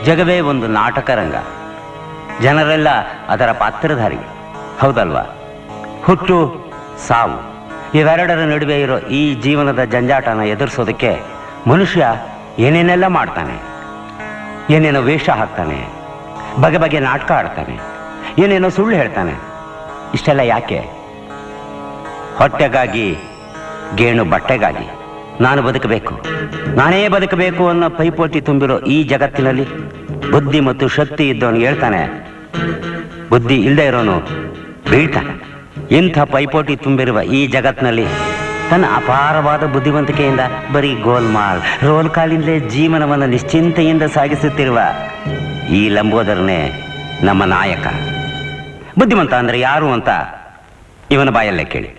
ಜಗವೇ ಒಂದು ನಾಟಕ ರಂಗ ಜನರೆಲ್ಲ ಅದರ ಪಾತ್ರಧಾರಿ ಹೌದಲ್ವಾ ಹುಟ್ಟು ಸಾವು ಇವೆರಡರ ನಡುವೆ ಇರೋ ಈ ಜೀವನದ ಜಂಜಾಟನ ಎದುರಿಸೋದಕ್ಕೆ ಮನುಷ್ಯ ಏನೇನೆಲ್ಲ ಮಾಡ್ತಾನೆ ಏನೇನೋ ವೇಷ ಹಾಕ್ತಾನೆ ಬಗೆ ಬಗೆ ನಾಟಕ ಆಡ್ತಾನೆ ಏನೇನೋ ಸುಳ್ಳು ಹೇಳ್ತಾನೆ ಇಷ್ಟೆಲ್ಲ ಯಾಕೆ ಹೊಟ್ಟೆಗಾಗಿ ಗೇಣು ಬಟ್ಟೆಗಾಗಿ ನಾನು ಬದುಕಬೇಕು ನಾನೇ ಬದುಕಬೇಕು ಅನ್ನೋ ಪೈಪೋಟಿ ತುಂಬಿರೋ ಈ ಜಗತ್ತಿನಲ್ಲಿ ಬುದ್ಧಿ ಮತ್ತು ಶಕ್ತಿ ಇದ್ದವನು ಹೇಳ್ತಾನೆ ಬುದ್ಧಿ ಇಲ್ಲದೆ ಇರೋನು ಬೀಳ್ತಾನೆ ಇಂಥ ಪೈಪೋಟಿ ತುಂಬಿರುವ ಈ ಜಗತ್ತಿನಲ್ಲಿ ತನ್ನ ಅಪಾರವಾದ ಬುದ್ಧಿವಂತಿಕೆಯಿಂದ ಬರೀ ಗೋಲ್ಮಾಲ್ ರೋಲ್ ಕಾಲಿಂದಲೇ ಜೀವನವನ್ನು ನಿಶ್ಚಿಂತೆಯಿಂದ ಸಾಗಿಸುತ್ತಿರುವ ಈ ಲಂಬೋದರನೇ ನಮ್ಮ ನಾಯಕ ಬುದ್ಧಿವಂತ ಅಂದ್ರೆ ಯಾರು ಅಂತ ಇವನ ಬಾಯಲ್ಲೇ ಕೇಳಿ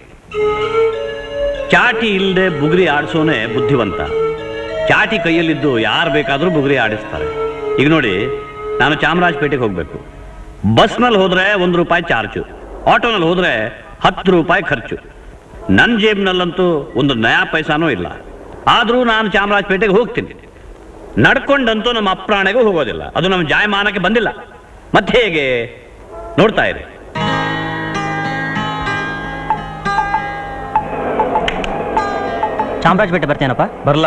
ಚಾಟಿ ಇಲ್ಲದೆ ಬುಗುರಿ ಆಡಿಸೋನೆ ಬುದ್ಧಿವಂತ ಚಾಟಿ ಕೈಯಲ್ಲಿದ್ದು ಯಾರು ಬೇಕಾದರೂ ಬುಗುರಿ ಆಡಿಸ್ತಾರೆ ಈಗ ನೋಡಿ ನಾನು ಚಾಮರಾಜಪೇಟೆಗೆ ಹೋಗಬೇಕು ಬಸ್ನಲ್ಲಿ ಹೋದ್ರೆ ಒಂದು ರೂಪಾಯಿ ಚಾರ್ಜು ಆಟೋನಲ್ಲಿ ಹೋದ್ರೆ ಹತ್ತು ರೂಪಾಯಿ ಖರ್ಚು ನನ್ನ ಜೇಬ್ನಲ್ಲಂತೂ ಒಂದು ನಯಾ ಪೈಸಾನೂ ಇಲ್ಲ ಆದರೂ ನಾನು ಚಾಮರಾಜಪೇಟೆಗೆ ಹೋಗ್ತೀನಿ ನಡ್ಕೊಂಡಂತೂ ನಮ್ಮ ಅಪ್ರಾಣೆಗೂ ಹೋಗೋದಿಲ್ಲ ಅದು ನಮ್ಮ ಜಾಯಮಾನಕ್ಕೆ ಬಂದಿಲ್ಲ ಮತ್ತೆ ಹೇಗೆ ನೋಡ್ತಾ ಇರಿ ಚಾಮರಾಜಪೇಟೆ ಬರ್ತೇನಪ್ಪ ಬರಲ್ಲ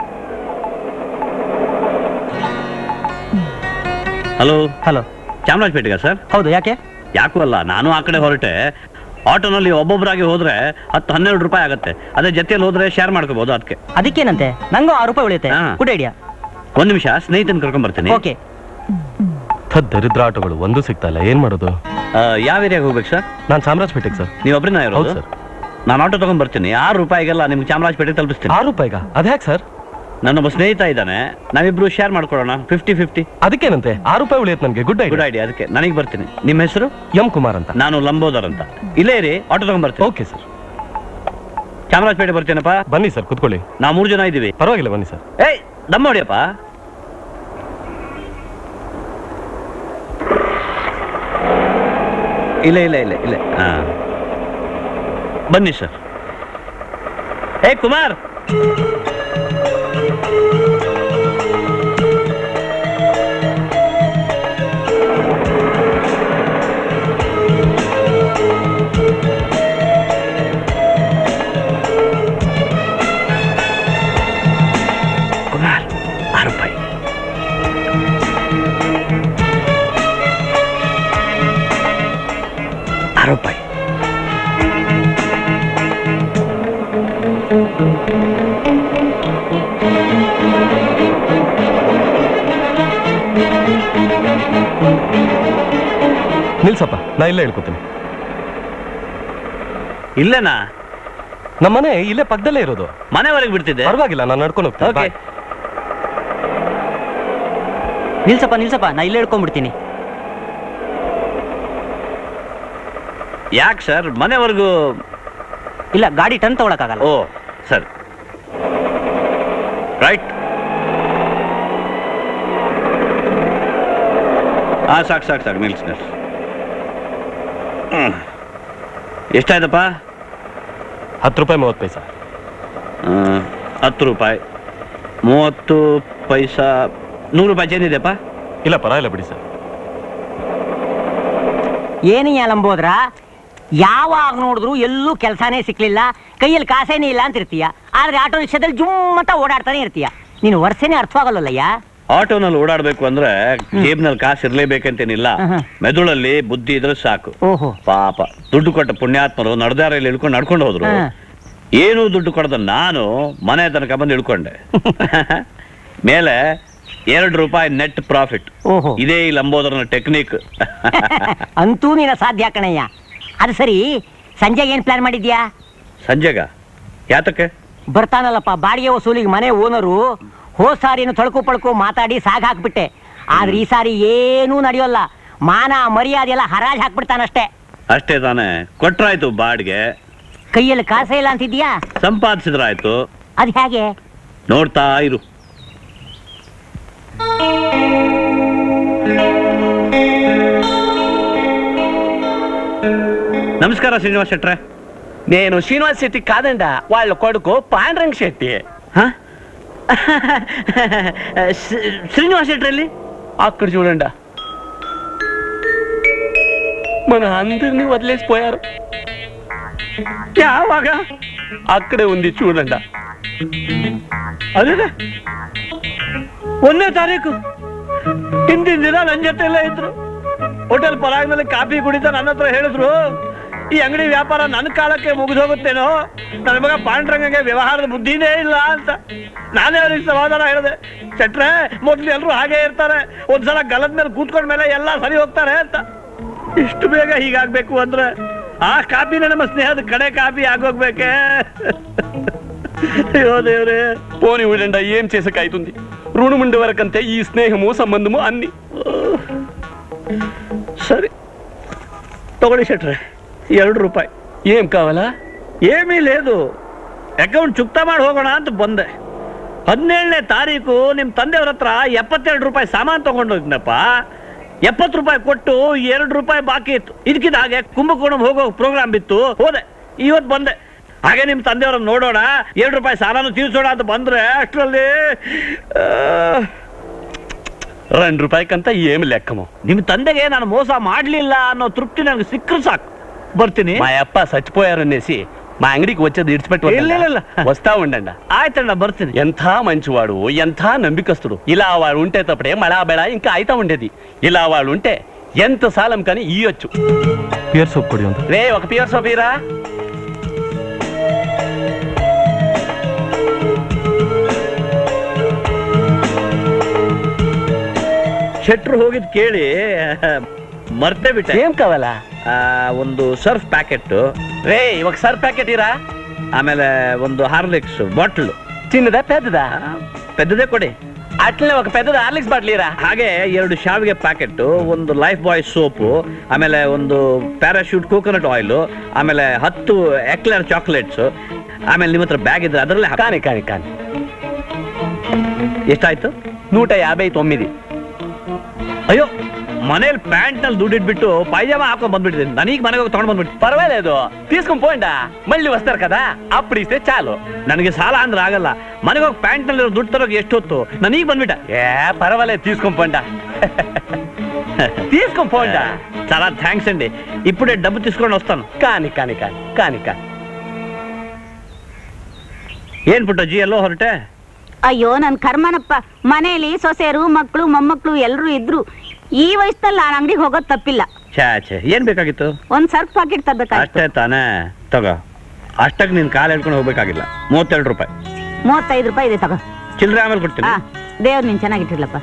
ಹಲೋ ಹಲೋ ಚಾಮರಾಜಪೇಟೆಗ ಸರ್ ಹೌದು ಯಾಕೆ ಯಾಕೂ ಅಲ್ಲ ನಾನು ಆ ಕಡೆ ಹೊರಟೆ ಆಟೋನಲ್ಲಿ ಒಬ್ಬೊಬ್ಬರಾಗಿ ಹೋದ್ರೆ ಹತ್ತು ಹನ್ನೆರಡು ರೂಪಾಯಿ ಆಗುತ್ತೆ ಅದೇ ಜೊತೆಯಲ್ಲಿ ಹೋದ್ರೆ ಶೇರ್ ಮಾಡ್ಕೋಬಹುದು ಅದಕ್ಕೆ ಅದಕ್ಕೇನಂತೆ ನಂಗೂ ಆರು ರೂಪಾಯಿ ಉಳಿಯುತ್ತೆ ಹಾ. ಗುಡ್ ಐಡಿಯಾ ಒಂದ್ ನಿಮಿಷ ಸ್ನೇಹಿತನ ಕರ್ಕೊಂಡ್ ಬರ್ತೀನಿ ಓಕೆ ಥದ್ ದರಿದ್ರ ಆಟೋಗಳು ಒಂದು ಸಿಗ್ತಾ ಇಲ್ಲ ಏನ್ ಮಾಡೋದು ಆ, ಯಾವ ಏರಿಯಾಗ ಹೋಗ್ಬೇಕು ಸರ್ ನಾನ್ ಚಾಮರಾಜಪೇಟೆಗೆ ಸರ್ ನೀವು ಒಬ್ಬರನ್ನ ಹೌದು ಇರೋದು ಸರ್ ನಾನು ಆಟೋ ತಗೊಂಡ್ ಬರ್ತೀನಿ ಆರು ರೂಪಾಯಿಗೆಲ್ಲ ನಿಮ್ಗೆ ಚಾಮರಾಜಪೇಟೆಗೆ ತಲುಪಿಸ್ತೀನಿ ಆರು ರೂಪಾಯಿಗ ಅದ್ಯಾಕ್ ಸರ್ ನನ್ನೊಬ್ಬ ಸ್ನೇಹಿತ ಇದ್ದಾನೆ ನಾವಿಬ್ರು ಶೇರ್ ಮಾಡ್ಕೊಳ್ಳೋಣ ಫಿಫ್ಟಿ ಫಿಫ್ಟಿ ಅದಕ್ಕೇನಂತೆ ಆರು ರೂಪಾಯಿ ಉಳಿಯತ್ ನನ್ಗೆ ಗುಡ್ ಗುಡ್ ಐಡಿಯಾ ಐಡಿಯಾ ಅದಕ್ಕೆ ನನಗೆ ಬರ್ತೀನಿ ನಿಮ್ಮ ಹೆಸರು ಎಂ ಕುಮಾರ್ ಅಂತ ನಾನು ಲಂಬೋದರ್ ಅಂತ ಇಲ್ಲೇ ಇರಿ ಆಟೋ ತಗೊಂಡ್ ಬರ್ತೀನಿ ಓಕೆ ಸರ್ ಚಾಮರಾಜಪೇಟೆ ಬರ್ತೀನಪ್ಪ ಬನ್ನಿ ಸರ್ ಕುತ್ಕೊಳ್ಳಿ ನಾವು ಮೂರು ಜನ ಇದ್ದೀವಿ ಪರವಾಗಿಲ್ಲ ಬನ್ನಿ ಸರ್ ಏಯ್ ದಮ್ಮ ಹೊಡಿಯಪ್ಪ ಇಲ್ಲ ಇಲ್ಲ ಇಲ್ಲ ಇಲ್ಲ ಹಾ ಬನ್ನಿ ಸರ್ ಏ ಕುಮಾರ್ ಕುಮಾರ್ ಆರು ರೂಪಾಯಿ ಆರು ರೂಪಾಯಿ ನಿಲ್ಸಪ್ಪ ನಾ ಇಲ್ಲೇ ಹೇಳ್ಕೊತೀನಿ ಇಲ್ಲೇನಾ ನಮ್ಮನೆ ಇಲ್ಲೇ ಪಕ್ಕದಲ್ಲೇ ಇರೋದು ಮನೆವರೆಗೆ ಬಿಡ್ತಿದ್ದೆ ಪರವಾಗಿಲ್ಲ ನಾನು ನಡ್ಕೊಂಡು ಹೋಗ್ತೀನಿ ಓಕೆ Bye. ನಿಲ್ಸಪ್ಪ ನಿಲ್ಸಪ್ಪ ನಾ ಇಲ್ಲೇ ಹಿಡ್ಕೊಂಡ್ಬಿಡ್ತೀನಿ ಯಾಕೆ ಸರ್ ಮನೆವರೆಗೂ ಇಲ್ಲ ಗಾಡಿ ಟನ್ ತಗೊಳಕ್ಕಾಗಲ್ಲ ಓ ಸರಿ ರೈಟ್ ಹಾ ಸಾಕು ಸಾಕು ಸಾಕು ನಿಲ್ಸಿ ನಿಲ್ಸಿ ಹ್ಮ್. ಎಷ್ಟಾಯ್ತಪ್ಪ ಹತ್ತು ರೂಪಾಯಿ ಮೂವತ್ತು ಪೈಸಾ ಆ, ಹತ್ತು ರೂಪಾಯಿ ಮೂವತ್ತು ಪೈಸಾ ನೂರು ರೂಪಾಯಿ ಚೇಂಜ್ ಇದೆಯಪ್ಪ ಇಲ್ಲ ಪರವಾಗಿಲ್ಲ ಬಿಡಿ ಸರ್ ಏನಯ್ಯ ಲಂಬೋದ್ರ ಯಾವಾಗ ನೋಡಿದ್ರು ಎಲ್ಲೂ ಕೆಲಸನೇ ಸಿಕ್ಲಿಲ್ಲ ಕೈಯಲ್ಲಿ ಕಾಸೇನೇ ಇಲ್ಲ ಅಂತ ಇರ್ತೀಯ ಆದ್ರೆ ಆಟೋ ರಿಕ್ಷಾದಲ್ಲಿ ಜುಮ್ ಅಂತ ಓಡಾಡ್ತಾನೆ ಇರ್ತೀಯ ನೀನು ವರ್ಷನೇ ಅರ್ಥವಾಗಲ್ಲಯ್ಯ ಆಟೋನಲ್ಲಿ ಓಡಾಡ್ಬೇಕು ಅಂದ್ರೆ ಜೇಬ್ನಲ್ಲಿ ಕಾಸು ಇರ್ಲೇಬೇಕಂತೇನಿಲ್ಲ ಹ್ಮ್. ಮೆದುಳಲ್ಲಿ ಬುದ್ಧಿ ಇದ್ರೆ ಸಾಕು ಓಹೋ ಪಾಪ ದುಡ್ಡು ಕೊಟ್ಟ ಪುಣ್ಯಾತ್ಮರು ನಡೆದಾರಲ್ಲಿ ಇಳ್ಕೊಂಡು ನಡ್ಕೊಂಡು ಹೋದ್ರು ಹಾ. ಏನು ದುಡ್ಡು ಕೊಡದ ನಾನು ಮನೆ ತನಕ ಬಂದು ಇಳ್ಕೊಂಡೆ ಮೇಲೆ ಎರಡು ರೂಪಾಯಿ ನೆಟ್ ಪ್ರಾಫಿಟ್ ಓಹೋ ಇದೇ ಈ ಲಂಬೋದರನ ಟೆಕ್ನಿಕ್ ಅಂತೂ ನೀನ ಸಾಧ್ಯ ಕಣಯ್ಯ ಅದು ಸರಿ ಸಂಜೆಗೆ ಏನ್ ಪ್ಲಾನ್ ಮಾಡಿದ್ಯಾ ಸಂಜೆಗ ಯಾತಕ್ಕೆ ಬರ್ತಾನಲ್ಲಪ್ಪ ಬಾಡಿಗೆ ವಸೂಲಿಗೆ ಮನೆ ಓನರು ಹೋದ್ ಸಾರಿನ ತೊಳಕು ಪಳಕು ಮಾತಾಡಿ ಸಾಗ್ ಹಾಕ್ಬಿಟ್ಟೆ ಆದ್ರೆ ಈ ಸಾರಿ ಏನೂ ನಡೆಯೋಲ್ಲ ಮಾನ ಮರ್ಯಾದೆ ಎಲ್ಲ ಹರಾಜ್ ಹಾಕ್ಬಿಡ್ತಾನಷ್ಟೇ ಅಷ್ಟೇ ತಾನೇ ಕೊಟ್ರಾಯ್ತು ಬಾಡ್ಗೆ ಕೈಯಲ್ಲಿ ಕಾಸೇ ಇಲ್ಲ ಅಂತಿದ್ಯಾ ಸಂಪಾದಿಸಿದ್ರಾಯ್ತು ಅದ್ ಹೇಗೆ ನೋಡ್ತಾ ಇರು ನಮಸ್ಕಾರ ಶ್ರೀನಿವಾಸ್ ಶೆಟ್ರೆ నేను శ్రీనివాస్ శెట్టి కాదండా వాళ్ళ కొడుకు పాండ్రంగ్ శెట్టి ಹ? ಶ್ರೀ- ಶ್ರೀನಿವಾಸ್ ಶೆಟ್ರಲ್ಲಿ అక్కడ చూడండి మన అందరినీ వదిలేసిపోయారు ಯಾವಾಗ అక్కడే ఉంది చూడండి ಅದೇ ಒಂದನೇ ತಾರೀಕು ಹಿಂದಿನ ದಿನ ನನ್ನ ಜೊತೆ ಎಲ್ಲ ಇದ್ರು ಹೋಟೆಲ್ ಪರಾಗ್ನಲ್ಲಿ ಕಾಫಿ ಕುಡಿತಾ ನನ್ನ ಹತ್ರ ಹೇಳಿದ್ರು ಈ ಅಂಗಡಿ ವ್ಯಾಪಾರ ನನ್ನ ಕಾಲಕ್ಕೆ ಮುಗಿದೋಗುತ್ತೇನೋ ನನ್ನ ಮಗ ಪಾಂಡ್ರಂಗಗೆ ವ್ಯವಹಾರದ ಬುದ್ಧಿನೇ ಇಲ್ಲ ಅಂತ ನಾನೇ ಅವ್ರಿಗೆ ಸಮಾಧಾನ ಹೇಳಿದೆ ಚಟ್ರೆ ಮೊದ್ಲು ಎಲ್ಲರೂ ಹಾಗೆ ಇರ್ತಾರೆ ಒಂದ್ಸಲ ಗಲದ ಮೇಲೆ ಕೂತ್ಕೊಂಡ ಮೇಲೆ ಎಲ್ಲ ಸರಿ ಹೋಗ್ತಾರೆ ಅಂತ ಇಷ್ಟು ಬೇಗ ಹೀಗಾಗ್ಬೇಕು ಅಂದ್ರೆ ಆ ಕಾಪಿನೇ ನಮ್ಮ ಸ್ನೇಹದ ಕಡೆ ಕಾಪಿ ಆಗೋಗ್ಬೇಕೆ అయ్యో దేవుడే పోని చూడండి ఏం చేసకైతుంది రుణముండి వరకంతే ఈ స్నేహము సంబంధము అన్ని ಸರಿ ತಗೊಳ್ಳಿ ಶೆಟ್ರೆ ಎರಡು ರೂಪಾಯಿ ఏం కావాలా ಏಮీ లేదు ಅಕೌಂಟ್ ಚುಕ್ತಾ ಮಾಡಿ ಹೋಗೋಣ ಅಂತ ಬಂದೆ ಹದಿನೇಳನೇ ತಾರೀಕು ನಿಮ್ಮ ತಂದೆಯವ್ರ ಹತ್ರ ಎಪ್ಪತ್ತೆರಡು ರೂಪಾಯಿ ಸಾಮಾನು ತಗೊಂಡೋಗಿದ್ನಪ್ಪ ಎಪ್ಪತ್ತು ರೂಪಾಯಿ ಕೊಟ್ಟು ಎರಡು ರೂಪಾಯಿ ಬಾಕಿ ಇತ್ತು ಇದಕ್ಕಿದ ಹಾಗೆ ಕುಂಭಕೋಣಂ ಹೋಗೋ ಪ್ರೋಗ್ರಾಮ್ ಬಿತ್ತು ಹೋದೆ ಇವತ್ತು ಬಂದೆ ಹಾಗೆ ನಿಮ್ಮ ತಂದೆಯವ್ರನ್ನ ನೋಡೋಣ ಎರಡು ರೂಪಾಯಿ ಸಾಲನು ತೀರ್ಸೋಣ ಅಂತ ಬಂದ್ರೆ ಅಷ್ಟರಲ್ಲಿ రెండు రూపాయికంతా ఏమి లెక్కము ನಿಮ್ಮ ತಂದೆಗೆ ನಾನು ಮೋಸ ಮಾಡಲಿಲ್ಲ ಅನ್ನೋ ತೃಪ್ತಿ ನನಗೆ ಸಿಕ್ಕರು ಸಾಕು ಬರ್ತೀನಿ మా అప్ప చచ్చిపోయారనేసి మా అంగడికి వచ్చేది ఇడిచిపెట్టి ಇಲ್ಲ, ಇಲ್ಲ, ಇಲ್ಲ. వస్తా ఉండండి ಆಯ್ತಣ್ಣ ಬರ್ತೀನಿ ఎంత మంచివాడు ఎంత నంబికస్తుడు ఇలా వాడు ఉంటే తప్పుడే మళా బెళ ఇంకా అయితా ఉండేది ఇలా వాడు ఉంటే ఎంత సాలం కానీ ఇయ్యొచ్చు ಪಿಯರ್ ಸೋಪ್ ಕೊಡಿ ಒಂದು రే ఒక పియర్ సోపీరా ಶೆಟ್ರು ಹೋಗಿದ್ ಕೇಳಿ ಮರ್ತೇ ಬಿಟ್ಟೆ ఏం కావాలా ಆ, ಒಂದು ಸರ್ಫ್ ಪ್ಯಾಕೆಟ್ రే ఒక సర్ ప్యాకెట్ ఇరా ಆಮೇಲೆ ಒಂದು ಹಾರ್ಲಿಕ್ಸ್ ಬಾಟ್ಲ್ చిన్నదా పెద్దదా ಪೆದ್ದದೇ ಕೊಡಿ అట్లనే ఒక పెద్దది హార్లిక్స్ బాటిల్ ఇరా ಹಾಗೆ ಎರಡು ಶಾವಿಗೆ ಪ್ಯಾಕೆಟ್ ಒಂದು ಲೈಫ್ ಬಾಯ್ ಸೋಪು ಆಮೇಲೆ ಒಂದು ಪ್ಯಾರಾಶೂಟ್ ಕೋಕೋನಟ್ ಆಯಿಲ್ ಆಮೇಲೆ ಹತ್ತು ಎಕ್ಲರ್ ಚಾಕ್ಲೇಟ್ಸ್ ಆಮೇಲೆ ನಿಮ್ಮ ಹತ್ರ ಬ್ಯಾಗ್ ಇದ್ರೆ ಅದರಲ್ಲೇ ಹಾಕ కాని కాని కాని ಎಷ್ಟಾಯ್ತು నూట యాభై తొమ్మిది ಅಯ್ಯೋ ಮನೇಲಿ ಪ್ಯಾಂಟ್ ನಲ್ಲಿ ದುಡ್ಡಿಟ್ಬಿಟ್ಟು ಪೈಜಾಮ ಹಾಕೊಂಡ್ ಬಂದ್ಬಿಟ್ಟಿದ್ದೀನಿ ನನಗೆ ಮನೆಗೆ ಹೋಗಿ ತಗೊಂಡ್ ಬಂದ್ಬಿಟ್ಟು పర్వాలేదు తీసుకుని పోండా మళ్ళీ వస్తారు కదా అప్పుడు ఇస్తే చాలు ನನಗೆ ಸಾಲ ಅಂದ್ರೆ ಆಗಲ್ಲ ಮನೆಗೆ ಹೋಗಿ ಪ್ಯಾಂಟ್ ನಲ್ಲಿ ದುಡ್ಡು ತರೋಕೆ ಎಷ್ಟೊತ್ತು ನನಗೆ ಬಂದ್ಬಿಟ್ಟ ఏ పర్వాలేదు తీసుకొని పోండా తీసుకొని పోండా చాలా థ్యాంక్స్ అండి ఇప్పుడే డబ్బు తీసుకొని వస్తాను కాని కాని కాని కాని కాని ಏನ್ ಪುಟ್ಟಜ್ಜಿ ಎಲ್ಲೋ ಹೊರಟೆ ಅಯ್ಯೋ ನನ್ ಕರ್ಮನಪ್ಪ ಮನೇಲಿ ಸೊಸೆಯರು ಮಕ್ಕಳು ಮೊಮ್ಮಕ್ಕಳು ಎಲ್ರು ಇದ್ರು ಈ ವಯಸ್ಸಲ್ಲಿ ನಾನು ಅಂಗಡಿಗೆ ಹೋಗೋದ್ ತಪ್ಪಿಲ್ಲ ಛೇ ಛೇ ಏನ್ ಬೇಕಾಗಿತ್ತು ಒಂದ್ ಸರ್ಫ್ ಪಾಕೆಟ್ ತರ್ಬೇಕಾಯ್ತು ಅಷ್ಟೇ ತಾನೇ ತಗೋ ಅಷ್ಟಕ್ಕೆ ನೀನ್ ಕಾಲ್ ಹೇಳ್ಕೊಂಡು ಹೋಗ್ಬೇಕಾಗಿಲ್ಲ ಮೂವತ್ತೆರಡು ರೂಪಾಯಿ ಮೂವತ್ತೈದು ರೂಪಾಯಿ ಇದೆ ತಗೋ ಚಿಲ್ಲರೆ ಆಮೇಲೆ ಕೊಡ್ತೀನಿ ಹಾ ದೇವ್ರು ನೀನ್ ಚೆನ್ನಾಗಿಟ್ಟಿರ್ಲಪ್ಪ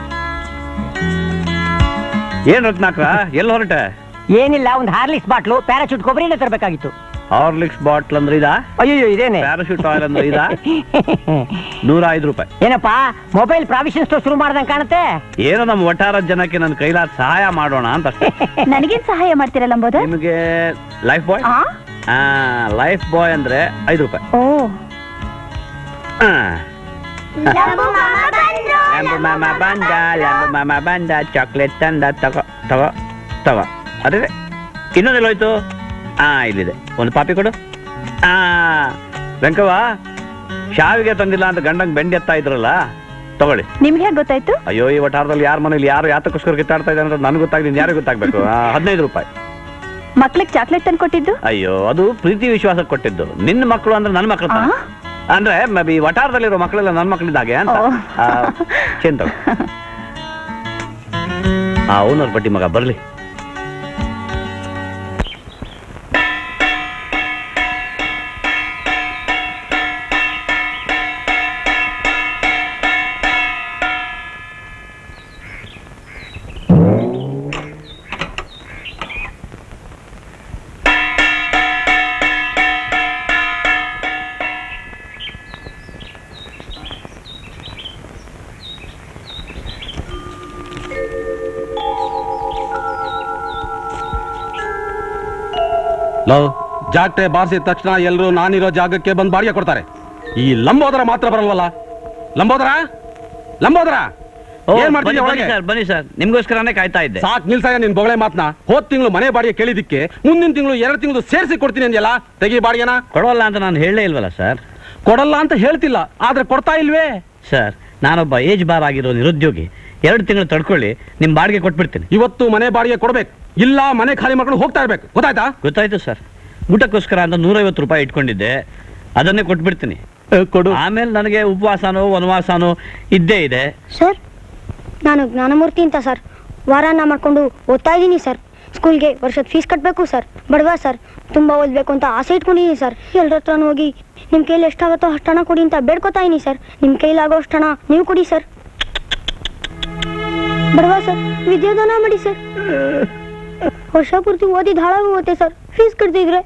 ಏನ್ ರತ್ನಾಕ್ರ ಎಲ್ಲಿ ಹೊರಟೆ ಏನಿಲ್ಲ ಒಂದು ಹಾರ್ಲಿಕ್ಸ್ ಬಾಟ್ಲು ಪ್ಯಾರಾಚೂಟ್ ಕೊಬ್ಬರಿನೇ ತರಬೇಕಾಗಿತ್ತು ಹಾರ್ಲಿಕ್ಸ್ ಬಾಟ್ಲ್ ಅಂದ್ರೆ ಇದಾ ಅಯ್ಯೋ ಇದೇನೆ ಪ್ಯಾರಾಶೂಟ್ ಆಯಿಲ್ ಅಂದ್ರೆ ಇದಾ ನೂರ ಐದು ರೂಪಾಯಿ ಏನಪ್ಪಾ ಮೊಬೈಲ್ ಪ್ರಾವಿಷನ್ ಸ್ಟೋರ್ ಶುರು ಮಾಡ್ದಂಗ್ ಕಾಣುತ್ತೆ ಏನೋ ನಮ್ಮ ವಠಾರದ ಜನಕ್ಕೆ ನನ್ನ ಕೈಲಾದ ಸಹಾಯ ಮಾಡೋಣ ಅಂತ ಅಷ್ಟೇ ನನಗೇನ್ ಸಹಾಯ ಮಾಡ್ತೀರಾ ಲಂಬೋದ ನಿಮಗೆ ಲೈಫ್ ಬಾಯ್ ಆ ಆ ಲೈಫ್ ಬಾಯ್ ಅಂದ್ರೆ ಐದು ರೂಪಾಯಿ ಓ ಆ. ಲ್ಯಾಂಬು ಮಾಮ ಬಂದ ಲ್ಯಾಂಬು ಮಾಮ ಬಂದ ಚಾಕ್ಲೇಟ್ ತಂದ ತಗೋ ತಗೋ ತಗೋ ಅದೇ ಇನ್ನೊಂದೆಲ್ಲೋಯ್ತು ಹಾ ಇಲ್ಲಿದೆ ಒಂದು ಪಾಪಿ ಕೊಡು ಆ ವೆಂಕವ್ವ ಶಾವಿಗೆ ತಂದಿಲ್ಲ ಅಂತ ಗಂಡಂಗ್ ಬೆಂಡಿ ಎತ್ತಾ ಇದ್ರಲ್ಲ ತಗೊಳ್ಳಿ ನಿಮ್ಗೆ ಹೇಗೆ ಗೊತ್ತಾಯ್ತು ಅಯ್ಯೋ ಈ ವಠಾರದಲ್ಲಿ ಯಾರ ಮನೇಲಿ ಯಾರು ಯಾತಕ್ಕೋಸ್ಕರ ಕಿತ್ತಾಡ್ತಾ ಇದ್ದಾರೆ ಅಂತ ನನಗೆ ಗೊತ್ತಾಗಿದೆ ಯಾರಿಗೆ ಗೊತ್ತಾಗ್ಬೇಕು ಆ, ಹದಿನೈದು ರೂಪಾಯಿ ಮಕ್ಳಿಗೆ ಚಾಕ್ಲೇಟ್ ತಂದು ಕೊಟ್ಟಿದ್ದು ಅಯ್ಯೋ ಅದು ಪ್ರೀತಿ ವಿಶ್ವಾಸ ಕೊಟ್ಟಿದ್ದು ನಿನ್ನ ಮಕ್ಕಳು ಅಂದ್ರೆ ನನ್ನ ಮಕ್ಕಳು ತಾನೆ. ಅಂದ್ರೆ maybe ಈ ವಠಾರದಲ್ಲಿರೋ ಮಕ್ಕಳೆಲ್ಲ ನನ್ನ ಮಕ್ಕಳಿದ್ದಾಗೆ ಅಂತ ಓ. ಆ, ಚೇನ್ ತಗೋ ಆ ಓನರ್ ಬಡ್ಡಿ ಮಗ ಬರ್ಲಿ ಲವ್ ಜಾಗ್ಟೆ ಬಾರಿಸಿದ ತಕ್ಷಣ ಎಲ್ಲರೂ ನಾನಿರೋ ಜಾಗಕ್ಕೆ ಬಂದು ಬಾಡಿಗೆ ಕೊಡ್ತಾರೆ ಈ ಲಂಬೋದರ ಮಾತ್ರ ಬರಲ್ವಲ್ಲ ಲಂಬೋದರ ಲಂಬೋದರ ಏನ್ ಮಾಡ್ತಿದ್ಯ ಬನ್ನಿ ಒಳಗೆ ಸರ್ ಬನ್ನಿ ಸರ್ ನಿಮ್ಗೋಸ್ಕರನೇ ಕಾಯ್ತಾ ಇದ್ದೆ ಸಾಕ್ ನಿಲ್ಸಯ್ಯ ನಿನ್ ಬೊಗಳೆ ಮಾತ್ನ ಹೋದ್ ತಿಂಗಳು ಮನೆ ಬಾಡಿಗೆ ಕೇಳಿದಿಕ್ಕೆ ಮುಂದಿನ ತಿಂಗಳು ಎರಡು ತಿಂಗಳು ಸೇರಿಸಿ ಕೊಡ್ತೀನಿ ಅಂದ್ಯಲ್ಲ ತೆಗಿ ಬಾಡಿಗೆನ ಕೊಡೋಲ್ಲ ಅಂತ ನಾನು ಹೇಳಲೇ ಇಲ್ವಲ್ಲ ಸರ್ ಕೊಡಲ್ಲ ಅಂತ ಹೇಳ್ತಿಲ್ಲ ಆದ್ರೆ ಕೊಡ್ತಾ ಇಲ್ವೇ ಸರ್ ನಾನೊಬ್ಬ ಏಜ್ ಬಾರ್ ಆಗಿರೋ ನಿರುದ್ಯೋಗಿ ಎರಡು ತಿಂಗಳು ತಡ್ಕೊಳ್ಳಿ ನಿಮ್ಮ ಬಾಡಿಗೆ ಕೊಟ್ಬಿಡ್ತೀನಿ ಇವತ್ತು ಮನೆ ಬಾಡಿಗೆ ಕೊಡ್ಬೇಕು ಇಲ್ಲ ಮನೆ ಖಾಲಿ ಮಾಡ್ಕೊಂಡು ಹೋಗ್ತಾ ಇರ್ಬೇಕು ಗೊತ್ತಾಯ್ತಾ ಗೊತ್ತಾಯ್ತು ಸರ್ ಊಟಕ್ಕೋಸ್ಕರ ಅಂತ ನೂರೈವತ್ತು ರೂಪಾಯಿ ಇಟ್ಕೊಂಡಿದ್ದೆ ಅದನ್ನೇ ಕೊಟ್ಬಿಡ್ತೀನಿ ಕೊಡು ಆಮೇಲೆ ನನಗೆ ಉಪವಾಸನೋ ವನವಾಸನೋ ಇದ್ದೇ ಇದೆ ಸರ್ ನಾನು ಜ್ಞಾನಮೂರ್ತಿ ಅಂತ ಸರ್ ವಾರಾನ ಮಾಡ್ಕೊಂಡು ಓದ್ತಾ ಇದ್ದೀನಿ ಸರ್ ಸ್ಕೂಲ್ಗೆ ವರ್ಷದ ಫೀಸ್ ಕಟ್ಟಬೇಕು ಸರ್ ಬಡವ ಸರ್ ತುಂಬ ಓದಬೇಕು ಅಂತ ಆಸೆ ಇಟ್ಕೊಂಡಿದ್ದೀನಿ ಸರ್ ಎಲ್ಲರ ಹತ್ರ ಹೋಗಿ ನಿಮ್ಮ ಕೈಲಿ ಎಷ್ಟಾಗುತ್ತೋ ಅಷ್ಟು ಹಣ ಕೊಡಿ ಅಂತ ಬೇಡ್ಕೊತಾ ಇದೀನಿ ಸರ್ ನಿಮ್ಮ ಕೈಲಾಗೋ ಅಷ್ಟು ಹಣ ನೀವು ಕೊಡಿ ಸರ್ ಬಡವ ಸರ್ ವಿದ್ಯಾದಾನ ಮಾಡಿ ಸರ್ ವರ್ಷ ಪೂರ್ತಿ ಓದಿದ ಹಾಳಾಗಿ ಹೋಗುತ್ತೆ ಸರ್ ಫೀಸ್ ಕಟ್ತಿದ್ರೆ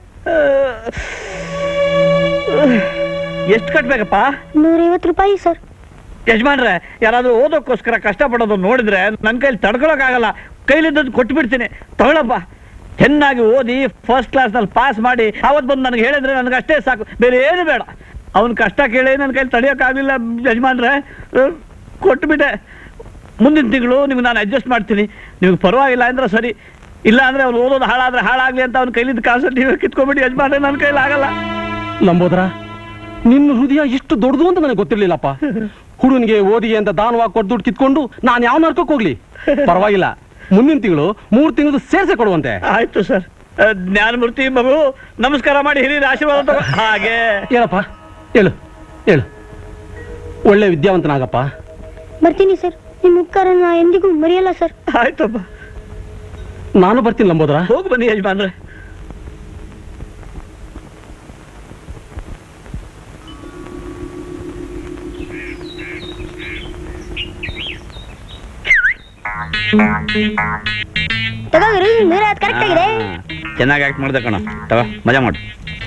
ಎಷ್ಟು ಕಟ್ಬೇಕಪ್ಪ ನೂರೈವತ್ತು ರೂಪಾಯಿ ಸರ್ ಯಜಮಾನ್ರೆ ಯಾರಾದ್ರೂ ಓದೋಕ್ಕೋಸ್ಕರ ಕಷ್ಟಪಡೋದು ನೋಡಿದ್ರೆ ನನ್ನ ಕೈಲಿ ತಡ್ಕೊಳಕ್ಕಾಗಲ್ಲ ಕೈಲಿದ್ದದ್ದು ಕೊಟ್ಬಿಡ್ತೀನಿ ತಗೊಳಪ್ಪ ಚೆನ್ನಾಗಿ ಓದಿ ಫಸ್ಟ್ ಕ್ಲಾಸ್ನಲ್ಲಿ ಪಾಸ್ ಮಾಡಿ ಅವತ್ತು ಬಂದು ನನಗೆ ಹೇಳಿದ್ರೆ ನನಗೆ ಅಷ್ಟೇ ಸಾಕು ಬೇರೆ ಏನು ಬೇಡ ಅವನ ಕಷ್ಟ ಕೇಳಿ ನನ್ನ ಕೈಲಿ ತಡೆಯೋಕ್ಕಾಗಲಿಲ್ಲ ಯಜಮಾನ್ರೆ ಅಹ್, ಕೊಟ್ಬಿಟ್ಟೆ ಮುಂದಿನ ತಿಂಗಳು ನಿಮ್ಗೆ ನಾನು ಅಡ್ಜಸ್ಟ್ ಮಾಡ್ತೀನಿ ನಿಮ್ಗೆ ಪರವಾಗಿಲ್ಲ ಅಂದ್ರೆ ಸರಿ ಇಲ್ಲ ಅಂದ್ರೆ ಅವ್ನು ಓದೋದು ಹಾಳಾದ್ರೆ ಹಾಳಾಗ್ಲಿ ಅಂತ ಅವ್ನ ಕೈಲಿದ್ದ ಕಾಸು ನೀವೇ ಕಿತ್ಕೊಂಡ್ಬಿಟ್ಟು ಯಜಮಾನ್ರೆ ನನ್ನ ಕೈಲಿ ಆಗಲ್ಲ ಲಂಬೋದರ ನಿನ್ನ ಹೃದಯ ಇಷ್ಟು ದೊಡ್ಡದು ಅಂತ ನನಗೆ ಗೊತ್ತಿರ್ಲಿಲ್ಲಪ್ಪ ಹುಡುಗನಿಗೆ ಓದಿ ಅಂತ ದಾನವಾಗಿ ಕೊಟ್ಟು ದುಡ್ಡು ಕಿತ್ಕೊಂಡು ನಾನು ಯಾವ ನರ್ಕಕ್ಕೆ ಹೋಗ್ಲಿ ಪರವಾಗಿಲ್ಲ ಮುಂದಿನ ತಿಂಗಳು ಮೂರು ತಿಂಗಳು ಸೇರ್ಸೆ ಕೊಡುವಂತೆ ಆಯ್ತು ಸರ್ ಅಹ್, ಜ್ಞಾನಮೂರ್ತಿ ಮಗು ನಮಸ್ಕಾರ ಮಾಡಿ ಹಿರಿಯರ ಆಶೀರ್ವಾದ ತಗೋ ಹಾಗೆ ಹೇಳಪ್ಪ ಹೇಳು ಹೇಳು ಒಳ್ಳೆ ವಿದ್ಯಾವಂತನಾಗಪ್ಪ ಬರ್ತೀನಿ ಸರ್ ನಿಮ್ಮ ಉಪಕಾರನ ಎಂದಿಗೂ ಮರೆಯಲ್ಲ ಸರ್ ಆಯ್ತಪ್ಪ ನಾನು ಬರ್ತೀನಿ ಲಂಬೋದರ ಹೋಗಿ ಬನ್ನಿ ಯಜಮಾನ್ರೆ ತಗೋಗಿರಿ ನೂರ ಐವತ್ತು ಕರೆಕ್ಟ್ ಆಗಿದೆ ಚೆನ್ನಾಗಿ ಆಕ್ಟ್ ಮಾಡ್ದೆ ಕಣ ತಗೋ ಮಜಾ ಮಾಡು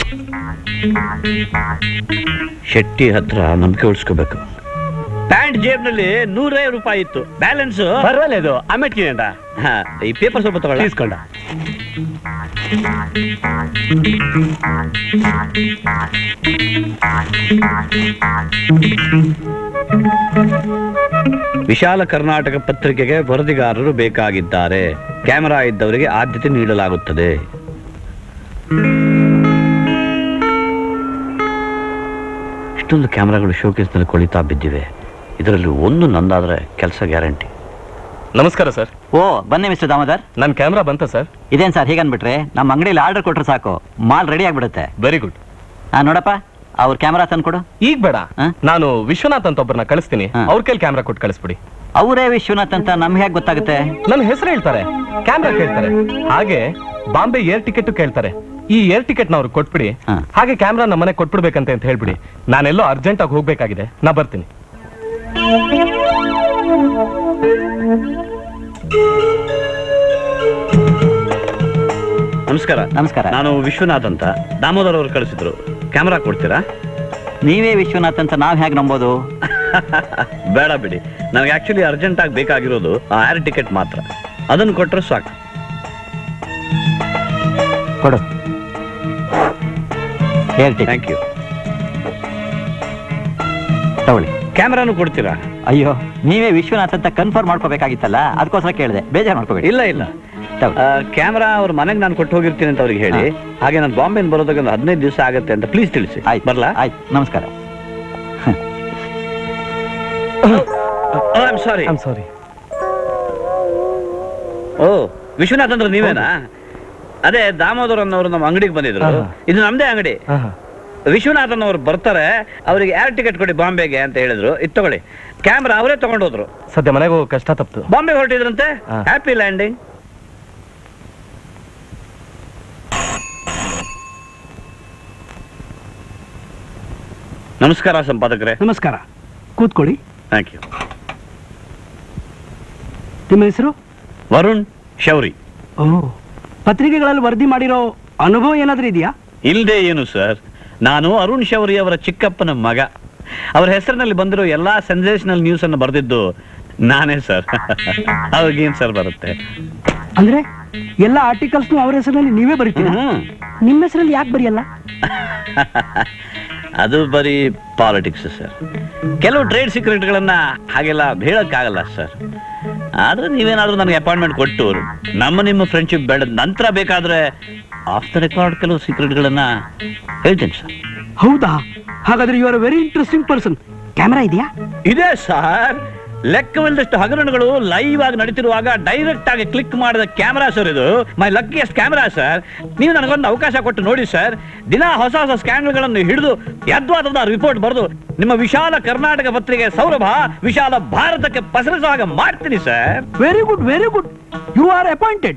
ಶೆಟ್ಟಿ ಹತ್ರ ನಂಬಿಕೆ ಉಳಿಸ್ಕೋಬೇಕು ಪ್ಯಾಂಟ್ ಜೇಬ್ನಲ್ಲಿ ನೂರೈವತ್ತು ರೂಪಾಯಿ ಇತ್ತು ಬ್ಯಾಲೆನ್ಸ್ ಪರವಾಗಿಲ್ಲ ಇದು ಆಮೇಲೆ ಈ ಪೇಪರ್ ಸ್ವಲ್ಪ ತಗೊಳ್ಳಿ ಇಸ್ಕೊಂಡ ವಿಶಾಲ ಕರ್ನಾಟಕ ಪತ್ರಿಕೆಗೆ ವರದಿಗಾರರು ಬೇಕಾಗಿದ್ದಾರೆ ಕ್ಯಾಮೆರಾ ಇದ್ದವರಿಗೆ ಆದ್ಯತೆ ನೀಡಲಾಗುತ್ತದೆ ಇಷ್ಟೊಂದು ಕ್ಯಾಮೆರಾಗಳು ಶೋಕೇಸ್ನಲ್ಲಿ ಕೊಳಿತಾ ಬಿದ್ದಿವೆ ಇದರಲ್ಲಿ ಒಂದು ನಂದಾದ್ರೆ ಕೆಲಸ ಗ್ಯಾರಂಟಿ ನಮಸ್ಕಾರ ಸರ್ ಓ ಬನ್ನಿ ಮಿಸ್ಟರ್ ದಾಮೋದರ್ ನನ್ನ ಕ್ಯಾಮ್ರಾ ಬಂತ ಸರ್ ಇದೇನ್ ಸರ್ ಹೀಗನ್ಬಿಟ್ರೆ ನಮ್ಮ ಅಂಗಡಿಲಿ ಆರ್ಡರ್ ಕೊಟ್ರೆ ಸಾಕು ಮಾಲ್ ರೆಡಿ ಆಗ್ಬಿಡುತ್ತೆ ವೆರಿ ಗುಡ್ ಹಾ ನೋಡಪ್ಪ ಅವ್ರ ಕ್ಯಾಮ್ರಾ ತಂದ್ಕೊಡು ಈಗ ಬೇಡ ಹಾ? ನಾನು ವಿಶ್ವನಾಥ್ ಅಂತ ಒಬ್ಬರನ್ನ ಕಳಿಸ್ತೀನಿ ಹಾ. ಅವ್ರ ಕೈಲಿ ಕ್ಯಾಮ್ರಾ ಕೊಟ್ಟು ಕಳಿಸ್ಬಿಡಿ ಅವರೇ ವಿಶ್ವನಾಥ್ ಅಂತ ನಮ್ಗೆ ಹೇಗೆ ಗೊತ್ತಾಗುತ್ತೆ ನನ್ನ ಹೆಸರು ಹೇಳ್ತಾರೆ ಕ್ಯಾಮ್ರಾ ಕೇಳ್ತಾರೆ ಹಾಗೆ ಬಾಂಬೆ ಏರ್ ಟಿಕೆಟ್ ಕೇಳ್ತಾರೆ ಈ ಏರ್ ಟಿಕೆಟ್ ನ ಅವ್ರಿಗೆ ಕೊಟ್ಬಿಡಿ ಹಾ. ಹಾಗೆ ಕ್ಯಾಮ್ರಾ ನಮ್ಮ ಮನೆ ಕೊಟ್ಬಿಡ್ಬೇಕಂತೆ ಅಂತ ಹೇಳ್ಬಿಡಿ ನಾನೆಲ್ಲೋ ಅರ್ಜೆಂಟ್ ಆಗಿ ಹೋಗ್ಬೇಕಾಗಿದೆ ನಾ ಬರ್ತೀನಿ ನಮಸ್ಕಾರ ನಮಸ್ಕಾರ ನಾನು ವಿಶ್ವನಾಥ್ ಅಂತ ದಾಮೋದರ್ ಅವರು ಕಳಿಸಿದ್ರು ಕ್ಯಾಮ್ರಾ ಕೊಡ್ತೀರಾ ನೀವೇ ವಿಶ್ವನಾಥ್ ಅಂತ ನಾವ್ ಹೇಗೆ ನಂಬೋದು ಬೇಡ ಬಿಡಿ ನನಗೆ ಆಕ್ಚುಲಿ ಅರ್ಜೆಂಟ್ ಆಗಿ ಬೇಕಾಗಿರೋದು ಆ ಏರ್ ಟಿಕೆಟ್ ಮಾತ್ರ ಅದನ್ನು ಕೊಟ್ಟರೆ ಸಾಕು ಕೊಡು ಹೇಳ್ತೀನಿ ಥ್ಯಾಂಕ್ ಯು ತಗೊಳ್ಳಿ ಕ್ಯಾಮ್ರಾನು ಕೊಡ್ತೀರಾ ಅಯ್ಯೋ ನೀವೇ ವಿಶ್ವನಾಥ್ ಅಂತ ಕನ್ಫರ್ಮ್ ಮಾಡ್ಕೋಬೇಕಾಗಿತ್ತಲ್ಲ ಅದಕ್ಕೋಸ್ಕರ ಕೇಳಿದೆ ಬೇಜಾರು ಮಾಡ್ಕೋಬೇಡಿ ಇಲ್ಲ ಇಲ್ಲ ತಗೊಳ್ಳಿ. ಕ್ಯಾಮ್ರಾ ಅವ್ರ ಮನೆಗೆ ನಾನು ಕೊಟ್ಟು ಹೋಗಿರ್ತೀನಿ ಅಂತ ಅವ್ರಿಗೆ ಹೇಳಿ ಹಾಗೆ ನಾನು ಬಾಂಬೆಯಿಂದ ಬರೋದಕ್ಕೆ ಒಂದು ಹದಿನೈದು ದಿವಸ ಆಗುತ್ತೆ ಅಂತ ಪ್ಲೀಸ್ ತಿಳಿಸಿ ಆಯ್ತು ಬರ್ಲಾ ಆಯ್ತು ನಮಸ್ಕಾರ ಸಾರಿ ಐಮ್ ಸಾರಿ ಓ ವಿಶ್ವನಾಥ್ ಅಂದ್ರೆ ನೀವೇನಾ ಅದೇ ದಾಮೋದರ್ ಅನ್ನೋರು ನಮ್ಮ ಅಂಗಡಿಗೆ ಬಂದಿದ್ರು ಆಹಾ. ಇದು ನಮ್ದೇ ಅಂಗಡಿ ವಿಶ್ವನಾಥನ್ ಅವ್ರು ಬರ್ತಾರೆ ಅವರಿಗೆ ಏರ್ ಟಿಕೆಟ್ ಕೊಡಿ ಬಾಂಬೆಗೆ ಅಂತ ಹೇಳಿದ್ರು ಇದು ತಗೊಳ್ಳಿ ಕ್ಯಾಮ್ರಾ ಅವರೇ ತಗೊಂಡೋದ್ರು ಸದ್ಯ ಮನೆಗೆ ಹೋಗೋ ಕಷ್ಟ ತಪ್ತು ಬಾಂಬೆ ಹೊರಟಿದ್ರಂತೆ ಹಾ. ಹ್ಯಾಪಿ ಲ್ಯಾಂಡಿಂಗ್ ನಮಸ್ಕಾರ ಸಂಪಾದಕರೇ ನಮಸ್ಕಾರ ಕೂತ್ಕೊಳ್ಳಿ ಥ್ಯಾಂಕ್ ಯು ನಿಮ್ಮ ಹೆಸರು ವರುಣ್ ಶೌರಿ ಓ ಪತ್ರಿಕೆಗಳಲ್ಲಿ ವರದಿ ಮಾಡಿರೋ ಅನುಭವ ಏನಾದ್ರೂ ಇದೆಯಾ ಇಲ್ದೇ ಏನು ಸರ್ ನಾನು ಅರುಣ್ ಶೌರಿ ಅವರ ಚಿಕ್ಕಪ್ಪನ ಮಗ ಅವರ ಹೆಸರಿನಲ್ಲಿ ಬಂದಿರೋ ಎಲ್ಲಾ ಸೆನ್ಸೇಷನಲ್ ನ್ಯೂಸ್ ಅನ್ನು ಬರೆದಿದ್ದು ನಾನೇ ಸರ್ ಅವ್ರಿಗೇನ್ ಸರ್ ಬರುತ್ತೆ ಅಂದ್ರೆ ಎಲ್ಲ ಆರ್ಟಿಕಲ್ಸ್ನು ಅವ್ರ ಹೆಸರಿನಲ್ಲಿ ನೀವೇ ಬರೀತೀರಾ ಹ್ಮ್. ನಿಮ್ಮ ಹೆಸರಲ್ಲಿ ಯಾಕೆ ಬರೆಯಲ್ಲ ಅದು ಬರೀ ಪಾಲಿಟಿಕ್ಸ್ ಸರ್ ಕೆಲವು ಟ್ರೇಡ್ ಸೀಕ್ರೆಟ್ಗಳನ್ನ ಹಾಗೆಲ್ಲ ಹೇಳಕ್ಕಾಗಲ್ಲ ಸರ್ ಆದ್ರೆ ನೀವೇನಾದ್ರೂ ನನಗೆ ಅಪಾಯಿಂಟ್ಮೆಂಟ್ ಕೊಟ್ಟು ನಮ್ಮ ನಿಮ್ಮ ಫ್ರೆಂಡ್ಶಿಪ್ ಬೆಳೆದ ನಂತರ ಬೇಕಾದ್ರೆ ಆಫ್ ದ ರೆಕಾರ್ಡ್ ಕೆಲವು ಸೀಕ್ರೆಟ್ಗಳನ್ನ ಹೇಳ್ತೀನಿ ಸರ್ ಹೌದಾ ಹಾಗಾದ್ರೆ you are very interesting person camera ಇದೆಯಾ ಇದೆ ಸರ್ ಲೆಕ್ಕವಿಲ್ಲದಷ್ಟು ಹಗರಣಗಳು ಲೈವ್ ಆಗಿ ನಡೀತಿರುವಾಗ ಡೈರೆಕ್ಟ್ ಆಗಿ ಕ್ಲಿಕ್ ಮಾಡಿದ ಕ್ಯಾಮೆರಾ ಸರ್ ಇದು ಮೈ ಲಕ್ಕಿಯಸ್ಟ್ ಕ್ಯಾಮೆರಾ ಸರ್ ನೀವು ನನಗೊಂದು ಅವಕಾಶ ಕೊಟ್ಟು ನೋಡಿ ಸರ್ ದಿನ ಹೊಸ ಹೊಸ ಸ್ಕ್ಯಾಂಡಲ್ಗಳನ್ನು ಹಿಡಿದು ಯದ್ವಾದ ರಿಪೋರ್ಟ್ ಬರೆದು ನಿಮ್ಮ ವಿಶಾಲ ಕರ್ನಾಟಕ ಪತ್ರಿಕೆ ಸೌರಭ ವಿಶಾಲ ಭಾರತಕ್ಕೆ ಪಸರಿಸುವ ಹಾಗೆ ಮಾಡ್ತೀನಿ sir very good very good you are appointed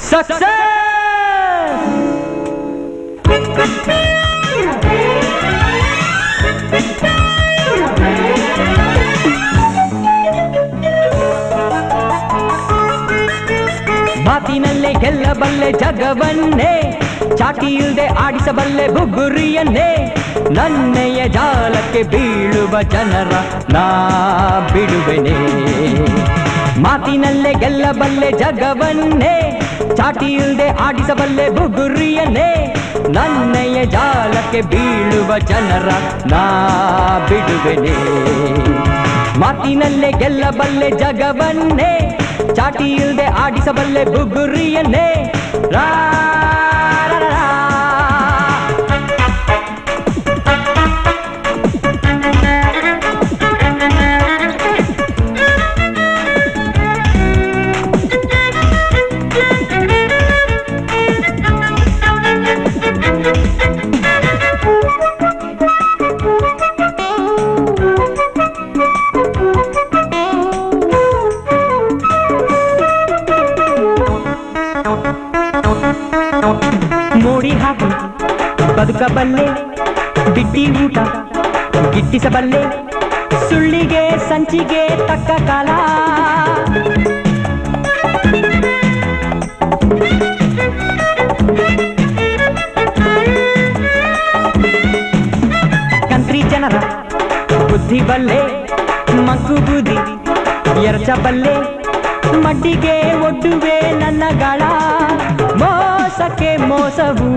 ಮಾತಿನಲ್ಲೇ ಗೆಲ್ಲಬಲ್ಲೆ ಜಗವನ್ನೇ ಚಾಟಿ ಇಲ್ದೆ ಆಡಿಸಬಲ್ಲೆ ಬುಗುರಿಯನ್ನೇ ನನ್ನೆಯ ಜಾಲಕ್ಕೆ ಬೀಳುವ ಜನರ ನಾ ಬಿಡುವೆನೆ ಮಾತಿನಲ್ಲೇ ಗೆಲ್ಲಬಲ್ಲೆ ಜಗವನ್ನೇ ಚಾಟಿ ಇಲ್ದೆ ಆಡಿಸಬಲ್ಲೆ ಬುಗುರಿಯನ್ನೇ ನನ್ನೆಯ ಜಾಲಕ್ಕೆ ಬೀಳುವ ಜನರ ನಾ ಬಿಡುವೆನೆ ಮಾತಿನಲ್ಲೇ ಗೆಲ್ಲಬಲ್ಲೆ ಜಗವನ್ನೇ ಚಾಟಿ ಇಲ್ದೆ ಆಡಿಸಬಲ್ಲೆ ಬುಗುರಿಯನ್ನೇ ರಾ ರಾ, ರಾ, ರಾ. ಮೋಡಿ ಹಾಕಿ ಬದುಕಬಲ್ಲೆ ಬಿಟ್ಟಿ ಊಟ ಗಿಟ್ಟಿಸಬಲ್ಲೆ ಸುಳ್ಳಿಗೆ ಸಂಚಿಗೆ ತಕ್ಕ ಕಾಲ ಕಂತ್ರಿ ಜನರ ಬುದ್ಧಿ ಬಲ್ಲೆ ಮಕ್ಕು ಬುದ್ಧಿ ಎರಚಬಲ್ಲೆ ಮಡ್ಡಿಗೆ ಒಡ್ಡುವೆ ನನ್ನ ಗಾಳ ಮೋಸಕ್ಕೆ ಮೋಸವು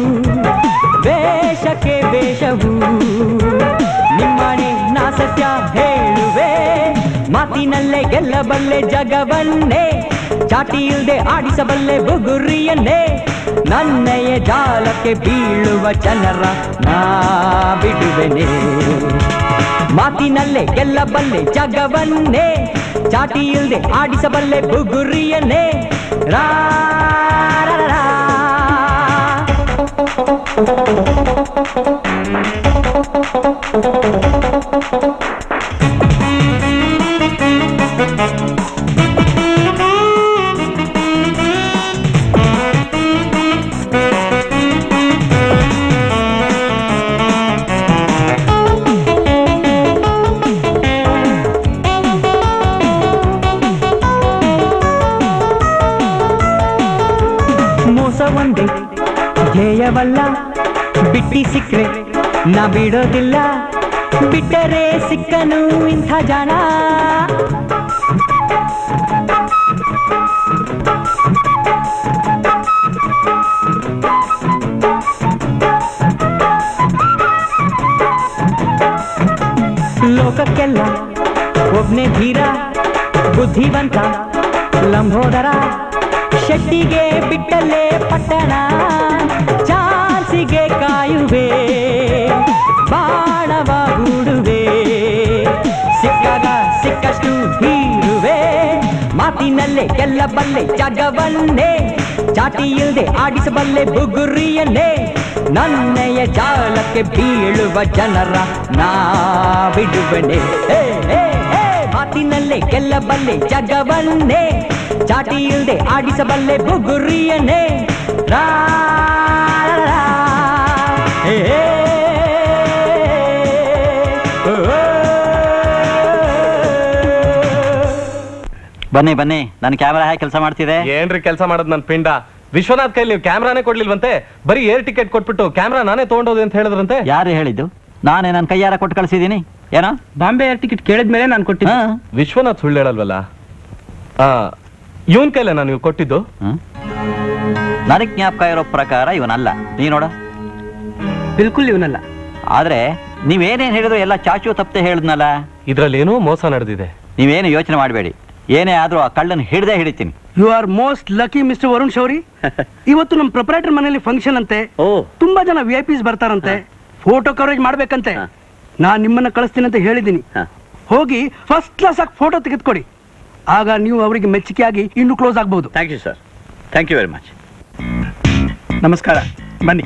ವೇಷಕ್ಕೆ ವೇಷವು ನಿಮ್ಮನೆ ನಾ ಸತ್ಯ ಹೇಳುವೆ ಮಾತಿನಲ್ಲೇ ಗೆಲ್ಲಬಲ್ಲೆ ಜಗವನ್ನೇ ಚಾಟಿ ಇಲ್ದೆ ಆಡಿಸಬಲ್ಲೆ ಬುಗುರಿಯನ್ನೇ ನನ್ನೆಯ ಜಾಲಕ್ಕೆ ಬೀಳುವ ಜನರ ನಾ ಬಿಡುವೆನೆ ಮಾತಿನಲ್ಲೇ ಗೆಲ್ಲಬಲ್ಲೆ ಜಗವನ್ನೇ ಚಾಟಿ ಇಲ್ದೆ ಆಡಿಸಬಲ್ಲೆ ಬುಗುರಿಯನ್ನೇ ರಾ ರಾ, ರಾ, ರಾ. ಮೋಸ ಒಂದೇ ಧ್ಯೇಯವಲ್ಲ ಬಿಟ್ಟಿ ಸಿಕ್ರೆ ನಾ ಬಿಡೋದಿಲ್ಲ ಬಿಟ್ಟರೆ ಸಿಕ್ಕನು ಇಂಥ ಜನ ಲೋಕಕ್ಕೆಲ್ಲ ಒಬ್ನೇ ಧೀರ ಬುದ್ಧಿವಂತ ಲಂಬೋದರ ಶೆಟ್ಟಿಗೆ ಬಿಟ್ಟಲ್ಲೇ ಪಟ್ಟಣ ಚಾನ್ಸಿಗೆ ಕಾಯುವೆ ಬಾಣವ ಹೂಡುವೆ ಸಿಕ್ಕಾಗ ಸಿಕ್ಕಷ್ಟು ಹೀರುವೆ ಮಾತಿನಲ್ಲೇ ಗೆಲ್ಲಬಲ್ಲೆ ಜಗವನ್ನೇ ಚಾಟಿ ಇಲ್ದೆ ಆಡಿಸಬಲ್ಲೆ ಬುಗುರಿಯನ್ನೇ ನನ್ನೆಯ ಜಾಲಕ್ಕೆ ಬೀಳುವ ಜನರ ನಾ ಬಿಡುವನೆ ಹೇ, ಹೇ, ಹೇ, ಮಾತಿನಲ್ಲೇ ಗೆಲ್ಲಬಲ್ಲೆ ಜಗವನ್ನೇ ಚಾಟಿ ಇಲ್ದೆ ಆಡಿಸಬಲ್ಲೆ ಬುಗುರಿಯನ್ನೇ ರಾ ರಾ, ರಾ. ಹೇ, ಹೇ, ಓ, ಓ. ಬನ್ನಿ ಬನ್ನಿ ನನ್ನ ಕ್ಯಾಮೆರಾ ಹೇಗೆ ಕೆಲಸ ಮಾಡ್ತಿದೆ ಏನ್ರಿ ಕೆಲಸ ಮಾಡೋದು ನನ್ ಪಿಂಡ ವಿಶ್ವನಾಥ್ ಕೈಲಿ ನೀವು ಕ್ಯಾಮ್ರಾನೇ ಕೊಡ್ಲಿಲ್ವಂತೆ ಬರೀ ಏರ್ ಟಿಕೆಟ್ ಕೊಟ್ಬಿಟ್ಟು ಕ್ಯಾಮ್ರಾ ನಾನೇ ತಗೊಂಡೋದೆ ಅಂತ ಹೇಳಿದ್ರಂತೆ ಯಾರು ಹೇಳಿದ್ದು ನಾನೇ ನನ್ನ ಕೈಯಾರ ಕೊಟ್ಟು ಕಳಿಸಿದ್ದೀನಿ ಏನೋ ಬಾಂಬೆ ಏರ್ ಟಿಕೆಟ್ ಕೇಳಿದ್ಮೇಲೆ ನಾನು ಕೊಟ್ಟಿದ್ದೆ ಹಾ ವಿಶ್ವನಾಥ್ ಸುಳ್ಳು ಹೇಳಲ್ವಲ್ಲ ಆ ಇವನ್ ಕೈಲ ನಾನು ನೀವು ಕೊಟ್ಟಿದ್ದು ಹ್ಮ್? ನನಗ್ ಜ್ಞಾಪಕ ಇರೋ ಪ್ರಕಾರ ಇವನಲ್ಲ ನೀ ನೋಡ ಬಿಲ್ಕುಲ್ ಇವನಲ್ಲ ಆದ್ರೆ ನೀವೇನೇನ್ ಹೇಳಿದ್ರು ಎಲ್ಲ ಚಾಚು ತಪ್ಪದೆ ಹೇಳಿದ್ನಲ್ಲ ಇದ್ರಲ್ಲಿ ಏನೋ ಮೋಸ ನಡೆದಿದೆ ನೀವೇನು ಯೋಚನೆ ಮಾಡಬೇಡಿ ಏನೇ ಆದ್ರೂ ಆ ಕಳ್ಳನ್ ಹಿಡ್ದೇ ಹಿಡಿತೀನಿ you are most lucky mister Varun Shauri ಇವತ್ತು ನಮ್ಮ ಪ್ರೊಪರೇಟರ್ ಮನೆಯಲ್ಲಿ ಫಂಕ್ಷನ್ ಅಂತೆ ಓ ತುಂಬಾ ಜನ ವಿ ಐ ಪಿಸ್ ಬರ್ತಾರಂತೆ ಫೋಟೋ ಕವರೇಜ್ ಮಾಡ್ಬೇಕಂತೆ ನಾನ್ ನಿಮ್ಮನ್ನ ಕಳಿಸ್ತೀನಿ ಅಂತ ಹೇಳಿದ್ದೀನಿ ಹೋಗಿ ಫಸ್ಟ್ ಕ್ಲಾಸ್ ಆಗಿ ಫೋಟೋ ತೆಗೆದುಕೊಡಿ ಆಗ ನೀವು ಅವರಿಗೆ ಮೆಚ್ಚುಗೆಯಾಗಿ ಇನ್ನೂ ಕ್ಲೋಸ್ ಆಗ್ಬಹುದು thank you sir thank you very much ನಮಸ್ಕಾರ ಬನ್ನಿ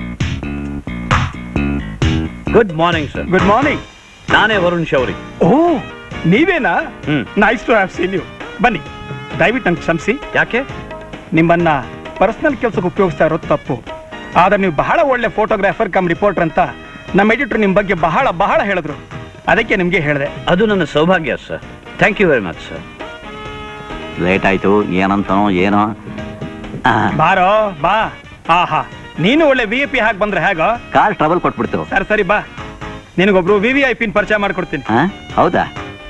good morning sir good morning ನಾನೇ ವರುಣ್ ಶೌರಿ ಓ ನೀವೇನಾ hmm. Nice to have seen you ಬನ್ನಿ ದಯವಿಟ್ಟು ನಂಗೆ ಕ್ಷಮಿಸಿ ಯಾಕೆ ನಿಮ್ಮನ್ನ ಪರ್ಸನಲ್ ಕೆಲಸಕ್ಕೆ ಉಪಯೋಗಿಸ್ತಾ ಇರೋದು ತಪ್ಪು ಆದ್ರೆ ನೀವು ಬಹಳ ಒಳ್ಳೆ ಫೋಟೋಗ್ರಾಫರ್ ಕಮ್ ರಿಪೋರ್ಟರ್ ಅಂತ ನಮ್ಮ ಎಡಿಟರ್ ನಿಮ್ಮ ಬಗ್ಗೆ ಬಹಳ ಬಹಳ ಹೇಳಿದ್ರು ಅದಕ್ಕೆ ನಿಮಗೆ ಹೇಳಿದೆ ಅದು ನನ್ನ ಸೌಭಾಗ್ಯ sir thank you very much sir late ಆಯ್ತು ಏನಂತನೋ ಏನೋ ಆ, ಬಾರೋ ಬಾ ಆಹಾ ನೀನು ಒಳ್ಳೆ ವಿ ಐ ಪಿ ಹಾಕಿ ಬಂದ್ರೆ ಹೇಗೋ ಕಾರ್ ಟ್ರಬಲ್ ಕೊಟ್ಬಿಡ್ತು ಸರಿ ಸರಿ ಬಾ ನಿನಗೊಬ್ರು ವಿ ವಿ ಐ ಪಿನ್ ಪರಿಚಯ ಮಾಡ್ಕೊಡ್ತೀನಿ ಆ, ಹೌದಾ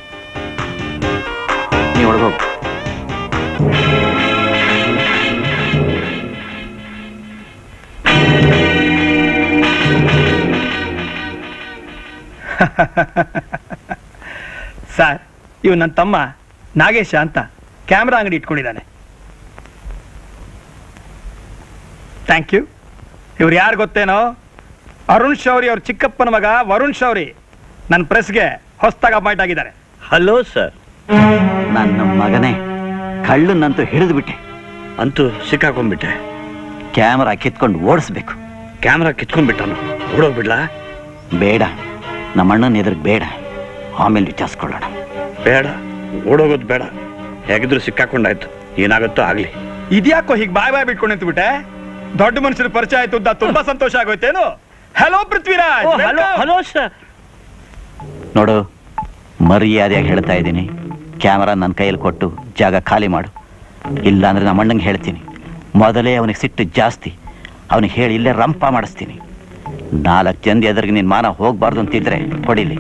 ನೀವು ಒಳಗೋಗು ಸರ್ ಇವ್ ನನ್ನ ತಮ್ಮ ನಾಗೇಶ ಅಂತ ಕ್ಯಾಮ್ರಾ ಅಂಗಡಿ ಇಟ್ಕೊಂಡಿದ್ದಾನೆ ಥ್ಯಾಂಕ್ ಯು ಇವ್ರು ಯಾರು ಗೊತ್ತೇನೋ ಅರುಣ್ ಶೌರಿ ಅವ್ರ ಚಿಕ್ಕಪ್ಪನ ಮಗ ವರುಣ್ ಶೌರಿ ನನ್ನ ಪ್ರೆಸ್ಗೆ ಹೊಸ್ತಾಗ ಅಪಾಯಿಂಟ್ ಆಗಿದ್ದಾರೆ ಹಲೋ ಸರ್ ನನ್ನ ಮಗನೇ ಕಳ್ಳನ್ನಂತೂ ಹಿಡಿದು ಬಿಟ್ಟೆ ಅಂತೂ ಸಿಕ್ಕಾಕೊಂಡ್ಬಿಟ್ಟೆ ಕ್ಯಾಮರಾ ಕಿತ್ಕೊಂಡು ಓಡಿಸ್ಬೇಕು ಕ್ಯಾಮ್ರಾ ಕಿತ್ಕೊಂಡ್ಬಿಟ್ಟನು ಓಡೋಗ್ಬಿಡ್ಲಾ ಬೇಡ ನಮ್ಮ ಅಣ್ಣನ ಎದುರಿಗೆ ಬೇಡ ಆಮೇಲೆ ವಿಚಾರಿಸ್ಕೊಳ್ಳೋಣ ಬೇಡ ಓಡೋಗೋದು ಬೇಡ ಹೇಗಿದ್ರು ಸಿಕ್ಕಾಕೊಂಡಾಯ್ತು ಏನಾಗುತ್ತೋ ಆಗ್ಲಿ ಇದ್ಯಾಕೋ ಹೀಗೆ ಬಾಯ್ ಬಾಯ್ ಬಿಟ್ಕೊಂಡು ನಿಂತ್ಬಿಟ್ಟೆ ದೊಡ್ಡ ಮನುಷ್ಯರ ಪರಿಚಯ ಆಯ್ತು ಅಂತ ತುಂಬಾ ಸಂತೋಷ ಆಗೋಯ್ತೇನು hello Prithviraj hello hello sir ನೋಡು ಮರ್ಯಾದೆಯಾಗಿ ಹೇಳ್ತಾ ಇದ್ದೀನಿ ಕ್ಯಾಮರಾ ನನ್ನ ಕೈಯಲ್ಲಿ ಕೊಟ್ಟು ಜಾಗ ಖಾಲಿ ಮಾಡು ಇಲ್ಲ ಅಂದ್ರೆ ನಮ್ಮ ಅಣ್ಣಂಗೆ ಹೇಳ್ತೀನಿ ಮೊದಲೇ ಅವನಿಗೆ ಸಿಟ್ಟು ಜಾಸ್ತಿ ಅವನಿಗೆ ಹೇಳಿ ಇಲ್ಲೇ ರಂಪ ಮಾಡಿಸ್ತೀನಿ ನಾಲ್ಕು ಜನದ ಎದುರಿಗೆ ನಿನ್ನ ಮಾನ ಹೋಗ್ಬಾರ್ದು ಅಂತಿದ್ರೆ ಕೊಡಿಲಿ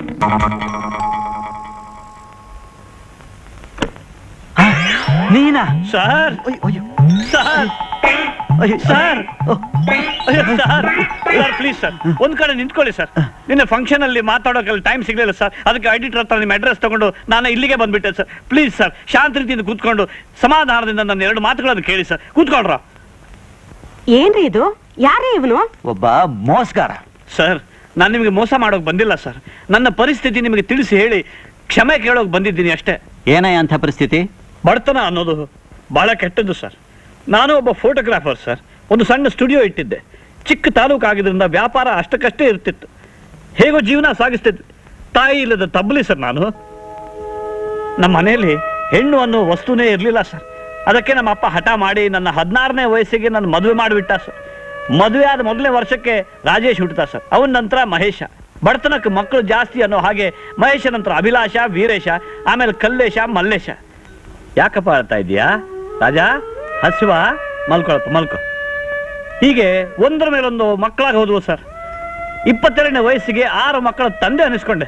ನೀನಾ ಸರ್ ಸರ್ ಸರ್ ಅಯ್ಯೋ ಸರ್ ಸರ್ ಪ್ಲೀಸ್ ಸರ್ ಒಂದ್ ಕಡೆ ನಿಂತ್ಕೊಳ್ಳಿ ಸರ್ ನಿನ್ನೆ ಫಂಕ್ಷನ್ ಅಲ್ಲಿ ಮಾತಾಡೋಕೆ ಟೈಮ್ ಸಿಗ್ಲಿಲ್ಲ ಸರ್ ಅದಕ್ಕೆ ಎಡಿಟರ್ ಹತ್ರ ನಿಮ್ಮ ಅಡ್ರೆಸ್ ತಗೊಂಡು ನಾನು ಇಲ್ಲಿಗೆ ಬಂದ್ಬಿಟ್ಟೆ ಸರ್ ಪ್ಲೀಸ್ ಸರ್ ಶಾಂತ ರೀತಿಯಿಂದ ಕೂತ್ಕೊಂಡು ಸಮಾಧಾನದಿಂದ ನನ್ನ ಎರಡು ಮಾತುಗಳನ್ನು ಕೇಳಿ ಸರ್ ಕೂತ್ಕೊಳ್ರ ಏನ್ರಿ ಇದು ಯಾರೇ ಇವನು ಒಬ್ಬ ಮೋಸ್ಗಾರ ಸರ್ ನಾನು ನಿಮಗೆ ಮೋಸ ಮಾಡೋಕೆ ಬಂದಿಲ್ಲ ಸರ್ ನನ್ನ ಪರಿಸ್ಥಿತಿ ನಿಮಗೆ ತಿಳಿಸಿ ಹೇಳಿ ಕ್ಷಮೆ ಕೇಳೋಕೆ ಬಂದಿದ್ದೀನಿ ಅಷ್ಟೇ ಏನಯ್ಯ ಅಂಥ ಪರಿಸ್ಥಿತಿ ಬಡತನ ಅನ್ನೋದು ಬಹಳ ಕೆಟ್ಟದ್ದು ಸರ್ ನಾನು ಒಬ್ಬ ಫೋಟೋಗ್ರಾಫರ್ ಸರ್ ಒಂದು ಸಣ್ಣ ಸ್ಟುಡಿಯೋ ಇಟ್ಟಿದ್ದೆ ಚಿಕ್ಕ ತಾಲೂಕು ಆಗಿದ್ರಿಂದ ವ್ಯಾಪಾರ ಅಷ್ಟಕ್ಕಷ್ಟೇ ಇರ್ತಿತ್ತು ಹೇಗೋ ಜೀವನ ಸಾಗಿಸ್ತಿದ್ದೆ ತಾಯಿ ಇಲ್ಲದ ತಬ್ಬಲಿ ಸರ್ ನಾನು ನಮ್ಮ ಮನೆಯಲ್ಲಿ ಹೆಣ್ಣು ಅನ್ನೋ ವಸ್ತುನೇ ಇರಲಿಲ್ಲ ಸರ್ ಅದಕ್ಕೆ ನಮ್ಮ ಅಪ್ಪ ಹಠ ಮಾಡಿ ನನ್ನ ಹದಿನಾರನೇ ವಯಸ್ಸಿಗೆ ನನ್ನ ಮದುವೆ ಮಾಡಿಬಿಟ್ಟ ಸರ್ ಮದುವೆ ಆದ ಮೊದಲನೇ ವರ್ಷಕ್ಕೆ ರಾಜೇಶ್ ಹುಟ್ಟುತ್ತಾ ಸರ್ ಅವನ ನಂತರ ಮಹೇಶ ಬಡತನಕ್ಕೆ ಮಕ್ಕಳು ಜಾಸ್ತಿ ಅನ್ನೋ ಹಾಗೆ ಮಹೇಶ ನಂತರ ಅಭಿಲಾಷ ವೀರೇಶ ಆಮೇಲೆ ಕಲ್ಲೇಶ ಮಲ್ಲೇಶ ಯಾಕಪ್ಪ ಅಳ್ತಾ ಇದೀಯಾ ರಾಜಾ ಹಸಿವ ಮಲ್ಕೊಳಪ್ಪ ಮಲ್ಕೊ ಹೀಗೆ ಒಂದರ ಮೇಲೊಂದು ಮಕ್ಕಳಾಗಿ ಹೋದ್ವು ಸರ್ ಇಪ್ಪತ್ತೆರಡನೇ ವಯಸ್ಸಿಗೆ ಆರು ಮಕ್ಕಳ ತಂದೆ ಅನಿಸ್ಕೊಂಡೆ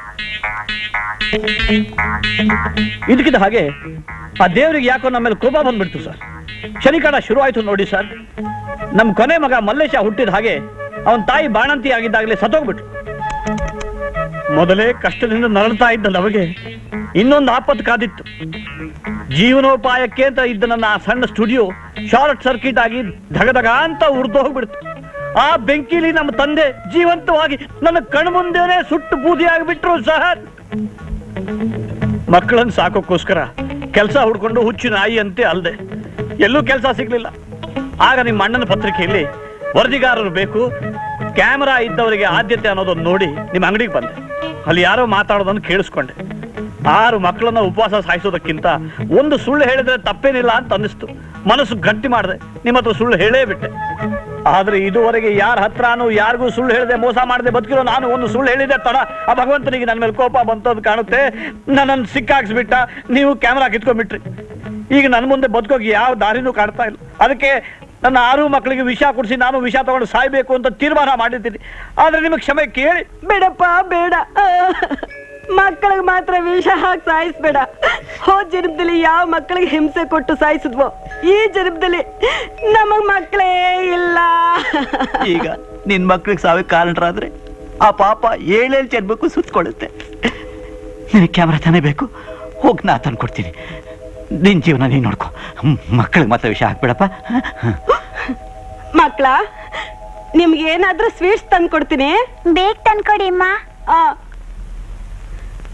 ಇದಕ್ಕಿದ್ದ ಹಾಗೆ ಆ ದೇವರಿಗೆ ಯಾಕೋ ನಮ್ಮ ಮೇಲೆ ಕೋಪ ಬಂದ್ಬಿಡ್ತು ಸರ್ ಶನಿಕಾಲ ಶುರು ಆಯ್ತು ನೋಡಿ ಸರ್ ನಮ್ಮ ಕೊನೆ ಮಗ ಮಲ್ಲೇಶ ಹುಟ್ಟಿದ ಹಾಗೆ ಅವನ ತಾಯಿ ಬಾಣಂತಿ ಆಗಿದ್ದಾಗಲೇ ಸತ್ತೋಗ್ಬಿಟ್ರು ಮೊದಲೇ ಕಷ್ಟದಿಂದ ನರಳ್ತಾ ಇದ್ದ ನಮಗೆ ಇನ್ನೊಂದು ಆಪತ್ತು ಕಾದಿತ್ತು ಜೀವನೋಪಾಯಕ್ಕೆ ಅಂತ ಇದ್ದ ನನ್ನ ಆ ಸಣ್ಣ ಸ್ಟುಡಿಯೋ ಶಾರ್ಟ್ ಸರ್ಕ್ಯೂಟ್ ಆಗಿ ಧಗಧಗ ಅಂತ ಉರ್ದು ಹೋಗ್ಬಿಡ್ತು ಆ ಬೆಂಕಿಲಿ ನಮ್ಮ ತಂದೆ ಜೀವಂತವಾಗಿ ನನ್ನ ಕಣ್ಮುಂದೆನೆ ಸುಟ್ಟು ಬೂದಿ ಆಗಿಬಿಟ್ರು ಸರ್ ಮಕ್ಕಳನ್ನ ಸಾಕೋಕ್ಕೋಸ್ಕರ ಕೆಲಸ ಹುಡ್ಕೊಂಡು ಹುಚ್ಚು ನಾಯಿ ಅಂತೆ ಅಲ್ದೆ ಎಲ್ಲೂ ಕೆಲಸ ಸಿಗ್ಲಿಲ್ಲ ಆಗ ನಿಮ್ಮ ಅಣ್ಣನ ಪತ್ರಿಕೆಯಲ್ಲಿ ವರದಿಗಾರರು ಬೇಕು ಕ್ಯಾಮರಾ ಇದ್ದವರಿಗೆ ಆದ್ಯತೆ ಅನ್ನೋದನ್ನು ನೋಡಿ ನಿಮ್ಮ ಅಂಗಡಿಗೆ ಬಂದೆ ಅಲ್ಲಿ ಯಾರೋ ಮಾತಾಡೋದನ್ನು ಕೇಳಿಸ್ಕೊಂಡೆ ಆರು ಮಕ್ಕಳನ್ನ ಉಪವಾಸ ಸಾಯಿಸೋದಕ್ಕಿಂತ ಒಂದು ಸುಳ್ಳು ಹೇಳಿದ್ರೆ ತಪ್ಪೇನಿಲ್ಲ ಅಂತ ಅನ್ನಿಸ್ತು ಮನಸ್ಸು ಗಟ್ಟಿ ಮಾಡಿದೆ ನಿಮ್ಮ ಹತ್ರ ಸುಳ್ಳು ಹೇಳೇ ಬಿಟ್ಟೆ ಆದ್ರೆ ಇದುವರೆಗೆ ಯಾರ ಹತ್ರನೂ ಯಾರಿಗೂ ಸುಳ್ಳು ಹೇಳದೆ ಮೋಸ ಮಾಡದೆ ಬದುಕಿರೋ ನಾನು ಒಂದು ಸುಳ್ಳು ಹೇಳಿದೆ ತಡ ಆ ಭಗವಂತನಿಗೆ ನನ್ನ ಮೇಲೆ ಕೋಪ ಬಂತದ್ದು ಕಾಣುತ್ತೆ ನನ್ನನ್ನು ಸಿಕ್ಕಾಕ್ಸ್ಬಿಟ್ಟ ನೀವು ಕ್ಯಾಮ್ರಾ ಕಿತ್ಕೊಂಡ್ಬಿಟ್ರಿ ಈಗ ನನ್ನ ಮುಂದೆ ಬದುಕೋಗಿ ಯಾವ ದಾರಿನೂ ಕಾಣ್ತಾ ಇಲ್ಲ ಅದಕ್ಕೆ ನನ್ನ ಆರು ಮಕ್ಕಳಿಗೆ ವಿಷ ಕುಡಿಸಿ ನಾನು ವಿಷ ತಗೊಂಡು ಸಾಯ್ಬೇಕು ಅಂತ ತೀರ್ಮಾನ ಮಾಡಿದ್ದೀನಿ ಆದ್ರೆ ನಿಮಗೆ ಕ್ಷಮೆ ಕೇಳಿ ಬೇಡಪ್ಪ ಬೇಡ ಮಕ್ಕಳಿಗೆ ಮಾತ್ರ ವಿಷ ಹಾಕಿ ಸಾಯಿಸ್ಬೇಡ ಹೋದ್ ಜನ್ಮದಲ್ಲಿ ಯಾವ ಮಕ್ಕಳಿಗೆ ಹಿಂಸೆ ಕೊಟ್ಟು ಸಾಯಿಸಿದ್ವೋ ಈ ಜನ್ಮದಲ್ಲಿ ನಮಗ್ ಮಕ್ಕಳೇ ಇಲ್ಲ ಈಗ ನಿನ್ ಮಕ್ಳಿಗೆ ಸಾವಿಗೆ ಕಾರಣರಾದ್ರೆ ಆ ಪಾಪ ಏಳೇಳು ಜನ್ಮಕ್ಕೂ ಸುತ್ಕೊಳ್ಳುತ್ತೆ ನಿನಗೆ ಕ್ಯಾಮ್ರಾ ತಾನೇ ಬೇಕು ಹೋಗಿ ನಾ ತಂದು ಕೊಡ್ತೀನಿ ನಿನ್ ಜೀವನ ನೀನ್ ನೋಡ್ಕೊ ಮಕ್ಕಳಿಗೆ ಮಾತ್ರ ವಿಷಯ ಹಾಕ್ಬೇಡಪ್ಪ ಮಕ್ಕಳ ನಿಮ್ಗೆ ಏನಾದ್ರೂ ಸ್ವೀಟ್ಸ್ ತಂದು ಕೊಡ್ತೀನಿ ಬೇಗ ತಂದ್ಕೊಡಿ ಅಮ್ಮ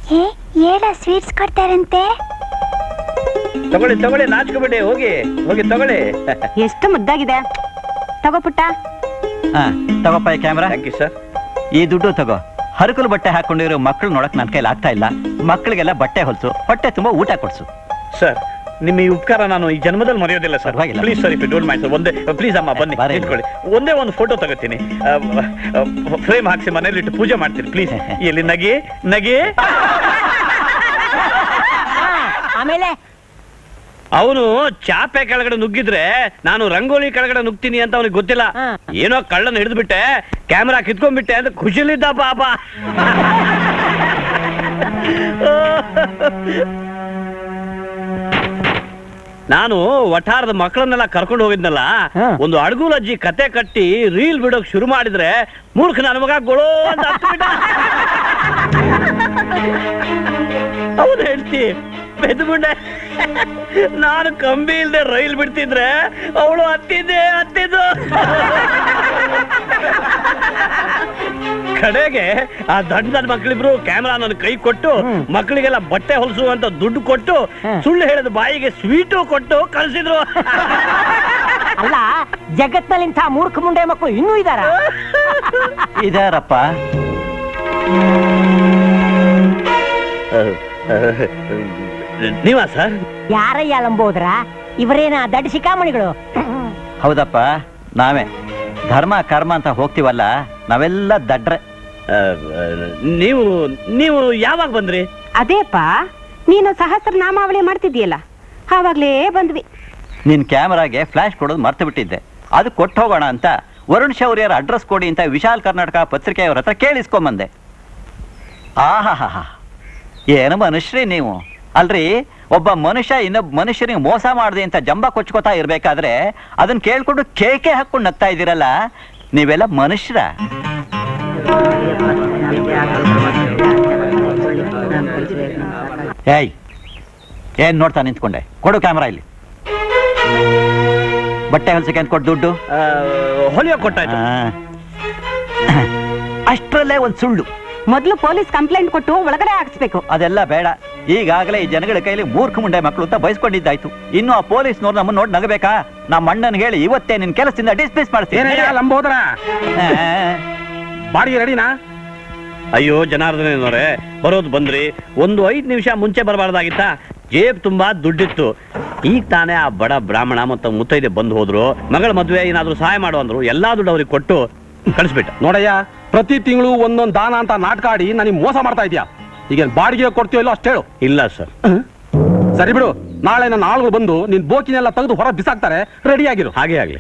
ಏ ಏಳ ಸ್ವೀಟ್ಸ್ ಕೊಡ್ತಾರಂತೆ ತಗೊಳ್ಳಿ ತಗೊಳ್ಳಿ ನಾಚ್ಕೋಬೇಡಿ ಹೋಗಿ ಹೋಗಿ ತಗೊಳ್ಳಿ ಎಷ್ಟು ಮುದ್ದಾಗಿದೆ ತಗೋ ಪುಟ್ಟ ಹಾ ತಗೋಪ್ಪ ಈ ಕ್ಯಾಮ್ರಾ ಥ್ಯಾಂಕ್ ಯು ಸರ್ ಈ ದುಡ್ಡು ತಗೋ ಹರಕಲು ಬಟ್ಟೆ ಹಾಕೊಂಡಿರೋ ಮಕ್ಕಳು ನೋಡಕ್ ನನ್ನ ಕೈಲಿ ಆಗ್ತಾ ಇಲ್ಲ ಮಕ್ಕಳಿಗೆಲ್ಲ ಬಟ್ಟೆ ಹೊಲ್ಸು ಹೊಟ್ಟೆ ತುಂಬಾ ಊಟ ಕೊಡ್ಸು ಸರ್ ನಿಮ್ಮ ಈ ಉಪಕಾರ ನಾನು ಈ ಜನ್ಮದಲ್ಲಿ ಮರೆಯೋದಿಲ್ಲ ಸರ್ ಪರವಾಗಿಲ್ಲ. Please sir if don't mind sir ಒಂದೇ ಪ್ಲೀಸ್ ಅಮ್ಮ ಬನ್ನಿ ಬಾರೆ. ನಿಂತ್ಕೊಳ್ಳಿ ಒಂದೇ ಒಂದು ಫೋಟೋ ತಗೋತೀನಿ ಫ್ರೇಮ್ ಹಾಕ್ಸಿ ಮನೇಲಿ ಇಟ್ಟು ಪೂಜೆ ಮಾಡ್ತೀನಿ ಪ್ಲೀಸ್ ಎಲ್ಲಿ ನಗಿ ನಗಿ ಆಮೇಲೆ ಅವನು ಚಾಪೆ ಕೆಳಗಡೆ ನುಗ್ಗಿದ್ರೆ ನಾನು ರಂಗೋಲಿ ಕೆಳಗಡೆ ನುಗ್ತೀನಿ ಅಂತ ಅವನಿಗೆ ಗೊತ್ತಿಲ್ಲ ಏನೋ ಕಳ್ಳನ ಹಿಡಿದ್ಬಿಟ್ಟೆ ಕ್ಯಾಮ್ರಾ ಕಿತ್ಕೊಂಡ್ಬಿಟ್ಟೆ ಅಂತ ಖುಷಿಲಿದ್ದ ಪಾಪ ನಾನು ವಠಾರದ ಮಕ್ಕಳನ್ನೆಲ್ಲ ಕರ್ಕೊಂಡು ಹೋಗಿದ್ನಲ್ಲ ಒಂದು ಅಡಗುಲ ಅಜ್ಜಿ ಕತೆ ಕಟ್ಟಿ ರೀಲ್ ಬಿಡೋಕ್ ಶುರು ಮಾಡಿದ್ರೆ ಮೂರ್ಖ ನನ್ನ ಮಗ ಗೊಳೋ ಅಂತ ಹತ್ಬಿಟ್ಟ. ಹೌದು ಹೇಳ್ತಿ ಬೆದ್ಬಿಟ್ಟೆ ನಾನು ಕಂಬಿ ಇಲ್ದೆ ರೈಲ್ ಬಿಡ್ತಿದ್ರೆ ಅವಳು ಹತ್ತಿದ್ದೆ ಹತ್ತಿದ್ದು ಕಡೆಗೆ ಆ ದೊಡ್ಡ ನನ್ನ ಮಕ್ಕಳಿಬ್ರು ಕ್ಯಾಮ್ರಾ ನನ್ನ ಕೈ ಕೊಟ್ಟು ಮಕ್ಕಳಿಗೆಲ್ಲ ಬಟ್ಟೆ ಹೊಲಸು ಅಂತ ದುಡ್ಡು ಕೊಟ್ಟು ಸುಳ್ಳು ಹೇಳಿದ ಬಾಯಿಗೆ ಸ್ವೀಟು ಕೊಟ್ಟು ಕಳ್ಸಿದ್ರು ಅಲ್ಲ ಜಗತ್ನಲ್ಲಿ ಇಂಥ ಮೂರ್ಖ ಮುಂಡೆ ಮಕ್ಕಳು ಇನ್ನೂ ಇದಾರ ಇದಾರಪ್ಪ ನೀವಾ ಸರ್ ಯಾರಯ್ಯ ಲಂಬೋದ್ರ ಇವರೇನ ದಡ್ಡ ಶಿಖಾಮಣಿಗಳು ಹೌದಪ್ಪ ನಾವೇ ಧರ್ಮ ಕರ್ಮ ಅಂತ ಹೋಗ್ತೀವಲ್ಲ ನಾವೆಲ್ಲ ದಡ್ರೆ ನೀವು ನೀವು ಯಾವಾಗ ಬಂದ್ರಿ ಅದೇಪ್ಪ ನೀನು ಸಹಸ್ರ ನಾಮಾವಳಿ ಮಾಡ್ತಿದ್ದೀಯಲ್ಲ ಆವಾಗ್ಲೇ ಬಂದ್ವಿ ನಿನ್ ಕ್ಯಾಮರಾಗೆ ಫ್ಲಾಶ್ ಕೊಡೋದು ಮರ್ತು ಬಿಟ್ಟಿದ್ದೆ ಅದು ಕೊಟ್ಟು ಹೋಗೋಣ ಅಂತ ವರುಣ್ ಶೌರ್ಯರ ಅಡ್ರೆಸ್ ಕೊಡಿ ಅಂತ ವಿಶಾಲ್ ಕರ್ನಾಟಕ ಪತ್ರಿಕೆಯವ್ರ ಹತ್ರ ಕೇಳಿಸ್ಕೊಂಬಂದೆ ಆಹಾ ಏನು ಮನುಷ್ಯರಿ ನೀವು ಅಲ್ರಿ ಒಬ್ಬ ಮನುಷ್ಯ ಇನ್ನೊಬ್ಬ ಮನುಷ್ಯನಿಗೆ ಮೋಸ ಮಾಡಿದೆ ಅಂತ ಜಂಬ ಕೊಚ್ಕೋತಾ ಇರ್ಬೇಕಾದ್ರೆ ಅದನ್ನ ಕೇಳ್ಕೊಂಡು ಕೇಕೆ ಹಾಕೊಂಡು ನಗ್ತಾ ಇದ್ದೀರಲ್ಲ ನೀವೆಲ್ಲ ಮನುಷ್ಯರ ಏಯ್ ಏನ್ ನೋಡ್ತಾ ನಿಂತ್ಕೊಂಡೆ ಕೊಡು ಕ್ಯಾಮ್ರಾ ಇಲ್ಲಿ ಬಟ್ಟೆ ಹೊಲ್ಸಕ್ಕೆ ಅಂತ ಕೊಟ್ಟು ದುಡ್ಡು ಹೊಲಿಯೋ ಕೊಟ್ಟಾಯ್ತು ಅಷ್ಟರಲ್ಲೇ ಒಂದ್ ಸುಳ್ಳು ಮೊದ್ಲು ಪೊಲೀಸ್ ಕಂಪ್ಲೇಂಟ್ ಕೊಟ್ಟು ಒಳಗಡೆ ಹಾಕ್ಸ್ಬೇಕು ಅದೆಲ್ಲ ಬೇಡ ಈಗಾಗಲೇ ಈ ಜನಗಳ ಕೈಲಿ ಮೂರ್ಖ ಮುಂಡೆ ಮಕ್ಕಳು ಅಂತ ಬಯಸ್ಕೊಂಡಿದ್ದಾಯ್ತು ಇನ್ನು ಆ ಪೊಲೀಸ್ನವ್ರು ನಮ್ಮನ್ನ ನೋಡಿ ನಗಬೇಕಾ ನಮ್ಮ ಅಣ್ಣನ್ ಹೇಳಿ ಇವತ್ತೇ ನಿನ್ ಕೆಲಸದಿಂದ ಡಿಸ್ಮಿಸ್ ಮಾಡ್ತೀನಿ ಏನಯ್ಯ ಲಂಬೋದ್ರ ಬಾಡಿಗೆ ರೆಡಿನಾ ಅಯ್ಯೋ ಜನಾರ್ದನವರೇ ಬರೋದು ಬಂದ್ರಿ ಒಂದು ಐದ್ ನಿಮಿಷ ಮುಂಚೆ ಬರಬಾರ್ದಾಗಿತ್ತಾ ಜೇಬ್ ತುಂಬಾ ದುಡ್ಡಿತ್ತು ಈಗ ತಾನೇ ಆ ಬಡ ಬ್ರಾಹ್ಮಣ ಮತ್ತು ಮುತ್ತೈದೆ ಬಂದು ಹೋದ್ರು ಮಗಳ ಮದ್ವೆ ಏನಾದ್ರು ಸಹಾಯ ಮಾಡು ಅಂದ್ರು ಎಲ್ಲಾ ದುಡ್ಡು ಅವ್ರಿಗೆ ಕೊಟ್ಟು ಕಳಿಸ್ಬಿಟ್ಟ ನೋಡಯ್ಯ ಪ್ರತಿ ತಿಂಗಳು ಒಂದೊಂದ್ ದಾನ ಅಂತ ನಾಟಕ ಆಡಿ ನನಗೆ ಮೋಸ ಮಾಡ್ತಾ ಇದೀಯಾ ಈಗ ಬಾಡಿಗೆ ಕೊಡ್ತೀಯೋ ಇಲ್ಲೋ ಅಷ್ಟು ಹೇಳು ಇಲ್ಲ ಸರ್ ಸರಿ ಬಿಡು ನಾಳೆ ನನ್ನ ಆಳುಗಳು ಬಂದು ನಿನ್ ಬೋಕಿನೆಲ್ಲ ತೆಗೆದು ಹೊರ ಬಿಸಾಕ್ತಾರೆ ರೆಡಿ ಆಗಿರು ಹಾಗೆ ಆಗ್ಲಿ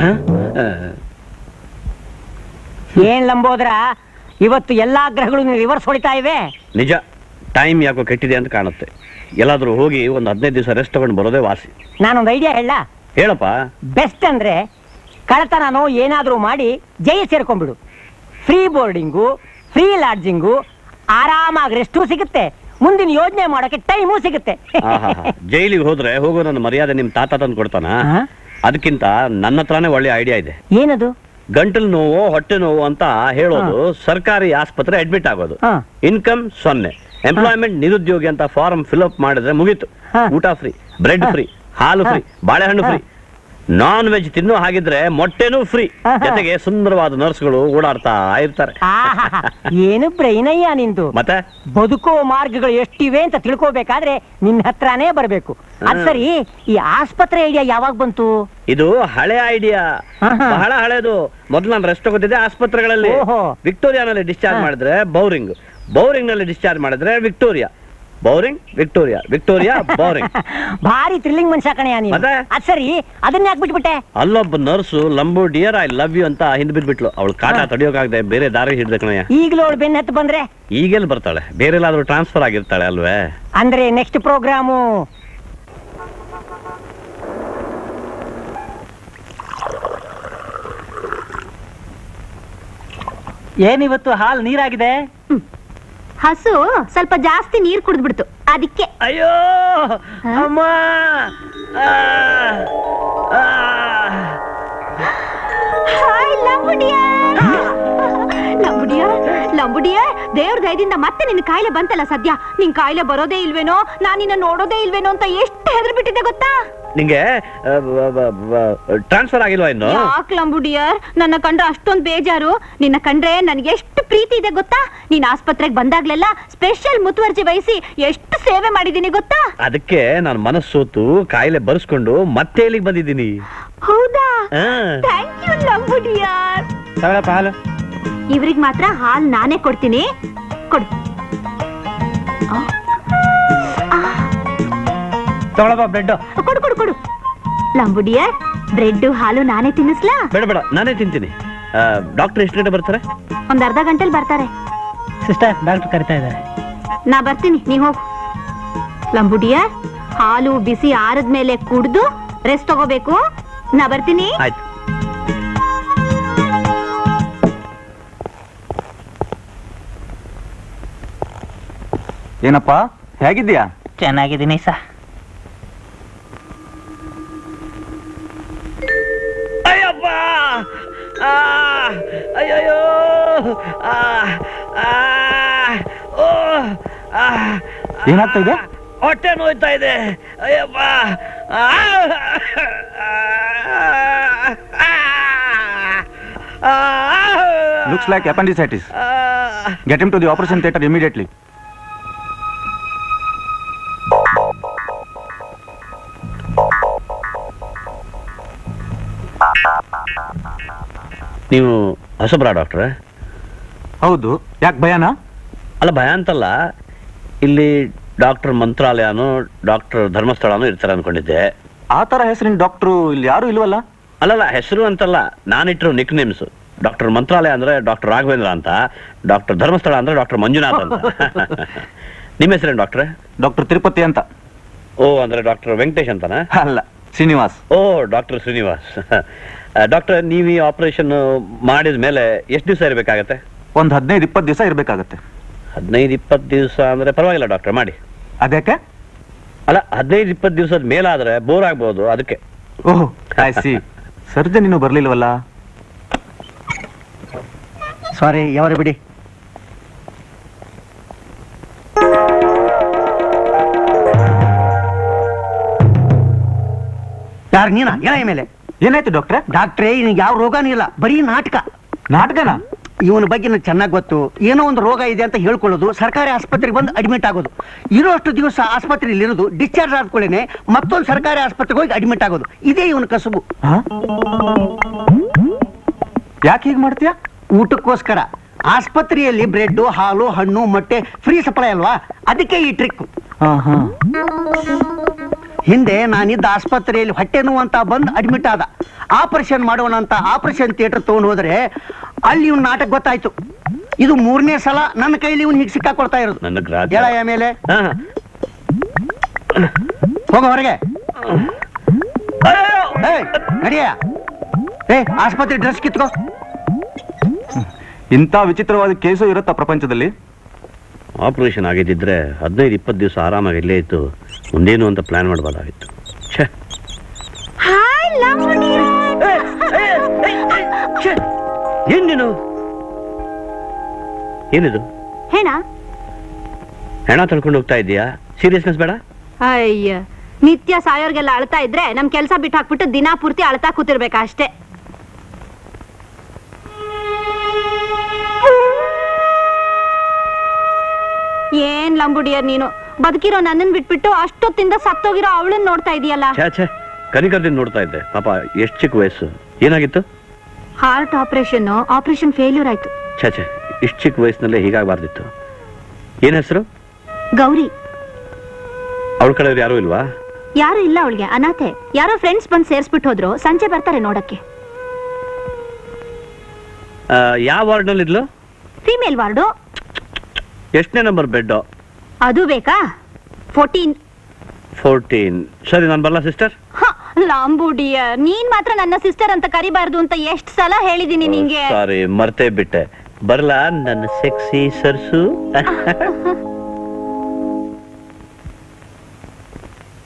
ಏನ್ ಲಂಬೋದ್ರ ಇವತ್ತು ಎಲ್ಲಾ ಗ್ರಹಗಳು ರಿವರ್ಸ್ ಹೊಡಿತಾ ಇವೆ ನಿಜ ಟೈಮ್ ಯಾಕೋ ಕೆಟ್ಟಿದೆ ಅಂತ ಕಾಣುತ್ತೆ ಎಲ್ಲಾದ್ರೂ ಹೋಗಿ ಒಂದು ಹದಿನೈದು ದಿವಸ ರೆಸ್ಟ್ ತಗೊಂಡು ಬರೋದೇ ವಾಸಿ ನಾನೊಂದು ಐಡಿಯಾ ಹೇಳ ಹೇಳಪ್ಪ ಬೆಸ್ಟ್ ಅಂದ್ರೆ ಕಳತನನೋ ಏನಾದ್ರೂ ಮಾಡಿ ಜೈ ಸೇರ್ಕೊಂಡ್ಬಿಡು ಫ್ರೀ ಬೋರ್ಡಿಂಗು ಫ್ರೀ ಲಾಡ್ಜಿಂಗು ಆರಾಮಾಗಿ ರೆಸ್ಟು ಸಿಗುತ್ತೆ ಮುಂದಿನ ಯೋಜನೆ ಮಾಡೋಕೆ ಟೈಮು ಸಿಗುತ್ತೆ ಆಹಾಹಾ. ಜೈಲಿಗೆ ಹೋದ್ರೆ ಹೋಗೋ ನನ್ನ ಮರ್ಯಾದೆ ನಿಮ್ ತಾತ ತಂದು ಕೊಡ್ತಾನ ಅದಕ್ಕಿಂತ ನನ್ನ ಹತ್ರನೇ ಒಳ್ಳೆ ಐಡಿಯಾ ಇದೆ ಏನದು ಗಂಟಲು ನೋವು ಹೊಟ್ಟೆ ನೋವು ಅಂತ ಹೇಳೋದು ಸರ್ಕಾರಿ ಆಸ್ಪತ್ರೆ ಅಡ್ಮಿಟ್ ಆಗೋದು ಇನ್ಕಮ್ ಸೊನ್ನೆ ಎಂಪ್ಲಾಯ್ಮೆಂಟ್ ನಿರುದ್ಯೋಗಿ ಅಂತ ಫಾರ್ಮ್ ಫಿಲ್ಅಪ್ ಮಾಡಿದ್ರೆ ಮುಗೀತು ಊಟ ಫ್ರೀ ಬ್ರೆಡ್ ಫ್ರೀ ಹಾಲು ಫ್ರೀ ಬಾಳೆಹಣ್ಣು ಫ್ರೀ ನಾನ್ ವೆಜ್ ತಿನ್ನೋ ಹಾಗಿದ್ರೆ ಮೊಟ್ಟೆನೂ ಫ್ರೀ ಜೊತೆಗೆ ಸುಂದರವಾದ ನರ್ಸ್ಗಳು ಓಡಾಡ್ತಾ ಇರ್ತಾರೆ ಆಹಾಹಾ. ಏನು ಬ್ರೈನಯ್ಯ ನಿಂದು ಮತ್ತೆ ಬದುಕೋ ಮಾರ್ಗಗಳು ಎಷ್ಟಿವೆ ಅಂತ ತಿಳ್ಕೋಬೇಕಾದ್ರೆ ನಿನ್ನ ಹತ್ರನೇ ಬರ್ಬೇಕು ಅದ್ ಸರಿ ಈ ಆಸ್ಪತ್ರೆ ಐಡಿಯಾ ಯಾವಾಗ ಬಂತು ಇದು ಹಳೆ ಐಡಿಯಾ ಬಹಳ ಹಳೇದು ಮೊದಲು ನಾನು ರೆಸ್ಟ್ ತಗೋತಿದ್ದೆ ಆಸ್ಪತ್ರೆಗಳಲ್ಲಿ ಓಹೋ. ವಿಕ್ಟೋರಿಯಾನಲ್ಲಿ ಡಿಸ್ಚಾರ್ಜ್ ಮಾಡಿದ್ರೆ ಬೌರಿಂಗ್ ಬೌರಿಂಗ್ ನಲ್ಲಿ ಡಿಸ್ಚಾರ್ಜ್ ಮಾಡಿದ್ರೆ Victoria Bowring Victoria Victoria Bowring ಭಾರಿ ಥ್ರಿಲ್ಲಿಂಗ್ ಮನುಷ್ಯ ಕಣಯ್ಯ ನೀನು ಮತ್ತೆ? ಅದ್ ಸರಿ ಅದನ್ನ ಯಾಕೆ ಬಿಟ್ಬಿಟ್ಟೆ ಅಲ್ಲೊಬ್ಬ ನರ್ಸು ಲಂಬು ಡಿಯರ್ ಐ ಲವ್ ಯು ಅಂತ ಹಿಂದ್ ಬಿಟ್ಬಿಟ್ಲು ಅವಳು ಕಾಟ ತಡಿಯೋಕಾಗದೆ ಬೇರೆ ದಾರಿ ಹಿಡ್ದೆ ಕಣಯ್ಯ ಈಗಲೂ ಅವಳು ಬೆನ್ನ ಹತ್ತು ಬಂದ್ರೆ ಈಗೆಲ್ಲಿ ಬರ್ತಾಳೆ ಬೇರೆ ಎಲ್ಲಾದ್ರೂ ಟ್ರಾನ್ಸ್ಫರ್ ಆಗಿರ್ತಾಳೆ ಅಲ್ವೇ ಅಂದ್ರೆ ನೆಕ್ಸ್ಟ್ ಪ್ರೋಗ್ರಾಮು ಏನಿವತ್ತು ಹಾಲ್ ನೀರಾಗಿದೆ ಹಸು ಸ್ವಲ್ಪ ಜಾಸ್ತಿ ನೀರ್ ಕುಡಿದ್ಬಿಡ್ತು ಅದಕ್ಕೆ ಅಯ್ಯೋ ಅಮ್ಮ ಹಾಯ್ ಲಂಬುಡಿಯ ಲಂಬುಡಿಯ ಲಂಬುಡಿಯ ದೇವ್ರ ದಯದಿಂದ ಮತ್ತೆ ನಿನ್ ಕಾಯಿಲೆ ಬಂತಲ್ಲ ಸದ್ಯ ನಿನ್ ಕಾಯಿಲೆ ಬರೋದೇ ಇಲ್ವೇನೋ ನಾನ್ ನಿನ್ನ ನೋಡೋದೇ ಇಲ್ವೇನೋ ಅಂತ ಎಷ್ಟು ಹೆದರ್ ಬಿಟ್ಟಿದ್ದೆ ಗೊತ್ತಾ ನಿಂಗೆ ಟ್ರಾನ್ಸ್ಫರ್ ಆಗಿಲ್ವಾ ಇನ್ನು ಯಾಕ್ ಲಂಬುಡಿಯರ್ ನನ್ನ ಕಂಡ್ರೆ ಅಷ್ಟೊಂದ್ ಬೇಜಾರು ನಿನ್ನ ಕಂಡ್ರೆ ನನ್ಗೆ ಎಷ್ಟು ಪ್ರೀತಿ ಇದೆ ಗೊತ್ತಾ ನೀನ್ ಆಸ್ಪತ್ರೆಗೆ ಬಂದಾಗ್ಲೆಲ್ಲ ಸ್ಪೆಷಲ್ ಮುತುವರ್ಜಿ ವಹಿಸಿ ಎಷ್ಟು ಸೇವೆ ಮಾಡಿದೀನಿ ಗೊತ್ತಾ ಅದಕ್ಕೆ ನಾನು ಮನಸ್ಸೋತು ಕಾಯಿಲೆ ಬರ್ಸ್ಕೊಂಡು ಮತ್ತೆ ಇಲ್ಲಿಗೆ ಬಂದಿದ್ದೀನಿ ಹೌದಾ ಆ. ಥ್ಯಾಂಕ್ ಯು ಲಂಬುಡಿಯರ್ ತಗೊಳಪ್ಪ ಹಾಲು ಇವ್ರಿಗ್ ಮಾತ್ರ ಹಾಲ್ ನಾನೇ ಕೊಡ್ತೀನಿ ಕೊಡು ತಗೊಳಪ್ಪ ಬ್ರೆಡ್ ಕೊಡು ಕೊಡು ಕೊಡು ಲಂಬುಡಿಯರ್ ಬ್ರೆಡ್ ಹಾಲು ನಾನೇ ತಿನ್ನಿಸ್ಲಾ ಬೇಡ ಬೇಡ ನಾನೇ ತಿಂತೀನಿ ಡಾಕ್ಟರ್ ಎಷ್ಟು ಗಂಟೆ ಬರ್ತಾರೆ ಒಂದ್ ಅರ್ಧ ಗಂಟೆಲಿ ಬರ್ತಾರೆ ಸಿಸ್ಟರ್ ಡಾಕ್ಟರ್ ಕರಿತಾ ಇದ್ದಾರೆ ನಾ ಬರ್ತೀನಿ ನೀ ಹೋಗು ಲಂಬುಡಿಯರ್ ಹಾಲು ಬಿಸಿ ಆರದ್ಮೇಲೆ ಕುಡ್ದು ರೆಸ್ಟ್ ತಗೋಬೇಕು ನಾ ಬರ್ತೀನಿ ಆಯ್ತು ಏನಪ್ಪ ಹೇಗಿದ್ಯಾ ಚೆನ್ನಾಗಿದ್ದೀನಿ ಸಾ ಅಯ್ಯಪ್ಪ ಆ, ಅಯ್ಯಯ್ಯೋ ಆ, ಆ, ಓ, ಆ, ಏನಾಗ್ತಾ ಇದೆ ಹೊಟ್ಟೆ ನೋಯ್ತಾ ಇದೆ ಅಯ್ಯಪ್ಪ ಆ, ಆ, ಲುಕ್ಸ್ ಲೈಕ್ ಅಪೆಂಡಿಸೈಟಿಸ್ ಆ, get him to the operation theatre immediately ನೀವು ಹೊಸಬ್ರ ಡಾಕ್ಟ್ರೆ ಹೌದು ಯಾಕೆ ಭಯನಾ ಅಲ್ಲ ಭಯ ಅಂತಲ್ಲ ಇಲ್ಲಿ ಡಾಕ್ಟರ್ ಮಂತ್ರಾಲಯನೋ ಡಾಕ್ಟರ್ ಧರ್ಮಸ್ಥಳನೋ ಇರ್ತಾರೆ ಅನ್ಕೊಂಡಿದ್ದೆ ಆ ತರ ಹೆಸರಿನ ಡಾಕ್ಟ್ರು ಇಲ್ಲಿ ಯಾರು ಇಲ್ವಲ್ಲ ಅಲ್ಲಲ್ಲ ಹೆಸರು ಅಂತಲ್ಲ ನಾನಿಟ್ಟಿರೋ ನಿಕ್ ನೇಮ್ಸ್ ಡಾಕ್ಟರ್ ಮಂತ್ರಾಲಯ ಅಂದ್ರೆ ಡಾಕ್ಟರ್ ರಾಘವೇಂದ್ರ ಅಂತ ಡಾಕ್ಟರ್ ಧರ್ಮಸ್ಥಳ ಅಂದ್ರೆ ಡಾಕ್ಟರ್ ಮಂಜುನಾಥ್ ಅಂತ ನಿಮ್ಮ ಹೆಸರೇನು ಡಾಕ್ಟ್ರೆ ಡಾಕ್ಟರ್ ತಿರುಪತಿ ಅಂತ ಓ ಅಂದ್ರೆ ಡಾಕ್ಟರ್ ವೆಂಕಟೇಶ್ ಅಂತನಾ ಅಲ್ಲ ಶ್ರೀನಿವಾಸ್ ಓ ಡಾಕ್ಟರ್ ಶ್ರೀನಿವಾಸ್ ಡಾಕ್ಟರ್ ನೀವು ಈ ಆಪರೇಷನ್ ಮಾಡಿದ ಮೇಲೆ ಎಷ್ಟು ದಿವಸ ಇರಬೇಕಾಗತ್ತೆ ಒಂದ್ ಹದಿನೈದು ಇಪ್ಪತ್ತು ದಿವಸ ಇರ್ಬೇಕಾಗತ್ತೆ ಹದಿನೈದು ಇಪ್ಪತ್ತು ದಿವಸ ಅಂದ್ರೆ ಪರವಾಗಿಲ್ಲ ಡಾಕ್ಟರ್ ಮಾಡಿ ಅದಕ್ಕೆ ಅಲ್ಲ ಹದಿನೈದು ಇಪ್ಪತ್ತು ದಿವಸದ ಮೇಲಾದ್ರೆ ಬೋರ್ ಆಗ್ಬೋದು ಅದಕ್ಕೆ ಓಹ್ ಐ ಸಿ ಸರ್ಜನ್ ಇನ್ನು ಬರ್ಲಿಲ್ವಲ್ಲ ಸಾರಿ ಯಾವ್ರೆ ಬಿಡಿ ಯಾರು ನೀನಾ ಎಳ ಮೇಲೆ ಏನಾಯ್ತು ಡಾಕ್ಟ್ರೆ ಡಾಕ್ಟ್ರೇ ನಿನಗೆ ಯಾವ ರೋಗನೂ ಇಲ್ಲ ಬರೀ ನಾಟಕ ನಾಟಕನಾ ಇವನ ಬಗ್ಗೆ ನನಗೆ ಚೆನ್ನಾಗಿ ಗೊತ್ತು ಏನೋ ಒಂದು ರೋಗ ಇದೆ ಅಂತ ಹೇಳ್ಕೊಳ್ಳೋದು ಸರ್ಕಾರಿ ಆಸ್ಪತ್ರೆಗೆ ಬಂದು ಅಡ್ಮಿಟ್ ಆಗೋದು ಇರೋಷ್ಟು ದಿವಸ ಆಸ್ಪತ್ರೆಯಲ್ಲಿ ಇರೋದು ಡಿಸ್ಚಾರ್ಜ್ ಆದ್ಕೊಳ್ಳೇನೆ ಮತ್ತೊಂದು ಸರ್ಕಾರಿ ಆಸ್ಪತ್ರೆಗೆ ಹೋಗಿ ಅಡ್ಮಿಟ್ ಆಗೋದು ಇದೇ ಇವನ ಕಸುಬು ಯಾಕೆ ಹೀಗೆ ಮಾಡ್ತೀಯಾ ಊಟಕ್ಕೋಸ್ಕರ ಆಸ್ಪತ್ರೆಯಲ್ಲಿ ಬ್ರೆಡ್ ಹಾಲು ಹಣ್ಣು ಮೊಟ್ಟೆ ಫ್ರೀ ಸಪ್ಲೈ ಅಲ್ವಾ ಅದಕ್ಕೆ ಈ ಟ್ರಿಕ್ ಹಿಂದೆ ನಾನಿದ್ದ ಆಸ್ಪತ್ರೆಯಲ್ಲಿ ಹೊಟ್ಟೆ ನೋವು ಅಂತ ಬಂದು ಅಡ್ಮಿಟ್ ಆದ ಆಪರೇಷನ್ ಮಾಡೋಣ ಅಂತ ಆಪರೇಷನ್ ಥಿಯೇಟರ್ ತಗೊಂಡು ಹೋದ್ರೆ ಅಲ್ಲಿ ಇವ್ನ ನಾಟಕ ಗೊತ್ತಾಯ್ತು ಇದು ಮೂರನೇ ಸಲ ನನ್ನ ಕೈಲಿ ಇವ್ನು ಹೀಗೆ ಸಿಕ್ಕಾಕೊಳ್ತಾ ಇರೋದು ನನ್ನ ಗ್ರಾಜ ಹೇಳಯ್ಯ ಮೇಲೆ ಹೋಗ ಹೊರಗೆ ಏಯ್, ನಡಿಯ ಏ ಆಸ್ಪತ್ರೆ ಡ್ರೆಸ್ ಕಿತ್ಕೋ ಇಂಥ ವಿಚಿತ್ರವಾದ ಕೇಸು ಇರುತ್ತಾ ಪ್ರಪಂಚದಲ್ಲಿ ಆಪರೇಷನ್ ಆಗಿದ್ದಿದ್ರೆ ಹದಿನೈದು ಇಪ್ಪತ್ತು ದಿವಸ ಆರಾಮಾಗಿ ಇಲ್ಲೇ ಇತ್ತು ಮುಂದೇನು ಅಂತ ಪ್ಲಾನ್ ಮಾಡಬಹುದಾಗಿತ್ತು ಛೇ ಹಾಯ್ ಏನ್ ನೀನು ಏನಿದು ಹೇಣ ಹೆಣ ತಳ್ಕೊಂಡು ಹೋಗ್ತಾ ಇದೀಯಾ ಸೀರಿಯಸ್ನೆಸ್ ಬೇಡ ಅಯ್ಯ ನಿತ್ಯ ಸಾಯೋರ್ಗೆಲ್ಲ ಅಳ್ತಾ ಇದ್ರೆ ನಮ್ ಕೆಲ್ಸ ಬಿಟ್ಟು ಹಾಕ್ಬಿಟ್ಟು ದಿನಾ ಪೂರ್ತಿ ಅಳ್ತಾ ಕೂತಿರ್ಬೇಕಾ ಅಷ್ಟೇ ಏನ್ ಲಂಬುಡಿಯರ್ ನೀನು ಬದುಕಿರೋ ನನ್ನನ್ ಬಿಟ್ಬಿಟ್ಟು ಅಷ್ಟೊತ್ತಿಂದ ಸತ್ತೋಗಿರೋ ಅವಳನ್ನ ನೋಡ್ತಾ ಇದೀಯಲ್ಲ ಛೇ ಛೇ ಕನಿಕರ್ದಿಂದ ನೋಡ್ತಾ ಇದ್ದೆ ಪಾಪ ಎಷ್ಟು ಚಿಕ್ಕ ವಯಸ್ಸು ಏನಾಗಿತ್ತು ಹಾರ್ಟ್ ಆಪರೇಷನ್ ಆಪರೇಷನ್ ಫೇಲ್ಯೂರ್ ಆಯ್ತು ಛೇ ಛೇ ಇಷ್ಟು ಚಿಕ್ಕ ವಯಸ್ಸಿನಲ್ಲೇ ಹೀಗಾಗಬಾರ್ದಿತ್ತು ಏನ್ ಹೆಸರು ಗೌರಿ ಅವಳ ಕಡೆಯವ್ರು ಯಾರೂ ಇಲ್ವಾ ಯಾರು ಇಲ್ಲ ಅವಳಿಗೆ ಅನಾಥೆ ಯಾರೋ ಫ್ರೆಂಡ್ಸ್ ಬಂದು ಸೇರ್ಸ್ಬಿಟ್ಟು ಹೋದ್ರು ಸಂಜೆ ಬರ್ತಾರೆ ನೋಡಕ್ಕೆ ಆ, ಯಾವ ವಾರ್ಡ್ನಲ್ಲಿ ಇದ್ಲು ಫಿಮೇಲ್ ವಾರ್ಡು ಎಷ್ಟನೇ ನಂಬರ್ ಬೆಡ್ ಅದು ಬೇಕಾ ಫೋರ್ಟೀನ್ ಫೋರ್ಟೀನ್ ಸರಿ ನಾನು ಬರಲ್ಲ ಸಿಸ್ಟರ್ ಲಾಂಬುಡಿಯ ನೀನ್ ಮಾತ್ರ ನನ್ನ ಸಿಸ್ಟರ್ ಅಂತ ಕರಿಬಾರ್ದು ಅಂತ ಎಷ್ಟ್ ಸಲ ಹೇಳಿದೀನಿ ನಿಂಗೆ ಸಾರಿ ಮರ್ತೇ ಬಿಟ್ಟೆ ಬರಲ್ಲ ನನ್ನ ಸೆಕ್ಸಿ ಸರ್ಸು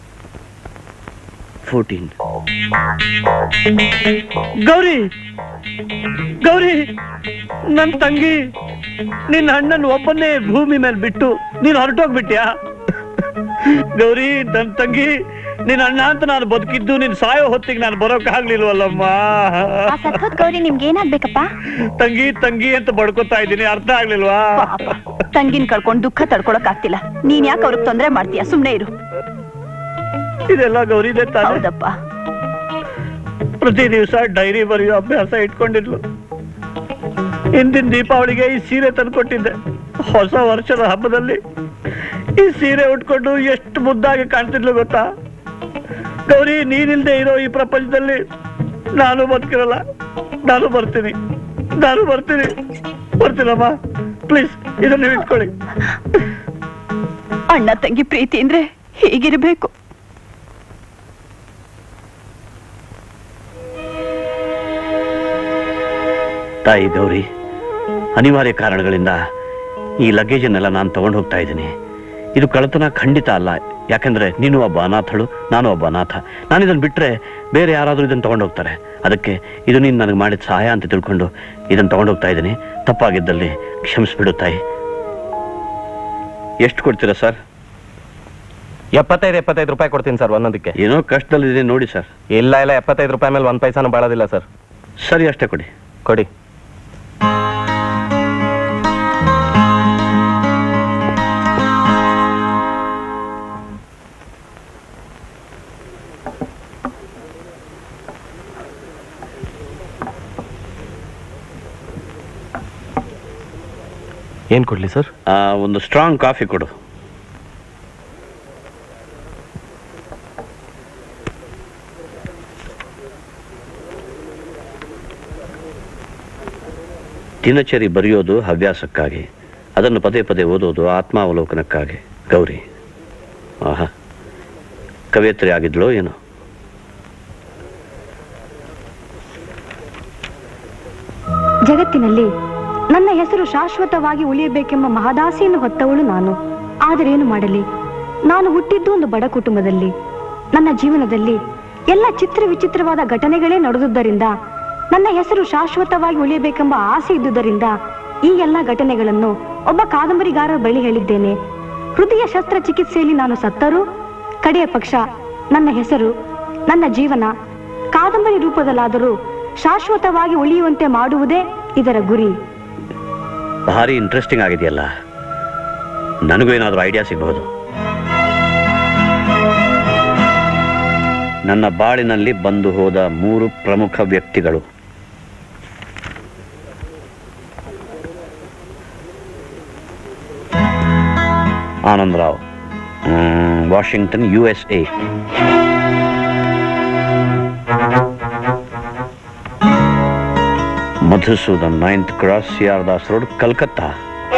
ಫೋರ್ಟೀನ್ ಗೌರಿ ಗೌರಿ ನನ್ ತಂಗಿ ನಿನ್ನ ಅಣ್ಣನ್ ಒಬ್ಬನ್ನೇ ಭೂಮಿ ಮೇಲೆ ಬಿಟ್ಟು ನೀನು ಹೊರಟೋಗ್ಬಿಟ್ಯಾ ಗೌರಿ ನನ್ ತಂಗಿ ನಿನ್ನ ಅಣ್ಣ ಅಂತ ನಾನು ಬದುಕಿದ್ದು ನೀನ್ ಸಾಯೋ ಹೊತ್ತಿಗೆ ನಾನು ಬರೋಕ್ ಆಗ್ಲಿಲ್ವಲ್ಲಮ್ಮ ಆ ಸತ್ತೋದ್ ಗೌರಿ ನಿಮ್ಗೆ ಏನಾಗ್ಬೇಕಪ್ಪ ತಂಗಿ ತಂಗಿ ಅಂತ ಬಡ್ಕೋತಾ ಇದ್ದೀನಿ ಅರ್ಥ ಆಗ್ಲಿಲ್ವಾ ತಂಗಿನ್ ಕಳ್ಕೊಂಡ್ ದುಃಖ ತಡ್ಕೊಳಕ್ ಆಗ್ತಿಲ್ಲ ನೀನ್ ಯಾಕೆ ಅವ್ರಿಗೆ ತೊಂದ್ರೆ ಮಾಡ್ತೀಯ ಸುಮ್ನೆ ಇರು ಇದೆಲ್ಲ ಗೌರಿ ಇದೆ ತಾನೆ ಹೌದಪ್ಪ ಪ್ರತಿ ದಿವಸ ಡೈರಿ ಬರೆಯೋ ಅಭ್ಯಾಸ ಇಟ್ಕೊಂಡಿದ್ಲು ಹಿಂದಿನ ದೀಪಾವಳಿಗೆ ಈ ಸೀರೆ ತಂದ್ಕೊಟ್ಟಿದ್ದೆ ಹೊಸ ವರ್ಷದ ಹಬ್ಬದಲ್ಲಿ ಈ ಸೀರೆ ಉಟ್ಕೊಂಡು ಎಷ್ಟು ಮುದ್ದಾಗಿ ಕಾಣ್ತಿದ್ಲು ಗೊತ್ತಾ ಗೌರಿ ನೀನಿಲ್ದೆ ಇರೋ ಈ ಪ್ರಪಂಚದಲ್ಲಿ ನಾನು ಬದುಕಿರಲ್ಲ ನಾನು ಬರ್ತೀನಿ ನಾನು ಬರ್ತೀನಿ ಬರ್ತೀನಮ್ಮ ಪ್ಲೀಸ್ ಇದನ್ನ ನೀವು ಇಟ್ಕೊಳ್ಳಿ ಅಣ್ಣ ತಂಗಿ ಪ್ರೀತಿ ಅಂದ್ರೆ ಹೀಗಿರ್ಬೇಕು ತಾಯಿ ಗೌರಿ ಅನಿವಾರ್ಯ ಕಾರಣಗಳಿಂದ ಈ ಲಗೇಜನ್ನೆಲ್ಲ ನಾನು ತಗೊಂಡು ಹೋಗ್ತಾ ಇದ್ದೀನಿ ಇದು ಕಳ್ಳತನ ಖಂಡಿತ ಅಲ್ಲ ಯಾಕಂದ್ರೆ ನೀನು ಒಬ್ಬ ಅನಾಥಳು ನಾನು ಒಬ್ಬ ಅನಾಥ ನಾನು ಇದನ್ನು ಬಿಟ್ರೆ ಬೇರೆ ಯಾರಾದರೂ ಇದನ್ನು ತಗೊಂಡು ಹೋಗ್ತಾರೆ ಅದಕ್ಕೆ ಇದು ನೀನು ನನಗೆ ಮಾಡಿದ ಸಹಾಯ ಅಂತ ತಿಳ್ಕೊಂಡು ಇದನ್ನು ತಗೊಂಡು ಹೋಗ್ತಾ ಇದ್ದೀನಿ ತಪ್ಪಾಗಿದ್ದಲ್ಲಿ ಕ್ಷಮಿಸ್ಬಿಡು ತಾಯಿ ಎಷ್ಟು ಕೊಡ್ತೀರಾ ಸರ್ ಎಪ್ಪತ್ತೈದು ಎಪ್ಪತ್ತೈದು ರೂಪಾಯಿ ಕೊಡ್ತೀನಿ ಸರ್ ಒಂದೊಂದಕ್ಕೆ ಏನೋ ಕಷ್ಟದಲ್ಲಿದೆ ನೋಡಿ ಸರ್ ಇಲ್ಲ ಇಲ್ಲ ಎಪ್ಪತ್ತೈದು ರೂಪಾಯಿ ಮೇಲೆ ಒಂದ್ ಪೈಸಾನು ಬಾಳೋದಿಲ್ಲ ಸರ್ ಸರಿ ಅಷ್ಟೇ ಕೊಡಿ ಕೊಡಿ ಏನ್ ಕೊಡ್ಲಿ ಸರ್ ಆ, ಒಂದು ಸ್ಟ್ರಾಂಗ್ ಕಾಫಿ ಕೊಡು ದಿನಚರಿ ಬರೆಯೋದು ಹವ್ಯಾಸಕ್ಕಾಗಿ ಅದನ್ನು ಪದೇ ಪದೇ ಓದೋದು ಆತ್ಮಾವಲೋಕನಕ್ಕಾಗಿ ಗೌರಿ ಆಹಾ ಕವಿಯತ್ರಿ ಆಗಿದ್ಲೋ ಏನೋ ಜಗತ್ತಿನಲ್ಲಿ ನನ್ನ ಹೆಸರು ಶಾಶ್ವತವಾಗಿ ಉಳಿಯಬೇಕೆಂಬ ಮಹದಾಸೆಯನ್ನು ಹೊತ್ತವಳು ನಾನು ಆದರೆ ಏನು ಮಾಡಲಿ ನಾನು ಹುಟ್ಟಿದ್ದು ಒಂದು ಬಡ ಕುಟುಂಬದಲ್ಲಿ ನನ್ನ ಜೀವನದಲ್ಲಿ ಎಲ್ಲ ಚಿತ್ರ ವಿಚಿತ್ರವಾದ ಘಟನೆಗಳೇ ನಡೆದುದರಿಂದ ನನ್ನ ಹೆಸರು ಶಾಶ್ವತವಾಗಿ ಉಳಿಯಬೇಕೆಂಬ ಆಸೆ ಇದ್ದುದರಿಂದ ಈ ಎಲ್ಲ ಘಟನೆಗಳನ್ನು ಒಬ್ಬ ಕಾದಂಬರಿಗಾರರ ಬಳಿ ಹೇಳಿದ್ದೇನೆ ಹೃದಯ ಶಸ್ತ್ರಚಿಕಿತ್ಸೆಯಲ್ಲಿ ನಾನು ಸತ್ತರೂ ಕಡೆಯ ಪಕ್ಷ ನನ್ನ ಹೆಸರು ನನ್ನ ಜೀವನ ಕಾದಂಬರಿ ರೂಪದಲ್ಲಾದರೂ ಶಾಶ್ವತವಾಗಿ ಉಳಿಯುವಂತೆ ಮಾಡುವುದೇ ಇದರ ಗುರಿ ಭಾರಿ ಇಂಟ್ರೆಸ್ಟಿಂಗ್ ಆಗಿದೆಯಲ್ಲ ನನಗೂ ಏನಾದರೂ ಐಡಿಯಾ ಸಿಗಬಹುದು ನನ್ನ ಬಾಳಿನಲ್ಲಿ ಬಂದು ಹೋದ ಮೂರು ಪ್ರಮುಖ ವ್ಯಕ್ತಿಗಳು Anandrao hmm, Washington U S A Madhusudan ninth cross C R Das road Calcutta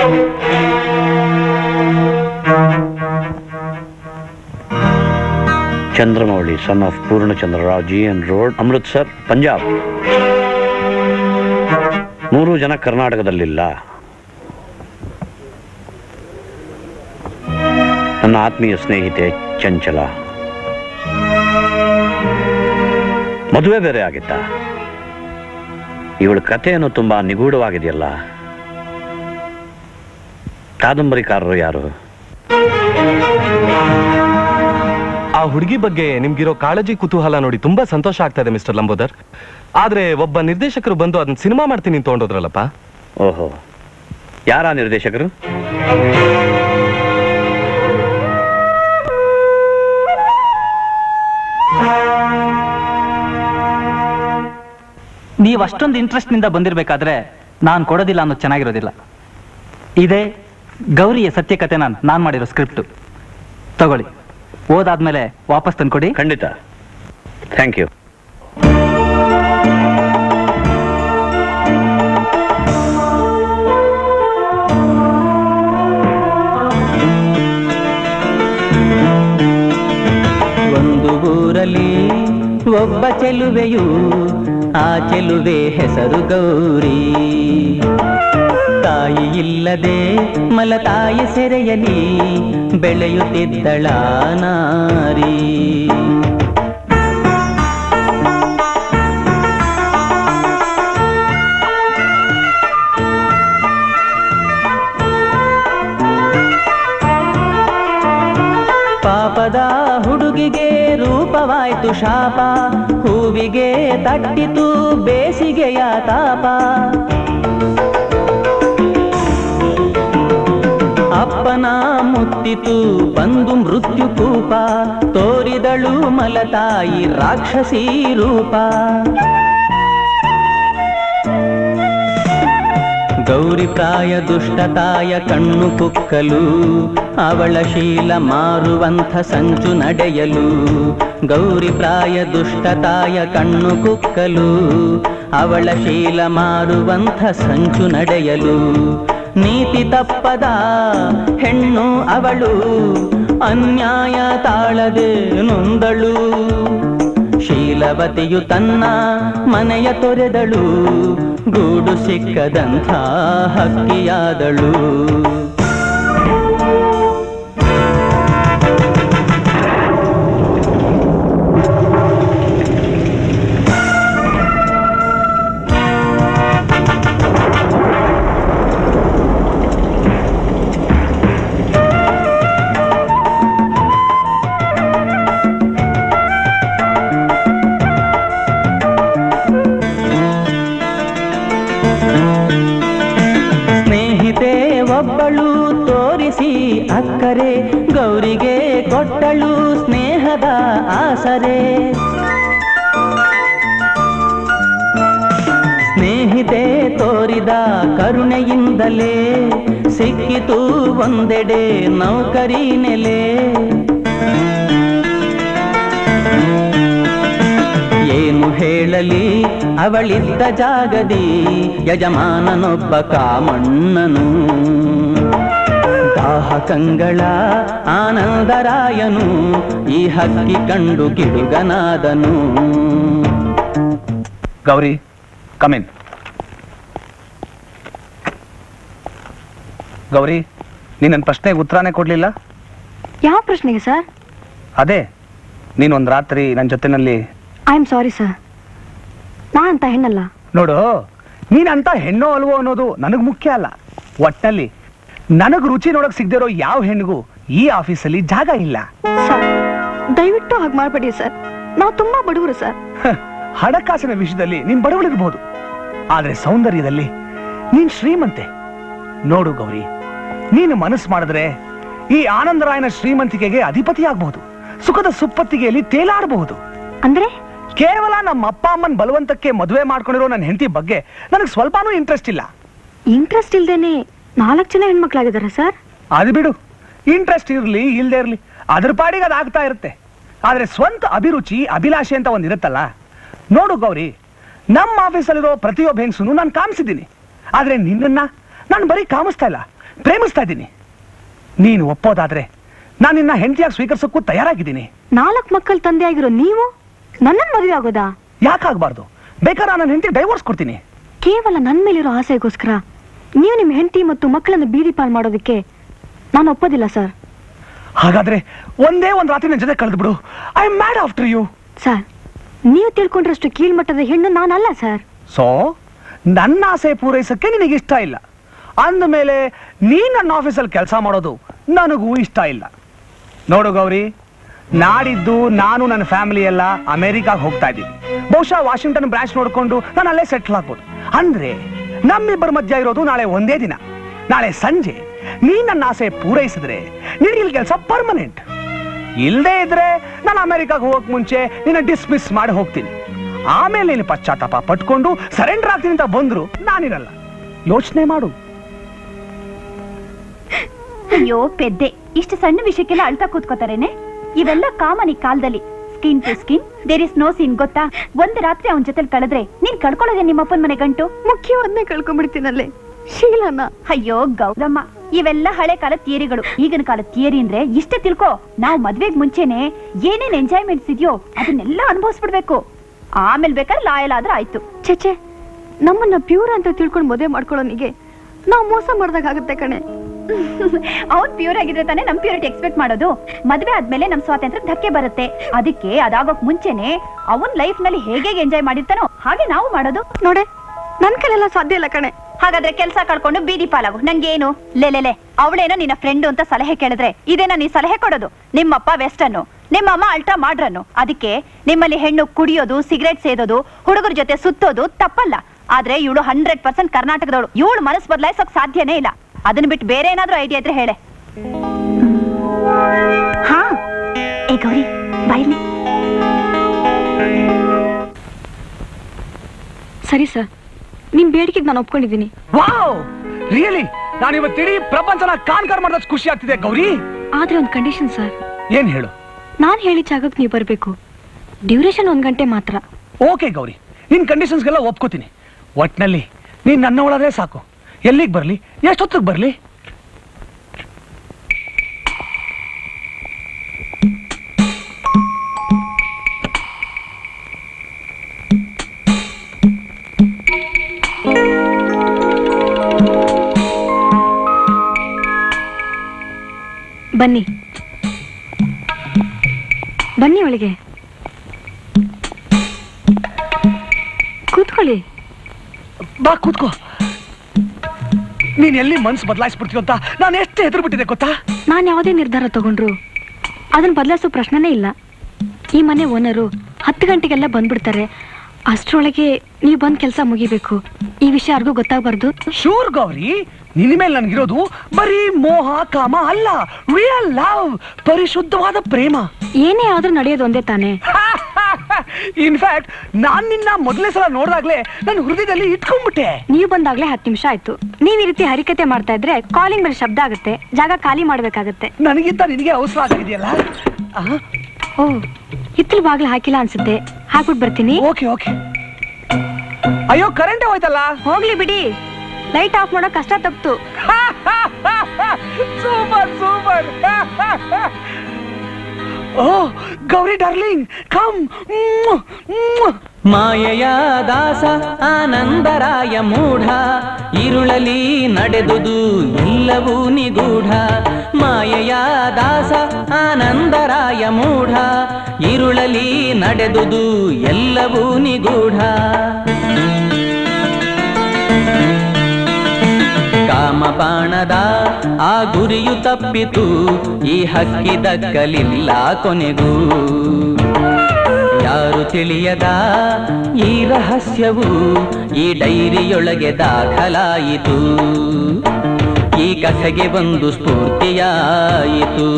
Chandramouli son of Purnachandra Rao G N road Amritsar Punjab ಮೂರು ಜನ ಕರ್ನಾಟಕದಲ್ಲಿಲ್ಲ ನನ್ನ ಆತ್ಮೀಯ ಸ್ನೇಹಿತೆ ಚಂಚಲ ಮದುವೆ ಬೇರೆ ಆಗಿತ್ತ ಇವಳ ಕಥೆಯನ್ನು ತುಂಬಾ ನಿಗೂಢವಾಗಿದೆಯಲ್ಲ ಕಾದಂಬರಿಕಾರರು ಯಾರು ಆ ಹುಡುಗಿ ಬಗ್ಗೆ ನಿಮ್ಗಿರೋ ಕಾಳಜಿ ಕುತೂಹಲ ನೋಡಿ ತುಂಬಾ ಸಂತೋಷ ಆಗ್ತಾ ಇದೆ ಮಿಸ್ಟರ್ ಲಂಬೋದರ್ ಆದ್ರೆ ಒಬ್ಬ ನಿರ್ದೇಶಕರು ಬಂದು ಅದನ್ನ ಸಿನಿಮಾ ಮಾಡ್ತೀನಿ ಅಂತ ತಗೊಂಡೋದ್ರಲ್ಲಪ್ಪ ಓಹೋ ಯಾರ ನಿರ್ದೇಶಕರು ನೀವು ಅಷ್ಟೊಂದು ಇಂಟ್ರೆಸ್ಟ್ ನಿಂದ ಬಂದಿರಬೇಕಾದ್ರೆ ನಾನು ಕೊಡೋದಿಲ್ಲ ಅನ್ನೋದು ಚೆನ್ನಾಗಿರೋದಿಲ್ಲ ಇದೇ ಗೌರಿಯ ಸತ್ಯಕತೆ ನಾನು ನಾನು ಮಾಡಿರೋ ಸ್ಕ್ರಿಪ್ಟು ತಗೊಳ್ಳಿ ಓದಾದ್ಮೇಲೆ ವಾಪಸ್ ತಂದ್ಕೊಡಿ ಖಂಡಿತ ಥ್ಯಾಂಕ್ ಯು ಒಂದು ಊರಲ್ಲಿ ಒಬ್ಬ ಚೆಲುವೆಯು ಆ ಚೆಲುವೆ ಹೆಸರು ಗೌರಿ ತಾಯಿ ಇಲ್ಲದೆ ಮಲತಾಯಿ ಸೆರೆಯಲಿ ಬೆಳೆಯುತ್ತಿದ್ದಳ ನಾರಿ ಆಯ್ತು ಶಾಪ ಹೂವಿಗೆ ತಟ್ಟಿತು ಬೇಸಿಗೆಯ ತಾಪ ಅಪ್ಪನ ಮುತ್ತಿತು ಬಂದು ಮೃತ್ಯು ಕೂಪ ತೋರಿದಳು ಮಲತಾಯಿ ರಾಕ್ಷಸಿ ರೂಪ ಗೌರಿ ಪ್ರಾಯ ದುಷ್ಟತಾಯ ಕಣ್ಣು ಕುಕ್ಕಲು ಅವಳ ಶೀಲ ಮಾರುವಂಥ ಸಂಚು ನಡೆಯಲು ಗೌರಿ ಪ್ರಾಯ ದುಷ್ಟತಾಯ ಕಣ್ಣು ಕುಕ್ಕಲು ಅವಳ ಶೀಲ ಮಾರುವಂಥ ಸಂಚು ನಡೆಯಲು ನೀತಿ ತಪ್ಪದ ಹೆಣ್ಣು ಅವಳು ಅನ್ಯಾಯ ತಾಳದೆ ನೊಂದಳು ಶೀಲವತಿಯು ತನ್ನ ಮನೆಯ ತೊರೆದಳು ಗೂಡು ಸಿಕ್ಕದಂಥ ಹಕ್ಕಿಯಾದಳು ಸ್ನೇಹಿತೆ ಒಬ್ಬಳು ತೋರಿಸಿ ಅಕ್ಕರೆ ಗೌರಿಗೆ ಕೊಟ್ಟಳು ಸ್ನೇಹದ ಆಸರೆ ಸ್ನೇಹಿತೆ ತೋರಿದ ಕರುಣೆಯಿಂದಲೇ ಸಿಕ್ಕಿತು ಒಂದೆಡೆ ನೌಕರಿ ನೆಲೆ ಏನು ಹೇಳಲಿ ಅವಳಿದ್ದ ಜಾಗದಿ ಯಜಮಾನನೊಬ್ಬ ಕಾಮಣ್ಣನು ದಾಹ ಕಂಗಳ ಆನಂದರಾಯನು ಈ ಹಕ್ಕಿ ಕಂಡು ಕಿಡುಗನಾದನು ಗೌರಿ ಕಮಿನ್ ಗೌರಿ ನೀನ್ ನನ್ನ ಪ್ರಶ್ನೆಗೆ ಉತ್ತರನೇ ಕೊಡ್ಲಿಲ್ಲ ಯಾವ ಪ್ರಶ್ನೆಗೆ ಸರ್ ಅದೇ ನೀನೊಂದ್ ರಾತ್ರಿ ನನ್ನ ಜೊತೆನಲ್ಲಿ ಐ ಆಮ್ ಸಾರಿ ಸರ್ ನಾ ಅಂತ ಹೆಣ್ಣಲ್ಲ ನೋಡು ನೀನಂತ ಹೆಣ್ಣೋ ಅಲ್ವೋ ಅನ್ನೋದು ನನಗ್ ಮುಖ್ಯ ಅಲ್ಲ ಒಟ್ನಲ್ಲಿ ನನಗ್ ರುಚಿ ನೋಡಕ್ ಸಿಗ್ದಿರೋ ಯಾವ ಹೆಣ್ಣಿಗೂ ಈ ಆಫೀಸಲ್ಲಿ ಜಾಗ ಇಲ್ಲ ಸರ್ ದಯವಿಟ್ಟು ಹಾಗೆ ಮಾಡಬೇಡಿ ಸರ್ ನಾವು ತುಂಬಾ ಬಡವರು ಸರ್ ಹ, ಹಣಕಾಸಿನ ವಿಷಯದಲ್ಲಿ ನೀನ್ ಬಡವಳಿರ್ಬೋದು ಆದ್ರೆ ಸೌಂದರ್ಯದಲ್ಲಿ ನೀನ್ ಶ್ರೀಮಂತೆ ನೋಡು ಗೌರಿ ನೀನು ಮನಸ್ಸು ಮಾಡಿದ್ರೆ ಈ ಆನಂದರಾಯನ ಶ್ರೀಮಂತಿಕೆಗೆ ಅಧಿಪತಿ ಆಗ್ಬಹುದು ಸುಖದ ಸುಪ್ಪತ್ತಿಗೆಯಲ್ಲಿ ತೇಲಾಡಬಹುದು ಅಂದ್ರೆ ಕೇವಲ ನಮ್ಮ ಅಪ್ಪ ಅಮ್ಮನ್ ಬಲವಂತಕ್ಕೆ ಮದುವೆ ಮಾಡ್ಕೊಂಡಿರೋ ನನ್ನ ಹೆಂಡತಿ ಬಗ್ಗೆ ನನಗೆ ಸ್ವಲ್ಪನೂ ಇಂಟ್ರೆಸ್ಟ್ ಇಲ್ಲ ಇಂಟ್ರೆಸ್ಟ್ ಇಲ್ದೇನೆ ನಾಲ್ಕು ಜನ ಹೆಣ್ಮಕ್ಳಾಗಿದ್ದಾರೆ ಸರ್ ಅದು ಬಿಡು ಇಂಟ್ರೆಸ್ಟ್ ಇರ್ಲಿ ಇಲ್ದೇ ಇರ್ಲಿ ಅದ್ರ ಪಾಡಿಗೆ ಅದು ಆಗ್ತಾ ಇರುತ್ತೆ ಆದ್ರೆ ಸ್ವಂತ ಅಭಿರುಚಿ ಅಭಿಲಾಷೆ ಅಂತ ಒಂದ್ ಇರುತ್ತಲ್ಲ ನೋಡು ಗೌರಿ ನಮ್ಮ ಆಫೀಸಲ್ಲಿರೋ ಪ್ರತಿಯೊಬ್ಬ ಹೆಂಗಸನ್ನು ನಾನು ಕಾಮಿಸಿದ್ದೀನಿ ಆದ್ರೆ ನಿನ್ನನ್ನ ನಾನು ಬರೀ ಕಾಮಿಸ್ತಾ ಇಲ್ಲ ಪ್ರೇಮಿಸ್ತಾ ಇದ್ದೀನಿ ನೀನು ಒಪ್ಪೋದಾದ್ರೆ ನಾನು ನಿನ್ನ ಹೆಂಡತಿಯಾಗಿ ಸ್ವೀಕರಿಸೋಕ್ಕೂ ತಯಾರಾಗಿದ್ದೀನಿ ನಾಲ್ಕು ಮಕ್ಕಳ ತಂದೆ ಆಗಿರೋ ನೀವು ನನ್ನನ್ನು ಮದುವೆ ಆಗೋದಾ ಯಾಕಾಗಬಾರ್ದು ಬೇಕಾದ್ರೆ ನನ್ನ ಹೆಂಡತಿ ಡೈವೋರ್ಸ್ ಕೊಡ್ತೀನಿ ಕೇವಲ ನನ್ನ ಮೇಲಿರೋ ಆಸೆಗೋಸ್ಕರ ನೀವು ನಿಮ್ಮ ಹೆಂಡತಿ ಮತ್ತು ಮಕ್ಕಳನ್ನು ಬೀದಿ ಪಾಲ್ ಮಾಡೋದಕ್ಕೆ ನಾನು ಒಪ್ಪೋದಿಲ್ಲ ಸರ್ ಹಾಗಾದ್ರೆ ಒಂದೇ ಒಂದು ರಾತ್ರಿ ನನ್ನ ಜೊತೆ ಕಳೆದು ಬಿಡು I am mad after you sir ನೀವು ತಿಳ್ಕೊಂಡ್ರಷ್ಟು ಕೀಳ್ಮಟ್ಟದ ಹೆಣ್ಣು ನಾನಲ್ಲ ಸರ್ ಸೊ ನನ್ನ ಆಸೆ ಪೂರೈಸಕ್ಕೆ ನಿನಗೆ ಇಷ್ಟ ಇಲ್ಲ ಅಂದಮೇಲೆ ನೀನ್ ನನ್ನ ಆಫೀಸಲ್ಲಿ ಕೆಲಸ ಮಾಡೋದು ನನಗೂ ಇಷ್ಟ ಇಲ್ಲ ನೋಡು ಗೌರಿ ನಾಡಿದ್ದು ನಾನು ನನ್ನ ಫ್ಯಾಮಿಲಿ ಎಲ್ಲ ಅಮೆರಿಕಾಗ್ ಹೋಗ್ತಾ ಇದ್ದೀವಿ ಬಹುಶಃ ವಾಷಿಂಗ್ಟನ್ ಬ್ರಾಂಚ್ ನೋಡ್ಕೊಂಡು ನಾನು ಅಲ್ಲೇ ಸೆಟ್ಲ್ ಆಗ್ಬೋದು ಅಂದ್ರೆ ನಮ್ಮಿಬ್ಬರ ಮಧ್ಯ ಇರೋದು ನಾಳೆ ಒಂದೇ ದಿನ ನಾಳೆ ಸಂಜೆ ನೀನ್ ನನ್ನ ಆಸೆ ಪೂರೈಸಿದ್ರೆ ನಿನಗೆ ಇಲ್ಲಿ ಕೆಲಸ ಪರ್ಮನೆಂಟ್ ಇಲ್ಲದೆ ಇದ್ರೆ ನಾನು ಅಮೆರಿಕಾಗ್ ಹೋಗಕ್ ಮುಂಚೆ ನಿನ್ನ ಡಿಸ್ಮಿಸ್ ಮಾಡಿ ಹೋಗ್ತೀನಿ ಆಮೇಲೆ ನೀನು ಪಶ್ಚಾತ್ತಾಪ ಪಟ್ಕೊಂಡು ಸರೆಂಡರ್ ಆಗ್ತೀನಿ ಅಂತ ಬಂದ್ರು ನಾನಿರಲ್ಲ ಯೋಚನೆ ಮಾಡು ಅಯ್ಯೋ ಪೆದ್ದೆ ಇಷ್ಟು ಸಣ್ಣ ವಿಷಯಕ್ಕೆಲ್ಲ ಅಳ್ತಾ ಕೂತ್ಕೋತಾರೇನೆ ಇವೆಲ್ಲ ಕಾಮನ್ ಈ ಕಾಲದಲ್ಲಿ skin to skin there is no scene ಗೊತ್ತಾ ಒಂದ್ ರಾತ್ರಿ ಅವನ ಜೊತೆ ಕಳೆದ್ರೆ ನೀನ್ ಕಳ್ಕೊಳ್ಳೋದೇ ನಿಮ್ಮಪ್ಪನ ಮನೆ ಗಂಟು ಮುಖ್ಯವನ್ನೇ ಕಳ್ಕೊಂಡ್ಬಿಡ್ತೀನಲ್ಲೇ ಶೀಲನ ಅಯ್ಯೋ ಗೌರಮ್ಮ ಇವೆಲ್ಲ ಹಳೆ ಕಾಲ ಥಿಯರಿಗಳು ಈಗಿನ ಕಾಲ ಥಿಯರಿ ಅಂದ್ರೆ ಇಷ್ಟೇ ತಿಳ್ಕೊ ನಾವು ಮದ್ವೆಗ್ ಮುಂಚೆನೆ ಏನೇನ್ ಎಂಜಾಯ್ಮೆಂಟ್ಸ್ ಇದೆಯೋ ಅದನ್ನೆಲ್ಲ ಅನುಭವಿಸ್ಬಿಡ್ಬೇಕು ಆಮೇಲೆ ಬೇಕಾದ್ರೆ ಲಾಯಲ್ ಆದ್ರೆ ಆಯ್ತು ಚೇಚೆ ನಮ್ಮನ್ನ ಪ್ಯೂರ್ ಅಂತ ತಿಳ್ಕೊಂಡು ಮದುವೆ ಮಾಡ್ಕೊಳ್ಳೋನಿಗೆ ನಾವು ಮೋಸ ಮಾಡ್ದಾಗುತ್ತೆ ಕಣೆ ಅವ್ನ್ ಪ್ಯೂರ್ ಆಗಿದ್ರೆ ತಾನೇ ನಮ್ ಪ್ಯೂರಿಟಿ ಎಕ್ಸ್ಪೆಕ್ಟ್ ಮಾಡೋದು ಮದ್ವೆ ಆದ್ಮೇಲೆ ನಮ್ ಸ್ವಾತಂತ್ರ್ಯ ಧಕ್ಕೆ ಬರುತ್ತೆ ಅದಕ್ಕೆ ಅದಾಗೋಕ್ ಮುಂಚೆನೆ ಅವನ್ ಲೈಫ್ ನಲ್ಲಿ ಹೇಗೆ ಎಂಜಾಯ್ ಮಾಡಿರ್ತಾನೋ ಹಾಗೆ ನಾವು ಮಾಡೋದು ನೋಡೆ ನನ್ ಕೈಲೆಲ್ಲ ಸಾಧ್ಯ ಇಲ್ಲ ಕಣೆ ಹಾಗಾದ್ರೆ ಕೆಲ್ಸ ಕಳ್ಕೊಂಡು ಬೀದಿ ಪಾಲಾಗು ನಂಗೇನು ಲೆ ಲೆ ಲೆ ಅವಳೇನೋ ನಿನ್ನ ಫ್ರೆಂಡ್ ಅಂತ ಸಲಹೆ ಕೇಳಿದ್ರೆ ಇದೇನೋ ನೀ ಸಲಹೆ ಕೊಡೋದು ನಿಮ್ಮಪ್ಪ ವೆಸ್ಟರ್ನು ನಿಮ್ಮ ಅಮ್ಮ ಅಲ್ಟ್ರಾ ಮಾಡ್ರನ್ನು ಅದಕ್ಕೆ ನಿಮ್ಮಲ್ಲಿ ಹೆಣ್ಣು ಕುಡಿಯೋದು ಸಿಗರೇಟ್ ಸೇದೋದು ಹುಡುಗರ ಜೊತೆ ಸುತ್ತೋದು ತಪ್ಪಲ್ಲ ಆದ್ರೆ ಇವಳು ಹಂಡ್ರೆಡ್ ಪರ್ಸೆಂಟ್ ಕರ್ನಾಟಕದವಳು ಇವಳು ಮನಸ್ಸು ಬದಲಾಯಿಸೋಕ್ ಸಾಧ್ಯನೇ ಇಲ್ಲ ಅದನ್ನ ಬಿಟ್ಟು ಬೇರೆ ಏನಾದ್ರೂ ಐಡಿಯಾ ಇದ್ರೆ ಹೇಳೆ ಹಾ ಏ ಗೌರಿ ಬಾಯ್ಲಿ ಸರಿ ಸರ್ ನಿಮ್ ಬೇಡಿಕೆಗೆ ನಾನು ಒಪ್ಕೊಂಡಿದ್ದೀನಿ ವಾವ್ ರಿಯಲಿ ನಾನು ಇವತ್ತಿಡೀ ಪ್ರಪಂಚನ ಕಾನ್ಕರ್ ಮಾಡೋದು ಖುಷಿ ಆಗ್ತಿದೆ ಗೌರಿ ಆದ್ರೆ ಒಂದು ಕಂಡೀಷನ್ ಸರ್ ಏನ್ ಹೇಳು ನಾನ್ ಹೇಳಿದ ಜಾಗಕ್ಕೆ ನೀವು ಬರಬೇಕು ಡ್ಯೂರೇಷನ್ ಒಂದ್ ಗಂಟೆ ಮಾತ್ರ ಓಕೆ ಗೌರಿ ನಿನ್ ಕಂಡೀಷನ್ಸ್ಗೆಲ್ಲ ಒಪ್ಕೋತೀನಿ ಒಟ್ನಲ್ಲಿ ನೀನ್ ನನ್ನವಳಾದ್ರೆ ಸಾಕು ಎಲ್ಲಿಗೆ ಬರ್ಲಿ ಎಷ್ಟೊತ್ತಿಗೆ ಬರ್ಲಿ ಬನ್ನಿ ಬನ್ನಿ ಒಳಗೆ ಕೂತ್ಕೊಳ್ಳಿ ಬಾ ಕೂತ್ಕೋ ನೀನ್ ಎಲ್ಲಿ ಮನ್ಸು ಬದಲಾಯಿಸ್ಬಿಡ್ತೀವಿ ಅಂತ ನಾನು ಎಷ್ಟು ಹೆದರ್ ಬಿಟ್ಟಿದೆ ಗೊತ್ತಾ ನಾನು ಯಾವುದೇ ನಿರ್ಧಾರ ತಗೊಂಡ್ರು ಅದನ್ನ ಬದಲಾಯಿಸೋ ಪ್ರಶ್ನೆನೇ ಇಲ್ಲ ಈ ಮನೆ ಓನರು ಹತ್ತು ಗಂಟೆಗೆಲ್ಲ ಬಂದ್ಬಿಡ್ತಾರೆ ಅಷ್ಟರೊಳಗೆ ನೀವು ಬಂದ್ ಕೆಲಸ ಮುಗಿಬೇಕು ಈ ವಿಷಯ ಯಾರಿಗೂ ಗೊತ್ತಾಗಬಾರ್ದು ಶೂರ್ ಗೌರಿ ನಿನ್ನ ಮೇಲೆ ನನ್ಗಿರೋದು ಬರೀ ಮೋಹ ಕಾಮ ಅಲ್ಲ ರಿಯಲ್ ಲವ್ ಪರಿಶುದ್ಧವಾದ ಪ್ರೇಮ ಏನೇ ಆದ್ರೂ ನಡೆಯೋದು ಒಂದೇ ತಾನೇ ಇನ್ಫ್ಯಾಕ್ಟ್ ನಾನ್ ನಿನ್ನ ಮೊದಲನೇ ಸಲ ನೋಡಿದಾಗ್ಲೇ ನನ್ನ ಹೃದಯದಲ್ಲಿ ಇಟ್ಕೊಂಡ್ಬಿಟ್ಟೆ ನೀವು ಬಂದಾಗ್ಲೇ ಹತ್ತು ನಿಮಿಷ ಆಯ್ತು ನೀವ್ ಈ ರೀತಿ ಹರಿಕತೆ ಮಾಡ್ತಾ ಇದ್ರೆ ಕಾಲಿಂಗ್ ಮೇಲೆ ಶಬ್ದ ಆಗುತ್ತೆ ಜಾಗ ಖಾಲಿ ಮಾಡ್ಬೇಕಾಗತ್ತೆ ನನಗಿಂತ ನಿನಗೆ ಅವಸರ ಆಗಿದೆಯಲ್ಲ ಓ ಹಿತ್ತಲು ಬಾಗ್ಲು ಹಾಕಿಲ್ಲ ಅನ್ಸುತ್ತೆ ಹಾಕ್ಬಿಟ್ ಬರ್ತೀನಿ ಓಕೆ ಓಕೆ ಅಯ್ಯೋ ಕರೆಂಟ್ ಹೋಯ್ತಲ್ಲ ಹೋಗ್ಲಿ ಬಿಡಿ ಲೈಟ್ ಆಫ್ ಮಾಡೋ ಕಷ್ಟ ತಪ್ತು super super oh Gauri darling come ಮಾಯೆಯ ದಾಸ ಆನಂದರಾಯ ಮೂಢ ಇರುಳಲಿ ನಡೆದುದು ಎಲ್ಲವೂ ನಿಗೂಢ ಮಾಯೆಯ ದಾಸ ಆನಂದರಾಯ ಮೂಢ ಇರುಳಲಿ ನಡೆದುದು ಎಲ್ಲವೂ ನಿಗೂಢ ಕಾಮಬಾಣದ ಆ ಗುರಿಯು ತಪ್ಪಿತು ಈ ಹಕ್ಕಿ ದಕ್ಕಲಿಲ್ಲ ಕೊನೆಗೂ ಯಾರು ತಿಳಿಯದ ಈ ರಹಸ್ಯವು ಈ ಡೈರಿಯೊಳಗೆ ದಾಖಲಾಯಿತು ಈ ಕಥೆಗೆ ಒಂದು ಸ್ಫೂರ್ತಿಯಾಯಿತು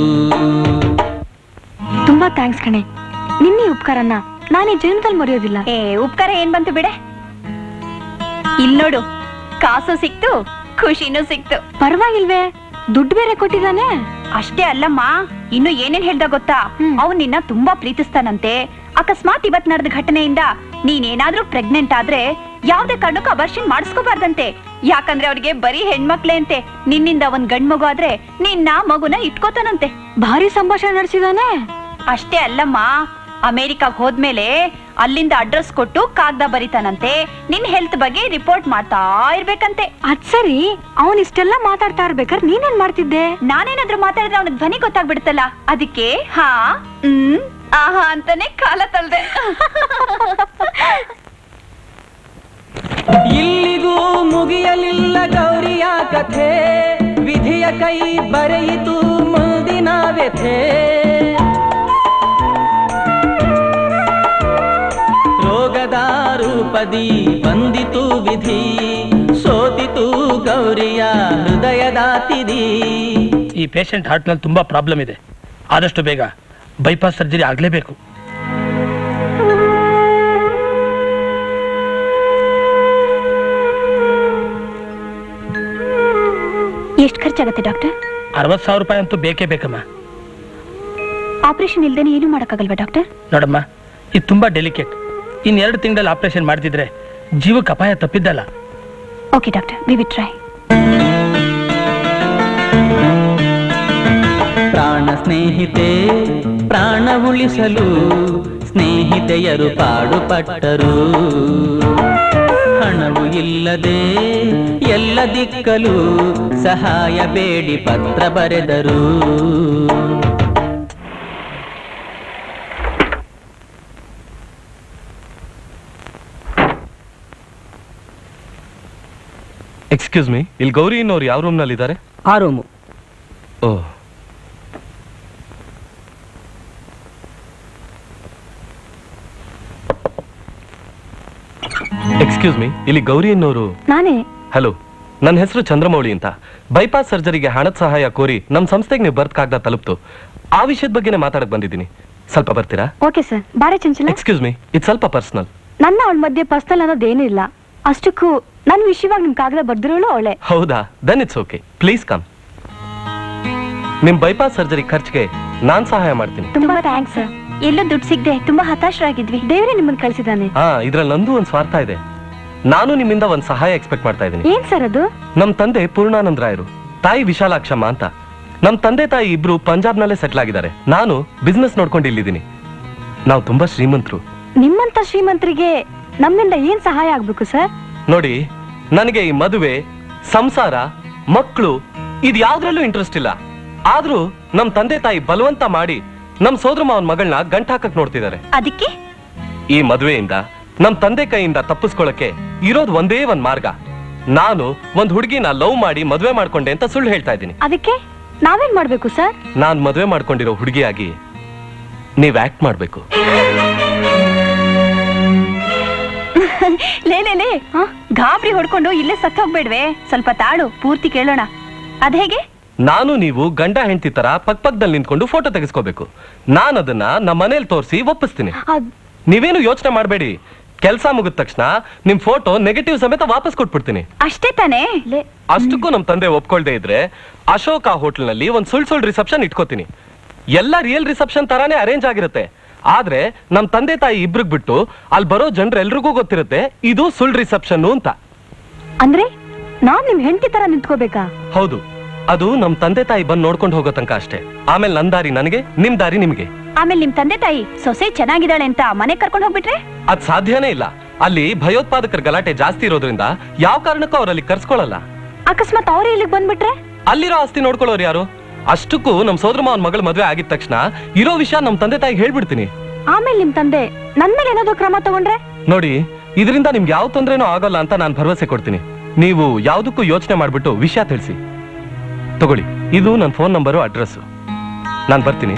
ತುಂಬಾ ಥ್ಯಾಂಕ್ಸ್ ಕಣೆ ನಿನ್ನೆ ಉಪಕಾರನ ನಾನು ಈ ಜನ್ಮದಲ್ಲಿ ಮರೆಯೋದಿಲ್ಲ ಏ ಉಪಕಾರ ಏನ್ ಬಂತು ಬಿಡೆ ಇಲ್ ನೋಡು ಕಾಸು ಸಿಕ್ತು ಖುಷಿನೂ ಸಿಕ್ತು ಪರವಾಗಿಲ್ವೇ ದುಡ್ಡು ಬೇರೆ ಕೊಟ್ಟಿದ್ದಾನೆ ಅಷ್ಟೇ ಅಲ್ಲಮ್ಮ ಇನ್ನು ಏನೇನ್ ಹೇಳ್ದ ಗೊತ್ತಾ ಅವ್ನ್ ನಿನ್ನ ತುಂಬಾ ಪ್ರೀತಿಸ್ತಾನಂತೆ ಅಕಸ್ಮಾತ್ ಇವತ್ ನಡೆದ ಘಟನೆಯಿಂದ ನೀನೇನಾದ್ರೂ ಪ್ರೆಗ್ನೆಂಟ್ ಆದ್ರೆ ಯಾವ್ದೇ ಕಾರಣಕ್ಕೂ ಅಬರ್ಷನ್ ಮಾಡಿಸ್ಕೋಬಾರ್ದಂತೆ ಯಾಕಂದ್ರೆ ಅವ್ರಿಗೆ ಬರೀ ಹೆಣ್ಮಕ್ಳೇ ಅಂತೆ ನಿನ್ನಿಂದ ಒಂದ್ ಗಂಡ್ ಮಗು ಆದ್ರೆ ನಿನ್ನ ಮಗುನ ಇಟ್ಕೋತಾನಂತೆ ಭಾರಿ ಸಂಭಾಷಣೆ ನಡೆಸಿದಾನೆ ಅಷ್ಟೇ ಅಲ್ಲಮ್ಮ ಅಮೆರಿಕಾಗ್ ಹೋದ್ಮೇಲೆ ಅಲ್ಲಿಂದ ಅಡ್ರೆಸ್ ಕೊಟ್ಟು ಕಾಗ್ದ ಬರಿತಾನಂತೆ ನಿನ್ ಹೆಲ್ತ್ ಬಗ್ಗೆ ರಿಪೋರ್ಟ್ ಮಾಡ್ತಾ ಇರ್ಬೇಕಂತೆ ಅದ್ ಸರಿ ಅವನ್ ಇಷ್ಟೆಲ್ಲ ಮಾತಾಡ್ತಾ ಇರ್ಬೇಕಾದ್ರೆ ನೀನೇನ್ ಮಾಡ್ತಿದ್ದೆ ನಾನೇನಾದ್ರೂ ಮಾತಾಡಿದ್ರೆ ಅವನ ಧ್ವನಿ ಗೊತ್ತಾಗ್ಬಿಡುತ್ತಲ್ಲ ಅದಕ್ಕೆ ಹಾ ಹ್ಮ್ ಆಹಾ ಅಂತಾನೆ ಕಾಲ ತಳ್ದೆ ಇಲ್ಲಿಗೂ ಮುಗಿಯಲಿಲ್ಲ ಗೌರಿಯ ಕಥೆ ವಿಧಿಯ ಕೈ ಬರೆಯಿತು ಮುಂದಿನ ವ್ಯಥೆ ರೋಗದ ರೂಪದಿ ಬಂದಿತು ವಿಧಿ ಸೋತಿತು ಗೌರಿಯ ಹೃದಯದ ತಿದಿ ಈ ಪೇಷಂಟ್ ಹಾರ್ಟ್ನಲ್ಲಿ ತುಂಬಾ ಪ್ರಾಬ್ಲಮ್ ಇದೆ ಆದಷ್ಟು ಬೇಗ ಬೈಪಾಸ್ ಸರ್ಜರಿ ಆಗಲೇಬೇಕು ಎಷ್ಟ್ ಖರ್ಚಾಗತ್ತೆ ಡಾಕ್ಟರ್ ಅರವತ್ತು ಸಾವಿರ ರೂಪಾಯಿ ಅಂತೂ ಬೇಕೇ ಬೇಕಮ್ಮ ಆಪರೇಷನ್ ಇಲ್ದೇನೆ ಏನು ಮಾಡಕ್ಕಾಗಲ್ವಾ ಡಾಕ್ಟರ್ ನೋಡಮ್ಮ ಇದು ತುಂಬಾ ಡೆಲಿಕೇಟ್ ಇನ್ನೆರಡು ತಿಂಗಳಲ್ಲಿ ಆಪರೇಷನ್ ಮಾಡ್ತಿದ್ರೆ ಜೀವಕ್ಕೆ ಅಪಾಯ ತಪ್ಪಿದ್ದಲ್ಲ okay doctor we will try ಪ್ರಾಣ ಸ್ನೇಹಿತೆ ಪ್ರಾಣ ಉಳಿಸಲು ಸ್ನೇಹಿತೆಯರು ಪಾಡುಪಟ್ಟರು ಹಣವು ಇಲ್ಲದೆ ಎಲ್ಲ ದಿಕ್ಕಲು ಸಹಾಯ ಬೇಡಿ ಪತ್ರ ಬರೆದರು ಎಕ್ಸ್ಕ್ಯೂಸ್ ಮೀ ಇಲ್ಲಿ ಗೌರಿ ಇನ್ನೋರು ಯಾವ ರೂಮ್ನಲ್ಲಿ ಇದ್ದಾರೆ ಆ ರೂಮು ಓ ಎಕ್ಸ್ಕ್ಯೂಸ್ ಮೀ ಇಲ್ಲಿ ಗೌರಿ ಅನ್ನೋರು ನಾನೇ ಹಲೋ ನನ್ನ ಹೆಸರು ಚಂದ್ರಮೌಳಿ ಅಂತ ಬೈಪಾಸ್ ಸರ್ಜರಿಗೆ ಹಣದ ಸಹಾಯ ಕೋರಿ ನಮ್ಮ ಸಂಸ್ಥೆಗೆ ನೀವು ಬರ್ತ್ ಕಾಗ್ದ ತಲುಪ್ತು ಆ ವಿಷಯದ ಬಗ್ಗೆನೇ ಮಾತಾಡಕ್ ಬಂದಿದ್ದೀನಿ ಸ್ವಲ್ಪ ಬರ್ತೀರಾ ಓಕೆ ಸರ್ ಬಾರೆ ಚಂಚಲ ಎಕ್ಸ್ಕ್ಯೂಸ್ ಮೀ ಇದು ಸ್ವಲ್ಪ ಪರ್ಸನಲ್ ನನ್ನ ಅವಳ ಮಧ್ಯೆ ಪರ್ಸನಲ್ ಅನ್ನೋದೇನೂ ಇಲ್ಲ ಅಷ್ಟಕ್ಕೂ ನನ್ನ ವಿಷಯವಾಗಿ ನಿಮ್ ಕಾಗದ ಬರ್ದಿರೋಳು ಅವಳೆ ಹೌದಾ then it's okay please come ನಿಮ್ ಬೈಪಾಸ್ ಸರ್ಜರಿ ಖರ್ಚಿಗೆ ನಾನ್ ಸಹಾಯ ಮಾಡ್ತೀನಿ ತುಂಬಾ ಥ್ಯಾಂಕ್ಸ್ ಸರ್ ಎಲ್ಲೂ ದುಡ್ಡು ಸಿಗದೆ ತುಂಬಾ ಹತಾಶರಾಗಿದ್ವಿ ದೇವರೇ ನಿಮ್ಮನ್ನ ಕಳ್ಸಿದಾನೆ ಹಾ ಇದ್ರಲ್ಲಿ ನಂದು ಒಂದ್ ಸ್ವಾರ್ಥ ಇದೆ ನಾನು ನಿಮ್ಮಿಂದ ಒಂದ್ ಸಹಾಯ ಎಕ್ಸ್ಪೆಕ್ಟ್ ಮಾಡ್ತಾ ಇದ್ದೀನಿ ಏನ್ ಸರ್ ಅದು ನಮ್ ತಂದೆ ಪೂರ್ಣಾನಂದ ರಾಯರು ತಾಯಿ ವಿಶಾಲಾಕ್ಷಮ್ಮ ಅಂತ ನಮ್ ತಂದೆ ತಾಯಿ ಇಬ್ರು ಪಂಜಾಬ್ನಲ್ಲೇ ಸೆಟ್ಲ್ ಆಗಿದ್ದಾರೆ ನಾನು ಬಿಸ್ನೆಸ್ ನೋಡ್ಕೊಂಡು ಇಲ್ಲಿದ್ದೀನಿ ನಾವು ತುಂಬಾ ಶ್ರೀಮಂತರು ನಿಮ್ಮಂತ ಶ್ರೀಮಂತರಿಗೆ ನಮ್ಮಿಂದ ಏನ್ ಸಹಾಯ ಆಗ್ಬೇಕು ಸರ್ ನೋಡಿ ನನಗೆ ಈ ಮದುವೆ ಸಂಸಾರ ಮಕ್ಕಳು ಇದು ಯಾವ್ದ್ರಲ್ಲೂ ಇಂಟ್ರೆಸ್ಟ್ ಇಲ್ಲ ಆದ್ರೂ ನಮ್ ತಂದೆ ತಾಯಿ ಬಲವಂತ ಮಾಡಿ ನಮ್ ಸೋದರ ಮಾವನ್ ಮಗಳನ್ನ ಗಂಟ್ ಹಾಕಕ್ ನೋಡ್ತಿದ್ದಾರೆ ಅದಕ್ಕೆ ಈ ಮದುವೆಯಿಂದ ನಮ್ ತಂದೆ ಕೈಯಿಂದ ತಪ್ಪಿಸ್ಕೊಳಕ್ಕೆ ಇರೋದ್ ಒಂದೇ ಒಂದ್ ಮಾರ್ಗ ನಾನು ಒಂದ್ ಹುಡುಗಿನ ಲವ್ ಮಾಡಿ ಮದುವೆ ಮಾಡ್ಕೊಂಡೆ ಅಂತ ಸುಳ್ಳು ಹೇಳ್ತಾ ಇದ್ದೀನಿ ಅದಕ್ಕೆ ನಾವೇನ್ ಮಾಡ್ಬೇಕು ಸರ್ ನಾನ್ ಮದುವೆ ಮಾಡ್ಕೊಂಡಿರೋ ಹುಡುಗಿಯಾಗಿ ನೀವ್ ಆಕ್ಟ್ ಮಾಡ್ಬೇಕು ಲೇ ಲೇ ಲೇ ಗಾಬರಿ ಹೊಡ್ಕೊಂಡು ಇಲ್ಲೇ ಸತ್ ಹೋಗ್ಬೇಡ್ವೆ ಸ್ವಲ್ಪ ತಾಳು ಪೂರ್ತಿ ಕೇಳೋಣ ಅದ್ ಹೇಗೆ ನಾನು ನೀವು ಗಂಡ ಹೆಂಡತಿ ತರ ಪಕ್ ಪಕ್ಕದಲ್ಲಿ ನಿಂತ್ಕೊಂಡು ಫೋಟೋ ತೆಗೆಸ್ಕೋಬೇಕು ನಾನು ಅದನ್ನ ನಮ್ಮ ಮನೇಲಿ ತೋರಿಸಿ ಒಪ್ಪಿಸ್ತೀನಿ ನೀವೇನು ಯೋಚನೆ ಮಾಡಬೇಡಿ ಕೆಲಸ ಮುಗಿದ ತಕ್ಷಣ ನಿಮ್ ಫೋಟೋ ನೆಗೆಟಿವ್ ಸಮೇತ ವಾಪಸ್ ಕೊಟ್ಬಿಡ್ತೀನಿ ಅಷ್ಟೇ ತಾನೇ ಅಷ್ಟಕ್ಕೂ ನಮ್ ತಂದೆ ಒಪ್ಕೊಳ್ದೇ ಇದ್ರೆ ಅಶೋಕ ಹೋಟೆಲ್ ನಲ್ಲಿ ಒಂದ್ ಸುಳ್ ಸುಳ್ ರಿಸೆಪ್ಷನ್ ಇಟ್ಕೋತೀನಿ ಎಲ್ಲ ರಿಯಲ್ ರಿಸೆಪ್ಷನ್ ತರಾನೇ ಅರೇಂಜ್ ಆಗಿರುತ್ತೆ ಆದ್ರೆ ನಮ್ ತಂದೆ ತಾಯಿ ಇಬ್ರಿಗ್ ಬಿಟ್ಟು ಅಲ್ಲಿ ಬರೋ ಜನರು ಎಲ್ರಿಗೂ ಗೊತ್ತಿರುತ್ತೆ ಇದು ಸುಳ್ ರಿಸೆಪ್ಷನ್ ಅಂತ ಅಂದ್ರೆ ನಾನ್ ನಿಮ್ ಹೆಂಡತಿ ತರ ನಿಂತ್ಕೋಬೇಕಾ ಹೌದು ಅದು ನಮ್ ತಂದೆ ತಾಯಿ ಬಂದ್ ನೋಡ್ಕೊಂಡು ಹೋಗೋ ತನಕ ಅಷ್ಟೇ ಆಮೇಲೆ ನನ್ ದಾರಿ ನನಗೆ ನಿಮ್ ದಾರಿ ನಿಮ್ಗೆ ಆಮೇಲೆ ನಿಮ್ ತಂದೆ ತಾಯಿ ಸೊಸೆ ಚೆನ್ನಾಗಿದ್ದಾಳೆ ಅಂತ ಮನೆ ಕರ್ಕೊಂಡು ಹೋಗ್ಬಿಟ್ರೆ ಅದ್ ಸಾಧ್ಯನೇ ಇಲ್ಲ ಅಲ್ಲಿ ಭಯೋತ್ಪಾದಕರ ಗಲಾಟೆ ಜಾಸ್ತಿ ಇರೋದ್ರಿಂದ ಯಾವ ಕಾರಣಕ್ಕೂ ಅವರಲ್ಲಿ ಕರ್ಸ್ಕೊಳಲ್ಲ ಅಕಸ್ಮಾತ್ ಅವ್ರು ಇಲ್ಲಿಗೆ ಬಂದ್ಬಿಟ್ರೆ ಅಲ್ಲಿರೋ ಆಸ್ತಿ ನೋಡ್ಕೊಳ್ಳೋರು ಯಾರು ಅಷ್ಟಕ್ಕೂ ನಮ್ ಸೋದರ ಮಾವನ್ ಮಗಳ ಮದ್ವೆ ಆಗಿದ ತಕ್ಷಣ ಇರೋ ವಿಷಯ ನಮ್ ತಂದೆ ತಾಯಿಗೆ ಹೇಳ್ಬಿಡ್ತೀನಿ ಆಮೇಲೆ ನಿಮ್ ತಂದೆ ನನ್ ಮೇಲೆ ಏನಾದ್ರು ಕ್ರಮ ತಗೊಂಡ್ರೆ ನೋಡಿ ಇದರಿಂದ ನಿಮ್ಗೆ ಯಾವ ತೊಂದ್ರೆನೂ ಆಗಲ್ಲ ಅಂತ ನಾನು ಭರವಸೆ ಕೊಡ್ತೀನಿ ನೀವು ಯಾವ್ದಕ್ಕೂ ಯೋಚನೆ ಮಾಡ್ಬಿಟ್ಟು ವಿಷಯ ತಿಳಿಸಿ ತಗೊಳ್ಳಿ ಇದು ನನ್ನ ಫೋನ್ ನಂಬರು ಅಡ್ರೆಸ್ ನಾನು ಬರ್ತೀನಿ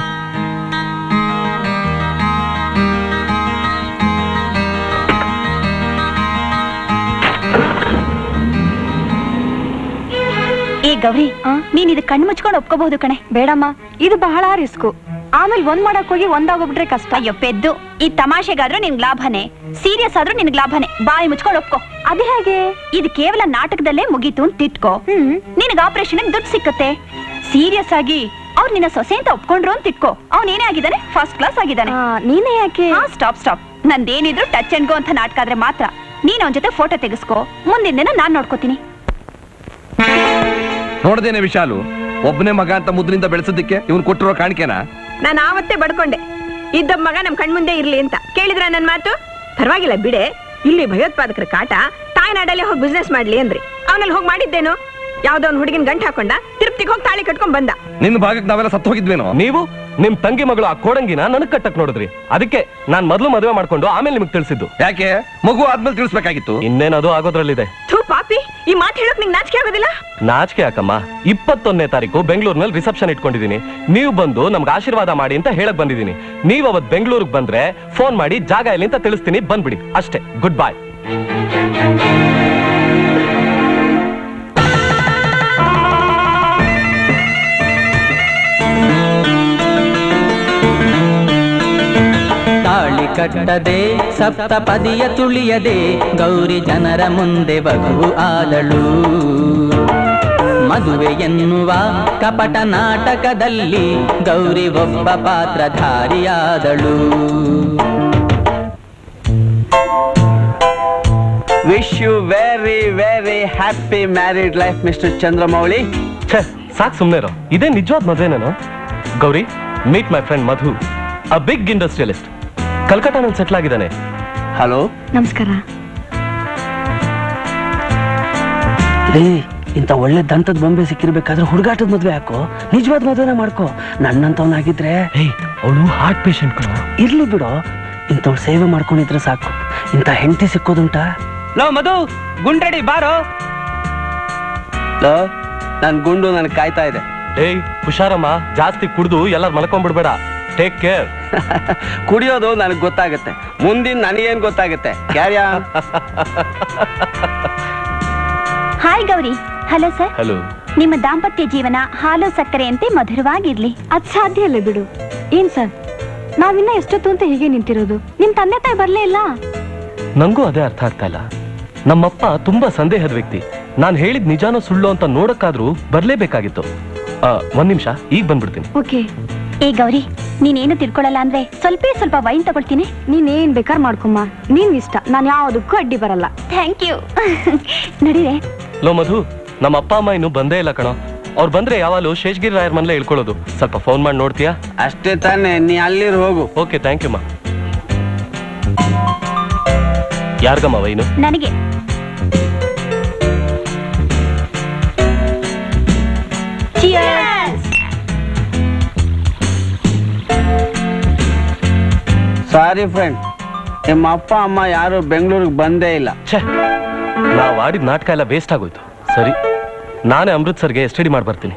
ಏ ಗೌರಿ ನೀನ್ ಇದು ಕಣ್ಣು ಮುಚ್ಕೊಂಡು ಒಪ್ಕೋಬಹುದು ಕಣೆ ಬೇಡಮ್ಮ ಇದು ಬಹಳ ರಿಸ್ಕು ಆಮೇಲೆ ಒಂದ್ ಮಾಡಕ್ ಹೋಗಿ ಒಂದಾಗೋಗ್ಬಿಟ್ರೆ ಕಷ್ಟ ಅಯ್ಯೋ ಪೆದ್ದು ಈ ತಮಾಷೆಗಾದ್ರೂ ನಿನ್ಗ್ ಲಾಭನೇ ಸೀರಿಯಸ್ ಆದ್ರೂ ನಿನ್ಗ್ ಲಾಭನೇ ಬಾಯಿ ಮುಚ್ಕೊಂಡು ಒಪ್ಕೋ ಅದೇ ಹೇಗೆ ಇದು ಕೇವಲ ನಾಟಕದಲ್ಲೇ ಮುಗೀತು ಅಂತ ಇಟ್ಕೋ ನಿನಗ್ ಆಪರೇಷನ್ ದುಡ್ಡು ಸಿಕ್ಕತ್ತೆ ಸೀರಿಯಸ್ ಆಗಿ ಅವ್ರು ನಿನ್ನ ಸೊಸೆ ಅಂತ ಒಪ್ಕೊಂಡ್ರು ಅಂತ ಇಟ್ಕೋ ಅವ್ನ್ ಏನೇ ಆಗಿದ್ದಾನೆ ಫಸ್ಟ್ ಕ್ಲಾಸ್ ಆಗಿದ್ದಾನೆ ನೀನೇ ಯಾಕೆ ಸ್ಟಾಪ್ ಸ್ಟಾಪ್ ನಂದೇನಿದ್ರು ಟಚ್ ಅಂಡ್ ಗೋ ಅಂತ ನಾಟಕ ಆದ್ರೆ ಮಾತ್ರ ನೀನ್ ಅವನ ಜೊತೆ ಫೋಟೋ ತೆಗೆಸ್ಕೋ ಮುಂದಿನ ದಿನ ನಾನ್ ನೋಡ್ಕೋತೀನಿ ನೋಡ್ದೇನೆ ವಿಶಾಲು ಒಬ್ಬನೇ ಮಗ ಅಂತ ಮುದ್ರಿಂದ ಬೆಳೆಸೋದಕ್ಕೆ ಇವನು ಕೊಟ್ಟಿರೋ ಕಾಣಿಕೆನಾ ನಾನು ಆವತ್ತೇ ಬಡ್ಕೊಂಡೆ ಇದ್ದ ಮಗ ನಮ್ ಕಣ್ಮುಂದೆ ಇರ್ಲಿ ಅಂತ ಕೇಳಿದ್ರ ನನ್ ಮಾತು ಪರವಾಗಿಲ್ಲ ಬಿಡೆ ಇಲ್ಲಿ ಭಯೋತ್ಪಾದಕರ ಕಾಟ ತಾಯ್ನಾಡಲ್ಲಿ ಹೋಗಿ ಬಿಸ್ನೆಸ್ ಮಾಡ್ಲಿ ಅಂದ್ರಿ ಅವನಲ್ಲಿ ಹೋಗಿ ಮಾಡಿದ್ದೇನು ಯಾವ್ದೋ ಒಂದು ಹುಡುಗಿನ ಗಂಟು ಹಾಕೊಂಡ ತಿರುಪ್ತಿಗೆ ಹೋಗಿ ತಾಳಿ ಕಟ್ಕೊಂಡ್ ಬಂದ ನಿನ್ನ ಭಾಗಕ್ಕೆ ನಾವೆಲ್ಲ ಸತ್ತು ಹೋಗಿದ್ವೇನೋ ನೀವು ನಿಮ್ ತಂಗಿ ಮಗಳು ಆ ಕೋಡಂಗಿನ ನನಗ್ ಕಟ್ಟಕ್ ನೋಡಿದ್ರಿ ಅದಕ್ಕೆ ನಾನ್ ಮೊದ್ಲು ಮದುವೆ ಮಾಡ್ಕೊಂಡು ಆಮೇಲೆ ನಿಮ್ಗೆ ತಿಳಿಸಿದ್ದು ಯಾಕೆ ಮಗು ಆದ್ಮೇಲೆ ತಿಳಿಸ್ಬೇಕಾಗಿತ್ತು ಇನ್ನೇನದು ಆಗೋದ್ರಲ್ಲಿದೆ ಥೂ ಪಾಪಿ ಈ ಮಾತು ಹೇಳೋಕ್ ನಿಂಗೆ ನಾಚಿಕೆ ಆಗೋದಿಲ್ಲ ನಾಚಿಕೆ ಯಾಕಮ್ಮ ಇಪ್ಪತ್ತೊಂದನೇ ತಾರೀಕು ಬೆಂಗಳೂರಿನಲ್ಲಿ ರಿಸೆಪ್ಷನ್ ಇಟ್ಕೊಂಡಿದ್ದೀನಿ ನೀವು ಬಂದು ನಮ್ಗೆ ಆಶೀರ್ವಾದ ಮಾಡಿ ಅಂತ ಹೇಳಕ್ ಬಂದಿದ್ದೀನಿ ನೀವು ಅವತ್ ಬೆಂಗಳೂರಿಗೆ ಬಂದ್ರೆ ಫೋನ್ ಮಾಡಿ ಜಾಗ ಎಲ್ಲಿ ಅಂತ ತಿಳಿಸ್ತೀನಿ ಬಂದ್ಬಿಡಿ ಅಷ್ಟೇ ಗುಡ್ ಬಾಯ್ ತಾಳಿ ಕಟ್ಟದೆ ಸಪ್ತಪದಿಯ ತುಳಿಯದೆ ಗೌರಿ ಜನರ ಮುಂದೆ ವಧುವು ಆದಳು ಮದುವೆ ಎನ್ನುವ ಕಪಟ ನಾಟಕದಲ್ಲಿ ಗೌರಿ ಒಬ್ಬ ಪಾತ್ರಧಾರಿಯಾದಳು wish you very very happy married life mister Chandramouli ಸಾಕ್ ಸುಮ್ನೆ ಇರೋ ಇದೇ ನಿಜವಾದ ಮದ್ವೆನೇನು Gauri meet my friend Madhu a big industrialist ಕಲ್ಕಟ್ಟಾನಲ್ಲಿ ಸೆಟ್ಲ್ ಆಗಿದ್ದಾನೆ ಹಲೋ ನಮಸ್ಕಾರ ರೀ ಇಂಥ ಒಳ್ಳೆ ದಂತದ ಬೊಂಬೆ ಸಿಕ್ಕಿರ್ಬೇಕಾದ್ರೆ ಹುಡುಗಾಟದ ಮದ್ವೆ ಹಾಕೋ ನಿಜವಾದ ಮದ್ವೆನ ಮಾಡ್ಕೋ ನನ್ನಂತವನಾಗಿದ್ರೆ ಅವಳು ಹಾರ್ಟ್ ಪೇಷಂಟ್ ಇರ್ಲಿ ಬಿಡೋ ಇಂಥವ್ಳು ಸೇವೆ ಮಾಡ್ಕೊಂಡಿದ್ರೆ ಸಾಕು ಇಂಥ ಹೆಂಡತಿ ಸಿಕ್ಕೋದುಂಟಾ ಲೋ ಮಧು ಗುಂಡ್ರೆಡಿ ಬಾರೋ ಲೋ ನನ್ ಗುಂಡು ನನ್ ಕಾಯ್ತಾ ಇದೆ ಏಯ್ ಹುಷಾರಮ್ಮ ಜಾಸ್ತಿ ಕುಡ್ದು ಎಲ್ಲಾರು ಮಲ್ಕೊಂಡ್ಬಿಡ್ಬೇಡ ಟೇಕ್ ಕೇರ್ ಕುಡಿಯೋದು ನನಗೆ ಗೊತ್ತಾಗುತ್ತೆ ಮುಂದಿನ ನನಗೇನ್ ಗೊತ್ತಾಗುತ್ತೆ ಕ್ಯಾರ್ಯಾ hi Gauri hello sir hello ನಿಮ್ಮ ದಾಂಪತ್ಯ ಜೀವನ ಹಾಲು ಸಕ್ಕರೆಯಂತೆ ಮಧುರವಾಗಿರ್ಲಿ ಅದ್ ಸಾಧ್ಯ ಇಲ್ಲ ಬಿಡು ಏನ್ ಸರ್ ನಾವಿನ್ನ ಎಷ್ಟೊತ್ತು ಅಂತ ಹೀಗೆ ನಿಂತಿರೋದು ನಿಮ್ ತಂದೆ ತಾಯಿ ಬರ್ಲೇ ಇಲ್ಲ ನಂಗೂ ಅದೇ ಅರ್ಥ ಆಗ್ತಾ ಇಲ್ಲ ನಮ್ಮಪ್ಪ ತುಂಬಾ ಸಂದೇಹದ ವ್ಯಕ್ತಿ ನಾನು ಹೇಳಿದ್ ನಿಜಾನೋ ಸುಳ್ಳು ಅಂತ ನೋಡಕ್ಕಾದ್ರೂ ಬರ್ಲೇಬೇಕಾಗಿತ್ತು ಆ, ಒಂದ್ ನಿಮಿಷ ಈಗ ಬಂದ್ಬಿಡ್ತೀನಿ ಓಕೆ ಏ ಗೌರಿ ನೀನೇನು ತಿಳ್ಕೊಳ್ಳಲ್ಲ ಅಂದ್ರೆ ಸ್ವಲ್ಪ ಸ್ವಲ್ಪ ವೈನ್ ತಗೊಳ್ತೀನಿ ನೀನೇನ್ ಬೇಕಾರ್ ಮಾಡ್ಕೊಮ್ಮ ನೀನ್ ಇಷ್ಟ ನಾನ್ ಯಾವ್ದಕ್ಕೂ ಅಡ್ಡಿ ಬರಲ್ಲ ಥ್ಯಾಂಕ್ ಯು ನಡೀರೆ ಲೋ ಮಧು ನಮ್ಮ ಅಪ್ಪ ಅಮ್ಮ ಇನ್ನು ಬಂದೇ ಇಲ್ಲ ಕಣೋ ಅವ್ರು ಬಂದ್ರೆ ಯಾವಾಗಲೂ ಶೇಷಗಿರಿ ರಾಯರ್ ಮನೇಲೆ ಇಳ್ಕೊಳ್ಳೋದು ಸ್ವಲ್ಪ ಫೋನ್ ಮಾಡಿ ನೋಡ್ತೀಯಾ ಅಷ್ಟೇ ತಾನೇ ನೀ ಅಲ್ಲಿರ್ ಹೋಗು ಓಕೆ ಥ್ಯಾಂಕ್ ಯು ಮಾ ಯಾರ್ಗಮ್ಮ ವೈನು ನನಗೆ Cheers! ಸಾರಿ ಫ್ರೆಂಡ್ ನಿಮ್ಮ ಅಪ್ಪ ಅಮ್ಮ ಯಾರು ಬೆಂಗಳೂರಿಗೆ ಬಂದೇ ಇಲ್ಲ ನಾವ್ ಆಡಿದ ನಾಟಕ ಎಲ್ಲ ವೇಸ್ಟ್ ಆಗೋಯ್ತು ಸರಿ ನಾನೇ ಅಮೃತ್ಸರ್ಗೆ ಸ್ಟಡಿ ಮಾಡಿ ಬರ್ತೀನಿ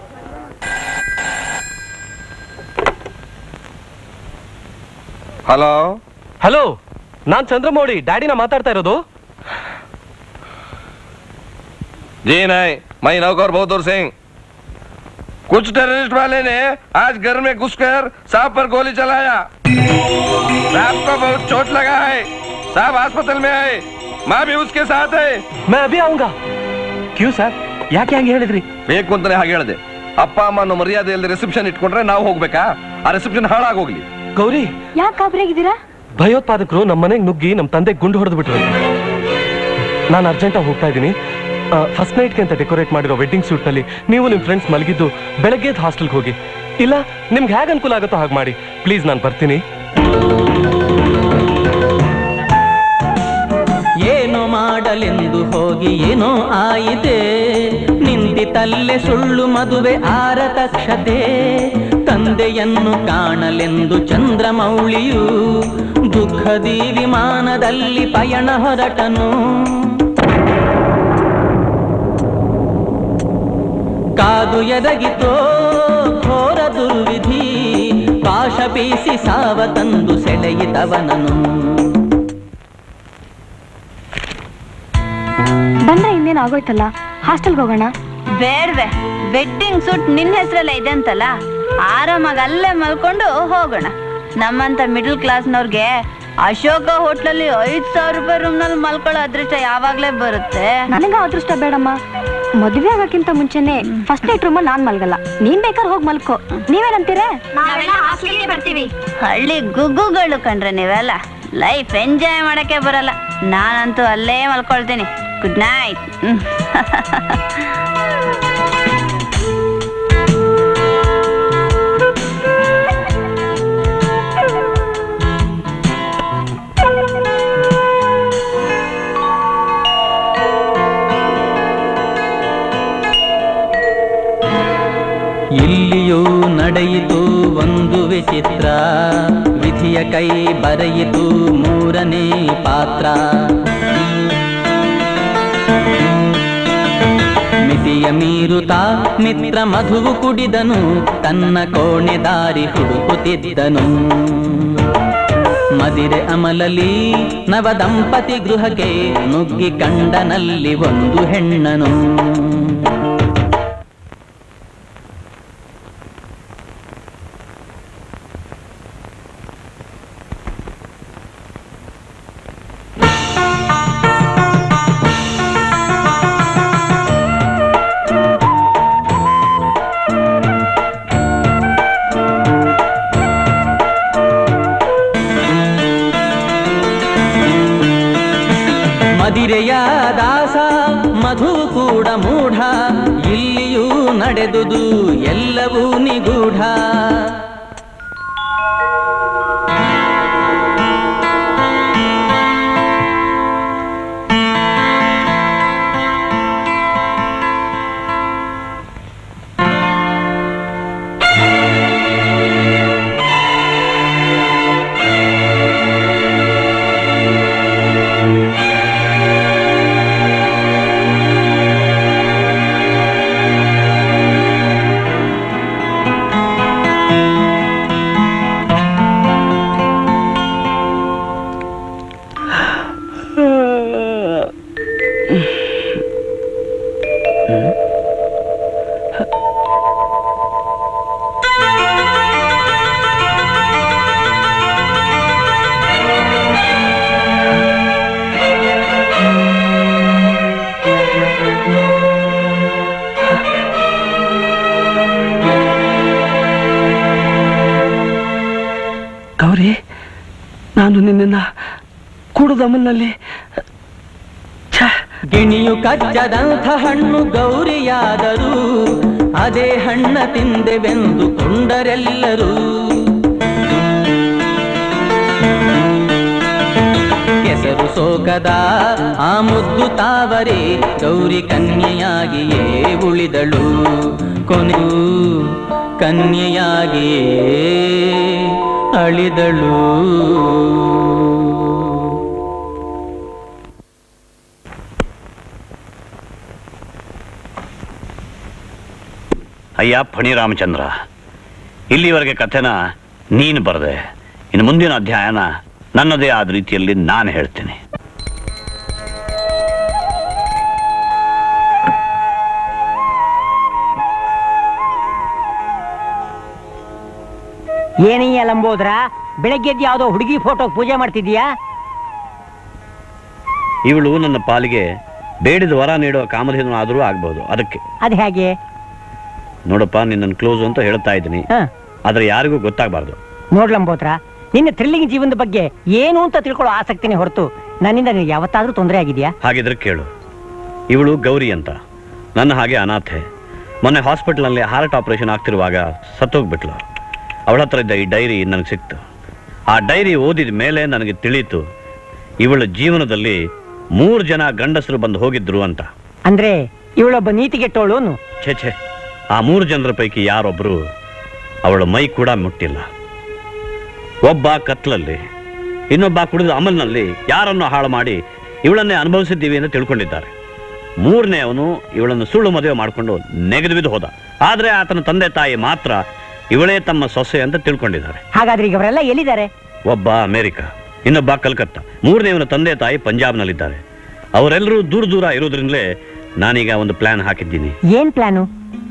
ಹಲೋ ಹಲೋ ನಾನ್ ಚಂದ್ರಮೌಳಿ ಡ್ಯಾಡಿನ ಮಾತಾಡ್ತಾ ಇರೋದು जी नहीं मैं नौकर बहादुर सिंह कुछ टेररिस्ट वाले ने आज घर में घुसकर साहब पर गोली चलाया साहब को बहुत चोट लगा है साहब अस्पताल में है माँ भी उसके साथ है मैं अभी आऊंगा क्यों सर ಯಾಕೆ ಹಂಗೆ ಹೇಳಿದ್ರಿ ಬೇಕು ಅಂತಾನೆ ಹಾಗೆ ಹೇಳಿದೆ ಅಪ್ಪ ಅಮ್ಮನ ಮರ್ಯಾದೆ ಇಲ್ಲದೆ ರಿಸೆಪ್ಷನ್ ಇಟ್ಕೊಂಡ್ರೆ ನಾವು ಹೋಗ್ಬೇಕಾ ಆ ರಿಸೆಪ್ಷನ್ ಹಾಳಾಗೋಗ್ಲಿ ಗೌರಿ ಯಾಕೆ ಗಾಬರಿಯಾಗಿದ್ದೀರಾ ಭಯೋತ್ಪಾದಕರು ನಮ್ಮ ಮನೆಗೆ ನುಗ್ಗಿ ನಮ್ಮ ತಂದೆ ಗುಂಡು ಹೊಡೆದು ಬಿಟ್ರು ನಾನು ಅರ್ಜೆಂಟಾಗಿ ಹೋಗ್ತಾ ಇದ್ದೀನಿ ಫಸ್ಟ್ ನೈಟ್ಗೆ ಅಂತ ಡೆಕೋರೇಟ್ ಮಾಡಿರೋ ವೆಡ್ಡಿಂಗ್ ಸೂಟ್ನಲ್ಲಿ ನೀವು ನಿಮ್ಮ ಫ್ರೆಂಡ್ಸ್ ಮಲಗಿದ್ದು ಬೆಳಗ್ಗೆ ಹಾಸ್ಟೆಲ್ಗೆ ಹೋಗಿ ಇಲ್ಲ ನಿಮ್ಗೆ ಹೇಗೆ ಅನುಕೂಲ ಆಗುತ್ತೋ ಹಾಗೆ ಮಾಡಿ ಪ್ಲೀಸ್ ನಾನು ಬರ್ತೀನಿ ಏನು ಮಾಡಲೆಂದು ಹೋಗಿ ಏನೋ ಆಯಿತೆ ನಿಂತಿತಲ್ಲೆ ಸುಳ್ಳು ಮದುವೆ ಆರತಕ್ಷತೆ ತಂದೆಯನ್ನು ಕಾಣಲೆಂದು ಚಂದ್ರಮೌಳಿಯು ದುಃಖದಿ ವಿಮಾನದಲ್ಲಿ ಪಯಣ ಹೊರಟನು ಕಾದು ಎದಗಿತೋ ಘೋರ ದುರ್ವಿಧಿ ಪಾಶ ಬೀಸಿ ಸಾವ ತಂದು ಸೆಳೆಯಿತವನನು ಬಂದ್ರೆ ಇನ್ನೇನ್ ಆಗೋಯ್ತಲ್ಲ ಹಾಸ್ಟೆಲ್ಗೆ ಹೋಗೋಣ ಬೇಡ್ವೆ ವೆಡ್ಡಿಂಗ್ ಸೂಟ್ ನಿನ್ನ ಹೆಸರಲ್ಲೇ ಇದೆ ಅಂತಲ್ಲ ಆರಾಮಾಗಿ ಅಲ್ಲೇ ಮಲ್ಕೊಂಡು ಹೋಗೋಣ ನಮ್ಮಂತ ಮಿಡಲ್ ಕ್ಲಾಸ್ನವ್ರಿಗೆ ಅಶೋಕ ಹೋಟ್ಲಲ್ಲಿ ಐದ್ ಸಾವಿರ ರೂಪಾಯಿ ರೂಮ್ನಲ್ಲಿ ಮಲ್ಕೊಳ್ಳೋ ಅದೃಷ್ಟ ಯಾವಾಗ್ಲೇ ಬರುತ್ತೆ ನನಗ ಅದೃಷ್ಟ ಬೇಡಮ್ಮ ಮದುವೆ ಆಗೋಕ್ಕಿಂತ ಮುಂಚೆನೆ ಫಸ್ಟ್ ನೈಟ್ ರೂಮ್ ನಾನ್ ಮಲ್ಗಲ್ಲ ನೀನ್ ಬೇಕಾದ್ರೆ ಹೋಗಿ ಮಲ್ಕೋ ನೀವೇನಂತೀರ ಬರ್ತೀವಿ ಹಳ್ಳಿ ಗುಗ್ಗುಗಳು ಕಂಡ್ರೆ ನೀವೆಲ್ಲ ಲೈಫ್ ಎಂಜಾಯ್ ಮಾಡಕ್ಕೆ ಬರಲ್ಲ ನಾನಂತೂ ಅಲ್ಲೇ ಮಲ್ಕೊಳ್ತೀನಿ ಗುಡ್ ನೈಟ್ ಇಲ್ಲಿಯೂ ನಡೆಯಿತು ಒಂದು ವಿಚಿತ್ರ ವಿಧಿಯ ಕೈ ಬರೆಯಿತು ಮೂರನೇ ಪಾತ್ರ ಮಿತಿಯ ಮೀರುತ್ತಾ ಮಿತ್ರ ಮಧುವು ಕುಡಿದನು ತನ್ನ ಕೋಣೆ ದಾರಿ ಹುಡುಕುತ್ತಿದ್ದನು ಮದಿರೆ ಅಮಲಲಿ ನವ ದಂಪತಿ ಗೃಹಕ್ಕೆ ನುಗ್ಗಿ ಕಂಡನಲ್ಲಿ ಒಂದು ಹೆಣ್ಣನು ಮದಿರೆಯ ದಾಸ ಮಧು ಕೂಡ ಮೂಢ ಇಲ್ಲಿಯೂ ನಡೆದುದು ಎಲ್ಲವೂ ನಿಗೂಢ ನಿನ್ನ ಕುಡುದಮ್ಮನಲ್ಲಿ ಗಿಣಿಯು ಕಚ್ಚದಂಥ ಹಣ್ಣು ಗೌರಿಯಾದರೂ ಅದೇ ಹಣ್ಣ ತಿಂದೆವೆಂದು ಕೊಂಡರೆಲ್ಲರೂ ಕೆಸರು ಸೋಕದ ಆ ಮುದ್ದು ತಾವರೆ ಗೌರಿ ಕನ್ಯೆಯಾಗಿಯೇ ಉಳಿದಳು ಕೊನೆಗೂ ಕನ್ಯೆಯಾಗಿಯೇ ಅಳಿದಳು ಅಯ್ಯ ಫಣಿ ರಾಮಚಂದ್ರ ಇಲ್ಲಿವರೆಗೆ ಕಥೆನ ನೀನು ಬರದೆ ಇನ್ನು ಮುಂದಿನ ಅಧ್ಯಾಯನ ನನ್ನದೇ ಆದ ರೀತಿಯಲ್ಲಿ ನಾನು ಹೇಳ್ತೀನಿ ಏನಯ್ಯ ಲಂಬೋದ್ರ ಬೆಳಗ್ಗೆದ್ದು ಯಾವುದೋ ಹುಡುಗಿ ಫೋಟೋ ಪೂಜೆ ಮಾಡ್ತಿದ್ಯಾ ಇವಳು ನನ್ನ ಪಾಲಿಗೆ ಬೇಡಿದ ವರ ನೀಡುವ ಕಾಮಧೇನು ಆದರೂ ಆಗ್ಬಹುದು ಅದಕ್ಕೆ ಅದ್ ಹೇಗೆ ನೋಡಪ್ಪ ನಿನ್ನನ್ನು ಕ್ಲೋಸ್ ಅಂತ ಹೇಳ್ತಾ ಇದ್ದೀನಿ ಆದ್ರೆ ಯಾರಿಗೂ ಗೊತ್ತಾಗಬಾರ್ದು ನೋಡ್ ಲಂಬೋದ್ರ ನಿನ್ನ ಥ್ರಿಲ್ಲಿಂಗ್ ಜೀವನದ ಬಗ್ಗೆ ಏನು ಅಂತ ತಿಳ್ಕೊಳ್ಳೋ ಆಸಕ್ತಿನೇ ಹೊರತು ನನ್ನಿಂದ ನಿನಗೆ ಯಾವತ್ತಾದ್ರೂ ತೊಂದರೆ ಆಗಿದೆಯಾ ಹಾಗಿದ್ರೆ ಕೇಳು ಇವಳು ಗೌರಿ ಅಂತ ನನ್ನ ಹಾಗೆ ಅನಾಥೆ ಮೊನ್ನೆ ಹಾಸ್ಪಿಟಲ್ನಲ್ಲಿ ಹಾರ್ಟ್ ಆಪರೇಷನ್ ಆಗ್ತಿರುವಾಗ ಸತ್ತೋಗ್ಬಿಟ್ಲು ಅವಳ ಹತ್ರ ಇದ್ದ ಈ ಡೈರಿ ನನಗೆ ಸಿಕ್ತು ಆ ಡೈರಿ ಓದಿದ ಮೇಲೆ ನನಗೆ ತಿಳಿಯಿತು ಇವಳ ಜೀವನದಲ್ಲಿ ಮೂರು ಜನ ಗಂಡಸರು ಬಂದು ಹೋಗಿದ್ರು ಅಂತ ಅಂದ್ರೆ ಇವಳೊಬ್ಬ ನೀತಿಗೆಟ್ಟೋಳು ಅನ್ನು. ಛೇ ಛೇ ಆ ಮೂರು ಜನರ ಪೈಕಿ ಯಾರೊಬ್ರು ಅವಳ ಮೈ ಕೂಡ ಮುಟ್ಟಿಲ್ಲ ಒಬ್ಬ ಕತ್ಲಲ್ಲಿ ಇನ್ನೊಬ್ಬ ಕುಡಿದ ಅಮಲ್ನಲ್ಲಿ ಯಾರನ್ನು ಹಾಳು ಮಾಡಿ ಇವಳನ್ನೇ ಅನುಭವಿಸಿದ್ದೀವಿ ಎಂದು ತಿಳ್ಕೊಂಡಿದ್ದಾರೆ ಮೂರನೇ ಅವನು ಇವಳನ್ನು ಸುಳ್ಳು ಮದುವೆ ಮಾಡಿಕೊಂಡು ನೆಗೆದು ಬಿದ್ದು ಹೋದ ಆದ್ರೆ ಆತನ ತಂದೆ ತಾಯಿ ಮಾತ್ರ ಇವಳೇ ತಮ್ಮ ಸೊಸೆ ಅಂತ ತಿಳ್ಕೊಂಡಿದ್ದಾರೆ ಹಾಗಾದ್ರೆ ಈಗ ಅವರೆಲ್ಲ ಎಲ್ಲಿದ್ದಾರೆ ಒಬ್ಬ ಅಮೆರಿಕ ಇನ್ನೊಬ್ಬ ಕಲ್ಕತ್ತಾ ಮೂರನೇವನ ತಂದೆ ತಾಯಿ ಪಂಜಾಬ್ನಲ್ಲಿದ್ದಾರೆ ಅವರೆಲ್ಲರೂ ದೂರ ದೂರ ಇರೋದ್ರಿಂದಲೇ ನಾನೀಗ ಒಂದು ಪ್ಲಾನ್ ಹಾಕಿದ್ದೀನಿ ಏನ್ ಪ್ಲಾನು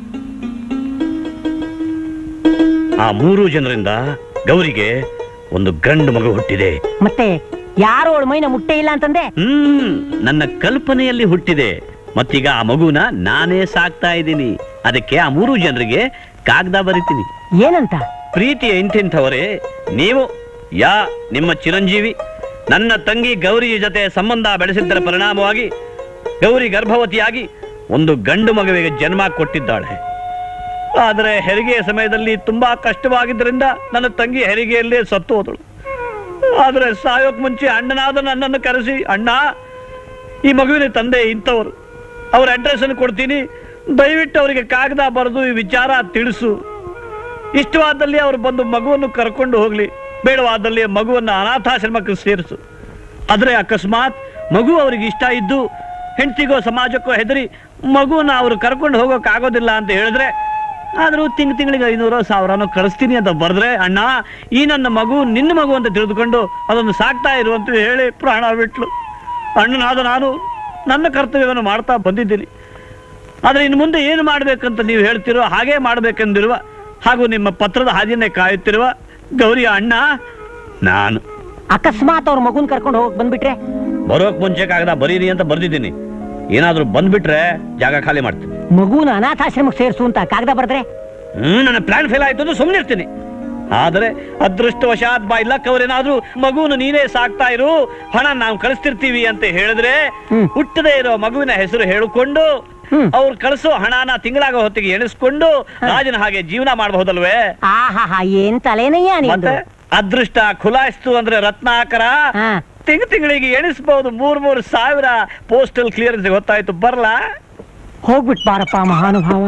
ಆ ಮೂರು ಜನರಿಂದ ಗೌರಿಗೆ ಒಂದು ಗಂಡು ಮಗು ಹುಟ್ಟಿದೆ ಮತ್ತೆ ಯಾರು ಅವಳ ಮೈನ ಮುಟ್ಟೆ ಇಲ್ಲ ಅಂತಂದೆ ಹ್ಮ್ ನನ್ನ ಕಲ್ಪನೆಯಲ್ಲಿ ಹುಟ್ಟಿದೆ ಮತ್ತೀಗ ಆ ಮಗುನ ನಾನೇ ಸಾಕ್ತಾ ಇದ್ದೀನಿ ಅದಕ್ಕೆ ಆ ಮೂರು ಜನರಿಗೆ ಕಾಗದ ಬರಿತೀನಿ ಏನಂತ ಪ್ರೀತಿ ಇಂತಿಂಥವರೇ ನೀವು ಯಾ ನಿಮ್ಮ ಚಿರಂಜೀವಿ ನನ್ನ ತಂಗಿ ಗೌರಿ ಜೊತೆ ಸಂಬಂಧ ಬೆಳೆಸಿದ್ದರ ಪರಿಣಾಮವಾಗಿ ಗೌರಿ ಗರ್ಭವತಿಯಾಗಿ ಒಂದು ಗಂಡು ಮಗುವಿಗೆ ಜನ್ಮ ಕೊಟ್ಟಿದ್ದಾಳೆ ಆದರೆ ಹೆರಿಗೆಯ ಸಮಯದಲ್ಲಿ ತುಂಬಾ ಕಷ್ಟವಾಗಿದ್ದರಿಂದ ನನ್ನ ತಂಗಿ ಹೆರಿಗೆಯಲ್ಲೇ ಸತ್ತು ಹೋದಳು ಆದರೆ ಸಾಯೋಕ್ ಮುಂಚೆ ಅಣ್ಣನಾದ ನನ್ನನ್ನು ಕರೆಸಿ ಅಣ್ಣ ಈ ಮಗುವಿನ ತಂದೆ ಇಂಥವರು ಅವ್ರ ಅಡ್ರೆಸ್ ಅನ್ನು ಕೊಡ್ತೀನಿ ದಯವಿಟ್ಟು ಅವರಿಗೆ ಕಾಗದ ಬರೆದು ಈ ವಿಚಾರ ತಿಳಿಸು ಇಷ್ಟವಾದಲ್ಲಿ ಅವರು ಬಂದು ಮಗುವನ್ನು ಕರ್ಕೊಂಡು ಹೋಗ್ಲಿ ಬೇಡವಾದಲ್ಲಿ ಮಗುವನ್ನು ಅನಾಥಾಶ್ರಮಕ್ಕೆ ಸೇರಿಸು ಆದರೆ ಅಕಸ್ಮಾತ್ ಮಗು ಅವರಿಗೆ ಇಷ್ಟ ಇದ್ದು ಹೆಂಡತಿಗೋ ಸಮಾಜಕ್ಕೋ ಹೆದರಿ ಮಗುವನ್ನ ಅವರು ಕರ್ಕೊಂಡು ಹೋಗೋಕ್ಕಾಗೋದಿಲ್ಲ ಅಂತ ಹೇಳಿದ್ರೆ ಆದರೂ ತಿಂಗ್ ತಿಂಗಳಿಗೆ ಐನೂರು ಸಾವಿರನೋ ಕಳಿಸ್ತೀನಿ ಅಂತ ಬರೆದ್ರೆ ಅಣ್ಣ ಈ ನನ್ನ ಮಗು ನಿನ್ನ ಮಗು ಅಂತ ತಿಳಿದುಕೊಂಡು ಅದನ್ನು ಸಾಕ್ತಾ ಇರು ಅಂತ ಹೇಳಿ ಪ್ರಾಣ ಬಿಟ್ಲು ಅಣ್ಣನಾದ ನಾನು ನನ್ನ ಕರ್ತವ್ಯವನ್ನು ಮಾಡ್ತಾ ಬಂದಿದ್ದೀನಿ ಆದರೆ ಇನ್ನು ಮುಂದೆ ಏನು ಮಾಡಬೇಕಂತ ನೀವು ಹೇಳ್ತಿರೋ ಹಾಗೇ ಮಾಡಬೇಕೆಂದಿರುವ ಹಾಗೂ ನಿಮ್ಮ ಪತ್ರದ ಹಾದಿಯನ್ನೇ ಕಾಯುತ್ತಿರುವ ಗೌರಿಯ ಅಣ್ಣ ನಾನು ಅಕಸ್ಮಾತ್ ಅವ್ರ ಮಗುನ್ ಕರ್ಕೊಂಡು ಹೋಗಕ್ ಬಂದ್ಬಿಟ್ರೆ ಬರೋಕ್ ಮುಂಚೆ ಕಾಗದ ಬರೀರಿ ಅಂತ ಬರ್ದಿದ್ದೀನಿ ಏನಾದ್ರೂ ಬಂದ್ಬಿಟ್ರೆ ಜಾಗ ಖಾಲಿ ಮಾಡ್ತೀನಿ ಮಗುನ ಅನಾಥಾಶ್ರಮಕ್ಕೆ ಸೇರಿಸು ಅಂತ ಕಾಗದ ಬರೆದ್ರೆ ಹ್ಮ್ ನನ್ನ ಪ್ಲಾನ್ ಫೇಲ್ ಆಯ್ತು ಅಂದ್ರೆ ಸುಮ್ಮನೆ ಇರ್ತೀನಿ ಆದರೆ ಅದೃಷ್ಟವಶಾತ್ ಬಾ ಇಲ್ಲ ಕವರೇನಾದ್ರೂ ಮಗುವನ್ನು ನೀನೇ ಸಾಕ್ತಾ ಇರು ಹಣ ನಾವು ಕಳಿಸ್ತಿರ್ತೀವಿ ಅಂತ ಹೇಳಿದ್ರೆ ಹುಟ್ಟದೇ ಇರೋ ಮಗುವಿನ ಹೆಸರು ಹೇಳಿಕೊಂಡು ಅವ್ರು ಕಳಿಸೋ ಹಣನ ತಿಂಗಳಾಗ ಹೊತ್ತಿಗೆ ಎಣಿಸ್ಕೊಂಡು ರಾಜನ ಹಾಗೆ ಜೀವನ ಮಾಡಬಹುದಲ್ವೇ ಆಹಾ ಏನ್ ತಲೆನಯ್ಯ ಮತ್ತೆ ಅದೃಷ್ಟ ಖುಲಾಯಿಸ್ತು ಅಂದ್ರೆ ರತ್ನಾಕರ ತಿಂಗ್ ತಿಂಗಳಿಗೆ ಎಣಿಸ್ಬಹುದು ಮೂರ್ ಮೂರ್ ಸಾವಿರ ಪೋಸ್ಟಲ್ ಕ್ಲಿಯರೆನ್ಸ್ ಗೊತ್ತಾಯ್ತು ಬರ್ಲಾ ಹೋಗ್ಬಿಟ್ ಬಾರಪ್ಪ ಮಹಾನುಭಾವ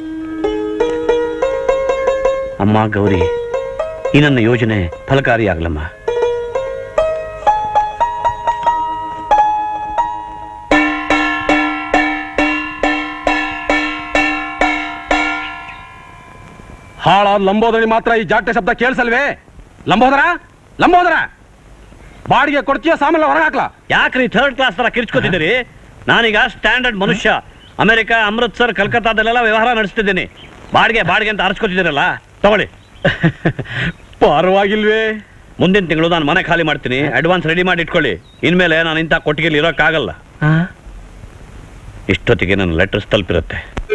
ಅಮ್ಮ ಗೌರಿ ಈ ನನ್ನ ಯೋಜನೆ ಫಲಕಾರಿಯಾಗ್ಲಮ್ಮ ಹಾಳಾದ ಲಂಬೋದರಿ ಮಾತ್ರ ಈ ಜಾಟೆ ಶಬ್ದ ಕೇಳಿಸಲ್ವೇ ಲಂಬೋದರ ಲಂಬೋದರ ಬಾಡಿಗೆ ಕೊಡ್ತೀಯ ಸಾಮಾನ್ಯ ಹೊರಗೆ ಹಾಕ್ಲಾ ಯಾಕ್ರಿ ಥರ್ಡ್ ಕ್ಲಾಸ್ ತರ ಕಿರ್ಚ್ಕೊತಿದ್ದೀರಿ ನಾನೀಗ ಸ್ಟ್ಯಾಂಡರ್ಡ್ ಮನುಷ್ಯ ಅಮೆರಿಕ ಅಮೃತ್ಸರ್ ಕಲ್ಕತ್ತಾದಲ್ಲೆಲ್ಲ ವ್ಯವಹಾರ ನಡೆಸ್ತಿದ್ದೀನಿ ಬಾಡಿಗೆ ಬಾಡಿಗೆ ಅಂತ ಅರ್ಸ್ಕೊತಿದ್ದೀರಲ್ಲ ತಗೊಳ್ಳಿ ಪರವಾಗಿಲ್ವೇ ಮುಂದಿನ ತಿಂಗಳು ನಾನು ಮನೆ ಖಾಲಿ ಮಾಡ್ತೀನಿ ಅಡ್ವಾನ್ಸ್ ರೆಡಿ ಮಾಡಿ ಇಟ್ಕೊಳ್ಳಿ ಇನ್ಮೇಲೆ ನಾನು ಇಂಥ ಕೊಟ್ಟಿಗೆಲಿ ಇರೋಕ್ಕಾಗಲ್ಲ ಇಷ್ಟೊತ್ತಿಗೆ ನನ್ನ ಲೆಟರ್ಸ್ ತಲುಪಿರುತ್ತೆ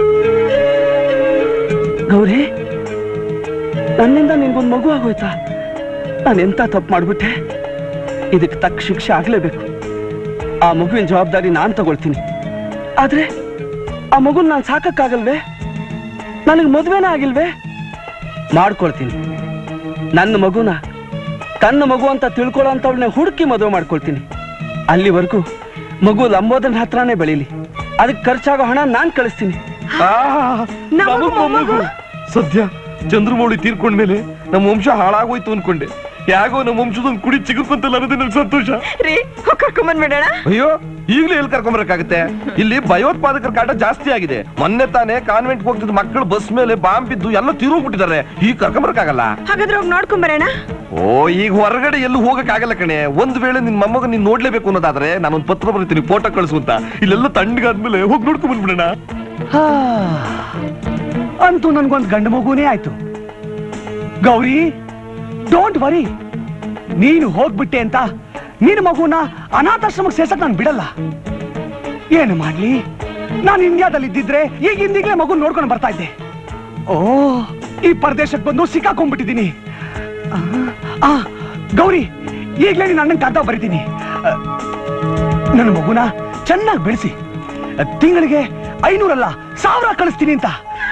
ಗೌರಿ ನನ್ನಿಂದ ನಿನ್ಗೊಂದು ಮಗು ಆಗೋಯ್ತಾ ನಾನು ಎಂತ ತಪ್ಪು ಮಾಡ್ಬಿಟ್ಟೆ ಇದಕ್ಕೆ ತಕ್ಕ ಶಿಕ್ಷೆ ಆಗ್ಲೇಬೇಕು ಆ ಮಗುವಿನ ಜವಾಬ್ದಾರಿ ನಾನು ತಗೊಳ್ತೀನಿ ಆದ್ರೆ ಆ ಮಗುನ್ ನಾನು ಸಾಕಕ್ಕಾಗಲ್ವೇ ನನಗೆ ಮದುವೆನೇ ಆಗಿಲ್ವೇ ಮಾಡ್ಕೊಳ್ತೀನಿ ನನ್ನ ಮಗುನ ತನ್ನ ಮಗು ಅಂತ ತಿಳ್ಕೊಳ್ಳೋಂಥವ್ಳನ್ನ ಹುಡುಕಿ ಮದುವೆ ಮಾಡ್ಕೊಳ್ತೀನಿ ಅಲ್ಲಿವರೆಗೂ ಮಗು ಲಂಬೋದನ್ ಹತ್ರನೇ ಬೆಳೀಲಿ ಅದಕ್ಕೆ ಖರ್ಚಾಗೋ ಹಣ ನಾನ್ ಕಳಿಸ್ತೀನಿ ನಮಗ್ ಮೊಮ್ಮಗು. ಸದ್ಯ ಚಂದ್ರಮೌಳಿ ತೀರ್ಕೊಂಡ್ಮೇಲೆ ನಮ್ಮ ವಂಶ ಹಾಳಾಗೋಯ್ತು ಅನ್ಕೊಂಡೆ ಯಾಗೋ ನಮ್ಮ ವಂಶದೊಂದು ಕುಡಿ ಚಿಗುರ್ಕೊಂತಲ್ಲ ಅನ್ನೋದೇ ನಂಗೆ ಸಂತೋಷ ರೀ ಕರ್ಕೊಂಬಂದ್ಬಿಡೋಣ ಅಯ್ಯೋ ಈಗಲೇ ಎಲ್ಲಿ ಕರ್ಕೊಂಬರಕ್ಕಾಗತ್ತೆ ಇಲ್ಲಿ ಭಯೋತ್ಪಾದಕರ ಕಾಟ ಜಾಸ್ತಿ ಆಗಿದೆ ಮೊನ್ನೆ ತಾನೇ ಕಾನ್ವೆಂಟ್ ಹೋಗ್ತಿದ್ದ ಮಕ್ಕಳು ಬಸ್ ಮೇಲೆ ಬಾಂಬ್ ಬಿದ್ದು ಎಲ್ಲ ತಿರುಗ್ಬಿಟ್ಟಿದ್ದಾರೆ ಈಗ ಕರ್ಕೊಂಬರಕ್ಕಾಗಲ್ಲ ಹಾಗಾದ್ರೆ ಹೋಗಿ ನೋಡ್ಕೊಂಬರೋಣ ಓ ಈಗ ಹೊರಗಡೆ ಎಲ್ಲೂ ಹೋಗಕ್ಕಾಗಲ್ಲ ಕಣೆ ಒಂದ್ ವೇಳೆ ನಿನ್ ಮೊಮ್ಮಗ ನೀನ್ ನೋಡ್ಲೇಬೇಕು ಅನ್ನೋದಾದ್ರೆ ನಾನೊಂದ್ ಪತ್ರ ಬರೀತೀನಿ ಫೋಟೋ ಕಳಿಸು ಅಂತ ಇಲ್ಲೆಲ್ಲ ತಣ್ಣಗಾದ್ಮೇಲೆ ಹೋಗಿ ನೋಡ್ಕೊಂಡ್ ಬಂದ್ಬಿಡೋಣ ಹಾ. ಅಂತೂ ನನ್ಗೊಂದ್ ಗಂಡು ಮಗುನೇ ಆಯ್ತು ಗೌರಿ ಡೋಂಟ್ ವರಿ ನೀನು ಹೋಗ್ಬಿಟ್ಟೆ ಅಂತ ನಿನ್ನ ಮಗುನ ಅನಾಥಾಶ್ರಮಕ್ಕೆ ಸೇರ್ಸಕ್ ನಾನು ಬಿಡಲ್ಲ ಏನು ಮಾಡ್ಲಿ ನಾನು ಇಂಡಿಯಾದಲ್ಲಿ ಇದ್ದಿದ್ರೆ ಈಗ ಇಂದಿಗೆ ಮಗು ನೋಡ್ಕೊಂಡು ಬರ್ತಾ ಇದ್ದೆ ಓ ಈ ಪ್ರದೇಶಕ್ಕೆ ಬಂದು ಸಿಕ್ಕಾಕೊಂಡ್ಬಿಟ್ಟಿದ್ದೀನಿ ಆ, ಆ, ಗೌರಿ ಈಗ್ಲೇ ನೀನು ಅಣ್ಣನ್ ಕಾಗ್ದ ಬರಿತೀನಿ ಆ, ನನ್ನ ಮಗುನ ಚೆನ್ನಾಗಿ ಬೆಳೆಸಿ ತಿಂಗಳಿಗೆ ಐನೂರಲ್ಲ ಸಾವಿರ ಕಳಿಸ್ತೀನಿ ಅಂತ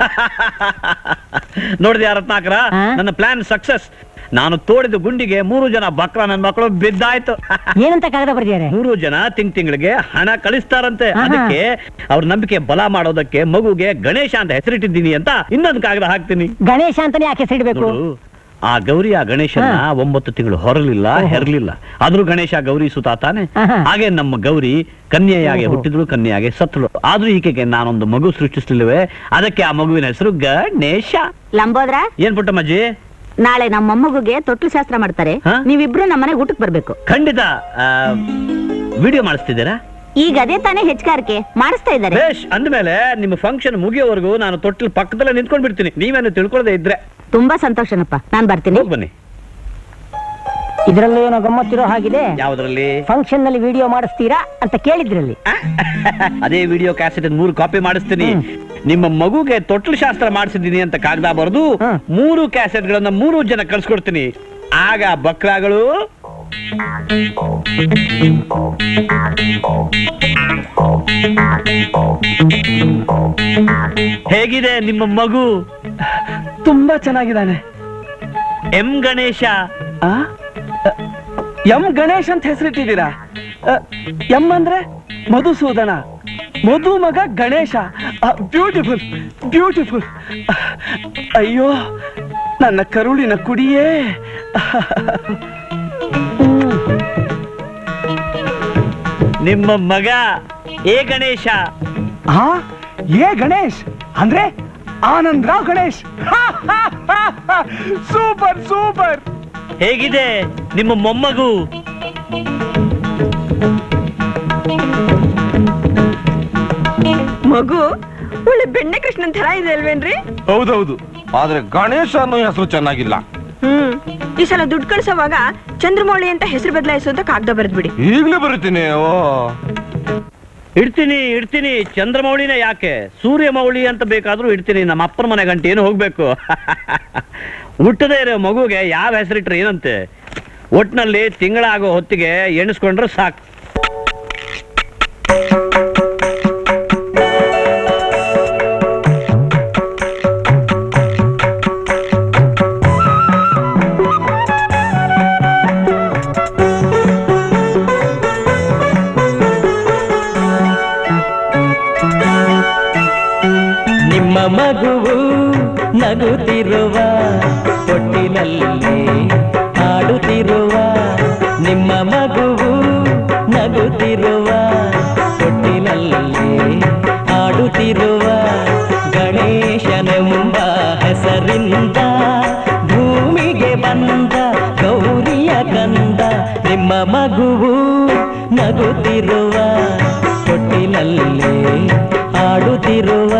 ನೋಡಿದ್ಯಾ ರತ್ನಾಕರ ನನ್ನ ಪ್ಲಾನ್ ಸಕ್ಸಸ್ ನಾನು ತೋಡಿದ ಗುಂಡಿಗೆ ಮೂರು ಜನ ಬಕ್ರ ನನ್ನ ಮಕ್ಕಳು ಬಿದ್ದಾಯ್ತು ಏನಂತ ಕಾಗದ ಬರ್ದಿದ್ದಾರೆ ಮೂರು ಜನ ತಿಂಗ್ ತಿಂಗಳಿಗೆ ಹಣ ಕಳಿಸ್ತಾರಂತೆ ಆಹಾ. ಅದಕ್ಕೆ ಅವ್ರ ನಂಬಿಕೆ ಬಲ ಮಾಡೋದಕ್ಕೆ ಮಗುಗೆ ಗಣೇಶ ಅಂತ ಹೆಸರಿಟ್ಟಿದ್ದೀನಿ ಅಂತ ಇನ್ನೊಂದು ಕಾಗದ ಹಾಕ್ತೀನಿ ಗಣೇಶ ಅಂತಾನೆ ಯಾಕೆ ಹೆಸರಿಡ್ಬೇಕು ನೋಡು, ಆ ಗೌರಿ ಆ ಗಣೇಶನ ಹಾ. ಒಂಬತ್ತು ತಿಂಗಳು ಹೊರಲಿಲ್ಲ ಓಹೋ. ಹೆರಲಿಲ್ಲ ಆದ್ರೂ ಗಣೇಶ ಗೌರಿ ಸುತ ತಾನೆ ಆಹಾ. ಹಾಗೆ ನಮ್ಮ ಗೌರಿ ಕನ್ಯೆಯಾಗಿ ಓಹೋ. ಹುಟ್ಟಿದ್ರು ಕನ್ಯೆಯಾಗಿ ಸತ್ಳು ಆದ್ರೂ ಈಕೆಗೆ ನಾನೊಂದು ಮಗು ಸೃಷ್ಟಿಸ್ಲಿಲ್ವೇ ಅದಕ್ಕೆ ಆ ಮಗುವಿನ ಹೆಸರು ಗಣೇಶ ಲಂಬೋದ್ರ ಏನ್ ಪುಟ್ಟಮ್ಮಜ್ಜಿ ನಾಳೆ ನಮ್ಮ ಮೊಮ್ಮಗುಗೆ ತೊಟ್ಲು ಶಾಸ್ತ್ರ ಮಾಡ್ತಾರೆ ಹಾ? ನೀವಿಬ್ರು ನಮ್ಮನೆ ಊಟಕ್ಕೆ ಬರ್ಬೇಕು ಖಂಡಿತ ವಿಡಿಯೋ ಮಾಡಿಸ್ತಿದ್ದೀರಾ ಈಗ ಅದೇ ತಾನೇ ಹೆಚ್ಚುಗಾರಿಕೆ ಮಾಡಿಸ್ತಾ ಇದ್ದಾರೆ ಬೇಷ್ ಅಂದ್ಮೇಲೆ ನಿಮ್ಮ ಫಂಕ್ಷನ್ ಮುಗಿಯೋವರೆಗೂ ನಾನು ತೊಟ್ಟಿಲ್ ಪಕ್ಕದಲ್ಲೇ ನಿಂತ್ಕೊಂಡ್ ಬಿಡ್ತೀನಿ ನೀವೇನು ತಿಳ್ಕೊಳ್ಳದೆ ಇದ್ರೆ ತುಂಬಾ ಸಂತೋಷನಪ್ಪ ನಾನ್ ಬರ್ತೀನಿ ಹೋಗ್ ಬನ್ನಿ ಇದ್ರಲ್ಲೂ ಏನೋ ಗಮ್ಮತ್ತಿರೋ ಹಾಗಿದೆ ಯಾವ್ದ್ರಲ್ಲಿ ಫಂಕ್ಷನ್ ನಲ್ಲಿ ವಿಡಿಯೋ ಮಾಡಿಸ್ತೀರಾ ಅಂತ ಕೇಳಿದ್ರಲ್ಲಿ ಅದೇ ವಿಡಿಯೋ ಕ್ಯಾಸೆಟ್ ಮೂರು ಕಾಪಿ ಮಾಡಿಸ್ತೀನಿ ನಿಮ್ಮ ಮಗುಗೆ ತೊಟ್ಲು ಶಾಸ್ತ್ರ ಮಾಡಿಸಿದ್ದೀನಿ ಅಂತ ಕಾಗದ ಬರೆದು ಮೂರು ಕ್ಯಾಸೆಟ್ ಗಳನ್ನ ಮೂರು ಜನ ಕಳ್ಸ್ಕೊಡ್ತೀನಿ ಆಗ ಬಕ್ರಾಗಳು ಹೇಗಿದೆ ನಿಮ್ಮ ಮಗು ತುಂಬಾ ಚೆನ್ನಾಗಿದ್ದಾನೆ ಎಂ ಗಣೇಶ ಆ? ಎಂ ಗಣೇಶ್ ಅಂತ ಹೆಸರಿಟ್ಟಿದ್ದೀರಾ ಅ, ಎಂ ಅಂದ್ರೆ ಮಧುಸೂದನ ಮಧು ಮಗ ಗಣೇಶ ಬ್ಯೂಟಿಫುಲ್ ಬ್ಯೂಟಿಫುಲ್ ಅಯ್ಯೋ ನನ್ನ ಕರುಳಿನ ಕುಡಿಯೇ ನಿಮ್ಮ ಮಗ ಏ ಗಣೇಶ ಹಾ ಏ ಗಣೇಶ್ ಅಂದ್ರೆ ಆನಂದ್ ರಾವ್ ಗಣೇಶ್ ಸೂಪರ್ ಸೂಪರ್ ಹೇಗಿದೆ ನಿಮ್ಮ ಮೊಮ್ಮಗು ಮಗು ಒಳ್ಳೆ ಬೆಣ್ಣೆ ಕೃಷ್ಣನ್ ತರ ಇದೆ ಅಲ್ವೇನ್ರಿ ಹೌದೌದು ಆದ್ರೆ ಗಣೇಶ ಅನ್ನೋ ಹೆಸರು ಚೆನ್ನಾಗಿಲ್ಲ ಹ್ಮ್ ಈ ಸಲ ದುಡ್ಡು ಕಳ್ಸೋವಾಗ ಚಂದ್ರಮೌಳಿ ಅಂತ ಹೆಸರು ಬದಲಾಯಿಸು ಅಂತ ಕಾಗದ ಬರೆದ್ಬಿಡಿ ಈಗ್ಲೇ ಬರುತ್ತೀನಿ ಓ ಇಡ್ತೀನಿ ಇಡ್ತೀನಿ ಚಂದ್ರಮೌಳಿನೇ ಯಾಕೆ ಸೂರ್ಯಮೌಳಿ ಅಂತ ಬೇಕಾದ್ರೂ ಇಡ್ತೀನಿ ನಮ್ಮ ಅಪ್ಪನ ಮನೆ ಗಂಟೆ ಏನು ಹೋಗ್ಬೇಕು ಹುಟ್ಟದೇ ಇರೋ ಮಗುಗೆ ಯಾವ ಹೆಸರಿಟ್ರೆ ಏನಂತೆ ಒಟ್ನಲ್ಲಿ ತಿಂಗಳಾಗೋ ಹೊತ್ತಿಗೆ ಎಣಿಸ್ಕೊಂಡ್ರೆ ಸಾಕು ನಿಮ್ಮ ಮಗುವು ನಗುತ್ತಿರುವ ತೊಟ್ಟಿನಲ್ಲಿ ಆಡುತ್ತಿರುವ ನಿಮ್ಮ ಮಗುವು ನಗುತ್ತಿರುವ ತೊಟ್ಟಿನಲ್ಲಿ ಆಡುತ್ತಿರುವ ಗಣೇಶನೆಂಬ ಹೆಸರಿಂದ ಭೂಮಿಗೆ ಬಂದ ಗೌರಿಯ ಕಂದ ನಿಮ್ಮ ಮಗುವು ನಗುತ್ತಿರುವ ತೊಟ್ಟಿನಲ್ಲಿ ಆಡುತ್ತಿರುವ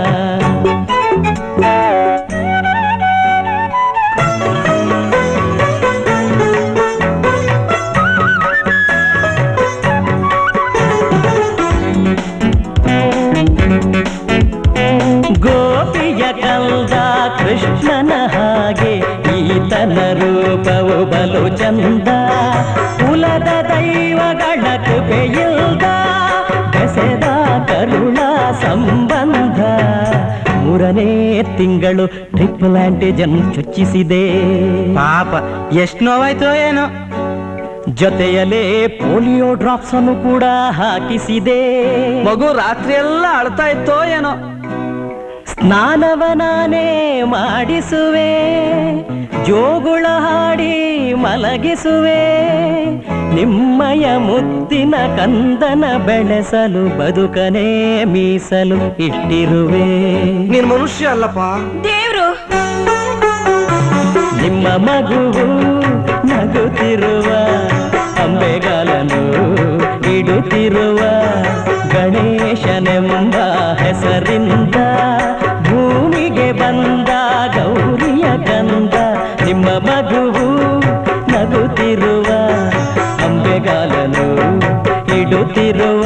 ಗೋಪಿಯ ಕಂದ ಕೃಷ್ಣನ ಹಾಗೆ ಈತನ ರೂಪವು ಬಲು ಚಂದ ಕುಲದ ತಿಂಗಳು ಟ್ರಿಪಲ್ ಆಂಟಿಜನ್ ಚುಚ್ಚಿಸಿದೆ ಪಾಪ ಎಷ್ಟು ನೋವಾಯ್ತೋ ಏನೋ ಜೊತೆಯಲ್ಲೇ ಪೋಲಿಯೋ ಡ್ರಾಪ್ಸ್ ಅನ್ನು ಕೂಡ ಹಾಕಿಸಿದೆ ಮಗು ರಾತ್ರಿ ಎಲ್ಲ ಅಳ್ತಾ ಇತ್ತೋ ಏನೋ ಸ್ನಾನವ ನಾನೇ ಮಾಡಿಸುವೆ ಜೋಗುಳ ಹಾಡಿ ಮಲಗಿಸುವೆ ನಿಮ್ಮಯ ಮುತ್ತಿನ ಕಂದನ ಬೆಳೆಸಲು ಬದುಕನೇ ಮೀಸಲು ಇಟ್ಟಿರುವೆ ನೀನ್ ಮನುಷ್ಯ ಅಲ್ಲಪ್ಪ ದೇವ್ರು ನಿಮ್ಮ ಮಗುವು ನಗುತ್ತಿರುವ ಅಂಬೆಗಾಲನು ಇಡುತ್ತಿರುವ ಗಣೇಶನೆಂಬ ಹೆಸರಿಂದ ಭೂಮಿಗೆ ಬಂದ ಗೌರಿಯ ಗಂಧ ನಿಮ್ಮ ಮಗುವು ನಗುತ್ತಿರುವ ಅಂಬೆಗಾಲನು ಇಡುತ್ತಿರುವ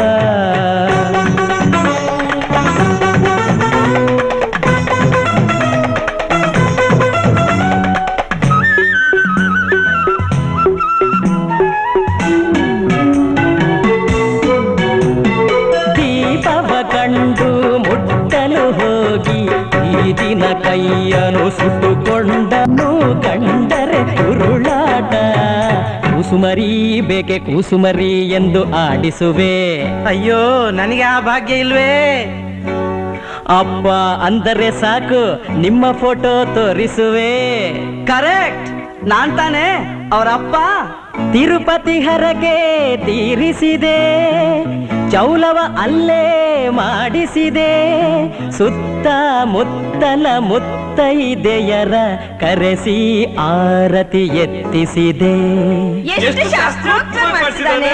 ದೀಪವ ಕಂಡು ಮುಟ್ಟಲು ಹೋಗಿ ಈ ದಿನ ಕೈಯನ್ನು ಸುಟ್ಟುಕೊಂಡನು ಕಂಡರೆ ಉರುಳಾಟ ಕೂಸುಮರಿ ಬೇಕೆ ಕೂಸುಮರಿ ಎಂದು ಆಡಿಸುವೆ ಅಯ್ಯೋ ನನಗೆ ಆ ಭಾಗ್ಯ ಇಲ್ವೇ ಅಪ್ಪ ಅಂದರೆ ಸಾಕು ನಿಮ್ಮ ಫೋಟೋ ತೋರಿಸುವೆ ಕರೆಕ್ಟ್ ನಾನ್ ತಾನೇ ಅವ್ರ ಅಪ್ಪ ತಿರುಪತಿ ಹರಕೆ ತೀರಿಸಿದೆ ಚೌಲವ ಅಲ್ಲೇ ಮಾಡಿಸಿದೆ ಸುತ್ತ ಮುತ್ತಲ ಮುತ್ತೈದೆಯರ ಕರೆಸಿ ಆರತಿ ಎತ್ತಿಸಿದೆ ಎಷ್ಟು ಶಾಸ್ತ್ರೋಕ್ತ ಮಾಡಿಸಿದಾನೆ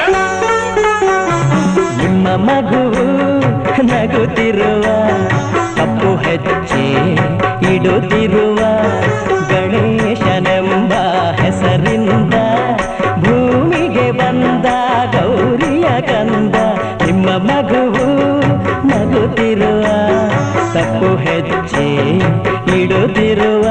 ನಿಮ್ಮ ಮಗುವು ನಗುತ್ತಿರುವ ಕಪ್ಪು ಹೆಜ್ಜೆ ಇಡುತ್ತಿರುವ ಗಣೇಶನೆಂಬ ಹೆಸರಿಂದ ಭೂಮಿಗೆ ಬಂದ ಗೌರಿಯ ಕಂದ ನಿಮ್ಮ ಮಗುವು ನಗುತ್ತಿರುವ ತಪ್ಪು ಹೆಜ್ಜೆ ಇಡುತ್ತಿರುವ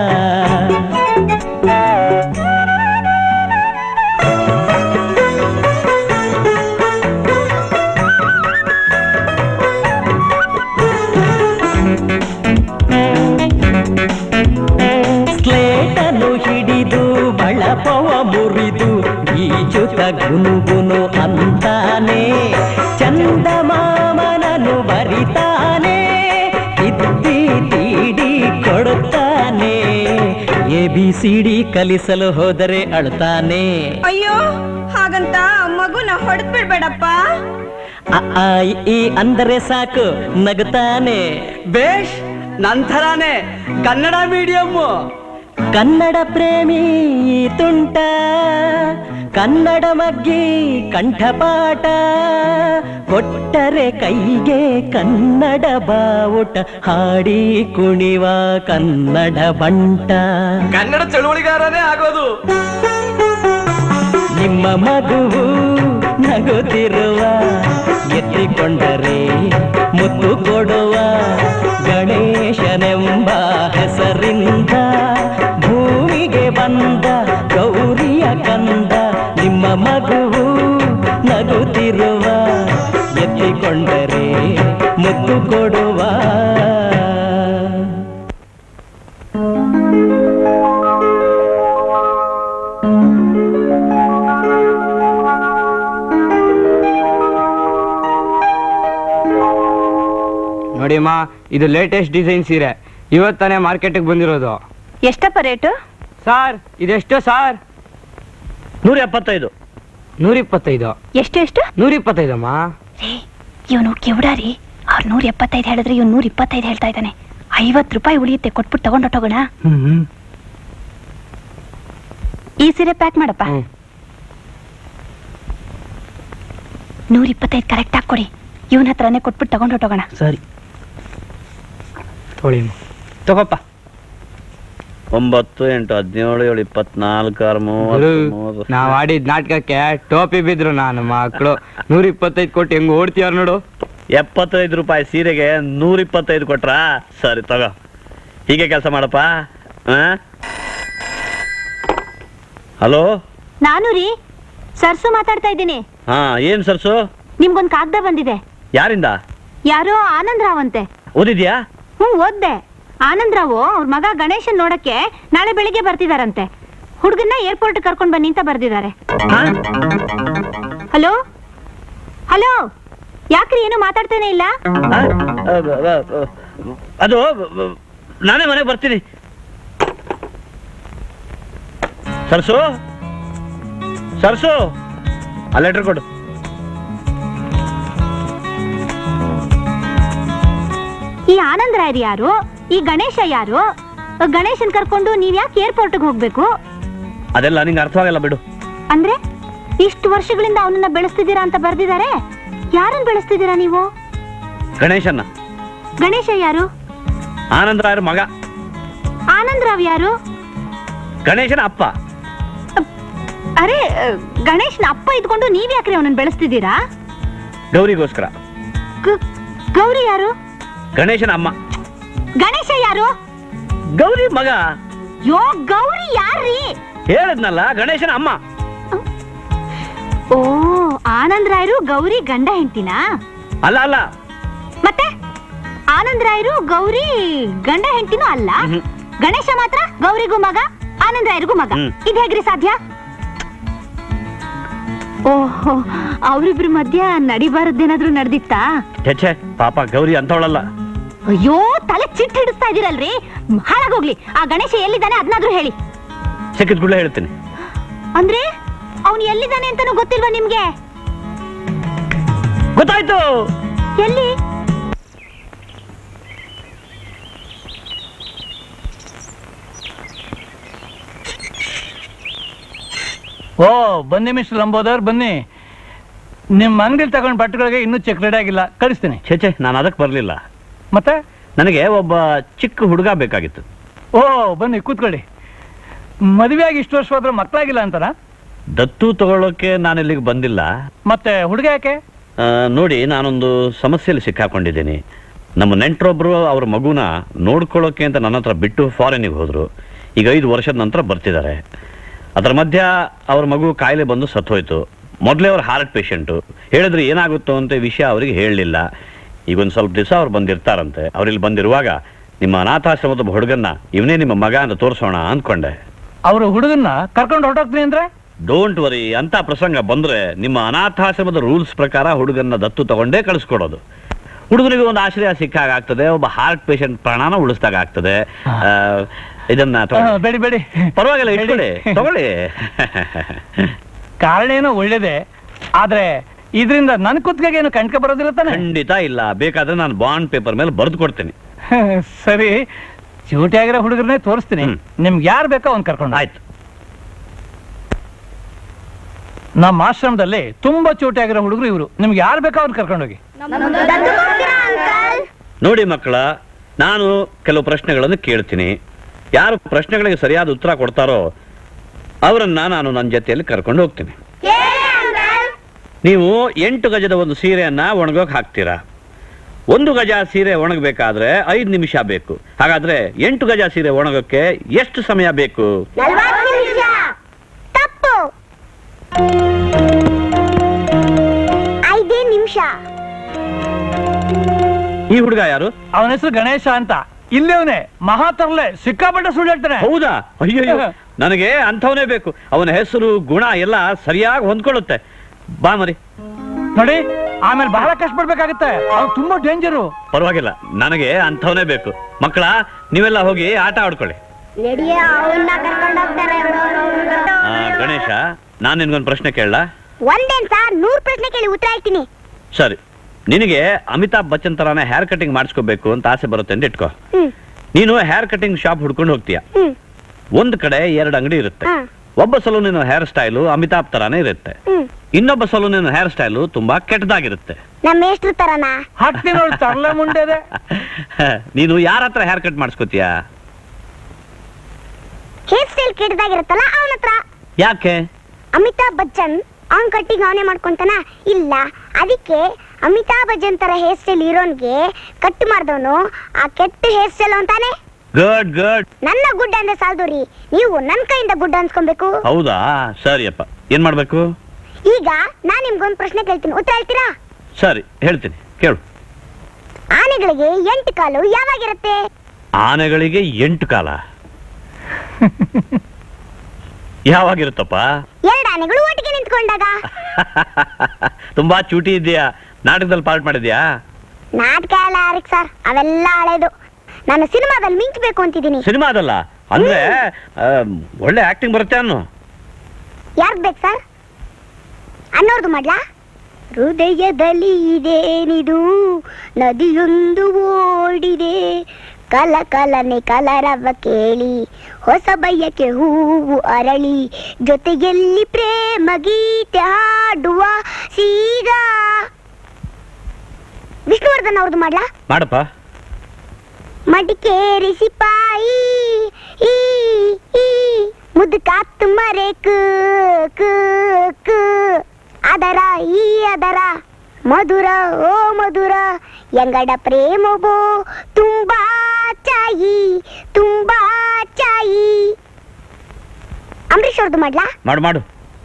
ಸ್ಲೇಟನ್ನು ಹಿಡಿದು ಬಳಪವ ಮುರಿದು ಈಜುತ ಗುನುಗುನು ಅಂತಾನೆ ಚಂದಮಾಮನನು ಬರಿತಾನೆ ಇತ್ತಿ ತೀಡಿ ಕೊಡುತ್ತಾನೆ ಎ ಬಿ ಸಿ ಡಿ ಕಲಿಸಲು ಹೋದರೆ ಅಳ್ತಾನೆ ಅಯ್ಯೋ ಹಾಗಂತ ಮಗುನ ಹೊಡೆದ್ ಬಿಡ್ಬೇಡಪ್ಪ ಅ, ಆ, ಇ, ಈ ಅಂದರೆ ಸಾಕು ನಗುತ್ತಾನೆ ಬೇಷ್ ನಂತರಾನೇ ಕನ್ನಡ ಮೀಡಿಯಮ್ಮು ಕನ್ನಡ ಪ್ರೇಮಿ ಈ ತುಂಟ ಕನ್ನಡ ಮಗ್ಗಿ ಕಂಠಪಾಠ ಕೊಟ್ಟರೆ ಕೈಗೆ ಕನ್ನಡ ಬಾವುಟ ಹಾಡಿ ಕುಣಿವ ಕನ್ನಡ ಬಂಟ ಕನ್ನಡ ಚಳುವಳಿಗಾರನೇ ಆಗೋದು ನಿಮ್ಮ ಮಗುವು ನಗುತ್ತಿರುವ ಎತ್ತಿಕೊಂಡರೆ ಮುತ್ತು ಕೊಡುವ ಗಣೇಶನೆಂಬ ಹೆಸರಿಂದ ಭೂಮಿಗೆ ಬಂದ ಗೌರಿಯ ಕಂದ ನಿಮ್ಮ ಮಗುವು ನಗುತ್ತಿರುವ ಎತ್ತಿಕೊಂಡರೆ ಮುತ್ತು ಕೊಡುವ ನೋಡಿಮ್ಮ ಇದು ಲೇಟೆಸ್ಟ್ ಡಿಸೈನ್ ಸೀರೆ ಇವತ್ತಾನೆ ಮಾರ್ಕೆಟಿಗೆ ಬಂದಿರೋದು ಎಷ್ಟಪ್ಪ ರೇಟು ಸಾರ್ ಇದೆಷ್ಟು ಸಾರ್ ನೂರ ಎಪ್ಪತ್ತೈದು ನೂರ ಇಪ್ಪತ್ತೈದು ಎಷ್ಟು ಎಷ್ಟು ನೂರ ಇಪ್ಪತ್ತೈದಮ್ಮ ಇವನು ಕಿವುಡಾರಿ ಅವ್ರು ನೂರ ಎಪ್ಪತ್ತೈದು ಹೇಳಿದ್ರೆ ಇವ್ನು ನೂರ ಇಪ್ಪತ್ತೈದು ಹೇಳ್ತಾ ಇದ್ದಾನೆ ಐವತ್ತು ರೂಪಾಯಿ ಉಳಿಯುತ್ತೆ ಕೊಟ್ಬಿಟ್ಟು ತಗೊಂಡೊಟ್ಟೋಗೋಣ ಈ ಸೀರೆ ಪ್ಯಾಕ್ ಮಾಡಪ್ಪ ನೂರ ಇಪ್ಪತ್ತೈದು ಕರೆಕ್ಟ್ ಆಗಿ ಕೊಡಿ ಇವನ ಹತ್ರನೇ ಕೊಟ್ಬಿಟ್ಟು ತಗೊಂಡೊಟ್ಟೋಗೋಣ ಸರಿ ತೊಳಿ ತಗೋಪ್ಪ ಒಂಬತ್ತು ಎಂಟು ಹದಿನೇಳು ಏಳು ಇಪ್ಪತ್ನಾಲ್ಕು ಆರು ಮೂವತ್ತು ಮೂರು ನಾವ್ ಆಡಿದ ನಾಟಕಕ್ಕೆ ಟೋಪಿ ಬಿದ್ರು ನಾನು ಮಕ್ಕಳು ನೂರ ಇಪ್ಪತ್ತೈದು ಕೊಟ್ಟು ಹೆಂಗ್ ಓಡ್ತೀಯಾರ ನೋಡು ಎಪ್ಪತ್ತೈದು ರೂಪಾಯಿ ಸೀರೆಗೆ ನೂರ ಇಪ್ಪತ್ತೈದು ಕೊಟ್ರಾ ಸರಿ ತಗೋ ಹೀಗೆ ಕೆಲಸ ಮಾಡಪ್ಪ ಹಲೋ ನಾನು ರೀ ಸರ್ಸು ಮಾತಾಡ್ತಾ ಇದ್ದೀನಿ ಹಾ ಏನ್ ಸರ್ಸು ನಿಮ್ಗೊಂದ್ ಕಾಗ್ದ ಬಂದಿದೆ ಯಾರಿಂದ ಯಾರೋ ಆನಂದ್ ರಾವ್ ಅಂತೆ ಓದಿದ್ಯಾ ಹ್ಞೂ ಓದ್ದೆ ಆನಂದ್ರಾವು ಅವ್ರ ಮಗ ಗಣೇಶನ್ ನೋಡಕ್ಕೆ ನಾಳೆ ಬೆಳಿಗ್ಗೆ ಬರ್ತಿದಾರಂತೆ ಹುಡುಗನ್ನ ಏರ್ಪೋರ್ಟ್ ಕರ್ಕೊಂಡ್ ಬನ್ನಿ ಅಂತ ಬರ್ದಿದ್ದಾರೆ ಹಲೋ ಹಲೋ ಯಾಕ್ರಿ ಏನು ಮಾತಾಡ್ತೇನೆ ಇಲ್ಲ ಅದು ನಾನೇ ಮನೆಗೆ ಬರ್ತೀನಿ ಸರ್ಸು ಸರ್ಸು ಆ ಲೆಟರ್ ಕೊಡು ಈ ಆನಂದ್ ರಾಯರ್ ಯಾರು ಈ ಗಣೇಶ ಯಾರು ಗಣೇಶನ್ ಕರ್ಕೊಂಡು ನೀವ್ ಯಾಕೆ ಏರ್ಪೋರ್ಟ್ಗೆ ಹೋಗ್ಬೇಕು ಅದೆಲ್ಲ ನಿಂಗೆ ಅರ್ಥವಾಗಲ್ಲ ಬಿಡು ಅಂದ್ರೆ ಇಷ್ಟು ವರ್ಷಗಳಿಂದ ಅವನನ್ನ ಬೆಳೆಸ್ತಿದ್ದೀರಾ ಅಂತ ಬರ್ದಿದ್ದಾರೆ ಯಾರನ್ನ ಬೆಳೆಸ್ತಿದ್ದೀರಾ ನೀವು ಗಣೇಶನ್ನ ಗಣೇಶ ಯಾರು ಆನಂದ ರಾಯರ ಮಗ ಆನಂದ್ ರಾವ್ ಯಾರು ಗಣೇಶನ ಅಪ್ಪ ಅರೆ ಗಣೇಶ್ನ ಅಪ್ಪ ಇದ್ಕೊಂಡು ನೀವ್ ಯಾಕ್ರಿ ಅವನನ್ನ ಬೆಳೆಸ್ತಿದ್ದೀರಾ ಗೌರಿಗೋಸ್ಕರ ಗ- ಗೌರಿ ಯಾರು ಗಣೇಶನ ಅಮ್ಮ ಗಣೇಶ ಯಾರು ಗೌರಿ ಮಗ ಯೋ ಗೌರಿ ಯಾರ್ರೀ ಹೇಳದ್ನಲ್ಲ ಗಣೇಶನ ಅಮ್ಮ ಓ ಆನಂದ್ ರಾಯರು ಗೌರಿ ಗಂಡ ಹೆಂಡ್ತಿನಾ ಅಲ್ಲ ಅಲ್ಲ ಮತ್ತೆ ಆನಂದ್ ರಾಯರು ಗೌರಿ ಗಂಡ ಹೆಂಡ್ತಿನೂ ಅಲ್ಲ ಗಣೇಶ ಮಾತ್ರ ಗೌರಿಗೂ ಮಗ ಆನಂದ್ ರಾಯರಿಗೂ ಮಗ ಹ್ಮ್. ಇದು ಹೇಗ್ರಿ ಸಾಧ್ಯ ಓಹೋ ಅವ್ರಿಬ್ರ ಮಧ್ಯ ನಡಿಬಾರದ್ದೇನಾದ್ರೂ ನಡೆದಿತ್ತಾ ಛೆ ಪಾಪ ಗೌರಿ ಅಂತವಳಲ್ಲ ಅಯ್ಯೋ ತಲೆ ಚಿಟ್ ಹಿಡಿಸ್ತಾ ಇದೀರಲ್ರಿ ಹಾಳಾಗೋಗ್ಲಿ ಆ ಗಣೇಶ ಎಲ್ಲಿದ್ದಾನೆ ಅದನ್ನಾದ್ರೂ ಹೇಳಿ ಸಿಕ್ಕಿದ ಕೂಡಲೇ ಹೇಳ್ತೀನಿ ಅಂದ್ರೆ ಅವನು ಎಲ್ಲಿದ್ದಾನೆ ಅಂತಾನೂ ಗೊತ್ತಿಲ್ವಾ ನಿಮ್ಗೆ ಗೊತ್ತಾಯ್ತು ಎಲ್ಲಿ ಓ ಬನ್ನಿ ಮಿಸ್ಟರ್ ಲಂಬೋದರ್ ಬನ್ನಿ ನಿಮ್ಮ ಅಂಗಡಿಲಿ ತಗೊಂಡ್ ಬಟ್ಟೆಗಳಿಗೆ ಇನ್ನೂ ಚೆಕ್ ರೆಡಿ ಆಗಿಲ್ಲ ಕಳಿಸ್ತೀನಿ ಛೇ ಛೇ ನಾನು ಅದಕ್ಕೆ ಬರಲಿಲ್ಲ ಮತ್ತೆ ನನಗೆ ಒಬ್ಬ ಚಿಕ್ಕ ಹುಡುಗ ಬೇಕಾಗಿತ್ತು ಓ ಬನ್ನಿ ಕೂತ್ಕೊಳ್ಳಿ ಮದುವೆ ಆಗಿ ಇಷ್ಟು ವರ್ಷ ಹೋದ್ರೆ ಮಕ್ಕಳಾಗಿಲ್ಲ ಅಂತಾರ ದತ್ತು ತಗೊಳ್ಳೋಕೆ ನಾನು ಇಲ್ಲಿಗೆ ಬಂದಿಲ್ಲ ಮತ್ತೆ ಹುಡುಗ ಯಾಕೆ ಆ, ನೋಡಿ ನಾನೊಂದು ಸಮಸ್ಯೆಯಲ್ಲಿ ಸಿಕ್ಕಾಕೊಂಡಿದ್ದೀನಿ ನಮ್ಮ ನೆಂಟರೊಬ್ರು ಅವ್ರ ಮಗುನ ನೋಡ್ಕೊಳ್ಳೋಕೆ ಅಂತ ನನ್ನ ಹತ್ರ ಬಿಟ್ಟು ಫಾರಿನಿಗೆ ಹೋದ್ರು ಈಗ ಐದು ವರ್ಷದ ನಂತರ ಬರ್ತಿದ್ದಾರೆ ಅದರ ಮಧ್ಯ ಅವ್ರ ಮಗು ಕಾಯಿಲೆ ಬಂದು ಸತ್ತೋಯ್ತು ಮೊದಲೇ ಅವ್ರ ಹಾರ್ಟ್ ಪೇಷಂಟು ಹೇಳಿದ್ರೆ ಏನಾಗುತ್ತೋ ಅಂತ ವಿಷಯ ಅವರಿಗೆ ಹೇಳಲಿಲ್ಲ ಈಗ ಒಂದು ಸ್ವಲ್ಪ ದಿವಸ ಅವ್ರು ಬಂದಿರ್ತಾರಂತೆ ಅವ್ರಿಲ್ಲಿ ಬಂದಿರುವಾಗ ನಿಮ್ಮ ಅನಾಥಾಶ್ರಮದ ಒಬ್ಬ ಹುಡುಗನ್ನ ಇವನೇ ನಿಮ್ಮ ಮಗ ಅಂತ ತೋರಿಸೋಣ ಅಂದ್ಕೊಂಡೆ ಅವರು ಹುಡುಗನ್ನ ಕರ್ಕೊಂಡು ಹೊರಟೋಗ್ತೀನಿ ಅಂದ್ರೆ ಡೋಂಟ್ ವರಿ ಅಂತ ಪ್ರಸಂಗ ಬಂದ್ರೆ ನಿಮ್ಮ ಅನಾಥಾಶ್ರಮದ ರೂಲ್ಸ್ ಪ್ರಕಾರ ಹುಡುಗನ್ನ ದತ್ತು ತಗೊಂಡೇ ಕಳಿಸ್ಕೊಡೋದು ಹುಡುಗನಿಗೆ ಒಂದು ಆಶ್ರಯ ಸಿಕ್ಕಾಗ ಆಗ್ತದೆ ಒಬ್ಬ ಹಾರ್ಟ್ ಪೇಷಂಟ್ ಪ್ರಾಣನ ಉಳಿಸ್ದಾಗ ಆಗ್ತದೆ ಆ, ಇದನ್ನ ತಗೊಳ್ಳಿ. ಆ, ಬೇಡಿ ಬೇಡಿ ಪರವಾಗಿಲ್ಲ ಇಟ್ಕೊಳ್ಳಿ ತಗೊಳ್ಳಿ ಕಾರಣ ಏನೋ ಒಳ್ಳೇದೇ ಆದ್ರೆ ಇದರಿಂದ ನನ್ ಕುತ್ತಿಗೆ ಏನು ಕಣ್ಕ ಬರೋದಿಲ್ಲ ತಾನೆ ಖಂಡಿತ ಇಲ್ಲ ಬೇಕಾದ್ರೆ ನಾನು ಬಾಂಡ್ ಪೇಪರ್ ಮೇಲೆ ಬರೆದು ಕೊಡ್ತೀನಿ ಸರಿ ಚೂಟಿ ಆಗಿರೋ ಹುಡುಗರನ್ನೇ ತೋರಿಸ್ತೀನಿ ನಿಮ್ಗೆ ಯಾರು ಬೇಕೋ ಅವ್ನ್ ಕರ್ಕೊಂಡು ಆಯ್ತು ನಮ್ಮ ಆಶ್ರಮದಲ್ಲಿ ತುಂಬಾ ಚೂಟಿ ಆಗಿರೋ ಹುಡುಗರು ಇವರು ನಿಮ್ಗೆ ಯಾರು ಬೇಕೋ ಅವ್ರು ಕರ್ಕೊಂಡೋಗಿ ನೋಡಿ ಮಕ್ಕಳ ನಾನು ಕೆಲವು ಪ್ರಶ್ನೆಗಳನ್ನು ಕೇಳ್ತೀನಿ ಯಾರು ಪ್ರಶ್ನೆಗಳಿಗೆ ಸರಿಯಾದ ಉತ್ತರ ಕೊಡ್ತಾರೋ ಅವರನ್ನ ನಾನು ನನ್ನ ಜೊತೆಯಲ್ಲಿ ಕರ್ಕೊಂಡು ಹೋಗ್ತೀನಿ ನೀವು ಎಂಟು ಗಜದ ಒಂದು ಸೀರೆಯನ್ನ ಒಣಗೋಕ್ ಹಾಕ್ತೀರಾ ಒಂದು ಗಜ ಸೀರೆ ಒಣಗಬೇಕಾದ್ರೆ ಐದು ನಿಮಿಷ ಬೇಕು ಹಾಗಾದ್ರೆ ಎಂಟು ಗಜ ಸೀರೆ ಒಣಗೋಕ್ಕೆ ಎಷ್ಟು ಸಮಯ ಬೇಕು ತಪ್ಪು ಐದೇ ನಿಮಿಷ ಈ ಹುಡುಗ ಯಾರು ಅವನ ಹೆಸರು ಗಣೇಶ ಅಂತ ಇಲ್ಲವನೇ ಮಹಾ ತರಲೆ ಸಿಕ್ಕಾಪಟ್ಟೆ ಸುಳ್ಳು ಹೇಳ್ತಾನೆ ಹೌದಾ ಅಯ್ಯೋ ನನಗೆ ಅಂಥವನೇ ಬೇಕು ಅವನ ಹೆಸರು ಗುಣ ಎಲ್ಲ ಸರಿಯಾಗಿ ಹೊಂದ್ಕೊಳ್ಳುತ್ತೆ ಬಾ ಮರಿ ನೋಡಿ ಆಮೇಲೆ ಬಹಳ ಕಷ್ಟಪಡ್ಬೇಕಾಗುತ್ತೆ ಅವ್ನು ತುಂಬಾ ಡೇಂಜರು ಪರವಾಗಿಲ್ಲ ನನಗೆ ಅಂಥವನೇ ಬೇಕು ಮಕ್ಕಳ ನೀವೆಲ್ಲ ಹೋಗಿ ಆಟ ಆಡ್ಕೊಳ್ಳಿ ನಡಿಯ ಅವನ್ನ ಕರ್ಕೊಂಡು ಹೋಗ್ತಾರೆ ಆ, ಗಣೇಶ ನಾನು ನಿನ್ಗೊಂದು ಪ್ರಶ್ನೆ ಕೇಳಲಾ ಒಂದೇನ್ ಸರ್ ನೂರ್ ಪ್ರಶ್ನೆ ಕೇಳಿ ಉತ್ತರ ಹೇಳ್ತೀನಿ ಸರಿ ನಿನಗೆ ಅಮಿತಾಬ್ ಬಚ್ಚನ್ ತರಾನೇ ಹೇರ್ ಕಟಿಂಗ್ ಮಾಡಿಸ್ಕೋಬೇಕು ಅಂತ ಆಸೆ ಬರುತ್ತೆ ಅಂತ ಇಟ್ಕೋ ಹ್ಮ್ ನೀನು ಹೇರ್ ಕಟಿಂಗ್ ಶಾಪ್ ಹುಡ್ಕೊಂಡು ಹೋಗ್ತೀಯ ಹ್ಮ್ ಒಂದ್ ಕಡೆ ಎರಡು ಅಂಗಡಿ ಇರುತ್ತೆ ಹಾ. ಒಬ್ಬ ಸಲೂನಿನ ಹೇರ್ ಸ್ಟೈಲು ಅಮಿತಾಬ್ ತರಾನೇ ಇರುತ್ತೆ ಹ್ಮ್ ಇನ್ನೊಬ್ಬ ಸಲೂನಿನ ಹೇರ್ ಸ್ಟೈಲು ತುಂಬಾ ಕೆಟ್ಟದಾಗಿರುತ್ತೆ ನಮ್ಮ ಮೇಷ್ಟ್ರು ತರನಾ ಹಾಕ್ತೀನಿ ನೋಡಿ ತರಲೆ ಮುಂಡೆದೆ ನೀನು ಯಾರ ಹತ್ರ ಹೇರ್ ಕಟ್ ಮಾಡಿಸ್ಕೋತೀಯ ಹೇರ್ ಸ್ಟೈಲ್ ಕೆಟ್ಟದಾಗಿರುತ್ತಲ್ಲ ಅವನ ಹತ್ರ ಯಾಕೆ ಅಮಿತಾಬ್ ಬಚ್ಚನ್ ಅವನ್ ಕಟ್ಟಿಗೆ ಅವನೇ ಮಾಡ್ಕೊಂತಾನ ಇಲ್ಲ ಅದಕ್ಕೆ ಅಮಿತಾಬ್ ಬಚ್ಚನ್ ತರ ಹೇರ್ ಸ್ಟೈಲ್ ಇರೋನ್ಗೆ ಕಟ್ ಮಾಡ್ದವನು ಆ ಕೆಟ್ಟ ಹೇರ್ ಸ್ಟೈಲ್ ಅಂತಾನೆ ಗುಡ್ ಗುಡ್ ನನ್ನ ಗುಡ್ ಅಂದ್ರೆ ಸಾಲ್ದು ರೀ ನೀವು ನನ್ನ ಕೈಯಿಂದ ಗುಡ್ ಅನ್ಸ್ಕೊಬೇಕು ಹೌದಾ ಸರಿಯಪ್ಪ ಏನ್ ಮಾಡ್ಬೇಕು ಈಗ ನಾನ್ ನಿಮ್ಗೊಂದು ಪ್ರಶ್ನೆ ಕೇಳ್ತೀನಿ ಉತ್ತರ ಹೇಳ್ತೀರಾ ಸರಿ ಹೇಳ್ತೀನಿ ಕೇಳು ಆನೆಗಳಿಗೆ ಎಂಟು ಕಾಲು ಯಾವಾಗಿರುತ್ತೆ ಆನೆಗಳಿಗೆ ಎಂಟು ಕಾಲ ಯಾವಾಗಿರುತ್ತಪ್ಪ ಎರಡು ಆನೆಗಳು ಒಟ್ಟಿಗೆ ನಿಂತ್ಕೊಂಡಾಗ ತುಂಬಾ ಚೂಟಿ ಇದೆಯಾ ನಾಟಕದಲ್ಲಿ ಪಾರ್ಟ್ ಮಾಡಿದ್ಯಾ ನಾಟಕ ಎಲ್ಲ ಯಾರಿಗ್ ಸರ್ ಅವೆಲ್ಲ ಹಳೇದು ನಾನು ಸಿನಿಮಾದಲ್ಲಿ ಮಿಂಚ್ಬೇಕು ಅಂತಿದ್ದೀನಿ ಸಿನಿಮಾ ಅದಲ್ಲ ಅಂದ್ರೆ ಆ, ಒಳ್ಳೆ ಆಕ್ಟಿಂಗ್ ಬರುತ್ತೆ ಅನ್ನು ಯಾರ್ಗ್ ಬೇಕು ಸರ್ ಅನ್ನೋರ್ದು ಮಾಡ್ಲಾ ಹೃದಯದಲ್ಲಿ ಇದೇನಿದು ನದಿಯೊಂದು ಓಡಿದೆ ಕಲ ಕಲನೆ ಕಲರವ ಕೇಳಿ ಹೊಸ ಬಯಕೆ ಹೂವು ಅರಳಿ ಜೊತೆಯಲ್ಲಿ ಪ್ರೇಮ ಗೀತೆ ಹಾಡುವ ಸೀಗ ವಿಷ್ಣುವರ್ಧನ್ ಅವ್ರದ್ದು ಮಾಡ್ಲಾ ಮಾಡಪ್ಪ ಮಡಿಕೇರಿ ಸಿಪಾಯಿ ಈ ಈ ಮುದ್ದು ಕಾತ್ತು ಮರೆ ಕು ಕು ಕು ಅದರ ಈ ಅದರ ಮಧುರ ಓ ಮಧುರ ಎಂಗಡ ಪ್ರೇಮವೋ ತುಂಬಾ ಚಾಯಿ ತುಂಬಾ ಚಾಯಿ ಅಂಬರೀಶ್ ಅವ್ರದ್ದು ಮಾಡ್ಲಾ ಮಾಡು ಮಾಡು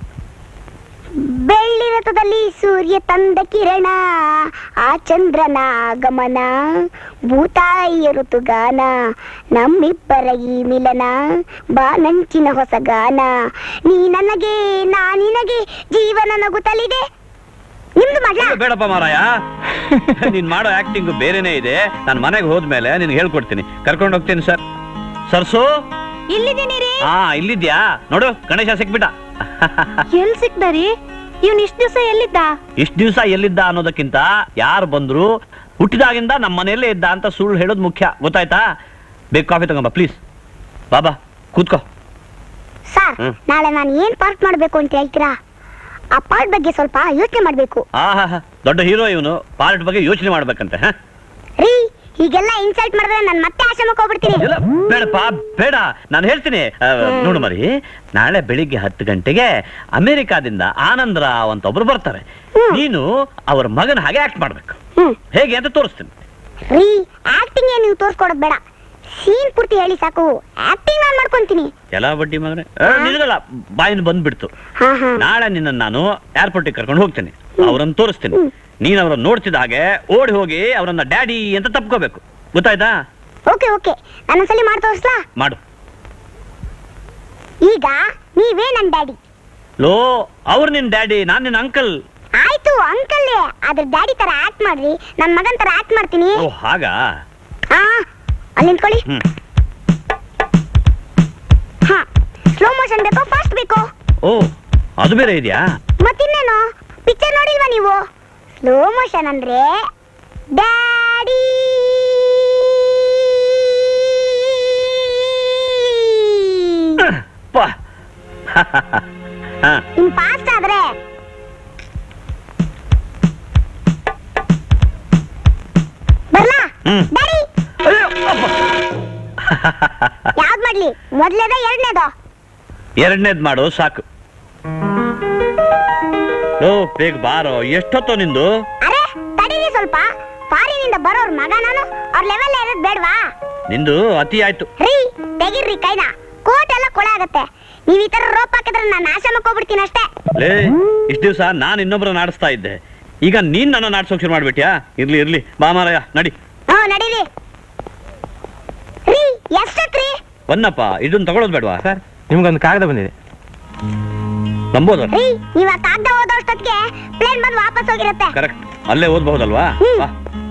ಬೆಳ್ಳಿ ರಥದಲ್ಲಿ ಸೂರ್ಯ ತಂದ ಕಿರಣ ಆ ಚಂದ್ರನ ಆಗಮನ ಭೂತಾಯಿಯ ಋತುಗಾನ ನಮ್ಮಿಬ್ಬರ ಈ ಮಿಲನ ಬಾನಂಚಿನ ಹೊಸ ಗಾನ ನೀ ನನಗೆ ನಾ ನಿನಗೆ ಜೀವನ ನಗುತ್ತಲಿದೆ ನಿಮ್ದು ಮಾಡ್ಲಾ ಬೇಡಪ್ಪ ಮಾರಾಯ ನೀನ್ ಮಾಡೋ ಆಕ್ಟಿಂಗ್ ಬೇರೆನೇ ಇದೆ ನಾನು ಮನೆಗೆ ಹೋದ್ಮೇಲೆ ನಿನ್ಗೆ ಹೇಳ್ಕೊಡ್ತೀನಿ ಕರ್ಕೊಂಡು ಹೋಗ್ತೀನಿ ಸರ್ ಸರ್ಸು ಇಲ್ಲಿದ್ದೀನಿ ರೀ ಹಾ ಇಲ್ಲಿದ್ಯಾ ನೋಡು ಗಣೇಶ ಸಿಕ್ಬಿಟ್ಟ ಎಲ್ ಸಿಕ್ದಾರಿ ಇವ್ನ್ ಇಷ್ಟ ದಿವಸ ಎಲ್ಲಿದ್ದ ಇಷ್ಟು ದಿವಸ ಎಲ್ಲಿದ್ದ ಅನ್ನೋದಕ್ಕಿಂತ ಯಾರು ಬಂದ್ರು ಹುಟ್ಟಿದಾಗಿಂದ ನಮ್ಮ ಮನೆಯಲ್ಲೇ ಇದ್ದ ಅಂತ ಸುಳ್ಳು ಹೇಳೋದು ಮುಖ್ಯ ಗೊತ್ತಾಯ್ತಾ ಬೇಕು ಕಾಫಿ ತಗೊಂಬ ಪ್ಲೀಸ್ ಬಾಬಾ ಕೂತ್ಕೋ ಸರ್ ಹ್ಮ್. ನಾಳೆ ನಾನು ಏನ್ ಪಾರ್ಟ್ ಮಾಡ್ಬೇಕು ಅಂತ ಹೇಳ್ತೀರಾ ಆ ಪಾರ್ಟ್ ಬಗ್ಗೆ ಸ್ವಲ್ಪ ಯೋಚನೆ ಮಾಡ್ಬೇಕು ಆಹಾ ದೊಡ್ಡ ಹೀರೋ ಇವನು ಪಾರ್ಟ್ ಬಗ್ಗೆ ಯೋಚನೆ ಮಾಡ್ಬೇಕಂತೆ ಹ? ರೀ ಹೀಗೆಲ್ಲ ಇನ್ಸಲ್ಟ್ ಮಾಡಿದ್ರೆ ನಾನು ಮತ್ತೆ ಆಶ್ರಮಕ್ಕೆ ಹೋಗ್ಬಿಡ್ತೀನಿ ಇಲ್ಲ ಬೇಡಪ್ಪ ಬೇಡ ನಾನು ಹೇಳ್ತೀನಿ ಆ, ನೋಡು ಮರಿ ನಾಳೆ ಬೆಳಿಗ್ಗೆ ಹತ್ತು ಗಂಟೆಗೆ ಅಮೆರಿಕಾದಿಂದ ಆನಂದ್ ರಾವ್ ಅಂತ ಒಬ್ರು ಬರ್ತಾರೆ ನೀನು ಅವ್ರ ಮಗನ ಹಾಗೆ ಆಕ್ಟ್ ಮಾಡ್ಬೇಕು ಹೇಗೆ ಅಂತ ತೋರಿಸ್ತೀನಿ ರೀ ಆಕ್ಟಿಂಗ್ ಏನ್ ನೀವು ತೋರ್ಸ್ಕೊಡೋದ್ ಬೇಡ ಸೀನ್ ಪೂರ್ತಿ ಹೇಳಿ ಸಾಕು ಆಕ್ಟಿಂಗ್ ನಾನು ಮಾಡ್ಕೊಂತೀನಿ ಎಲ್ಲ ಬಡ್ಡಿ ಮಗನೇ ಆ, ನಿನಗಲ್ಲ ಬಾಯಿಂದ ಬಂದ್ಬಿಡ್ತು ಹಾ ಹಾ ನಾಳೆ ನಿನ್ನ ನಾನು ಏರ್ಪೋರ್ಟಿಗೆ ಕರ್ಕೊಂಡು ಹೋಗ್ತೀನಿ ಅವ್ರನ್ನ ತೋರಿಸ್ತೀನಿ ನೀನ್ ಅವ್ರನ್ನ ನೋಡ್ತಿದ್ದ ಹಾಗೆ ಓಡಿ ಹೋಗಿ ಅವ್ರನ್ನ ಡ್ಯಾಡಿ ಅಂತ ತಪ್ಕೋಬೇಕು ಗೊತ್ತಾಯ್ತಾ ಓಕೆ ಓಕೆ ನಾನೊಂದ್ಸಲಿ ಮಾಡಿ ತೋರಿಸ್ಲಾ ಮಾಡು ಈಗ ನೀವೇ ನನ್ ಡ್ಯಾಡಿ ಲೋ ಅವ್ರು ನಿನ್ ಡ್ಯಾಡಿ ನಾನ್ ನಿನ್ ಅಂಕಲ್ ಆಯ್ತು ಅಂಕಲ್ ಆದ್ರೆ ಡ್ಯಾಡಿ ತರ ಆಕ್ಟ್ ಮಾಡ್ರಿ ನನ್ ಮಗನ್ ತರ ಆಕ್ಟ್ ಮಾಡ್ತೀನಿ ಓ ಹಾಗಾ ಹಾ ಅಲ್ಲಿ ನಿಂತ್ಕೊಳ್ಳಿ ಹ್ಮ್ ಹಾ ಸ್ಲೋ ಮೋಷನ್ ಬೇಕೋ ಫಾಸ್ಟ್ ಬೇಕೋ ಓ ಅದು ಬೇರೆ ಇದೆಯಾ ಮತ್ತಿನ್ನೇನು ಪಿಕ್ಚರ್ ನೋಡಿಲ್ವಾ ನೀವು ಸ್ಲೋ ಮೋಷನ್ ಅಂದ್ರೆ ಡ್ಯಾಡಿ ಪಾ ಹಾ ಇನ್ ಫಾಸ್ಟ್ ಆದ್ರೆ ಬರ್ಲಾ ಹ್ಮ್ ಡ್ಯಾಡಿ ಯಾವ್ದ್ ಮಾಡ್ಲಿ ಮೊದ್ಲೇದ ಎರಡನೇದು ಎರಡನೇದ್ ಮಾಡು ಸಾಕು ಓ ಬೇಗ ಬಾರೋ ಎಷ್ಟೊತ್ತೋ ನಿಂದು ಅರೆ ತಡೀರಿ ಸ್ವಲ್ಪ ಫಾರಿನಿಂದ ಬರೋರ್ ಮಗ ನಾನು ಅವ್ರ ಲೆವೆಲ್ ಇರೋದ್ ಬೇಡ್ವಾ ನಿಂದು ಅತಿ ಆಯ್ತು ರೀ ತೆಗಿರ್ರಿ ಕೈನ ಕೋಟ್ ಎಲ್ಲ ಕೊಳೆ ಆಗತ್ತೆ ನೀವ್ ಈ ತರ ರೋಪ್ ಹಾಕಿದ್ರೆ ನಾನು ಆಶ್ರಮಕ್ಕೆ ಹೋಗ್ಬಿಡ್ತೀನಿ ಅಷ್ಟೇ ಲೇ ಇಷ್ಟ ದಿವಸ ನಾನು ಇನ್ನೊಬ್ಬರ ನಾಡಿಸ್ತಾ ಇದ್ದೆ ಈಗ ನೀನ್ ನನ್ನ ನಾಡ್ಸೋಕ್ ಶುರು ಮಾಡ್ಬಿಟ್ಯಾ ಇರ್ಲಿ ಇರ್ಲಿ ಬಾ ಮಾರಾಯ ನಡಿ ಹ್ಞೂ ನಡೀರಿ ರೀ ಎಷ್ಟೊತ್ರಿ ಬನ್ನಪ್ಪ ಇದನ್ನ ತಗೊಳೋದ್ ಬೇಡವಾ ಸರ್ ನಿಮ್ಗೊಂದು ಕಾಗದ ಬಂದಿದೆ ನಂಬೋದ ರೀ ನೀವ್ ಆ ಕಾಗ್ದ ಓದೋಷ್ಟೊತ್ತಿಗೆ ಪ್ಲೇನ್ ಬಂದು ವಾಪಸ್ ಹೋಗಿರತ್ತೆ ಕರೆಕ್ಟ್ ಅಲ್ಲೇ ಓದ್ಬಹುದಲ್ವಾ ಬಾ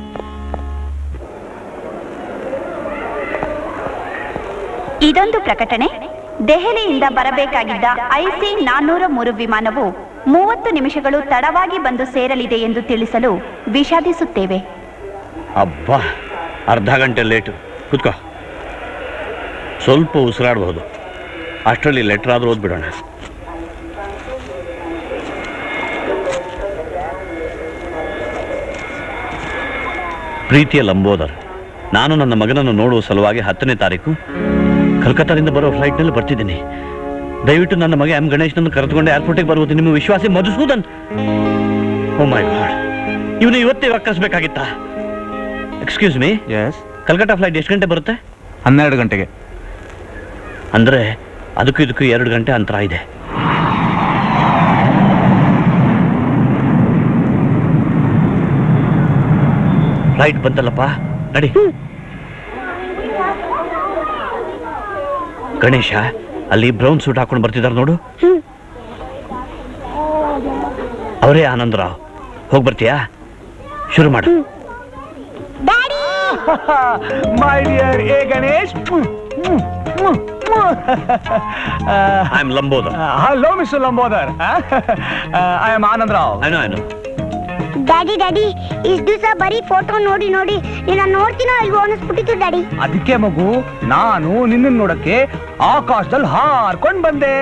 ಇದೊಂದು ಪ್ರಕಟಣೆ ದೆಹಲಿಯಿಂದ ಬರಬೇಕಾಗಿದ್ದ ಐಸಿ ನಾನ್ನೂರ ಮೂರು ವಿಮಾನವು ಮೂವತ್ತು ನಿಮಿಷಗಳು ತಡವಾಗಿ ಬಂದು ಸೇರಲಿದೆ ಎಂದು ತಿಳಿಸಲು ವಿಷಾದಿಸುತ್ತೇವೆ ಅಬ್ಬಾ ಅರ್ಧ ಗಂಟೆ ಲೇಟು ಕೂತ್ಕೋ ಸ್ವಲ್ಪ ಉಸಿರಾಡಬಹುದು ಅಷ್ಟರಲ್ಲಿ ಲೆಟರ್ ಆದ್ರೂ ಓದ್ಬಿಡೋಣ ಪ್ರೀತಿಯ ಲಂಬೋದರ್ ನಾನು ನನ್ನ ಮಗನನ್ನು ನೋಡುವ ಸಲುವಾಗಿ ಹತ್ತನೇ ತಾರೀಕು ಕಲ್ಕತ್ತಾದಿಂದ ಬರೋ ಫ್ಲೈಟ್ನಲ್ಲಿ ಬರ್ತಿದ್ದೀನಿ ದಯವಿಟ್ಟು ನನ್ನ ಮಗ ಎಂ ಗಣೇಶ್ನನ್ನು ಕರೆದುಕೊಂಡು ಏರ್ಪೋರ್ಟಿಗೆ ಬರುವುದು ನಿಮ್ಮ ವಿಶ್ವಾಸಿ ಮಧುಸೂದನ್ ಓ ಮೈ ಗಾಡ್ ಇವನು ಇವತ್ತೇ ವಾಕಸ್ಬೇಕಾಗಿತ್ತಾ excuse me yes Calcutta flight ಎಷ್ಟು ಗಂಟೆ ಬರುತ್ತೆ ಹನ್ನೆರಡು ಗಂಟೆಗೆ ಅಂದ್ರೆ ಅದಕ್ಕೂ ಇದಕ್ಕೂ ಎರಡು ಗಂಟೆ ಅಂತರ ಇದೆ ಫ್ಲೈಟ್ ಬಂತಲ್ಲಪ್ಪ ನಡಿ ಗಣೇಶ ಅಲ್ಲಿ ಬ್ರೌನ್ ಸೂಟ್ ಹಾಕೊಂಡು ಬರ್ತಿದ್ದಾರೆ ನೋಡು ಅವರೇ ಆನಂದರಾವ್ ಹೋಗಿ ಬರ್ತೀಯಾ ಶುರು ಮಾಡು my dear A Ganesh I am Lambodar hello mister Lambodar I am Anand Rao I know I know daddy daddy ಇಷ್ಟು ದಿವಸ ಬರೀ ಫೋಟೋ ನೋಡಿ ನೋಡಿ ನೀನು ನೋಡ್ತೀನೋ ಇಲ್ವೋ ಅನ್ನಿಸ್ಬಿಟ್ಟಿತ್ತು ಡ್ಯಾಡಿ ಅದಕ್ಕೆ ಮಗು ನಾನು ನಿನ್ನ ನೋಡಕ್ಕೆ ಆಕಾಶದಲ್ಲಿ ಹಾರ್ಕೊಂಡ್ ಬಂದೆ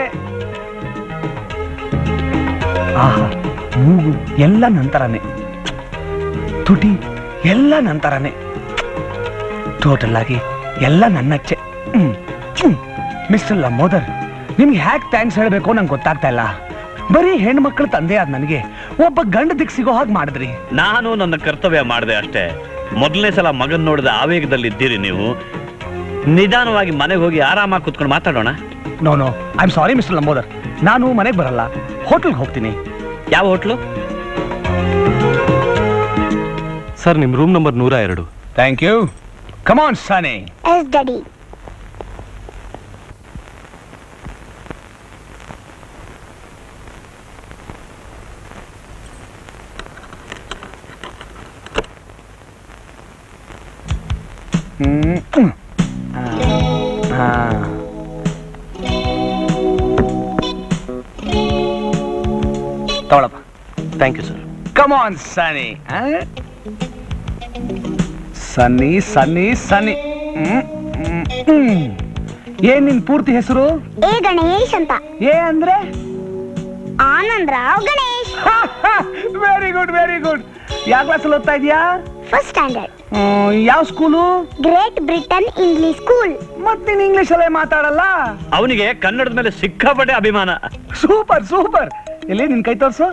ಆಹಾ ಮೂಗು ಎಲ್ಲ ನಂತರನೇ ತುಟಿ ಎಲ್ಲ ನಂತರನೇ ಟೋಟಲ್ ಆಗಿ ಎಲ್ಲ ನನ್ನಚ್ಚೆ ಮಿಸ್ಟರ್ ಲಂಬೋದರ್ ನಿಮ್ಗೆ ಹ್ಯಾಕ್ ಥ್ಯಾಂಕ್ಸ್ ಹೇಳಬೇಕು ನಂಗೆ ಗೊತ್ತಾಗ್ತಾ ಇಲ್ಲ ಬರೀ ಹೆಣ್ಮಕ್ಳ ತಂದೆ ಆದ ನನಗೆ ಒಬ್ಬ ಗಂಡ ದಿಕ್ ಸಿಗೋ ಹಾಗೆ ಮಾಡಿದ್ರಿ ನಾನು ನನ್ನ ಕರ್ತವ್ಯ ಮಾಡಿದೆ ಅಷ್ಟೇ ಮೊದಲನೇ ಸಲ ಮಗನ್ ನೋಡಿದ ಆವೇಗದಲ್ಲಿ ಇದ್ದೀರಿ ನೀವು ನಿಧಾನವಾಗಿ ಮನೆಗೆ ಹೋಗಿ ಆರಾಮಾಗಿ ಕುತ್ಕೊಂಡು ಮಾತಾಡೋಣ no no I am sorry mister Lambodar ನಾನು ಮನೆಗೆ ಬರಲ್ಲ ಹೋಟೆಲ್ಗೆ ಹೋಗ್ತೀನಿ ಯಾವ ಹೋಟ್ಲು ಸರ್ ನಿಮ್ ರೂಮ್ ನಂಬರ್ ನೂರ ಎರಡು thank you come on Sunny yes daddy ತಗೊಳಪ್ಪ thank you sir come on Sunny Sunny ಸನ್ನಿ ಸನ್ನಿ ಹ್ಮ್, ಹ್ಮ್, ಹ್ಮ್. ಏನ್ ನಿನ್ ಪೂರ್ತಿ ಹೆಸರು ಏ ಗಣೇಶ್ ಅಂತ ಏ ಅಂದ್ರೆ Anand Rao Ganesh very good very good ಯಾವ ಕ್ಲಾಸಲ್ಲಿ ಓದ್ತಾ ಇದೀಯಾ ಫಸ್ಟ್ ಸ್ಟ್ಯಾಂಡರ್ಡ್ ಯಾವ school great Britain English school ಮತ್ ನೀನ್ ಇಂಗ್ಲಿಷ್ ಅಲ್ಲೇ ಮಾತಾಡಲ್ಲ ಅವನಿಗೆ ಕನ್ನಡದ ಮೇಲೆ ಸಿಕ್ಕಾಪಟ್ಟೆ ಅಭಿಮಾನ ಸೂಪರ್ ಸೂಪರ್ ಎಲ್ಲಿ ನಿನ್ ಕೈ ತೋರ್ಸು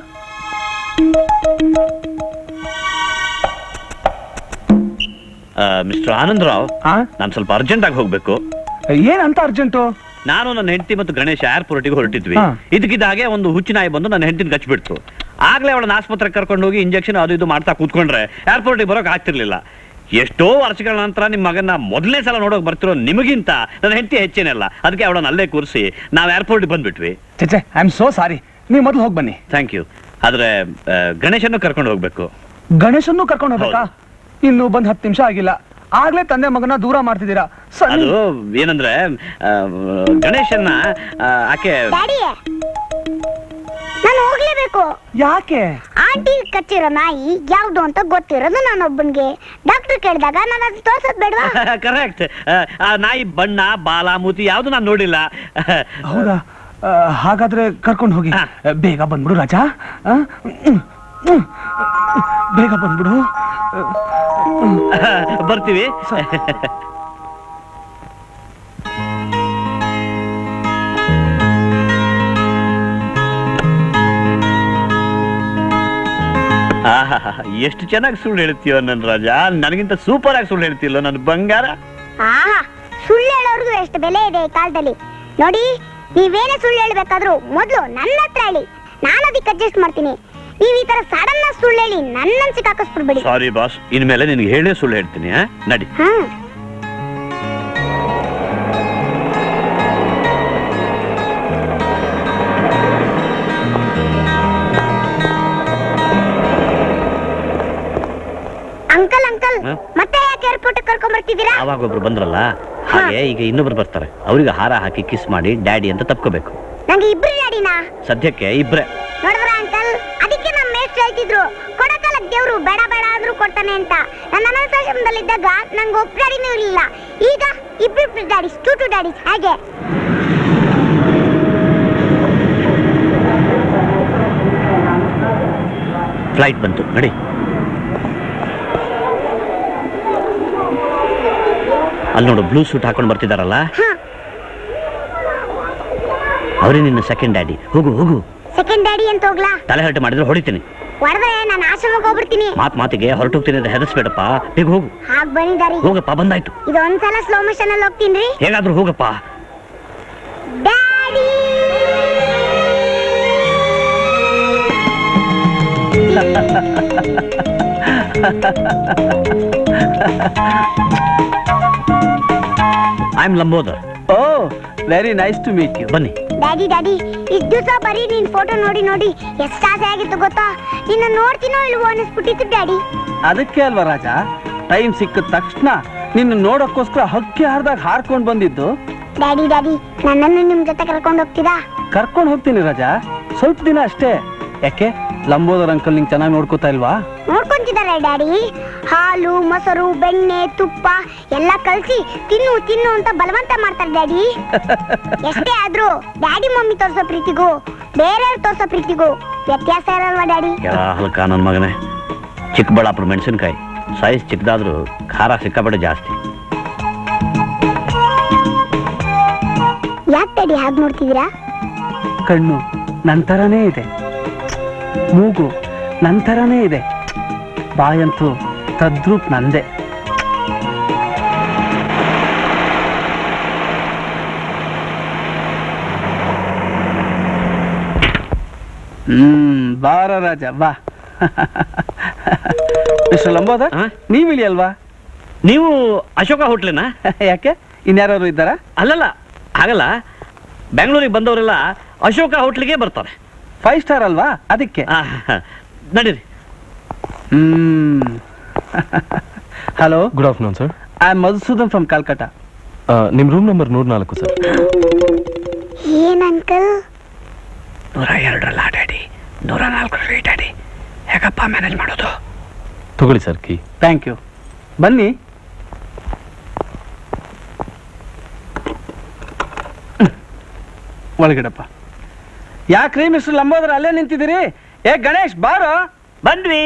ಮಿಸ್ಟರ್ ಆನಂದರಾವ್ ನಾನು ಸ್ವಲ್ಪ ಅರ್ಜೆಂಟ್ ಆಗಿ ಹೋಗ್ಬೇಕು ಏನಂತ ಅರ್ಜೆಂಟು ನಾನು ನನ್ನ ಹೆಂಡತಿ ಮತ್ತು ಗಣೇಶ ಏರ್ಪೋರ್ಟಿಗೆ ಹೊರಟಿದ್ವಿ ಹಾ. ಇದಕ್ಕಿದ್ದ ಹಾಗೆ ಒಂದು ಹುಚ್ಚು ನಾಯಿ ಬಂದು ನನ್ನ ಹೆಂಡತಿನ ಗಚ್ಚಿಬಿಡ್ತು ಆಗ್ಲೇ ಅವಳನ್ನ ಆಸ್ಪತ್ರೆಗೆ ಕರ್ಕೊಂಡು ಹೋಗಿ ಇಂಜೆಕ್ಷನ್ ಅದು ಇದು ಮಾಡ್ತಾ ಕೂತ್ಕೊಂಡ್ರೆ ಏರ್ಪೋರ್ಟಿಗೆ ಬರೋಕ್ ಆಗ್ತಿರ್ಲಿಲ್ಲ ಎಷ್ಟೋ ವರ್ಷಗಳ ನಂತರ ನಿಮ್ಮ ಮಗನ ಮೊದಲನೇ ಸಲ ನೋಡೋಕೆ ಬರ್ತಿರೋ ನಿಮಗಿಂತ ನನ್ನ ಹೆಂಡತಿ ಹೆಚ್ಚೇನಲ್ಲ ಅದಕ್ಕೆ ಅವಳನ್ನ ಅಲ್ಲೇ ಕೂರಿಸಿ ನಾವು ಏರ್ಪೋರ್ಟಿಗೆ ಬಂದ್ಬಿಟ್ವಿ ಚೆ ಐ ಆಮ್ ಸೋ ಸಾರಿ ನೀವು ಮೊದಲು ಹೋಗಿ ಬನ್ನಿ ಥ್ಯಾಂಕ್ ಯು ಆದ್ರೆ ಆ, ಗಣೇಶನ್ನು ಕರ್ಕೊಂಡು ಹೋಗ್ಬೇಕು ಗಣೇಶನ್ನು ಕರ್ಕೊಂಡು ಹೋಗ್ಬೇಕಾ ಇನ್ನು ಬಂದ್ ಹತ್ತು ನಿಮಿಷ ಆಗಿಲ್ಲ ಆಗ್ಲೇ ತಂದೆ ಮಗನ ದೂರ ಮಾಡ್ತಿದ್ದೀರಾ ಸನ್ನಿ ಅದು ಏನಂದ್ರೆ ಆ, ಗಣೇಶನ್ನ ಆ, ಆಕೆ ಡ್ಯಾಡಿ ನಾನು ಹೋಗ್ಲೇಬೇಕು ಯಾಕೆ ಆಂಟಿ ಕಚ್ಚಿರೋ ನಾಯಿ ಯಾವ್ದು ಅಂತ ಗೊತ್ತಿರೋದು ನಾನೊಬ್ಬನ್ಗೆ ಡಾಕ್ಟರ್ ಕೇಳಿದಾಗ ನಾನು ಅದು ತೋರ್ಸೋದ್ ಬೇಡವಾ ಕರೆಕ್ಟ್ ಆ ನಾಯಿ ಬಣ್ಣ ಬಾಲ ಮೂತಿ ಯಾವ್ದು ನಾನು ನೋಡಿಲ್ಲ ಹೌದಾ ಆ, ಹಾಗಾದ್ರೆ ಕರ್ಕೊಂಡು ಹೋಗಿ ಬೇಗ ಬಂದ್ಬಿಡು ರಾಜಾ ಆ? ಹ್ಮ್, ಹ್ಮ್. ಬೇಗ ಬಂದ್ಬಿಡು ಬರ್ತೀವಿ ಆಹಾಹಾ, ಎಷ್ಟು ಚೆನ್ನಾಗಿ ಸುಳ್ಳು ಹೇಳ್ತೀಯೋ ನನ್ನ ರಾಜ ನನಗಿಂತ ಸೂಪರ್ ಆಗಿ ಸುಳ್ಳು ಹೇಳ್ತಿಲ್ಲೋ ನನ್ನ ಬಂಗಾರ ಆಹಾ ಸುಳ್ಳು ಹೇಳೋರ್ಗು ಎಷ್ಟು ಬೆಲೆ ಇದೆ ಈ ಕಾಲದಲ್ಲಿ ನೋಡಿ ನೀವೇನೇ ಸುಳ್ಳು ಹೇಳ್ಬೇಕಾದ್ರೂ ಮೊದ್ಲು ನನ್ನ ಹತ್ರ ಹೇಳಿ ನಾನು ಅದಕ್ಕೆ ಅಡ್ಜಸ್ಟ್ ಮಾಡ್ತೀನಿ ನೀವ್ ಈ ತರ ಸಡನ್ ಸುಳ್ಳು ಹೇಳಿ ನನ್ನನ್ ಸಿಕ್ಕಾಕಿಸ್ಬಿಡ್ಬೇಡಿ ಸಾರಿ ಬಾಸ್ ಇನ್ಮೇಲೆ ನಿನಗೆ ಹೇಳೇ ಸುಳ್ಳು ಹೇಳ್ತೀನಿ ಆ? ನಡಿ ಹಾ ಅಂಕಲ್ ಅಂಕಲ್ ಹ? ಮತ್ತೆ ಯಾಕೆ ಏರ್ಪೋರ್ಟ್ ಕರ್ಕೊಂಡ್ ಬರ್ತಿದ್ದೀರಾ ಆವಾಗ ಒಬ್ರು ಬಂದ್ರಲ್ಲ ಹಾಗೆ ಈಗ ಇನ್ನೊಬ್ರು ಬರ್ತಾರೆ ಅವ್ರಿಗೆ ಹಾರ ಹಾಕಿ ಕಿಸ್ ಮಾಡಿ ಡ್ಯಾಡಿ ಅಂತ ತಪ್ಕೋಬೇಕು ನಂಗೆ ಇಬ್ರು ಡ್ಯಾಡಿನಾ ಸದ್ಯಕ್ಕೆ ಇಬ್ರೆ ನೋಡಿದ್ರ ಅಂಕಲ್ ಅದಕ್ಕೆ ನಮ್ಮ ಮೇಷ್ಟ್ರು ಹೇಳ್ತಿದ್ರು ಕೊಡಕಾಲ ದೇವ್ರು ಬೇಡ ಬೇಡ ಆದ್ರೂ ಕೊಡ್ತಾನೆ ಅಂತ ನನ್ನ ಅನಾಥಾಶ್ರಮದಲ್ಲಿದ್ದಾಗ ನಂಗೆ ಒಬ್ಬ ಡ್ಯಾಡಿನೂ ಇರಲಿಲ್ಲ ಈಗ ಇಬ್ಬಿಬ್ರು ಡ್ಯಾಡಿಸ್ ಟು ಟು ಡ್ಯಾಡಿಸ್ ಹಾಗೆ ಫ್ಲೈಟ್ ಬಂತು ನಡಿ ಅಲ್ಲಿ ನೋಡು ಬ್ಲೂ ಸೂಟ್ ಹಾಕೊಂಡು ಬರ್ತಿದಾರಲ್ಲ ಅವರೇ ನಿನ್ನ ಸೆಕೆಂಡ್ ಡ್ಯಾಡಿ ಹೋಗು ಹೋಗು ಸೆಕೆಂಡ್ ಡ್ಯಾಡಿ ಅಂತ ಹೋಗ್ಲಾ ತಲೆ ಹರಟೆ ಮಾಡಿದ್ರೆ ಹೊಡಿತೀನಿ ಹೊಡೆದ್ರೆ ನಾನು ಆಶ್ರಮಕ್ಕೆ ಹೋಗ್ಬಿಡ್ತೀನಿ ಮಾತ್ ಮಾತಿಗೆ ಹೊರಟೋಗ್ತೀನಿ ಅಂತ ಹೆದರ್ಸ್ಬೇಡಪ್ಪ ಬೇಗ ಹೋಗು ಹಾಗ್ ಬಂದಿದ್ದಾರಿ ಹೋಗಪ್ಪ ಬಂದಾಯ್ತು ಇದು ಇದೊಂದ್ಸಲ ಸ್ಲೋ ಮೋಷನ್ ಅಲ್ಲಿ ಹೋಗ್ತೀನಿ ಹೇಗಾದ್ರೂ ಹೋಗಪ್ಪ I am Lambodar oh very nice to meet you ಬನ್ನಿ ಡ್ಯಾಡಿ ಡ್ಯಾಡಿ ಇಷ್ಟು ದಿವಸ ಬರೀ ನಿನ್ ಫೋಟೋ ನೋಡಿ ನೋಡಿ ಎಷ್ಟು ಆಸೆ ಆಗಿತ್ತು ಗೊತ್ತಾ ನಿನ್ನ ನೋಡ್ತೀನೋ ಇಲ್ವೋ ಅನಿಸ್ಬಿಟ್ಟಿತ್ತು ಡ್ಯಾಡಿ ಅದಕ್ಕೆ ಅಲ್ವಾ ರಾಜ ಟೈಮ್ ಸಿಕ್ಕಿದ ತಕ್ಷಣ ನಿನ್ನ ನೋಡೋಕ್ಕೋಸ್ಕರ ಹಕ್ಕಿ ಹಾರ್ದಾಗ ಹಾರ್ಕೊಂಡು ಬಂದಿದ್ದು ಡ್ಯಾಡಿ ಡ್ಯಾಡಿ ನನ್ನನ್ನು ನಿಮ್ ಜೊತೆ ಕರ್ಕೊಂಡು ಹೋಗ್ತೀರಾ ಕರ್ಕೊಂಡು ಹೋಗ್ತೀನಿ ರಾಜ ಸ್ವಲ್ಪ ದಿನ ಅಷ್ಟೇ ಯಾಕೆ ಲಂಬೋದರ್ ಅಂಕಲ್ ನಿಂಗೆ ಚೆನ್ನಾಗಿ ನೋಡ್ಕೋತಾ ಇಲ್ವಾ ನೋಡ್ಕೊಂತಿದ್ದಾರೆ ಡ್ಯಾಡಿ ಹಾಲು ಮೊಸರು ಬೆಣ್ಣೆ ತುಪ್ಪ ಎಲ್ಲ ಕಲ್ಸಿ ತಿನ್ನು ತಿನ್ನು ಅಂತ ಬಲವಂತ ಮಾಡ್ತಾರೆ ಡ್ಯಾಡಿ ಎಷ್ಟೇ ಆದ್ರೂ ಡ್ಯಾಡಿ ಮಮ್ಮಿ ತೋರ್ಸೋ ಪ್ರೀತಿಗೂ ಬೇರೆಯವ್ರು ತೋರ್ಸೋ ಪ್ರೀತಿಗೂ ವ್ಯತ್ಯಾಸ ಇರಲ್ವಾ ಡ್ಯಾಡಿ ಕೆಲ ಹಲ್ಕ ನನ್ನ ಮಗನೇ ಚಿಕ್ಕಬಳ್ಳಾಪುರ ಮೆಣಸಿನ್ಕಾಯಿ ಸೈಜ್ ಚಿಕ್ಕದಾದ್ರೂ ಖಾರ ಸಿಕ್ಕಾಪಟ್ಟೆ ಜಾಸ್ತಿ ಯಾಕೆ ಡ್ಯಾಡಿ ಹಾಗೆ ನೋಡ್ತಿದ್ದೀರಾ ಕಣ್ಣು ನನ್ ಥರನೇ ಇದೆ ಮೂಗು ನನ್ ಥರನೇ ಇದೆ ಬಾಯಂತೂ ತದ್ರೂಪ್ ನಂದೆ ಹ್ಮ್ ಬಾರ ರಾಜ ಬಾ ಮಿಸ್ಟರ್ ಲಂಬೋದ ನೀವ್ ಇಳಿ ಅಲ್ವಾ ನೀವು ಅಶೋಕ ಹೋಟ್ಲೇನಾ ಯಾಕೆ ಇನ್ಯಾರು ಇದ್ದಾರಾ ಅಲ್ಲಲ್ಲ ಆಗಲ್ಲ ಬೆಂಗಳೂರಿಗೆ ಬಂದವರೆಲ್ಲ ಅಶೋಕ ಹೋಟ್ಲಿಗೆ ಬರ್ತಾರೆ ಫೈವ್ ಸ್ಟಾರ್ ಅಲ್ವಾ ಅದಕ್ಕೆ ನಡೀರಿ hmm hello good afternoon sir I am Madhusudan from Calcutta ನಿಮ್ಮ ರೂಮ್ ನಂಬರ್ ನೂರ ನಾಲ್ಕು ಸರ್ ಏನ್ ಅಂಕಲ್ ನೂರ ಎರಡರಲ್ಲ ಡ್ಯಾಡಿ ನೂರ ನಾಲ್ಕು ರೀ ಡ್ಯಾಡಿ ಹೇಗಪ್ಪ ಮ್ಯಾನೇಜ್ ಮಾಡೋದು ತಗೊಳ್ಳಿ ಸರ್ ಕೀ ಥ್ಯಾಂಕ್ ಯು ಬನ್ನಿ ಹ್ಮ್. ಒಳಗಡಪ್ಪ ಯಾಕ್ರಿ ಮಿಸ್ಟರ್ ಲಂಬೋದ್ರ ಅಲ್ಲೇ ನಿಂತಿದ್ದೀರಿ ಏ ಗಣೇಶ್ ಬಾರೋ ಬಂದ್ವಿ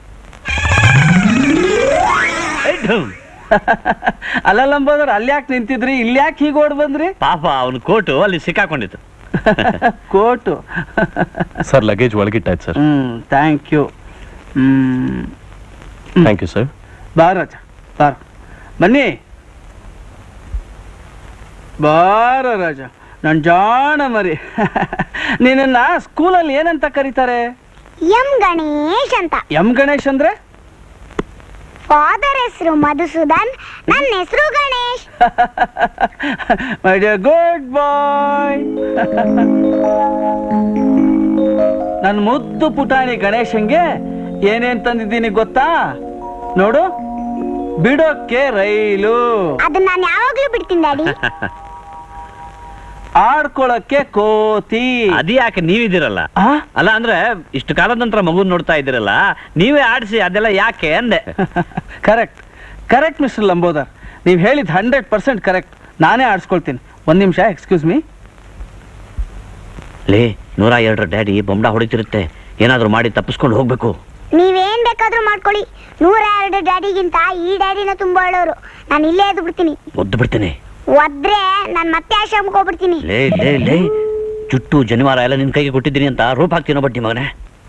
ಅಲ್ಲ ಲಂಬೋದ್ರ ಅಲ್ಲಿ ಯಾಕೆ ನಿಂತಿದ್ರಿ ಇಲ್ಲಿ ಯಾಕೆ ಹೀಗೆ ಓಡ್ ಬಂದ್ರಿ ಪಾಪ ಅವನ ಕೋಟು ಅಲ್ಲಿ ಸಿಕ್ಕಾಕೊಂಡಿತ್ತು ಕೋಟು ಸರ್ ಲಗೇಜ್ ಒಳಗಿಟ್ಟಾಯ್ತು sir hmm thank you hmm thank you sir ಬಾರ ಬಾರ ಬನ್ನಿ ಬಾರ ರಾಜ ನನ್ ಜಾಣ ಮರಿ ನಿನ್ನ ಸ್ಕೂಲಲ್ಲಿ ಏನಂತ ಕರೀತಾರೆ ಎಂ ಗಣೇಶ್ ಅಂತ ಎಂ ಗಣೇಶ್ ಅಂದ್ರೆ ಫಾದರ್ ಹೆಸರು ಮಧುಸೂದನ್ ನನ್ನ ಹೆಸರು Ganesh my dear good boy ನನ್ನ ಮುದ್ದು ಪುಟಾಣಿ ಗಣೇಶಂಗೆ ಏನೇನ್ ತಂದಿದ್ದೀನಿ ಗೊತ್ತಾ ನೋಡು ಬಿಡೋಕ್ಕೆ ರೈಲು ಅದನ್ನ ನಾನು ಯಾವಾಗ್ಲೂ ಬಿಡ್ತೀನಿ ಡ್ಯಾಡಿ ಆಡ್ಕೊಳಕ್ಕೆ ಕೋತಿ ಅದ್ಯಾಕೆ ನೀವಿದ್ದೀರಲ್ಲ ಅಲ್ಲ ಅಂದ್ರೆ ಇಷ್ಟು ಕಾಲದ ನಂತರ ಮಗುನ್ ನೋಡ್ತಾ ಇದ್ದೀರಲ್ಲ ನೀವೇ ಆಡಿಸಿ ಅದೆಲ್ಲ ಯಾಕೆ ಅಂದೆ ಕರೆಕ್ಟ್ ಕರೆಕ್ಟ್ ಮಿಸ್ಟರ್ ಲಂಬೋದರ್ ನೀವು ಹೇಳಿದ ಹಂಡ್ರೆಡ್ ಪರ್ಸೆಂಟ್ ಕರೆಕ್ಟ್ ನಾನೇ ಆಡ್ಸ್ಕೊಳ್ತೀನಿ ಒಂದ್ ನಿಮಿಷ ಎಕ್ಸ್ಕ್ಯೂಸ್ ಮೀ ಲೇ ನೂರ ಎರಡರ ಡ್ಯಾಡಿ ಬೊಂಬಡ ಹೊಡಿತಿರುತ್ತೆ ಏನಾದ್ರೂ ಮಾಡಿ ತಪ್ಪಿಸ್ಕೊಂಡು ಹೋಗ್ಬೇಕು ನೀವೇನ್ ಬೇಕಾದ್ರೂ ಮಾಡ್ಕೊಳ್ಳಿ ನೂರ ಎರಡು ಡ್ಯಾಡಿಗಿಂತ ಈ ಡ್ಯಾಡಿನ ತುಂಬಾ ಒಳ್ಳೆಯವರು ನಾನು ಇಲ್ಲೇ ಎದ್ದು ಬಿಡ್ತೀನಿ ಒದ್ದು ಬಿಡ್ತೇನೆ ಒದ್ರೆ ನಾನು ಮತ್ತೆ ಆಶ್ರಮಕ್ಕೆ ಹೋಗ್ಬಿಡ್ತೀನಿ ಲೇ ಲೇ ಲೇ ಜುಟ್ಟು ಜನಿವಾರ ಎಲ್ಲ ನಿನ್ ಕೈಗೆ ಕೊಟ್ಟಿದ್ದೀನಿ ಅಂತ ರೂಪ ಹಾಕ್ತೀನೋ ಬಟ್ಟಿ ಮಗನೇ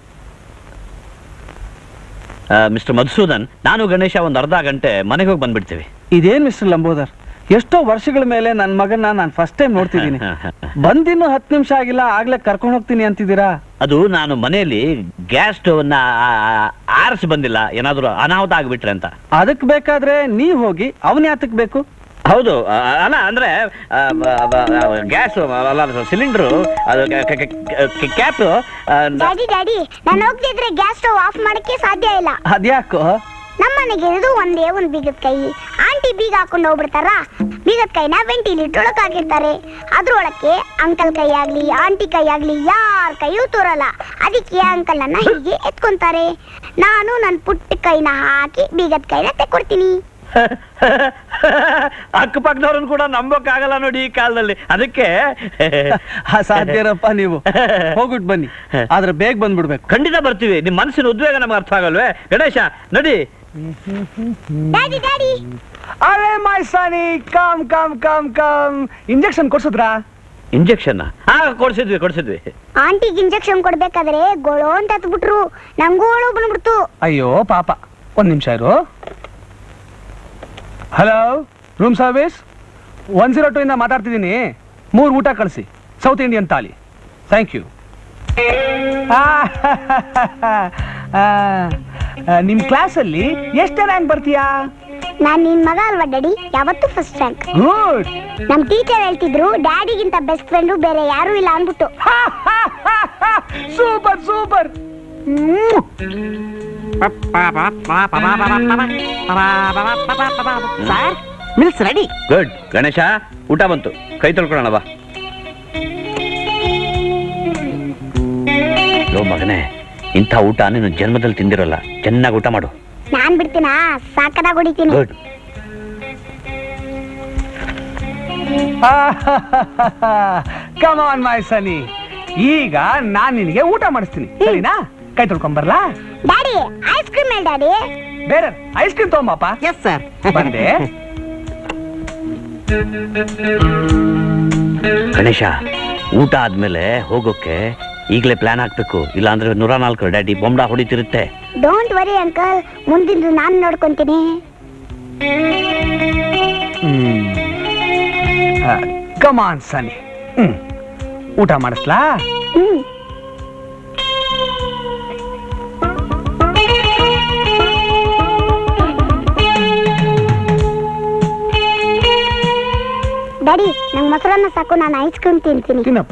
ಮಿಸ್ಟರ್ ಮಧುಸೂದನ್ ನಾನು ಗಣೇಶ ಒಂದು ಅರ್ಧ ಗಂಟೆ ಮನೆಗೆ ಹೋಗಿ ಬಂದ್ಬಿಡ್ತೀವಿ ಇದೇನ್ ಮಿಸ್ಟರ್ ಲಂಬೋದರ್ ಎಷ್ಟೋ ವರ್ಷಗಳ ಮೇಲೆ ನನ್ನ ಮಗನ ನಾನು ಫಸ್ಟ್ ಟೈಮ್ ನೋಡ್ತಿದ್ದೀನಿ ಬಂದಿನ್ನು ಹತ್ತು ನಿಮಿಷ ಆಗಿಲ್ಲ ಆಗ್ಲೇ ಕರ್ಕೊಂಡು ಹೋಗ್ತೀನಿ ಅಂತಿದ್ದೀರಾ ಅದು ನಾನು ಮನೆಯಲ್ಲಿ ಗ್ಯಾಸ್ ಸ್ಟೋವ್ನ ಆರಿಸಿ ಬಂದಿಲ್ಲ ಏನಾದರೂ ಅನಾಹುತ ಆಗಿಬಿಟ್ರೆ ಅಂತ ಅದಕ್ಕೆ ಬೇಕಾದ್ರೆ ನೀವ್ ಹೋಗಿ ಅವನ್ ಯಾತಕ್ ಬೇಕು ಹೌದು ಆ, ಅಲ್ಲ ಅಂದ್ರೆ ಗ್ಯಾಸ್ ಅಲ್ಲ ಸಿಲಿಂಡರ್ ಅದು ಕ್ಯಾಪ್ ಡ್ಯಾಡಿ ಡ್ಯಾಡಿ ನಾನು ಹೋಗ್ತಿದ್ರೆ ಗ್ಯಾಸ್ ಸ್ಟವ್ ಆಫ್ ಮಾಡಕ್ಕೆ ಸಾಧ್ಯ ಇಲ್ಲ ಅದ್ಯಾಕೋ ನಮ್ಮನೆಗೆ ಇರೋದು ಒಂದೇ ಒಂದು ಬೀಗದ ಕೈ ಆಂಟಿ ಬೀಗ ಹಾಕೊಂಡು ಹೋಗ್ಬಿಡ್ತಾರ ಬೀಗದ ಕೈನ ವೆಂಟಿಲೇಟರ್ ಒಳಕ್ ಹಾಕಿರ್ತಾರೆ ಅದ್ರೊಳಕ್ಕೆ ಅಂಕಲ್ ಕೈ ಆಗ್ಲಿ ಆಂಟಿ ಕೈ ಆಗ್ಲಿ ಯಾರ ಕೈಯೂ ತೋರಲ್ಲ ಅದಕ್ಕೆ ಅಂಕಲ್ ನನ್ನ ಹೀಗೆ ಎತ್ಕೊಂತಾರೆ ನಾನು ನನ್ನ ಪುಟ್ಟ ಕೈನ ಹಾಕಿ ಬೀಗದ ಕೈನ ತೆಕ್ಕೊಡ್ತೀನಿ ಅಕ್ಕಪಕ್ಕದವ್ರನ್ನ ಕೂಡ ನಂಬೋಕ್ಕಾಗಲ್ಲ ನೋಡಿ ಈ ಕಾಲದಲ್ಲಿ ಅದಕ್ಕೆ ಸಾಧ್ಯರಪ್ಪ ನೀವು ಹೋಗ್ಬಿಟ್ಟು ಬನ್ನಿ ಆದ್ರೆ ಬೇಗ ಬಂದ್ಬಿಡ್ಬೇಕು ಖಂಡಿತ ಬರ್ತೀವಿ ನಿಮ್ ಮನಸ್ಸಿನ ಉದ್ವೇಗ ನಮ್ಗೆ ಅರ್ಥ ಆಗಲ್ವೇ ಗಣೇಶ ನಡಿ ಡ್ಯಾಡಿ ಡ್ಯಾಡಿ ಅರೆ my Sunny come come come come injection ಕೊಡ್ಸಿದ್ರಾ ಇಂಜೆಕ್ಷನ್ ಹಾ ಕೊಡ್ಸಿದ್ವಿ ಕೊಡ್ಸಿದ್ವಿ ಆಂಟಿಗೆ ಇಂಜೆಕ್ಷನ್ ಕೊಡ್ಬೇಕಾದ್ರೆ ಗೊಳೋ ಅಂತ ಹತ್ಬಿಟ್ರು ನಂಗೂ ಒಳಗ್ ಬಂದ್ಬಿಡ್ತು ಅಯ್ಯೋ ಪಾಪ ಒಂದ್ ನಿಮಿಷ ಇರು hello room service one zero two ಇಂದ ಮಾತಾಡ್ತಿದ್ದೀನಿ ಮೂರು ಊಟ ಕಳಿಸಿ South Indian thali thank you ನಿಮ್ಮ ಕ್ಲಾಸಲ್ಲಿ ಎಷ್ಟೇ ರ್ಯಾಂಕ್ ಬರ್ತೀಯಾ ನಾನ್ ನಿನ್ ಮಗ ಅಲ್ವಾ ಡ್ಯಾಡಿ ಯಾವತ್ತೂ ಫಸ್ಟ್ ರ್ಯಾಂಕ್ ಗುಡ್ ನಮ್ ಟೀಚರ್ ಹೇಳ್ತಿದ್ರು ಡ್ಯಾಡಿಗಿಂತ ಬೆಸ್ಟ್ ಫ್ರೆಂಡು ಬೇರೆ ಯಾರು ಇಲ್ಲ ಅನ್ಬಿಟ್ಟು super super sir meals ready good Ganesha ಊಟ ಬಂತು ಕೈ ತೊಳ್ಕೊಳ್ಳೋಣ ಬಾ ಲೋ ಮಗನೇ ಇಂಥ ಊಟ ನೀನು ಜನ್ಮದಲ್ಲಿ ತಿಂದಿರಲ್ಲ ಚೆನ್ನಾಗಿ ಊಟ ಮಾಡು ನಾನ್ ಬಿಡ್ತೀನಾ ಸಾಕದಾಗ ಹೊಡಿತೀನಿ ಗುಡ್ ಕಮ್ ಆನ್ ಮೈ ಸನಿ ಈಗ ನಾನ್ ನಿನಗೆ ಊಟ ಮಾಡಿಸ್ತೀನಿ ಸರಿನಾ ಕೈ ತೊಳ್ಕೊಂಬರ್ಲಾ ಡ್ಯಾಡಿ ಐಸ್ ಕ್ರೀಮ್ ಹೇಳಿ ಡ್ಯಾಡಿ ಬೇರೆ ಐಸ್ ಕ್ರೀಮ್ ತಗೊಂಬಪ್ಪ ಎಸ್ ಸರ್ ಬಂದೆ ಗಣೇಶ ಊಟ ಆದ್ಮೇಲೆ ಹೋಗೋಕೆ ಈಗಲೇ ಪ್ಲಾನ್ ಹಾಕ್ಬೇಕು ಇಲ್ಲಾಂದ್ರೆ ನೂರ ನಾಲ್ಕು ಡ್ಯಾಡಿ ಬೊಂಬಡ ಹೊಡಿತಿರುತ್ತೆ ಡೋಂಟ್ ವರಿ ಅಂಕಲ್ ಮುಂದಿಂದು ನಾನು ನೋಡ್ಕೊಂತೀನಿ ಕಮ್ ಆನ್ ಸನಿ ಹ್ಮ್ ಊಟ ಮಾಡಿಸ್ಲಾ ಹ್ಮ್ ಡ್ಯಾಡಿ ನಂಗೆ ಮೊಸರನ್ನ ಸಾಕು ನಾನು ಐಸ್ ಕ್ರೀಮ್ ತಿಂತೀನಿ ತಿನ್ನಪ್ಪ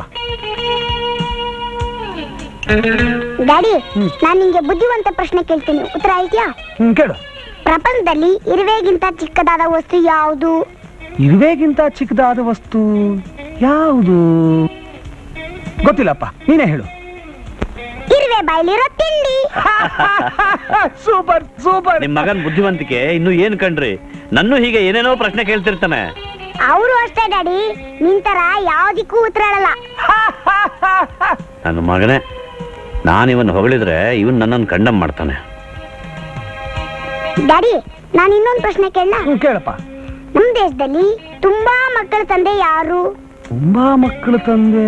ಡ್ಯಾಡಿ ನಾನು ನಿಂಗೆ ಬುದ್ಧಿವಂತ ಪ್ರಶ್ನೆ ಕೇಳ್ತೀನಿ ಉತ್ತರ ಐತ್ಯಾ ಹ್ಮ್ ಕೇಳು ಪ್ರಪಂಚದಲ್ಲಿ ಇರುವೆಗಿಂತ ಚಿಕ್ಕದಾದ ವಸ್ತು ಯಾವುದು ಇರುವೆಗಿಂತ ಚಿಕ್ಕದಾದ ವಸ್ತು ಯಾವುದು ಗೊತ್ತಿಲ್ಲಪ್ಪ ನೀನೇ ಹೇಳು ಇರುವೆ ಬಾಯ್ಲಿರೋ ತಿಂಡಿ ಸೂಪರ್ ಸೂಪರ್ ನಿಮ್ ಮಗನ್ ಬುದ್ಧಿವಂತಿಕೆ ಇನ್ನು ಏನ್ ಕಂಡ್ರಿ ನನ್ನೂ ಹೀಗೆ ಏನೇನೋ ಪ್ರಶ್ನೆ ಕೇಳ್ತಿರ್ತಾನೆ ಅವರು ಅಷ್ಟೇ ಡ್ಯಾಡಿ ನಿಂತರ ಯಾವ್ದಕ್ಕೂ ಉತ್ತರ ಹೇಳಲ್ಲ ನನ್ನ ಮಗನೇ ನಾನು ಇವನ್ ಹೊಗಳಿದ್ರೆ ಇವನ್ ನನ್ನನ್ನು ಕಂಡಮ್ ಮಾಡ್ತಾನೆ ಡ್ಯಾಡಿ ನಾನು ಇನ್ನೊಂದು ಪ್ರಶ್ನೆ ಕೇಳಲ್ಲ ಕೇಳಪ್ಪ ನಮ್ ದೇಶದಲ್ಲಿ ತುಂಬಾ ಮಕ್ಕಳ ತಂದೆ ಯಾರು ತುಂಬಾ ಮಕ್ಕಳು ತಂದೆ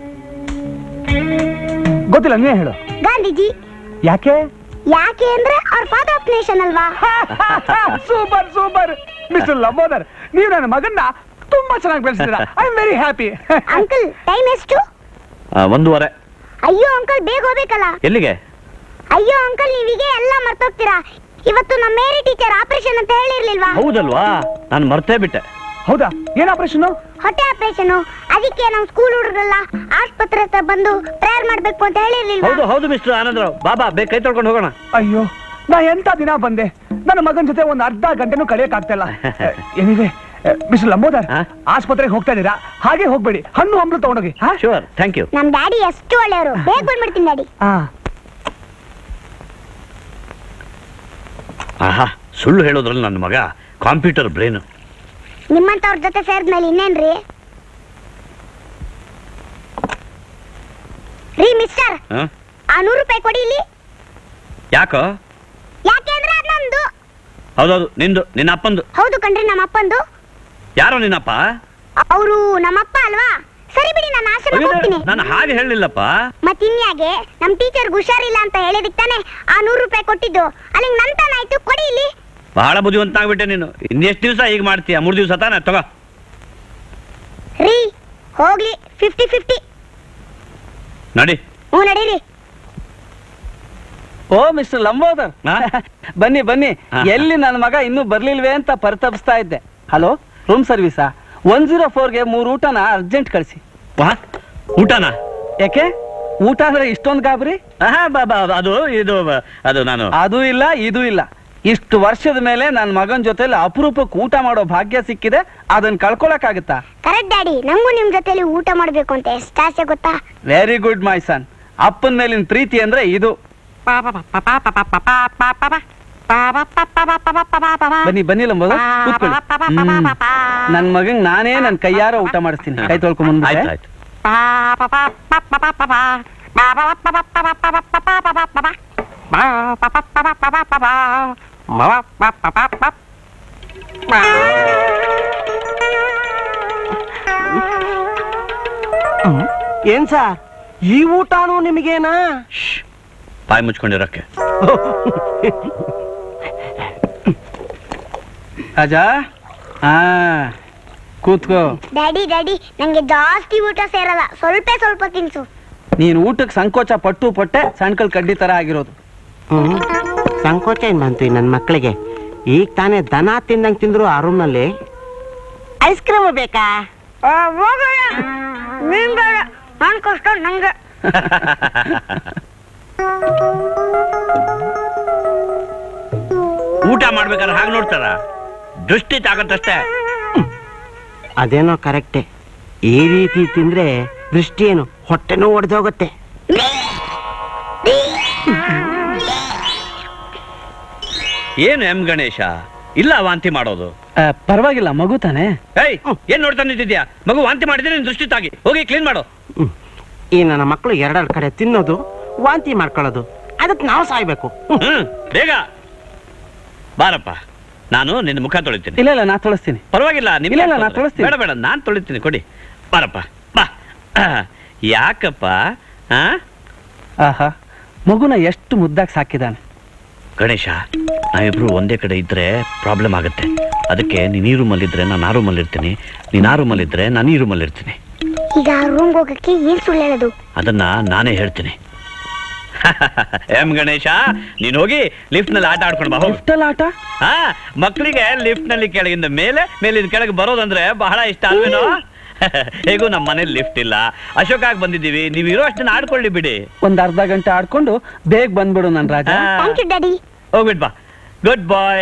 ಗೊತ್ತಿಲ್ಲ ನೀನೇ ಹೇಳು ಗಾಂಧೀಜಿ ಯಾಕೆ ಯಾಕೆ ಅಂದ್ರೆ ಅವ್ರ ಫಾದರ್ ಆಫ್ ನೇಷನ್ ಅಲ್ವಾ ಸೂಪರ್ ಸೂಪರ್ ಮಿಸ್ಟರ್ ಲಂಬೋದರ್ ನೀವು ನನ್ನ ಮಗನ್ನ ತುಂಬಾ ಚೆನ್ನಾಗಿ ಬೆಳೆಸಿದ್ರ I am very happy uncle time ಎಷ್ಟು ಆ, ಒಂದೂವರೆ ಅಯ್ಯೋ ಅಂಕಲ್ ಬೇಗ ಹೋಗ್ಬೇಕಲ್ಲ ಎಲ್ಲಿಗೆ ಅಯ್ಯೋ ಅಂಕಲ್ ನೀವೀಗೆ ಎಲ್ಲ ಮರ್ತೋಗ್ತೀರಾ ಇವತ್ತು ನಮ್ಮ ಮೇರಿ ಟೀಚರ್ ಆಪರೇಷನ್ ಅಂತ ಹೇಳಿರ್ಲಿಲ್ವಾ ಹೌದಲ್ವಾ ನಾನು ಮರ್ತೇ ಬಿಟ್ಟೆ ಹೌದಾ ಏನ್ ಆಪರೇಷನ್ ಹೊಟ್ಟೆ ಆಪರೇಷನ್ ಅದಕ್ಕೆ ನಮ್ ಸ್ಕೂಲ್ ಹುಡುಗರೆಲ್ಲ ಆಸ್ಪತ್ರೆ ಹತ್ರ ಬಂದು ಪ್ರೇಯರ್ ಮಾಡ್ಬೇಕು ಅಂತ ಹೇಳಿರ್ಲಿಲ್ವಾ ಹೌದು ಹೌದು ಮಿಸ್ಟರ್ ಆನಂದರಾವ್ ಬಾಬಾ ಬೇಗ ಕೈ ತೊಳ್ಕೊಂಡು ಹೋಗೋಣ ಅಯ್ಯೋ ನಾ ಎಂತ ದಿನ ಬಂದೆ ನನ್ನ ಮಗನ ಜೊತೆ ಒಂದು ಅರ್ಧ ಗಂಟೆನೂ ಕಳಿಯಕ್ ಆಗ್ತಿಲ್ಲ ಏನಿದೆ ಮಿಸ್ಟರ್ ಲಂಬೋದರ್ ಆಸ್ಪತ್ರೆಗೆ ಹೋಗ್ತಾ ಇದೀರಾ ಹಾಗೆ ಹೋಗ್ಬೇಡಿ ಹಣ್ಣು ಹಂಬ್ಲು ತಗೊಂಡೋಗಿ ಶೂರ್ ಥ್ಯಾಂಕ್ ಯು ನಮ್ ಡ್ಯಾಡಿ ಎಷ್ಟು ಒಳ್ಳೆಯವರು ಬೇಗ ಬಂದ್ಬಿಡ್ತೀನಿ ಡ್ಯಾಡಿ ಹಾ ಆಹಾ ಸುಳ್ಳು ಹೇಳೋದ್ರಲ್ಲಿ ನನ್ನ ಮಗ ಕಾಂಪ್ಯೂಟರ್ ಬ್ರೈನ್ ನಿಮ್ಮಂತವ್ರ ಜೊತೆ ಸೇರಿದ್ಮೇಲೆ ಇನ್ನೇನ್ರಿ ರೀ ಮಿಸ್ಟರ್ ಆ ನೂರು ರೂಪಾಯಿ ಕೊಡಿ ಇಲ್ಲಿ ಯಾಕೋ ಯಾಕೆ ಅಂದ್ರೆ ಅದ್ ನಮ್ದು ಹೌದೌದು ನಿಂದು ನಿನ್ನ ಅಪ್ಪಂದು ಹೌದು ಕಣ್ರಿ ನಮ್ಮ ಅಪ್ಪಂದು ಯಾರೋ ನಿನ್ನಪ್ಪ ಅವರು ನಮ್ಮಪ್ಪ ಅಲ್ವಾ ಸರಿ ಬಿಡಿ ನಾನು ಆಶ್ರಮಕ್ಕೆ ಹೋಗ್ತೀನಿ ನಾನು ಹಾಗೆ ಹೇಳಲಿಲ್ಲಪ್ಪ ಮತ್ ಇನ್ಯಾಗೆ ನಮ್ ಟೀಚರ್ಗೆ ಹುಷಾರಿಲ್ಲ ಅಂತ ಹೇಳಿದಕ್ಕೆ ತಾನೆ ಆ ನೂರು ರೂಪಾಯಿ ಕೊಟ್ಟಿದ್ದು ಅಲ್ಲಿಗೆ ನಂತನಾಯ್ತು ಕೊಡಿ ಇಲ್ಲಿ ಬಹಳ ಬುದ್ಧಿವಂತ ಆಗ್ಬಿಟ್ಟೆ ನೀನು ಇನ್ನೆಷ್ಟು ದಿವಸ ಹೀಗೆ ಮಾಡ್ತೀಯ ಮೂರು ದಿವಸ ತಾನೆ ತಗೋ ರೀ ಹೋಗ್ಲಿ ಫಿಫ್ಟಿ ಫಿಫ್ಟಿ ನಡಿ ಹ್ಞೂ ನಡೀರಿ ಓ ಮಿಸ್ಟರ್ ಲಂಬೋದರ್ ಬನ್ನಿ ಬನ್ನಿ ಎಲ್ಲಿ ನನ್ನ ಮಗ ಇನ್ನೂ ಬರ್ಲಿಲ್ವೇ ಅಂತ ಪರಿತಪಿಸ್ತಾ ಇದ್ದೆ ಹಲೋ ರೂಮ್ ಸರ್ವಿಸಾ ಒನ್ ಜೀರೋ ಫೋರ್ಗೆ ಮೂರು ಊಟನ ಅರ್ಜೆಂಟ್ ಕಳಿಸಿ ಊಟನಾ ಯಾಕೆ ಊಟ ಅಂದ್ರೆ ಇಷ್ಟೊಂದು ಗಾಬರಿ ಅದು ಇದು ಅದು ನಾನು ಅದು ಇಲ್ಲ ಇದು ಇಲ್ಲ ಇಷ್ಟು ವರ್ಷದ ಮೇಲೆ ನನ್ನ ಮಗನ ಜೊತೆಲಿ ಅಪರೂಪಕ್ಕೆ ಊಟ ಮಾಡೋ ಭಾಗ್ಯ ಸಿಕ್ಕಿದೆ ಅದನ್ನ ಕಳ್ಕೊಳಕ್ಕಾಗತ್ತಾ ಕರೆಕ್ಟ್ ಡ್ಯಾಡಿ ನಂಗೂ ನಿಮ್ ಜೊತೆಲಿ ಊಟ ಮಾಡ್ಬೇಕು ಅಂತ ಎಷ್ಟು ಆಸೆ ಗೊತ್ತಾ ವೆರಿ ಗುಡ್ ಮೈ ಸನ್ ಅಪ್ಪನ ಮೇಲಿನ ಪ್ರೀತಿ ಅಂದ್ರೆ ಇದು ಬನ್ನಿ ಬನ್ನಿ ಲಂಬೋದ ಕೂತ್ಕೊಳ್ಳಿ ಹ್ಮ್. ನನ್ ಮಗಂಗ್ ನಾನೇ ನನ್ ಕೈಯಾರ ಊಟ ಮಾಡಿಸ್ತೀನಿ ಕೈ ತೊಳ್ಕೊಂಡ್ ಬಂದ್ಬಿಟ್ಟೆ ಏನ್ ಸರ್ ಈ ಊಟನೂ ನಿಮಗೇನಾ ಬಾಯಿ ಮುಚ್ಕೊಂಡಿರಕ್ಕೆ ರಾಜಾ ಹಾ ಕೂತ್ಕೋ ಡ್ಯಾಡಿ ಡ್ಯಾಡಿ ನಂಗೆ ಜಾಸ್ತಿ ಊಟ ಸೇರಲ್ಲ ಸ್ವಲ್ಪ ಸ್ವಲ್ಪ ತಿನ್ಸು ನೀನ್ ಊಟಕ್ಕೆ ಸಂಕೋಚ ಪಟ್ಟು ಪಟ್ಟೆ ಸಣ್ಕಲ್ ಕಡ್ಡಿ ತರ ಆಗಿರೋದು ಹ್ಮ್ ಸಂಕೋಚ ಏನ್ ಬಂತು ಈ ನನ್ ಮಕ್ಕಳಿಗೆ ಈಗ ತಾನೇ ದನ ತಿಂದಂಗ್ ತಿಂದ್ರು ಆ ರೂಮ್ನಲ್ಲಿ ಐಸ್ ಕ್ರೀಮ್ ಬೇಕಾ ನೀನ್ ಬೇಡ ನನ್ ಕಷ್ಟ ನಂಗೆ ಊಟ ಮಾಡ್ಬೇಕಾದ್ರೆ ಹಾಗೆ ನೋಡ್ತಾರ ದೃಷ್ಟಿ ತಾಕತ್ತಷ್ಟೇ ಅದೇನೋ ಕರೆಕ್ಟೆ ಈ ರೀತಿ ತಿಂದ್ರೆ ದೃಷ್ಟಿ ಏನು ಹೊಟ್ಟೆನೂ ಒಡೆದೋಗುತ್ತೆ ಏನು ಎಂ ಗಣೇಶ ಇಲ್ಲ ವಾಂತಿ ಮಾಡೋದು ಪರವಾಗಿಲ್ಲ ಮಗು ತಾನೆ ಏಯ್ ಏನ್ ನೋಡ್ತಾ ನಿಂತಿದ್ಯಾ ಮಗು ವಾಂತಿ ಮಾಡಿದ್ರೆ ನಿನ್ ದೃಷ್ಟಿ ತಾಗಿ ಹೋಗಿ ಕ್ಲೀನ್ ಮಾಡು ಈ ನನ್ನ ಮಕ್ಕಳು ಎರಡೆರಡು ಕಡೆ ತಿನ್ನೋದು ವಾಂತಿ ಮಾಡ್ಕೊಳ್ಳೋದು ಅದಕ್ಕೆ ನಾವು ಸಾಯ್ಬೇಕು ಹ್ಮ್ ಬೇಗ ಬಾರಪ್ಪ ನಾನು ನಿನ್ನ ಮುಖ ತೊಳಿತೀನಿ ಇಲ್ಲ ಇಲ್ಲ ನಾ ತೊಳಸ್ತೀನಿ ಪರವಾಗಿಲ್ಲ ನಿಮ್ಗೆ ಇಲ್ಲ, ಇಲ್ಲ, ಯಾಕ್ ನಾ ತೊಂದ್ರೆ? ತೊಳಿಸ್ತೀನಿ. ಬೇಡ ಬೇಡ ನಾನ್ ತೊಳಿತೀನಿ ಕೊಡಿ ಬಾರಪ್ಪ ಬಾ ಯಾಕಪ್ಪ ಆ ಆಹಾ ಮಗುನ ಎಷ್ಟು ಮುದ್ದಾಗಿ ಸಾಕಿದಾನೆ ಗಣೇಶ ನಾವಿಬ್ರು ಒಂದೇ ಕಡೆ ಇದ್ರೆ ಪ್ರಾಬ್ಲಮ್ ಆಗುತ್ತೆ ಅದಕ್ಕೆ ನೀನ್ ಈ ರೂಮಲ್ಲಿದ್ರೆ ನಾನು ಆ ರೂಮಲ್ಲಿರ್ತೀನಿ ನೀನ್ ಆ ರೂಮಲ್ಲಿದ್ರೆ ನಾನು ಈ ರೂಮಲ್ಲಿರ್ತೀನಿ ಈಗ ರೂಮ್ಗೆ ಹೋಗಕ್ಕೆ ಏನ್ ಸುಳ್ಳು ಹೇಳೋದು ಅದನ್ನ ನಾನೇ ಹೇಳ್ತೀನಿ ಎಂ ಗಣೇಶ ನೀನ್ ಹೋಗಿ ಲಿಫ್ಟ್ ನಲ್ಲಿ ಆಟ ಆಡ್ಕೊಂಡು ಬಾ ಲಿಫ್ಟ್ ಆಟ ಹಾ ಮಕ್ಕಳಿಗೆ ಲಿಫ್ಟ್ ನಲ್ಲಿ ಕೆಳಗಿಂದ ಮೇಲೆ ಮೇಲಿಂದ ಕೆಳಗೆ ಬರೋದಂದ್ರೆ ಬಹಳ ಇಷ್ಟ ಅಲ್ವೇನೋ ಹೇಗೂ ನಮ್ಮ ಮನೇಲಿ ಲಿಫ್ಟ್ ಇಲ್ಲ ಅಶೋಕಾಗ್ ಬಂದಿದ್ದೀವಿ ನೀವು ಇರೋ ಅಷ್ಟನ್ನ ಆಡ್ಕೊಳ್ಳಿ ಬಿಡಿ ಒಂದ್ ಅರ್ಧ ಗಂಟೆ ಆಡ್ಕೊಂಡು ಬೇಗ ಬಂದ್ಬಿಡು ನನ್ ರಾಜ ಥ್ಯಾಂಕ್ ಯು ಡ್ಯಾಡಿ ಹೋಗ್ಬಿಟ್ ಬಾ ಗುಡ್ ಬಾಯ್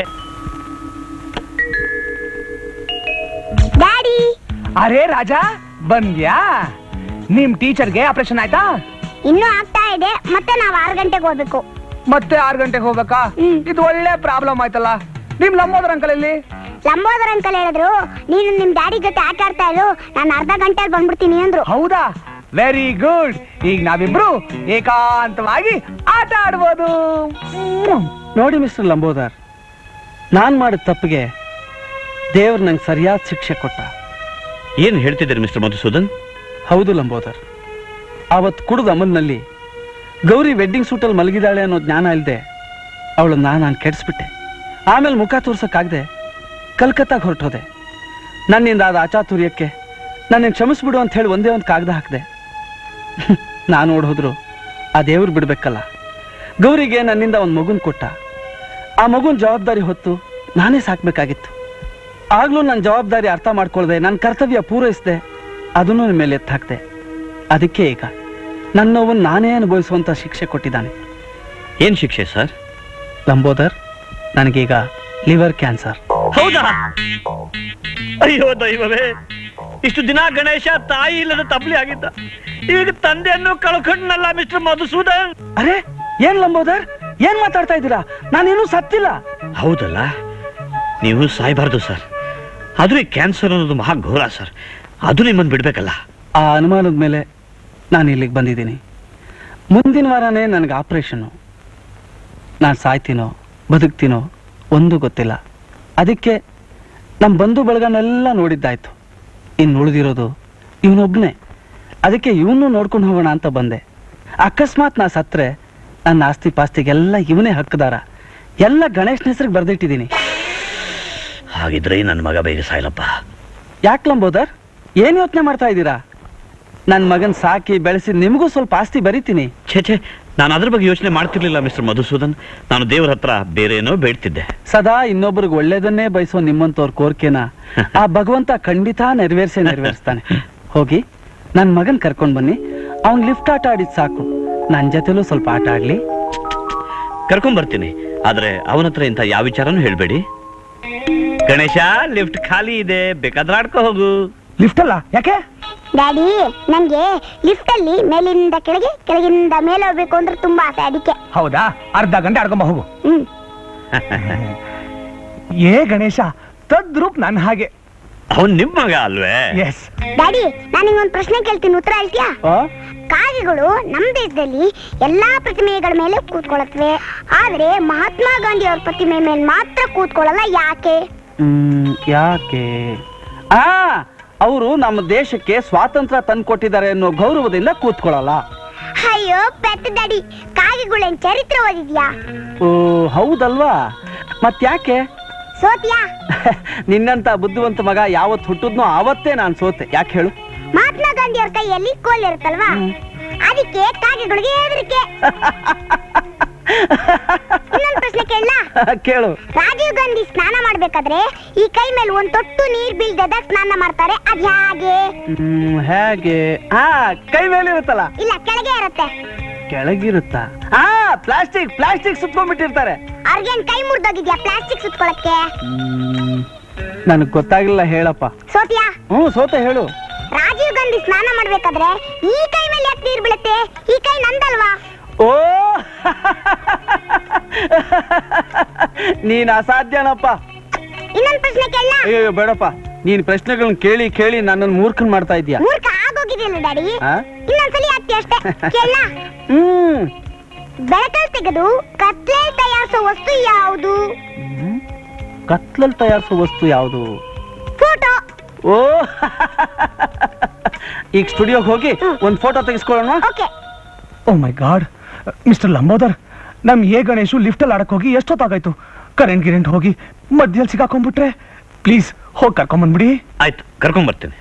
ಡ್ಯಾಡಿ ಅರೇ ರಾಜ ಬಂದ್ಯಾ ನಿಮ್ ಟೀಚರ್ಗೆ ಆಪರೇಷನ್ ಆಯ್ತಾ ಇನ್ನೂ ಆಗ್ತಾ ಇದೆ ಮತ್ತೆ ನಾವ್ ಆರು ಗಂಟೆಗೆ ಹೋಗ್ಬೇಕು ಮತ್ತೆ ಆರು ಗಂಟೆಗೆ ಹೋಗ್ಬೇಕಾ ಇದು ಒಳ್ಳೆ ಪ್ರಾಬ್ಲಮ್ ಆಯ್ತಲ್ಲ ನಿಮ್ ಲಂಬೋದರ ಅಂಕಲ್ ಎಲ್ಲಿ ಲಂಬೋದರ್ ಅಂಕಲ್ ಹೇಳಿದ್ರು ನೀನು ನಿಮ್ ಡ್ಯಾಡಿ ಜೊತೆ ಆಟ ಆಡ್ತಾ ಇರು ನಾನು ಅರ್ಧ ಗಂಟೆಯಲ್ಲಿ ಬಂದ್ಬಿಡ್ತೀನಿ ಅಂದ್ರು ಹೌದಾ ವೆರಿ ಗುಡ್ ಈಗ ನಾವಿಬ್ರು ಏಕಾಂತವಾಗಿ ಆಟ ಆಡ್ಬೋದು ನೋಡಿ ಮಿಸ್ಟರ್ ಲಂಬೋದರ್ ನಾನ್ ಮಾಡಿದ ತಪ್ಪಿಗೆ ದೇವ್ರು ನಂಗೆ ಸರಿಯಾದ ಶಿಕ್ಷೆ ಕೊಟ್ಟ ಏನ್ ಹೇಳ್ತಿದ್ದೀರಿ ಮಿಸ್ಟರ್ ಮಧುಸೂದನ್ ಹೌದು ಲಂಬೋದರ್ ಅವತ್ತು ಕುಡಿದ ಅಮಲ್ನಲ್ಲಿ ಗೌರಿ ವೆಡ್ಡಿಂಗ್ ಸೂಟಲ್ಲಿ ಮಲಗಿದಾಳೆ ಅನ್ನೋ ಜ್ಞಾನ ಇಲ್ಲದೆ ಅವಳನ್ನ ನಾನು ಕೆಡಿಸ್ಬಿಟ್ಟೆ ಆಮೇಲೆ ಮುಖ ತೋರ್ಸಕ್ಕಾಗದೆ ಕಲ್ಕತ್ತಾಗ ಹೊರಟೋದೆ ನನ್ನಿಂದ ಆದ ಅಚಾತುರ್ಯಕ್ಕೆ ನನ್ನ ಕ್ಷಮಿಸ್ಬಿಡು ಅಂತ ಹೇಳಿ ಒಂದೇ ಒಂದು ಕಾಗದ ಹಾಕಿದೆ ನಾನು ಓಡೋದ್ರು ಆ ದೇವ್ರು ಬಿಡ್ಬೇಕಲ್ಲ ಗೌರಿಗೆ ನನ್ನಿಂದ ಒಂದು ಮಗುನ್ ಕೊಟ್ಟ ಆ ಮಗುನ್ ಜವಾಬ್ದಾರಿ ಹೊತ್ತು ನಾನೇ ಸಾಕ್ಬೇಕಾಗಿತ್ತು ಆಗ್ಲೂ ನನ್ನ ಜವಾಬ್ದಾರಿ ಅರ್ಥ ಮಾಡ್ಕೊಳ್ದೆ ನನ್ನ ಕರ್ತವ್ಯ ಪೂರೈಸಿದೆ ಅದನ್ನು ನನ್ನ ಮೇಲೆ ಎತ್ತಾಕ್ದೆ ಅದಕ್ಕೆ ಈಗ ನನ್ನ ನೋವನ್ನು ನಾನೇ ಅನುಭವಿಸುವಂತ ಶಿಕ್ಷೆ ಕೊಟ್ಟಿದ್ದಾನೆ ಏನ್ ಶಿಕ್ಷೆ ಸರ್ ಲಂಬೋದರ್ ನನಗೀಗ ಲಿವರ್ ಕ್ಯಾನ್ಸರ್ ಹೌದಾ ಅಯ್ಯೋ ದೈವವೇ ಇಷ್ಟು ದಿನ ಗಣೇಶ ತಾಯಿ ಇಲ್ಲದ ತಬ್ಲಿ ಆಗಿದ್ದ ಈಗ ತಂದೆಯನ್ನು ಕಳ್ಕೊಂಡ್ನಲ್ಲ ಮಿಸ್ಟರ್ ಮಧುಸೂದನ್ ಅರೆ ಏನ್ ಲಂಬೋದರ್ ಏನ್ ಮಾತಾಡ್ತಾ ಇದ್ದೀರಾ ನಾನೇನು ಸತ್ತಿಲ್ಲ ಹೌದಲ್ಲ ನೀವು ಸಾಯ್ಬಾರ್ದು ಸರ್ ಆದ್ರೆ ಕ್ಯಾನ್ಸರ್ ಅನ್ನೋದು ಮಹಾ ಘೋರ ಸರ್ ಅದು ನಿಮ್ಮನ್ನು ಬಿಡ್ಬೇಕಲ್ಲ ಆ ಅನುಮಾನದ ಮೇಲೆ ನಾನು ಇಲ್ಲಿಗೆ ಬಂದಿದ್ದೀನಿ ಮುಂದಿನ ವಾರನೇ ನನಗೆ ಆಪರೇಷನ್ನು ನಾನು ಸಾಯ್ತೀನೋ ಬದುಕ್ತೀನೋ ಒಂದು ಗೊತ್ತಿಲ್ಲ ಅದಕ್ಕೆ ನಮ್ಮ ಬಂಧು ಬಳಗನೆಲ್ಲ ನೋಡಿದ್ದಾಯ್ತು ಇನ್ನು ಉಳಿದಿರೋದು ಇವನೊಬ್ಬನೇ ಅದಕ್ಕೆ ಇವನು ನೋಡ್ಕೊಂಡು ಹೋಗೋಣ ಅಂತ ಬಂದೆ ಅಕಸ್ಮಾತ್ ನಾ ಸತ್ರೆ ನನ್ನ ಆಸ್ತಿ ಪಾಸ್ತಿಗೆಲ್ಲ ಇವನೇ ಹಕ್ಕದಾರ ಎಲ್ಲ ಗಣೇಶನ ಹೆಸರಿಗೆ ಬರೆದಿಟ್ಟಿದ್ದೀನಿ ಹಾಗಿದ್ರೆ ನನ್ನ ಮಗ ಬೇಗ ಸಾಯ್ಲಪ್ಪ ಯಾಕೆ ಲಂಬೋದರ್ ಏನ್ ಯೋಚನೆ ಮಾಡ್ತಾ ಇದ್ದೀರಾ ನನ್ನ ಮಗನ್ ಸಾಕಿ ಬೆಳೆಸಿ ನಿಮಗೂ ಸ್ವಲ್ಪ ಆಸ್ತಿ ಬರೀತೀನಿ ಛೇ ಛೇ ನಾನು ಅದ್ರ ಬಗ್ಗೆ ಯೋಚನೆ ಮಾಡ್ತಿರ್ಲಿಲ್ಲ ಮಿಸ್ಟರ್ ಮಧುಸೂದನ್ ನಾನು ದೇವ್ರ ಹತ್ರ ಬೇರೇನೋ ಬೇಡ್ತಿದ್ದೆ ಸದಾ ಇನ್ನೊಬ್ರಿಗೆ ಒಳ್ಳೇದನ್ನೇ ಬಯಸೋ ನಿಮ್ಮಂತವ್ರ ಕೋರಿಕೆನ ಆ ಭಗವಂತ ಖಂಡಿತ ನೆರವೇರ್ಸೇ ನೆರವೇರಿಸ್ತಾನೆ ಹೋಗಿ ನನ್ನ ಮಗನ್ ಕರ್ಕೊಂಡ್ ಬನ್ನಿ ಅವ್ನ್ ಲಿಫ್ಟ್ ಆಟ ಆಡಿದ್ ಸಾಕು ನನ್ ಜೊತೆಲೂ ಸ್ವಲ್ಪ ಆಟ ಆಡ್ಲಿ ಕರ್ಕೊಂಡ್ ಬರ್ತೀನಿ ಆದ್ರೆ ಅವನ ಹತ್ರ ಇಂಥ ಯಾವ ವಿಚಾರನೂ ಹೇಳ್ಬೇಡಿ ಗಣೇಶ ಲಿಫ್ಟ್ ಖಾಲಿ ಇದೆ ಬೇಕಾದ್ರೆ ಆಡ್ಕೋ ಹೋಗು ಲಿಫ್ಟ್ ಅಲ್ಲ ಯಾಕೆ ಡ್ಯಾಡಿ ನನ್ಗೆ ಲಿಫ್ಟ್ ಅಲ್ಲಿ ಮೇಲಿಂದ ಕೆಳಗೆ ಕೆಳಗಿಂದ ಮೇಲೆ ಹೋಗ್ಬೇಕು ಅಂದ್ರೆ ತುಂಬಾ ಆಸೆ ಅದಕ್ಕೆ ಹೌದಾ ಅರ್ಧ ಗಂಟೆ ಆಡ್ಕೊಂಬ ಹೋಗು ಹ್ಮ್ ಏ ಗಣೇಶ ತದ್ರೂಪ್ ನನ್ ಹಾಗೆ ಅವನ್ ನಿಮ್ ಮಗ ಅಲ್ವೇ ಎಸ್ ಡ್ಯಾಡಿ ನಾನು ಒಂದ್ ಪ್ರಶ್ನೆ ಕೇಳ್ತೀನಿ ಉತ್ತರ ಹೇಳ್ತೀಯಾ ಕಾಗೆಗಳು ನಮ್ಮ ದೇಶದಲ್ಲಿ ಎಲ್ಲಾ ಪ್ರತಿಮೆಗಳ ಮೇಲೆ ಕೂತ್ಕೊಳ್ಳತ್ವೆ ಆದ್ರೆ ಮಹಾತ್ಮ ಗಾಂಧಿ ಅವ್ರ ಪ್ರತಿಮೆ ಮೇಲೆ ಮಾತ್ರ ಕೂತ್ಕೊಳ್ಳಲ್ಲ ಯಾಕೆ ಹ್ಮ್ ಯಾಕೆ ಆ ಅವರು ನಮ್ಮ ದೇಶಕ್ಕೆ ಸ್ವಾತಂತ್ರ್ಯ ತಂದ್ಕೊಟ್ಟಿದ್ದಾರೆ ಅನ್ನೋ ಗೌರವದಿಂದ ಕೂತ್ಕೊಳ್ಳಲ್ಲ ಅಯ್ಯೋ ಪೆತ್ತ ಡ್ಯಾಡಿ ಕಾಗೆಗಳೇನ್ ಚರಿತ್ರೆ ಓದಿದ್ಯಾ ಓ ಹೌದಲ್ವಾ ಮತ್ಯಾಕೆ ಸೋತಿಯಾ ನಿನ್ನಂತ ಬುದ್ಧಿವಂತ ಮಗ ಯಾವತ್ ಹುಟ್ಟಿದ್ನೋ ಆವತ್ತೇ ನಾನು ಸೋತೆ ಯಾಕೆ ಹೇಳು ಮಹಾತ್ಮ ಗಾಂಧಿ ಅವ್ರ ಕೈಯಲ್ಲಿ ಕೋಲ್ ಇರುತ್ತಲ್ವಾ ಅದಕ್ಕೆ ಕಾಗೆಗಳಿಗೆ ಹೆದರಿಕೆ ಇನ್ನೊಂದು ಪ್ರಶ್ನೆ ಕೇಳ ಕೇಳು ರಾಜೀವ್ ಗಾಂಧಿ ಸ್ನಾನ ಮಾಡ್ಬೇಕಾದ್ರೆ ಈ ಕೈ ಮೇಲೆ ಒಂದ್ ತೊಟ್ಟು ನೀರ್ ಬೀಳ್ದದ ಸ್ನಾನ ಮಾಡ್ತಾರೆ ಅದ್ ಹೇಗೆ ಹ್ಮ್, ಹೇಗೆ ಆ ಕೈ ಮೇಲೆ ಇರುತ್ತಲ್ಲ ಇಲ್ಲ ಕೆಳಗೆ ಇರತ್ತೆ ಕೆಳಗಿರುತ್ತಾ ಆ ಪ್ಲಾಸ್ಟಿಕ್ ಪ್ಲಾಸ್ಟಿಕ್ ಸುತ್ಕೊಂಡ್ಬಿಟ್ಟಿರ್ತಾರೆ ಅವ್ರಿಗೇನ್ ಕೈ ಮುರ್ದೋಗಿದ್ಯಾ ಪ್ಲಾಸ್ಟಿಕ್ ಸುತ್ಕೊಳಕ್ಕೆ ನನಗ್ ಗೊತ್ತಾಗಿಲ್ಲ ಹೇಳಪ್ಪ ಸೋತಿಯಾ ಹ್ಮ್ ಸೋತೆ ಹೇಳು ರಾಜೀವ್ ಗಾಂಧಿ ಸ್ನಾನ ಮಾಡ್ಬೇಕಾದ್ರೆ ಈ ಕೈ ಮೇಲೆ ಯಾಕೆ ನೀರ್ ಬೀಳುತ್ತೆ ಈ ಕೈ ನಂದಲ್ವಾ ಓ ನೀನ್ ಅಸಾಧ್ಯನಪ್ಪ ಇನ್ನೊಂದ್ ಪ್ರಶ್ನೆ ಕೇಳ ಅಯ್ಯೋ ಬೇಡಪ್ಪ ನೀನ್ ಪ್ರಶ್ನೆಗಳನ್ನ ಕೇಳಿ ಕೇಳಿ ನನ್ನನ್ನು ಮೂರ್ಖನ್ ಮಾಡ್ತಾ ಇದೀಯ ಮೂರ್ಖ ಆಗೋಗಿದೆಯಲ್ಲ ಡ್ಯಾಡಿ ಆ? ಇನ್ನೊಂದ್ಸಲಿ ಆಗ್ತಿ ಅಷ್ಟೇ ಕೇಳ ಹ್ಮ್ ಬೆಳಕಲ್ ತೆಗೆದು ಕತ್ಲೆ ತಯಾರಿಸೋ ವಸ್ತು ಯಾವುದು ಕತ್ಲಲ್ ತಯಾರಿಸೋ ವಸ್ತು ಯಾವುದು ಫೋಟೋ ಓ ಈಗ ಸ್ಟುಡಿಯೋಗೆ ಹೋಗಿ ಒಂದ್ ಫೋಟೋ ತೆಗೆಸ್ಕೊಳ್ಳೋಣ okay oh my god mister Lambodar ನಮ್ ಎ ಗಣೇಶು ಲಿಫ್ಟ್ ಅಲ್ಲಿ ಆಡಕ್ ಹೋಗಿ ಎಷ್ಟೊತ್ತಾಗಾಯ್ತು ಕರೆಂಟ್ ಗಿರೆಂಟ್ ಹೋಗಿ ಮಧ್ಯದಲ್ಲಿ ಸಿಗಾಕೊಂಡ್ಬಿಟ್ರೆ ಪ್ಲೀಸ್ ಹೋಗಿ ಕರ್ಕೊಂಬಂದ್ಬಿಡಿ ಆಯ್ತು ಕರ್ಕೊಂಡ್ ಬರ್ತೀನಿ